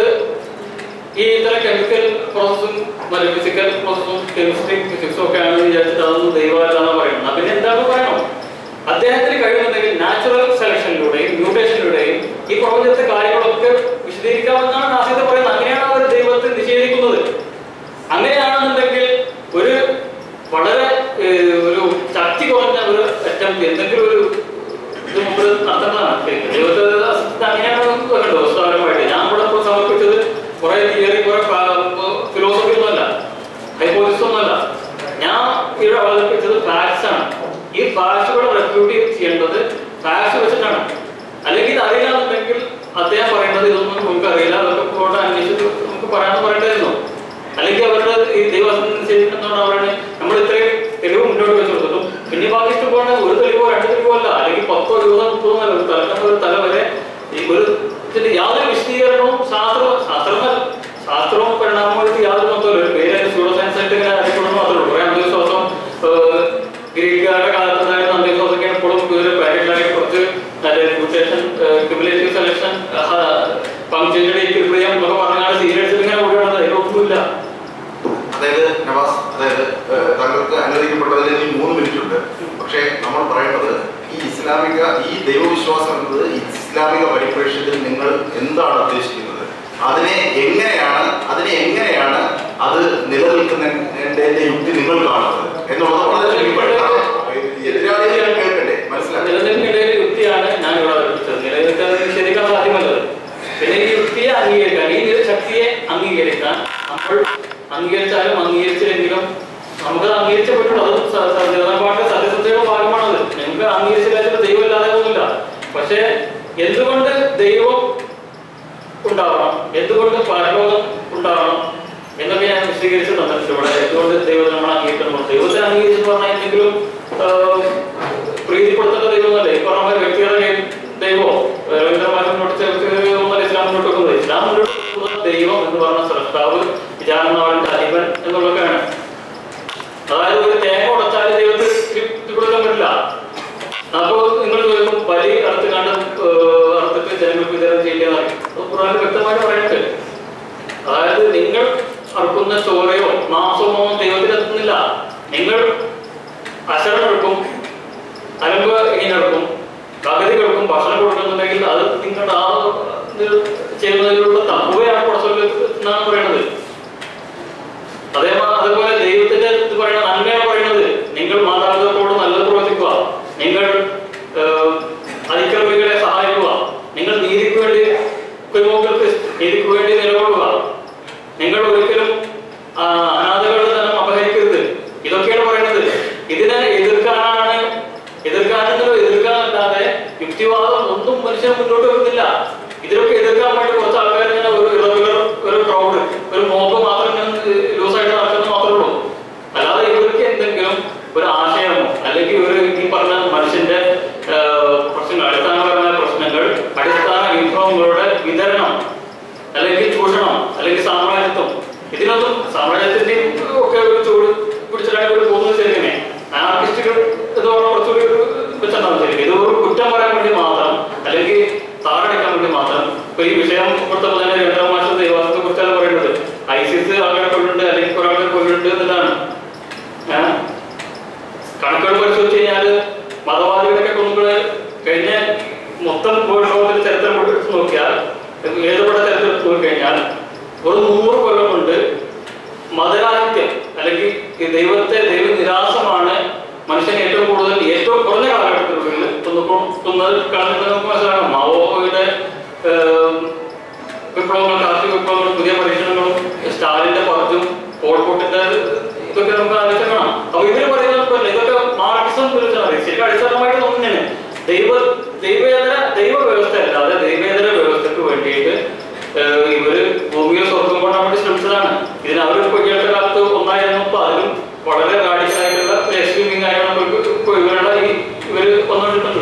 ഈ ഇത്തരം കെമിക്കൽ പ്രോസസ്സും മറ്റേ ഫിസിക്കൽ പ്രോസസ്സും കെമിസ്ട്രി ഫിസിക്സും ഒക്കെ ആണെന്ന് വിചാരിച്ചിട്ട് അതൊന്നും ദൈവമല്ലാന്ന് പറയുന്നത് പിന്നെ എന്താണെന്ന് പറയണം അദ്ദേഹത്തിന് കഴിയുന്നുണ്ടെങ്കിൽ നാച്ചുറൽ സെലക്ഷനിലൂടെയും മ്യൂട്ടേഷനിലൂടെയും ഈ പ്രപഞ്ചത്തെ കാര്യങ്ങളൊക്കെ വിശദീകരിക്കാമെന്നാണ് നാസിത പറയുന്നത് അങ്ങനെയാണ് അവർ ദൈവത്തെ നിഷേധിക്കുന്നത് അങ്ങനെയാണെന്നുണ്ടെങ്കിൽ ഒരു വളരെ ഏഹ്, ഒരു ശക്തി കുറഞ്ഞ ഒരു അറ്റംപ്റ്റ് എന്തെങ്കിലും ഒരു ഇത് മുമ്പ് നടത്തേണ്ടതാണ് ദൈവത്തെ അസ്തിത്വം അങ്ങനെയാണ് വെക്കേണ്ടത് വസ്തുതാപരമായിട്ട് ഞാൻ ഇവിടെ ഇപ്പോൾ സമർപ്പിച്ചത് കുറെ തിയറി കുറെ ഫിലോസഫി ഒന്നുമല്ല ഹൈപ്പോസിസ് ഒന്നുമല്ല ഞാൻ ഇവിടെ അവതരിപ്പിച്ചത് ഫാക്ട്സ് ആണ് ഈ ഫാക്ട്സുകൾ റെപ്യൂട്ട് ചെയ്യേണ്ടത് ഫാക്ട്സ് വെച്ചിട്ടാണ് അല്ലെങ്കിൽ ഇത് അറിയില്ലാന്നുണ്ടെങ്കിൽ അദ്ദേഹം പറയുന്നത് ഇതൊന്നും നമുക്ക് അറിയില്ല അതൊക്കെ കൂടെ അന്വേഷിച്ച് നമുക്ക് പറയാൻ പറയേണ്ടതായിരുന്നു അല്ലെങ്കിൽ അവരുടെ ഈ ദൈവം നിശ്ചയിക്കുന്നതുകൊണ്ട് അവരാണ് നമ്മൾ ഇത്രയും തെളിവ് മുന്നോട്ട് വെച്ച് കൊടുത്തിട്ടും പിന്നെ ബാക്കി ഇഷ്ടപോലെ ഒരു തെളിവോ രണ്ട് തെളിവോ അല്ല അല്ലെങ്കിൽ പത്തോ ഇരുപതോ മുപ്പതോ അല്ല ഒരു തലക്കം ഒരു തല വരെ ഈ ഒരു ഇതിന്റെ യാതൊരു വിശദീകരണവും ശാസ്ത്രവും ശാസ്ത്രം ശാസ്ത്രവും പരിണാമമായിട്ട് യാതൊരു ബന്ധമില്ല ഒരു പേര് സ്യൂഡോ സയൻസ് ആയിട്ട് ഇങ്ങനെ അറിയപ്പെടുന്നു മാത്രമേ ഉള്ളൂ കുറെ അന്ധവിശ്വാസം ഏഹ്, ഗ്രീക്കുകാരുടെ കാലത്തുണ്ടായിരുന്ന അന്ധവിശ്വാസമൊക്കെയാണ് ഇപ്പോഴും ഒരു പാരലായി കുറച്ച് മ്യൂട്ടേഷൻ ക്യുമുലേറ്റീവ് സെലക്ഷൻ പങ്ക്ചേരിയുടെ ഇക്വിലിബ്രിയം എന്നൊക്കെ പറഞ്ഞാണ് സീരിയൽസിൽ ഇങ്ങനെ കൂടിയാണ് അതിലൊന്നുമില്ല അതായത് നവാസ് അതായത് ഏഹ്, താങ്കൾക്ക് അനുവദിക്കപ്പെട്ടതിൽ ഇനി മൂന്ന് മിനിറ്റ് ഉണ്ട് പക്ഷേ നമ്മൾ പറയേണ്ടത് ഈ ഇസ്ലാമിക ഈ ദൈവവിശ്വാസം എന്നത് ഇസ്ലാമിക പരിപ്രേക്ഷ്യത്തിൽ നിങ്ങൾ എന്താണ് ഉദ്ദേശിക്കുന്നത് അതിനെ എങ്ങനെയാണ് അതിനെ എങ്ങനെയാണ് അത് നിലനിൽക്കുന്നതിന്റെ യുക്തി നിങ്ങൾ കാണുന്നത് എന്നുള്ളത് വളരെ ചുരുക്കപ്പെട്ട എതിരാളികൾ കേൾക്കണ്ടേ മനസ്സിലാക്കി നിലനിൽപ്പിനിടയിൽ യുക്തിയാണ് ഞാൻ ഇവിടെ അവതരിപ്പിച്ചത് നിലനിൽക്കാൻ നിഷേധിക്കാൻ സാധ്യമല്ലത് പിന്നെ ഈ യുക്തിയെ അംഗീകരിക്കാൻ ഈ ശക്തിയെ അംഗീകരിക്കാൻ നമ്മൾ അംഗീകരിച്ചാലും അംഗീകരിച്ചില്ലെങ്കിലും നമുക്ക് അംഗീകരിച്ചേ പറ്റുള്ളൂ അത് സ- സ- ജനപാട്ടിലെ സത്യസന്ധയുടെ ഭാഗമാണത് നിങ്ങൾക്ക് അംഗീകരിച്ചില്ലാത്ത ദൈവമില്ലാതെ ഒന്നുമില്ല പക്ഷേ എന്തുകൊണ്ട് ദൈവം ഉണ്ടാവണം എന്തുകൊണ്ട് പരലോകം ഉണ്ടാവണം എന്നൊക്കെ ഞാൻ വിശദീകരിച്ച് തന്നിട്ടുണ്ട് ഇവിടെ എന്തുകൊണ്ട് ദൈവത്തെ നമ്മൾ അംഗീകരിക്കണം ദൈവത്തെ അംഗീകരിച്ചെന്ന് പറഞ്ഞാൽ എന്തെങ്കിലും ആഹ്, പ്രീതിപ്പെടുത്തേണ്ട ദൈവമല്ലേ ഈ പറഞ്ഞ പോലെ വ്യക്തിയുടെ കയ്യിൽ ദൈവമോ രവീന്ദ്രമാരെ മുന്നോട്ട് ചേർത്ത് ഇസ്ലാം മുന്നോട്ട് വെക്കുന്നത് ഇസ്ലാം മുന്നോട്ട് വെക്കുന്നത് ദൈവം എന്ന് പറഞ്ഞ സ്രഷ്ടാവ് വിചാരണനാളിന്റെ അധിപൻ എന്നുള്ളതൊക്കെയാണ് അതായത് ഒരു തേങ്ങ ഉടച്ചാൽ ദൈവത്തിൽ തൃപ്തി കൊടുക്കാൻ പറ്റില്ല അപ്പോ നിങ്ങൾ ചോദിക്കും ബലി അറുത്ത് കണ്ട് അറുത്തിട്ട് ജനങ്ങൾക്ക് വിതരണം ചെയ്യേണ്ടത് ഖുറാനിൽ വ്യക്തമായിട്ട് പറയുന്നുണ്ട് അതായത് നിങ്ങൾ അറുക്കുന്ന ചോരയോ മാംസമോ ദൈവത്തിന് എത്തുന്നില്ല നിങ്ങൾ അശരണെടുക്കും അലമ്പ് ഇങ്ങനെ എടുക്കും പകുതി കൊടുക്കും ഭക്ഷണം കൊടുക്കുന്നുണ്ടെങ്കിൽ അത് നിങ്ങളുടെ ആ നിങ്ങൾ മാതാപിതാക്കളോട് നല്ലത് പ്രവർത്തിക്കുക നിങ്ങൾ ഏഹ്, അതിക്രമികളെ സഹായിക്കുക നിങ്ങൾ നീതിക്ക് വേണ്ടി കുരുമക്കൾക്ക് നീതിക്ക് വേണ്ടി നിലകൊള്ളുക നിങ്ങൾ ഒരിക്കലും ആ, അനാഥകളുടെ ധനം അപഹരിക്കരുത് ഇതൊക്കെയാണ് പറയുന്നത് ഇതിനെ എതിർക്കാനാണ് എതിർക്കാനെന്നോ എതിർക്കാനല്ലാതെ യുക്തിവാദം ഒന്നും മനുഷ്യൻ മുന്നോട്ട് വെക്കുന്നില്ല ഇതിലൊക്കെ എതിർക്കാൻ വേണ്ടി കുറച്ച് ആൾക്കാർ ഇങ്ങനെ ഒരു ഇളവുകൾ ഒരു ക്രൗഡ് ഒരു മോബ് മാത്രം ഇങ്ങനെ ലൂസായിട്ട് നടക്കുന്നത് മാത്രമേ ഉള്ളൂ അല്ലാതെ ഇവർക്ക് എന്തെങ്കിലും ഒരു ആശയമോ അല്ലെങ്കിൽ ഒരു ഈ പറഞ്ഞ മനുഷ്യന്റെ ആ, പ്രശ്നങ്ങൾ അടിസ്ഥാനപരമായ പ്രശ്നങ്ങൾ അടിസ്ഥാന വിഭവങ്ങളുടെ വിതരണം അല്ലെങ്കിൽ ചൂഷണം അല്ലെങ്കിൽ സാമ്രാജ്യത്വം ഇതിനൊന്നും സാമ്രാജ്യത്തിന്റെയും ഒക്കെ ഒരു ചൂട് പിടിച്ചിട്ടാണ് ഇവർ പോകുന്നത് ശരിയല്ലേ ആർട്ടിസ്റ്റുകൾ എന്ന് പറഞ്ഞാൽ കുറച്ചുകൂടി ഒരു വെച്ചിട്ടുണ്ടാവും ശരി ഇത് ഒരു കുറ്റം പറയാൻ വേണ്ടി മാത്രം അല്ലെങ്കിൽ താറടിക്കാൻ വേണ്ടി മാത്രം ഇപ്പൊ ഈ വിഷയം കൊടുത്തപ്പോൾ തന്നെ രണ്ടാം മാസം ദൈവാസത്തെ കുറിച്ചാണ് പറയുന്നത് ഐസിസ് ആളുകളെ കൊല്ലുന്നുണ്ട് അല്ലെങ്കിൽ കുറെ ആളുകൾ കൊല്ലുന്നുണ്ട് എന്നതാണ് ഏഹ് കണക്കുകൾ പരിശോധിച്ച് കഴിഞ്ഞാൽ മതവാദികളൊക്കെ കൊന്നുകൾ കഴിഞ്ഞ മൊത്തം വേൾഡ് ലോകത്തിന്റെ ചരിത്രം എടുത്ത് നോക്കിയാൽ എഴുതപ്പെട്ട ചരിത്രം എടുത്ത് നോക്കിക്കഴിഞ്ഞാൽ ഒരു നൂറ് കൊല്ലം കൊണ്ട് മതരാഹിത്യം അല്ലെങ്കിൽ ഈ ദൈവത്തെ ദൈവനിരാസമാണ് മനുഷ്യനെ ഏറ്റവും കൂടുതൽ ഏറ്റവും കുറഞ്ഞ കാലഘട്ടത്തിനുള്ളിൽ കൊന്നപ്പോൾ കൊന്നത് കാണുന്നത് നമുക്ക് മനസ്സിലാക്കാം മാവോയുടെ ഏഹ്, വിപ്ലവങ്ങൾ കാർഷിക വിപ്ലവങ്ങളും പുതിയ പരീക്ഷണങ്ങളും സ്റ്റാലിന്റെ പർജും പോൾപോട്ടിന്റെ ഇതൊക്കെ നമുക്ക് ആലോചിച്ച് കാണാം അപ്പൊ ഇവര് പറയുന്നത് പോലെ ഇതൊക്കെ മാർക്സിസം വിരുദ്ധമാണ് ശരിക്കും അടിസ്ഥാനമായിട്ട് തന്നെയാണ് ദൈവ ദൈവേതര ദൈവ വ്യവസ്ഥ അല്ലാതെ ദൈവേതര വ്യവസ്ഥക്ക് വേണ്ടിയിട്ട് ഏഹ്, ഇവര് ഭൂമിയിൽ സ്വർഗം കൊണ്ടാൻ വേണ്ടി ശ്രമിച്ചതാണ് ഇതിന് അവർ കൊയ്യാത്ത കാലത്ത് ഒന്നായിരുന്നപ്പോ അതിലും വളരെ റാഡിക്കലായിട്ടുള്ള എക്സ്ട്രീമിംഗ് ആയ നമ്മൾക്ക് ഇപ്പൊ ഇവരുടെ ഈ ഇവര് വന്നുകൊണ്ടിട്ടുണ്ട്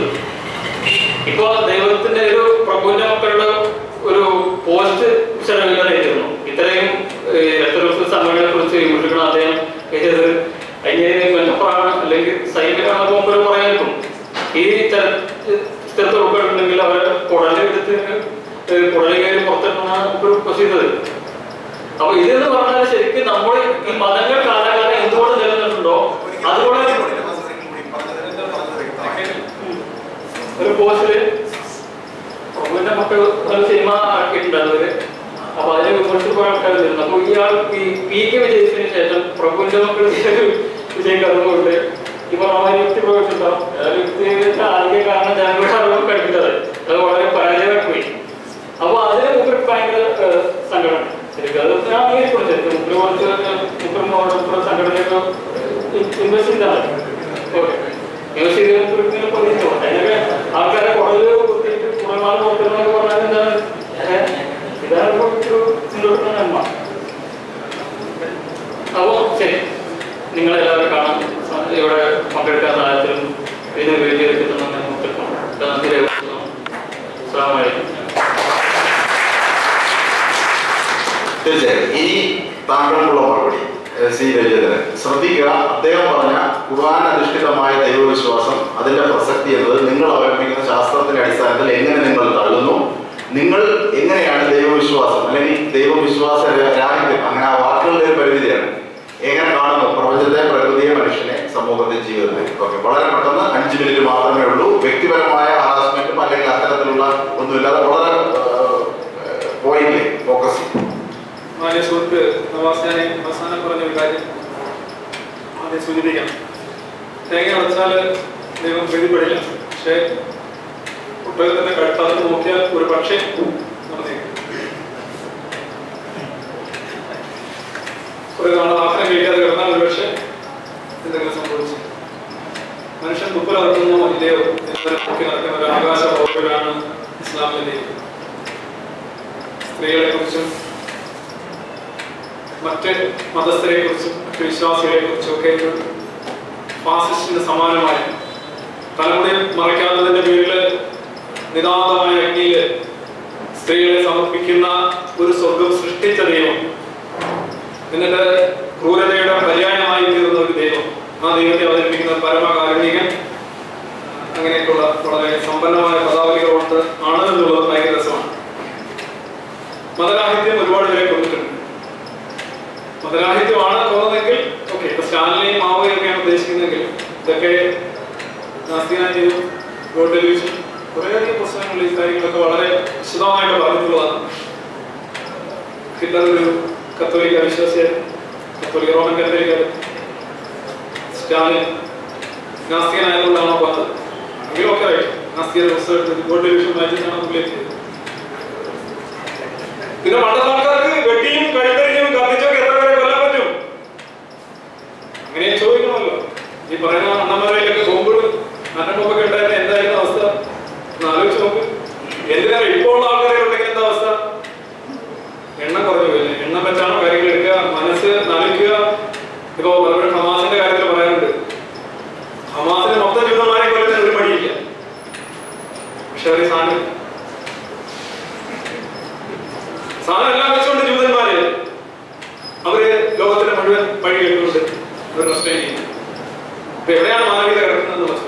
ഇപ്പൊ ദൈവത്തിന്റെ ഒരു പ്രഭുവിന്റെ മക്കളുടെ ഒരു പോസ്റ്റ് ചെലവില്ലാതായിരുന്നു ഇത്രയും രക്തരക്ത സമ്മേളനെ കുറിച്ച് വിമർശിക്കണം അദ്ദേഹം ചെയ്തത് അതിന് മെല്ലപ്പുറാണ് അല്ലെങ്കിൽ സൈനികരാണ് മുമ്പ് പറയാനിരിക്കും ഈ സ്ഥലത്ത് ഉൾപ്പെട്ടുണ്ടെങ്കിൽ അവരെ കുടലെടുത്ത് കുടല് കയറി പുറത്തിട്ടാണ് മുമ്പ് ചെയ്തത് അപ്പൊ ഇതെന്ന് പറഞ്ഞാൽ ശരിക്കും നമ്മൾ ഈ മതങ്ങൾ കാലാകാലം എന്തുകൊണ്ട് നിലനിന്നിട്ടുണ്ടോ അതുപോലെ ഒരു പോസ്റ്റില് പ്രഭുവിന്റെ മക്കൾ ഒരു സിനിമ ആക്കിയിട്ടുണ്ട് അവര് അപ്പൊ അതിനെ വിമർശിച്ച് കുറെ ആൾക്കാർ വരുന്നു അപ്പൊ ഇയാൾ ഈ പി കെ വിജയിച്ചതിന് ശേഷം പ്രഭുവിന്റെ മക്കൾ വിജയിക്കാറുണ്ട് ഇപ്പൊ നമ്മൾ യുക്തി പ്രയോഗിച്ചിട്ടുണ്ടാവും യുക്തി ആദ്യ കാരണം ജനങ്ങളുടെ അറിവ് കഴിക്കുന്നത് അത് വളരെ പരാജയമായി പോയി അപ്പൊ അതിന് മുമ്പിൽ ഭയങ്കര ഏഹ്, സങ്കടം ശരിക്കും അത് ഞാൻ അംഗീകരിക്കുന്നു ശരിക്കും മുമ്പിൽ കുറച്ച് മുമ്പിൽ സംഘടനയൊക്കെ ഇൻവെസ്റ്റ് ചെയ്താണ് ഓക്കെ ഇൻവെസ്റ്റ് ചെയ്ത് മുമ്പിൽ ഇങ്ങനെ പ്രതിഷ്ഠ അതിനൊക്കെ ആൾക്കാരെ കൂടുതൽ കുത്തിയിട്ട് കുടമാർ നോക്കുന്നതൊക്കെ പറഞ്ഞാൽ എന്താണ് ഏഹ്, ഇതാണ് ഇപ്പൊ ഒരു ചിന്തപ്പെടുന്ന നന്മ അപ്പോ ശരി നിങ്ങളെല്ലാവരും കാണാൻ സ- ഇവിടെ പങ്കെടുക്കാൻ സാഹചര്യം ഇത് വേദിയിലേക്ക് തന്നെ നന്ദി രേഖപ്പെടുത്തുന്നു അസ്സാം വലൈക്കും തീർച്ചയായും ഇനി താങ്കൾക്കുള്ള മറുപടി ഏഹ് സി രജേന്ദ്രൻ ശ്രദ്ധിക്കുക അദ്ദേഹം പറഞ്ഞ ഖുർആൻ അധിഷ്ഠിതമായ ദൈവവിശ്വാസം അതിന്റെ പ്രസക്തി എന്നത് നിങ്ങൾ അവലംബിക്കുന്ന ശാസ്ത്രത്തിന്റെ അടിസ്ഥാനത്തിൽ എങ്ങനെ നിങ്ങൾ തള്ളുന്നു നിങ്ങൾ എങ്ങനെയാണ് ദൈവവിശ്വാസം അല്ലെങ്കിൽ ദൈവവിശ്വാസ രാ- രാഹിത്യം അങ്ങനെ ആ വാക്കുകളുടെ ഒരു പരിമിതിയാണ് എങ്ങനെ കാണുന്നു പ്രപഞ്ചത്തെ പ്രകൃതിയെ മനുഷ്യനെ സമൂഹത്തെ ജീവിതത്തെ ഓക്കെ വളരെ പെട്ടെന്ന് അഞ്ച് മിനിറ്റ് മാത്രമേ ഉള്ളൂ വ്യക്തിപരമായ ഹറാസ്മെന്റും അല്ലെങ്കിൽ അത്തരത്തിലുള്ള ഒന്നുമില്ലാതെ വളരെ പോയിന്റ് ഫോക്കസ് ചെയ്യും മാന്യ സുഹൃത്ത് നവാസ് ഞാൻ അവസാനം പറഞ്ഞ ഒരു കാര്യം ആദ്യം സൂചിപ്പിക്കാം തേങ്ങ അടച്ചാൽ ദൈവം പ്രീതിപ്പെടില്ല പക്ഷേ കുട്ടികളുടെ കഴുത്താതെ നോക്കിയാൽ ഒരു പക്ഷേ നടന്നേക്കും കുറെ നാൾ ആഹാരം കഴിക്കാതെ കിടന്നാൽ ഒരു പക്ഷേ എന്തെങ്കിലും സംഭവിച്ചു മനുഷ്യൻ തുപ്പൽ നടത്തുന്നോ ഇല്ലയോ എന്നതിനെ നോക്കി നടക്കുന്ന ഒരു ആകാശ ബോധത്തിലാണ് ഇസ്ലാമിന്റെ സ്ത്രീകളെ കുറിച്ചും മറ്റ് മതസ്ഥരെ കുറിച്ചും മറ്റ് വിശ്വാസികളെ കുറിച്ചും ഒക്കെ ഒരു ഫാസിസ്റ്റിന് സമാനമായ തലമുടി മറയ്ക്കാത്തതിന്റെ പേരിൽ നിതാന്തമായ അഗ്നിയിൽ സ്ത്രീകളെ സമർപ്പിക്കുന്ന ഒരു സ്വർഗം സൃഷ്ടിച്ച ദൈവം എന്നിട്ട് ക്രൂരതയുടെ പര്യായമായി തീർന്ന ഒരു ദൈവം ആ ദൈവത്തെ അവതരിപ്പിക്കുന്ന പരമകാരുണികൻ അങ്ങനെയൊക്കെയുള്ള വളരെ സമ്പന്നമായ പദാവലികളുണ്ട് ആണ് എന്നുള്ളത് ഭയങ്കര രസമാണ് മതരാഹിത്യം ഒരുപാട് പേരെ കൊന്നിട്ടുണ്ട് മതരാഹിത്യമാണ് തോന്നുന്നതെങ്കിൽ ഓക്കെ ഇപ്പൊ സ്റ്റാലിനെയും മാവോയും ഒക്കെയാണ് ഉദ്ദേശിക്കുന്നതെങ്കിൽ ഇതൊക്കെ നാസ്തികാന്യവും ഗോഡ് ടെലിവിഷൻ കുറേയധികം പുസ്തകങ്ങളിൽ ഈ കാര്യങ്ങളൊക്കെ വളരെ വിശദമായിട്ട് പറഞ്ഞിട്ടുള്ളതാണ് ഹിറ്റ്ലർ ഒരു കത്തോലിക്ക വിശ്വാസിയായിരുന്നു കത്തോലിക്ക റോമൻ കത്തോലിക്ക സ്റ്റാലിൻ നാസ്തികനായതുകൊണ്ടാണോ പറഞ്ഞത് എങ്കിലും ഒക്കെ ആയിട്ട് നാസ്തിക പുസ്തകത്തിൽ ഗോഡ് ഡിവിഷൻ വായിച്ചിട്ടാണ് പുള്ളിയെ പിന്നെ പണ്ടത്തെ ആൾക്കാർക്ക് വെട്ടിയും കഴുത്തരിഞ്ഞും കത്തിച്ചൊക്കെ എത്ര പേരെ കൊല്ലാൻ പറ്റും അങ്ങനെ ചോദിക്കണമല്ലോ ഈ പറയുന്ന അണ്ണന്മാരിലൊക്കെ ബോംബ് നട്ടമ്പൊക്കെ ഉണ്ടായിരുന്ന എന്തായിരുന്നു അവസ്ഥ ഒന്ന് ആലോചിച്ച് നോക്ക് എന്തിനാണ് ഇപ്പോൾ ഉള്ള ആൾക്കാരെ ഉണ്ടെങ്കിൽ എന്താ അവസ്ഥ എണ്ണം കുറഞ്ഞു പോയില്ലേ എണ്ണം വെച്ചാണ് കാര്യങ്ങൾ എടുക്കുക മനസ്സ് നലിക്കുക ഇപ്പോ പലപ്പോഴും ഹമാസിന്റെ കാര്യത്തിൽ പറയാറുണ്ട് ഹമാസിന് മൊത്തം ജൂതന്മാരെ കൊല്ലുന്ന ഒരു മടിയില്ല പക്ഷെ അവർ സാധനം സാധനം എല്ലാം വെച്ചുകൊണ്ട് ജൂതന്മാര് അവര് ലോകത്തിന്റെ മുഴുവൻ വഴി എടുത്തുകൊണ്ട് അവർ റെസ്റ്റൈൻ ചെയ്യും അപ്പൊ എവിടെയാണ് മാനവികത കിടക്കുന്നത് വസ്തു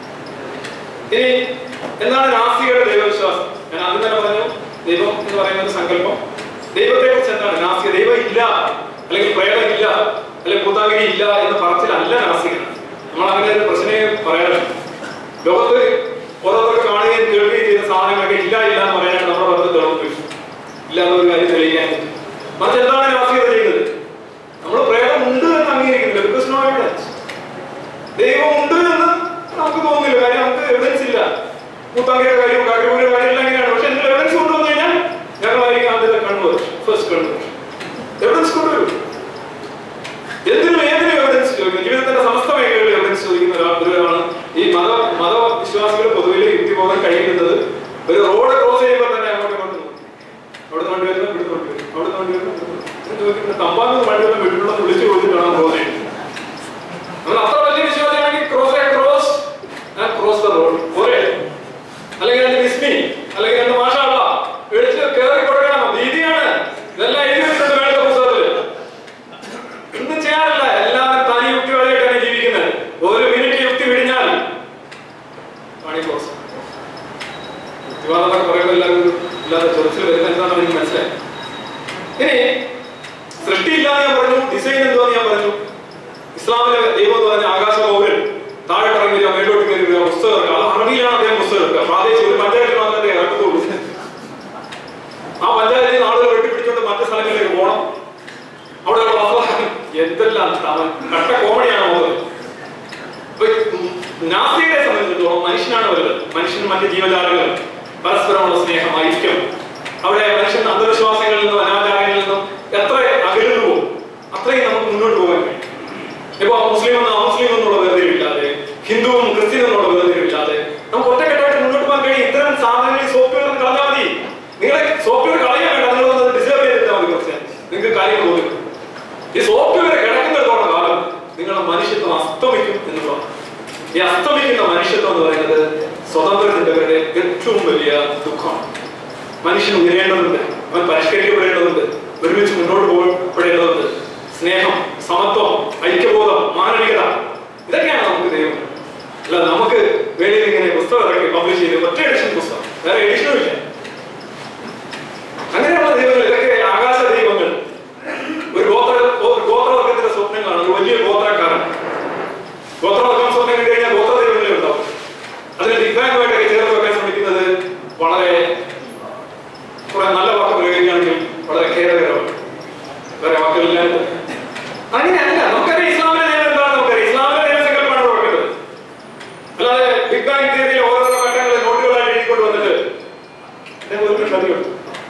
ഇനി എന്താണ് നാസ്തികയുടെ ദൈവവിശ്വാസം ഞാൻ ആദ്യം തന്നെ പറഞ്ഞു ദൈവം എന്ന് പറയുന്ന ഒരു സങ്കല്പം ദൈവത്തെ കുറിച്ച് എന്താണ് നാസ്തിക ദൈവം ഇല്ല അല്ലെങ്കിൽ പ്രേതം ഇല്ല അല്ലെങ്കിൽ ഭൂതാഗിരി ഇല്ല എന്ന് പറച്ചിലല്ല നാസ്തികൻ നമ്മൾ അങ്ങനെ ഒരു പ്രശ്നയെ പറയാറില്ല ലോകത്ത് ഓരോരുത്തർക്ക് കാണുകയും കേൾക്കുകയും ചെയ്ത സാധനങ്ങളൊക്കെ ഇല്ല ഇല്ല എന്ന് പറയാനാണ് നമ്മുടെ പറഞ്ഞത് തെളിവ് ഇല്ല എന്നൊരു കാര്യം തെളിയിക്കാൻ മറിച്ച് എന്താണ് നാസ്തികത ചെയ്യുന്നത് നമ്മൾ പ്രേതം ഉണ്ട് എന്ന് അംഗീകരിക്കുന്നില്ല ബിക്കോസ് നോ എവിഡൻസ് ദൈവം ഉണ്ട് എന്ന് നമുക്ക് തോന്നുന്നില്ല കാര്യം നമുക്ക് എവിഡൻസ് ഇല്ല മുത്താങ്കിയുടെ കാര്യം കാക്കരൂരിന്റെ കാര്യം എല്ലാം ഇങ്ങനെയാണ് പക്ഷെ എന്തെങ്കിലും എവിഡൻസ് കൊണ്ടുവന്നു കഴിഞ്ഞാൽ ഞങ്ങളായിരിക്കും ആദ്യത്തെ കൺവേർഷൻ ഫസ്റ്റ് കൺവേർഷൻ എവിഡൻസ് കൊണ്ടുവരും എന്തിനും ഏതിനും എവിഡൻസ് ചോദിക്കുന്നു ജീവിതത്തിന്റെ സമസ്ത മേഖലകളിൽ എവിഡൻസ് ചോദിക്കുന്ന ഒരാൾ ഒരാളാണ് ഈ മത മതവിശ്വാസികൾ പൊതുവിൽ യുക്തി പോകാൻ കഴിയുന്നത് ഒരു റോഡ് ക്രോസ് ചെയ്യുമ്പോൾ തന്നെ അങ്ങോട്ട് ഇങ്ങോട്ട് നോക്കും. അവിടുന്ന് വണ്ടി വരുന്നു ഇവിടുന്ന് വണ്ടി വരുന്നു അവിടുന്ന് വണ്ടി വരുന്നു ഇവിടുന്ന് വണ്ടി വരുന്നു. ഞാൻ ചോദിക്കുന്നത് തമ്പാന്ന് വണ്ടി വന്ന് വീട്ടിലുള്ള വിളിച്ചു ചോദിച്ചിട്ടാണ് ക്രോസ് ചെയ്യുന്നത് നമ്മൾ അത്ര വലിയ വിശ്വാസിയാണെങ്കിൽ cross cross cross the road പോരെ അല്ലെങ്കിൽ രണ്ട് വിസ്മി അല്ലെങ്കിൽ രണ്ട് മാഷാള്ള വിളിച്ച് കയറി കൊടുക്കണം രീതിയാണ് ഇതെല്ലാം എഴുതി വെച്ചിട്ടുണ്ട് വേണ്ട പുസ്തകത്തില് ഒന്നും ചെയ്യാറില്ല എല്ലാവരും തനി യുക്തിവാദിയായിട്ടാണ് ജീവിക്കുന്നത് ഒരു മിനിറ്റ് യുക്തി വിടിഞ്ഞാൽ പണി ക്ലോസ് യുക്തിവാദം പറയുമ്പോൾ എല്ലാവരും ഇല്ലാതെ ചൊറിച്ചിൽ വരുന്ന എന്താണെന്ന് എനിക്ക് മനസ്സിലായി ഇനി സൃഷ്ടിയില്ല എന്ന് ഞാൻ പറഞ്ഞു ഡിസൈൻ എന്തുവാന്ന് ഞാൻ പറഞ്ഞു ഇസ്ലാമിലെ ദൈവം എന്ന് പറഞ്ഞ ആകാശ പൗരൻ താഴെ ഇറങ്ങി വരിക മേലോട്ട് കയറി വരിക പുസ്തകം ഇറക്കുക അത് അറബിയിലാണ് അദ്ദേഹം പുസ്തകം ഇറക്കുക പ്രാദേശിക ഒരു പഞ്ചായത്തിൽ മാത്രമേ ഇറക്കത്തുള്ളൂ ആ പഞ്ചായത്തിൽ നിന്ന് ആളുകൾ വെട്ടിപ്പിടിച്ചുകൊണ്ട് മറ്റു സ്ഥലങ്ങളിലേക്ക് പോകണം അവിടെയുള്ള വസ്ത്രം എന്തെല്ലാം അവൻ കട്ട കോമഡിയാണ് പോകുന്നത് അപ്പൊ നാസ്തികരെ സംബന്ധിച്ചിടത്തോളം മനുഷ്യനാണ് വലുത് മനുഷ്യൻ മറ്റ് ജീവജാലങ്ങൾ പരസ്പരമുള്ള സ്നേഹം ഐക്യം അവിടെ മനുഷ്യൻ അന്ധവിശ്വാസങ്ങളിൽ നിന്നും അനാചാരങ്ങളിൽ നിന്നും എത്ര അകലുന്നുവോ അത്രയും നമുക്ക് മുന്നോട്ട് പോകാൻ കഴിയും ഇപ്പൊ മുസ്ലിം എന്ന മുസ്ലിം എന്നുള്ള വേർതിരിവില്ലാതെ ഹിന്ദുവും ക്രിസ്ത്യനും എന്നുള്ള വേർതിരിവില്ലാതെ നമുക്ക് ഒറ്റക്കെട്ടായിട്ട് മുന്നോട്ട് പോകാൻ കഴിയും ഇത്തരം സാധനങ്ങളിൽ സോഫ്റ്റ്വെയർ ഒന്ന് കളഞ്ഞാൽ മതി നിങ്ങളെ സോഫ്റ്റ്വെയർ കളയാൻ വേണ്ട നിങ്ങളൊന്ന് ഡിസേർവ് ചെയ്തിട്ടാൽ മതി കുറച്ച് നിങ്ങൾക്ക് കാര്യം തോന്നും ഈ സോഫ്റ്റ്വെയർ കിടക്കുന്നിടത്തോളം കാലം നിങ്ങളുടെ മനുഷ്യത്വം അസ്തമിക്കും എന്നുള്ളതാണ് ഈ അസ്തമിക്കുന്ന മനുഷ്യത്വം എന്ന് പറയുന്നത് സ്വതന്ത്ര ചിന്തകരുടെ ഏറ്റവും വലിയ ദുഃഖമാണ് മനുഷ്യൻ ഉയരേണ്ടതുണ്ട് അവൻ പരിഷ്കരിക്കപ്പെടേണ്ടതുണ്ട് ഒരുമിച്ച് മുന്നോട്ട് പോകപ്പെടേണ്ടതുണ്ട് സ്നേഹം സമത്വം ഐക്യബോധം മാനവികത ഇതൊക്കെയാണ് നമുക്ക് ദൈവം അല്ല നമുക്ക് വേണ്ടിയിൽ ഇങ്ങനെ പുസ്തകം ഇറക്കി പബ്ലിഷ് ചെയ്ത് ഒറ്റ എഡിഷൻ പുസ്തകം വേറെ എഡിഷനും ഇല്ല അങ്ങനെയുള്ള ദൈവങ്ങൾ ഇതൊക്കെ ആകാശ ദൈവങ്ങൾ ഒരു ഗോത്ര ഒരു ഗോത്രവർഗത്തിന്റെ സ്വപ്നം കാണും ഒരു വലിയ ഗോത്രക്കാരൻ ഗോത്രവർഗം സ്വപ്നം കണ്ടു കഴിഞ്ഞാൽ ഗോത്ര ദൈവങ്ങളെ ഉണ്ടാവും അതിന് ബിഗ് ബാങ്കുമായിട്ടൊക്കെ ചേർത്ത് വെക്കാൻ ശ്രമിക്കുന്നത് വളരെ കുറെ നല്ല വാക്ക് പ്രയോഗിക്കുകയാണെങ്കിൽ വളരെ ഖേദകരമാണ് വേറെ വാക്കുകളില്ലാതെ അങ്ങനെയല്ല നമുക്കറിയാം ഇസ്ലാമിലെ നിയമം എന്താണ് നമുക്കറിയാം ഇസ്ലാമിലെ നിയമസങ്കല്പമാണ് കൊടുക്കുന്നത് അല്ലാതെ ബിഗ് ബാങ് തിയറിയിൽ ഓരോരോ ഘട്ടങ്ങൾ നോട്ടുകളായിട്ട് എഴുതിക്കൊണ്ട് വന്നിട്ട് അദ്ദേഹം ഒരു ക്ഷതിയുണ്ട്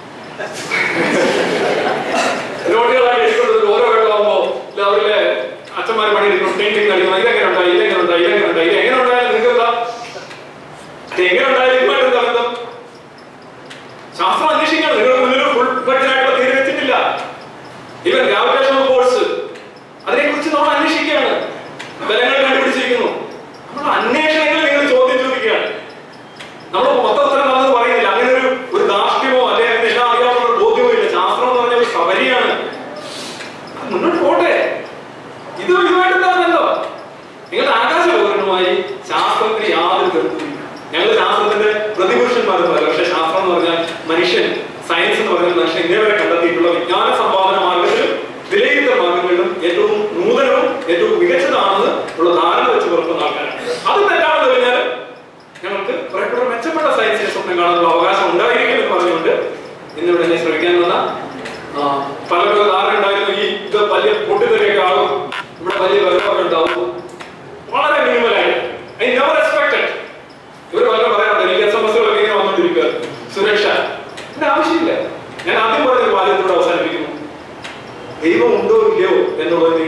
നോട്ടുകളായിട്ട് എഴുതിക്കൊണ്ട് വന്നിട്ട് ഓരോ ഘട്ടമാകുമ്പോ അവരിലെ അച്ഛന്മാർ പണിയെടുക്കണം പെയിന്റിംഗ് കളിക്കണം ഇതെങ്ങനെ ഉണ്ടായി ഇതെങ്ങനെ ഉണ്ടായി ഇതെങ്ങനെ ഉണ്ടായി ഇത് എങ്ങനെ ഉണ്ടായാലും നിങ്ങൾക്ക് എന്താ ഇത് എങ്ങനെ ഉണ്ടായാലും ഇതുമായിട്ട് എന്താ ബന്ധം ശാസ്ത്രം അന്വേഷിക്കണം നിങ്ങൾക്ക് മുന്നിൽ ഫുൾ ബഡ്ജറ്റായിട്ടുള്ള തീരെ വെച്ചിട്ടില്ല ഈവൻ ഗ്രാവിറ്റേഷണൽ ഫോഴ്സ് അതിനെ കുറിച്ച് നമ്മൾ അന്വേഷിക്കുകയാണ് ബലങ്ങൾ കണ്ടുപിടിച്ചിരിക്കുന്നു നമ്മൾ അന്വേഷണങ്ങൾ നിങ്ങൾ ചോദ്യം ചോദിക്കുകയാണ് നമ്മൾ മൊത്തത്തിൽ വന്നത് പറയുന്നില്ല അങ്ങനെ ഒരു ഒരു ധാർഷ്ട്യമോ അല്ലെങ്കിൽ എല്ലാം അറിയാവുന്ന ഒരു ബോധ്യമോ ഇല്ല ശാസ്ത്രം എന്ന് പറഞ്ഞ ഒരു സവരിയാണ് അത് മുന്നോട്ട് പോട്ടെ ഇത് ഇതുമായിട്ട് എന്താ ബന്ധം നിങ്ങളുടെ ആകാശബോധനുമായി ശാസ്ത്രത്തിന് യാതൊരു ബന്ധവുമില്ല ഞങ്ങൾ ശാസ്ത്രത്തിന്റെ പ്രതിപുരുഷന്മാരെന്ന് പറയും പക്ഷെ ശാസ്ത്രം എന്ന് പറഞ്ഞാൽ മനുഷ്യൻ സയൻസ് എന്ന് പറഞ്ഞാൽ മനുഷ്യൻ ഇന്നേവരെ കണ്ടെത്തിയിട്ടുള്ള വിജ്ഞാന സമ്പാദന മാർഗത്തിലും വിലയിരുത്തൽ മാർഗങ്ങളിലും ഏറ്റവും നൂതനവും ഏറ്റവും മികച്ചതാണെന്ന് ഉള്ള ധാരണ വെച്ച് പുറത്തുന്ന ആൾക്കാരാണ് അത് തെറ്റാണെന്ന് കഴിഞ്ഞാൽ ഞങ്ങൾക്ക് കുറെ കൂടെ മെച്ചപ്പെട്ട സയൻസിനെ സ്വപ്നം കാണാനുള്ള അവകാശം ഉണ്ടായിരിക്കും എന്ന് പറഞ്ഞുകൊണ്ട് ഇന്നിവിടെ എന്നെ ശ്രമിക്കാൻ വന്ന ആ, പലർക്കും ധാരണ ഉണ്ടായിരുന്നു ഈ ഇത് വലിയ പൊട്ടിത്തെറിയൊക്കെ ആകും ഇവിടെ വലിയ വെള്ളമൊക്കെ ഉണ്ടാവും വളരെ മിനിമലായിട്ട്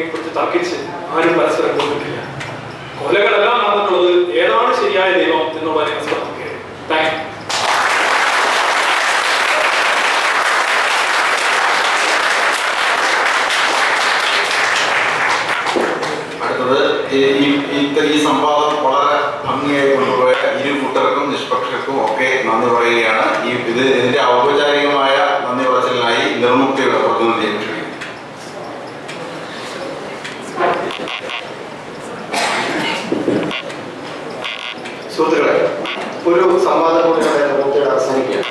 കുറിച്ച് തർക്കിച്ച് ആരും പരസ്പരം കൊണ്ടിട്ടില്ല കൊലകളെല്ലാം നടന്നിട്ടുള്ളത് ഏതാണ് ശരിയായ ദൈവം എന്നുള്ളതിനെ സമർപ്പിക്കുകയാണ് താങ്ക് യു അടുത്തത് ഈ- ഈ ഈ- ഈ സംവാദം വളരെ ഭംഗിയായി കൊണ്ടുപോയ ഇരു കൂട്ടർക്കും നിഷ്പക്ഷർക്കും ഒക്കെ നന്ദി പറയുകയാണ് ഈ ഇത് ഇതിന്റെ ഔപചാരികമായ നന്ദി പറച്ചിലിനായി നിർമുക്തിയുടെ പ്രതിനിധിയെ ക്ഷണിക്കുന്നു സുഹൃത്തുക്കളെ ഒരു സംവാദം കൂടി പൂർത്തിയുടെ അവസാനിക്കുകയാണ്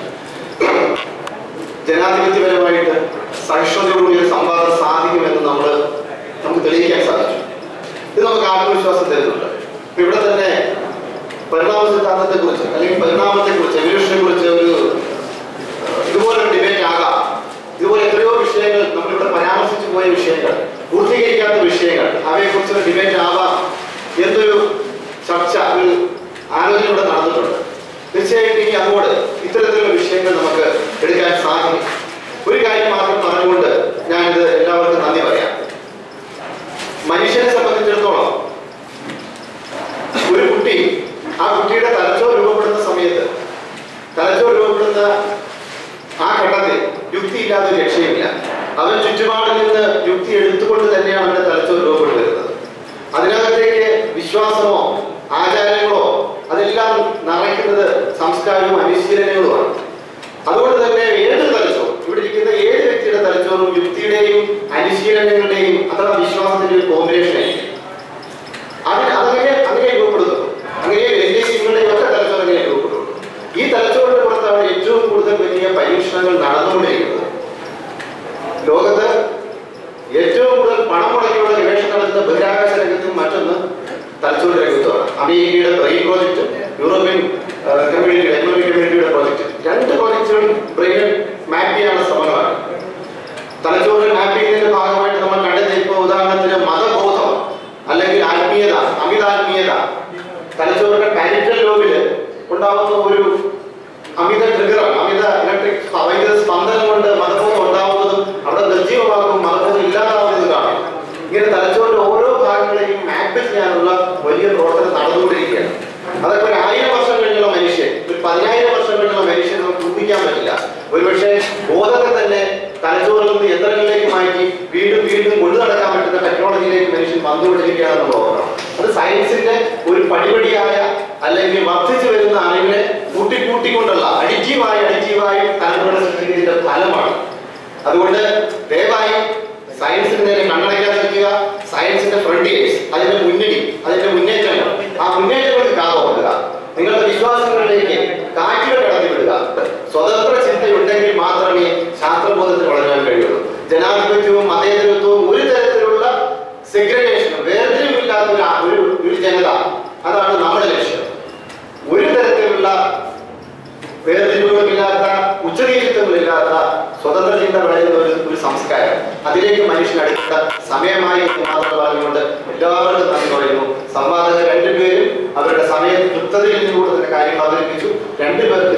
ജനാധിപത്യപരമായിട്ട് സഹിഷ്ണുതയോടുകൂടി ഒരു സംവാദം സാധിക്കുമെന്ന് നമ്മൾ നമുക്ക് തെളിയിക്കാൻ സാധിച്ചു ഇത് നമുക്ക് ആത്മവിശ്വാസം തരുന്നുണ്ട് ഇപ്പൊ ഇവിടെ തന്നെ പരിണാമ സിദ്ധാന്തത്തെ കുറിച്ച് അല്ലെങ്കിൽ പരിണാമത്തെ കുറിച്ച് എവല്യൂഷനെ കുറിച്ച് ഒരു ഏഹ്, ഇതുപോലെ ഒരു ഡിബേറ്റ് ആകാം ഇതുപോലെ എത്രയോ വിഷയങ്ങൾ നമ്മളിവിടെ പരാമർശിച്ചു പോയ വിഷയങ്ങൾ പൂർത്തീകരിക്കാത്ത വിഷയങ്ങൾ അവയെക്കുറിച്ച് ഒരു ഡിബേറ്റ് ആവാം എന്നൊരു ചർച്ച ഒരു ആലോചന ഇവിടെ നടന്നിട്ടുണ്ട് തീർച്ചയായിട്ടും ഇനി അങ്ങോട്ട് ഇത്തരത്തിലുള്ള വിഷയങ്ങൾ നമുക്ക് എടുക്കാൻ സാധിക്കും ഒരു കാര്യം മാത്രം പറഞ്ഞുകൊണ്ട് ഞാനിത് എല്ലാവർക്കും നന്ദി പറയാം മനുഷ്യനെ സംബന്ധിച്ചിടത്തോളം ഒരു കുട്ടി ആ കുട്ടിയുടെ തലച്ചോർ രൂപപ്പെടുന്ന സമയത്ത് തലച്ചോർ രൂപപ്പെടുന്ന ആ ഘട്ടത്തിൽ യുക്തി ഇല്ലാതെ ഒരു രക്ഷയില്ല അവൻ ചുറ്റുപാടിൽ നിന്ന് യുക്തി എടുത്തുകൊണ്ട് തന്നെയാണ് അവന്റെ തലച്ചോർ രൂപപ്പെട്ടു വരുന്നത് അതിനകത്തേക്ക് വിശ്വാസമോ ആചാരങ്ങളോ അതെല്ലാം നിറയ്ക്കുന്നത് സംസ്കാരവും അനുശീലനങ്ങളുമാണ് അതുകൊണ്ട് തന്നെ ഏത് തലച്ചോർ ഇവിടെ ഇരിക്കുന്ന ഏത് വ്യക്തിയുടെ തലച്ചോറും യുക്തിയുടെയും അനുശീലനങ്ങളുടെയും അഥവാ വിശ്വാസത്തിന്റെ ഒരു കോമ്പിനേഷൻ ആയിരിക്കും അതിന് അതങ്ങനെ അങ്ങനെ രൂപപ്പെടുന്നു അങ്ങനെ എന്റെ നിങ്ങളുടെ ഒക്കെ തലച്ചോർ അങ്ങനെ രൂപപ്പെടുന്നു ഈ തലച്ചോറിന്റെ പുറത്താണ് ഏറ്റവും കൂടുതൽ വലിയ പരീക്ഷണങ്ങൾ നടന്നുകൊണ്ടിരിക്കുന്നത് ലോകത്ത് ഏറ്റവും കൂടുതൽ പണം മുടക്കിയുള്ള ഗവേഷണം നടത്തുന്ന ബഹിരാകാശ രംഗത്തും മറ്റൊന്ന് തലച്ചോറ് രംഗത്തുമാണ് അമേരിക്കയുടെ ബ്രെയിൻ പ്രോജക്റ്റും യൂറോപ്യൻ കമ്മ്യൂണിറ്റിയുടെ എക്കണോമിക് കമ്മ്യൂണിറ്റിയുടെ പ്രോജക്റ്റ് രണ്ട് പ്രോജക്റ്റുകളും ബ്രെയിൻ മാപ്പ് ചെയ്യാനുള്ള ശ്രമങ്ങളാണ് തലച്ചോറിൽ മാപ്പ് ചെയ്യുന്നതിന്റെ ഭാഗമായിട്ട് നമ്മൾ കണ്ടെത്തിയ ഇപ്പോൾ ഉദാഹരണത്തിന് മതബോധം അല്ലെങ്കിൽ ആത്മീയത അമിതാത്മീയത തലച്ചോറിന്റെ പാരിറ്റൽ ലോബില് ഉണ്ടാവുന്ന ഒരു അമിത ട്രിഗറാണ് അമിത ഇലക്ട്രിക് വൈദ്യുത സ്പന്ദനം കൊണ്ട് മതബോധം ഉണ്ടാവുന്നതും അവിടെ നിർജീവമാകും മതബോധം ഇല്ലാതാവുന്നതും കാണും ഇങ്ങനെ തലച്ചോറിന്റെ ഓരോ ഭാഗങ്ങളെയും മാപ്പ് ചെയ്യാനുള്ള വലിയ പ്രവർത്തനം നടന്നുകൊണ്ടിരിക്കുകയാണ് അതൊക്കെ ഒരു ആയിരം വർഷം കഴിഞ്ഞുള്ള മനുഷ്യൻ ഒരു പതിനായിരം വർഷം കഴിഞ്ഞുള്ള മനുഷ്യൻ നമുക്ക് ഊഹിക്കാൻ പറ്റില്ല ഒരുപക്ഷെ ബോധത്തെ തന്നെ തലച്ചോറിൽ നിന്ന് യന്ത്രങ്ങളിലേക്ക് മാറ്റി വീണ്ടും വീണ്ടും കൊണ്ടു നടക്കാൻ പറ്റുന്ന ടെക്നോളജിയിലേക്ക് മനുഷ്യൻ വന്നുകൊണ്ടിരിക്കുകയാണെന്നുള്ള ഓർമ്മ അത് സയൻസിന്റെ ഒരു പടിപടിയായ അല്ലെങ്കിൽ വർദ്ധിച്ചു വരുന്ന അറിവിനെ കൂട്ടിക്കൂട്ടിക്കൊണ്ടുള്ള അഡിറ്റീവായി അഡിറ്റീവായി തലമുറ സൃഷ്ടിക്കുന്നതിന്റെ ഫലമാണ് അതുകൊണ്ട് ദയവായി സയൻസിന് നേരെ കണ്ണടയ്ക്കാതിരിക്കുക സയൻസിന്റെ ഫ്രണ്ടിയേഴ്സ് അതിന്റെ മുന്നണി അതിന്റെ മുന്നേറ്റങ്ങൾ ആ മുന്നേറ്റങ്ങൾക്ക് കാതോർക്കുക നിങ്ങളുടെ വിശ്വാസങ്ങളിലേക്ക് കാറ്റുകൾ കടത്തി വിടുക സ്വതന്ത്ര ചിന്തയുണ്ടെങ്കിൽ മാത്രമേ ശാസ്ത്രബോധത്തിൽ വളരാൻ കഴിയുള്ളൂ ജനാധിപത്യവും മതേതരത്വവും ഒരു തരത്തിലുള്ള സെഗ്രിഗേഷനും വേർതിരിവില്ലാത്ത ഒരു ആ- ഒരു ഒരു ജനത അതാണ് നമ്മുടെ ലക്ഷ്യം ഒരു തരത്തിലുള്ള വേർതിരിവുകളില്ലാത്ത ഉച്ചനീചിത്വങ്ങളില്ലാത്ത സ്വതന്ത്ര ചിന്ത വളരുന്ന ഒരു ഒരു സംസ്കാരം അതിലേക്ക് മനുഷ്യൻ അടുത്ത സമയമായി എന്ന് മാത്രം പറഞ്ഞുകൊണ്ട് എല്ലാവർക്കും നന്ദി പറയുന്നു സംവാദകർ രണ്ടുപേരും അവരുടെ സമയ കൃത്യതയിൽ നിന്നുകൂടെ തന്നെ കാര്യങ്ങൾ അവതരിപ്പിച്ചു രണ്ടുപേർക്കും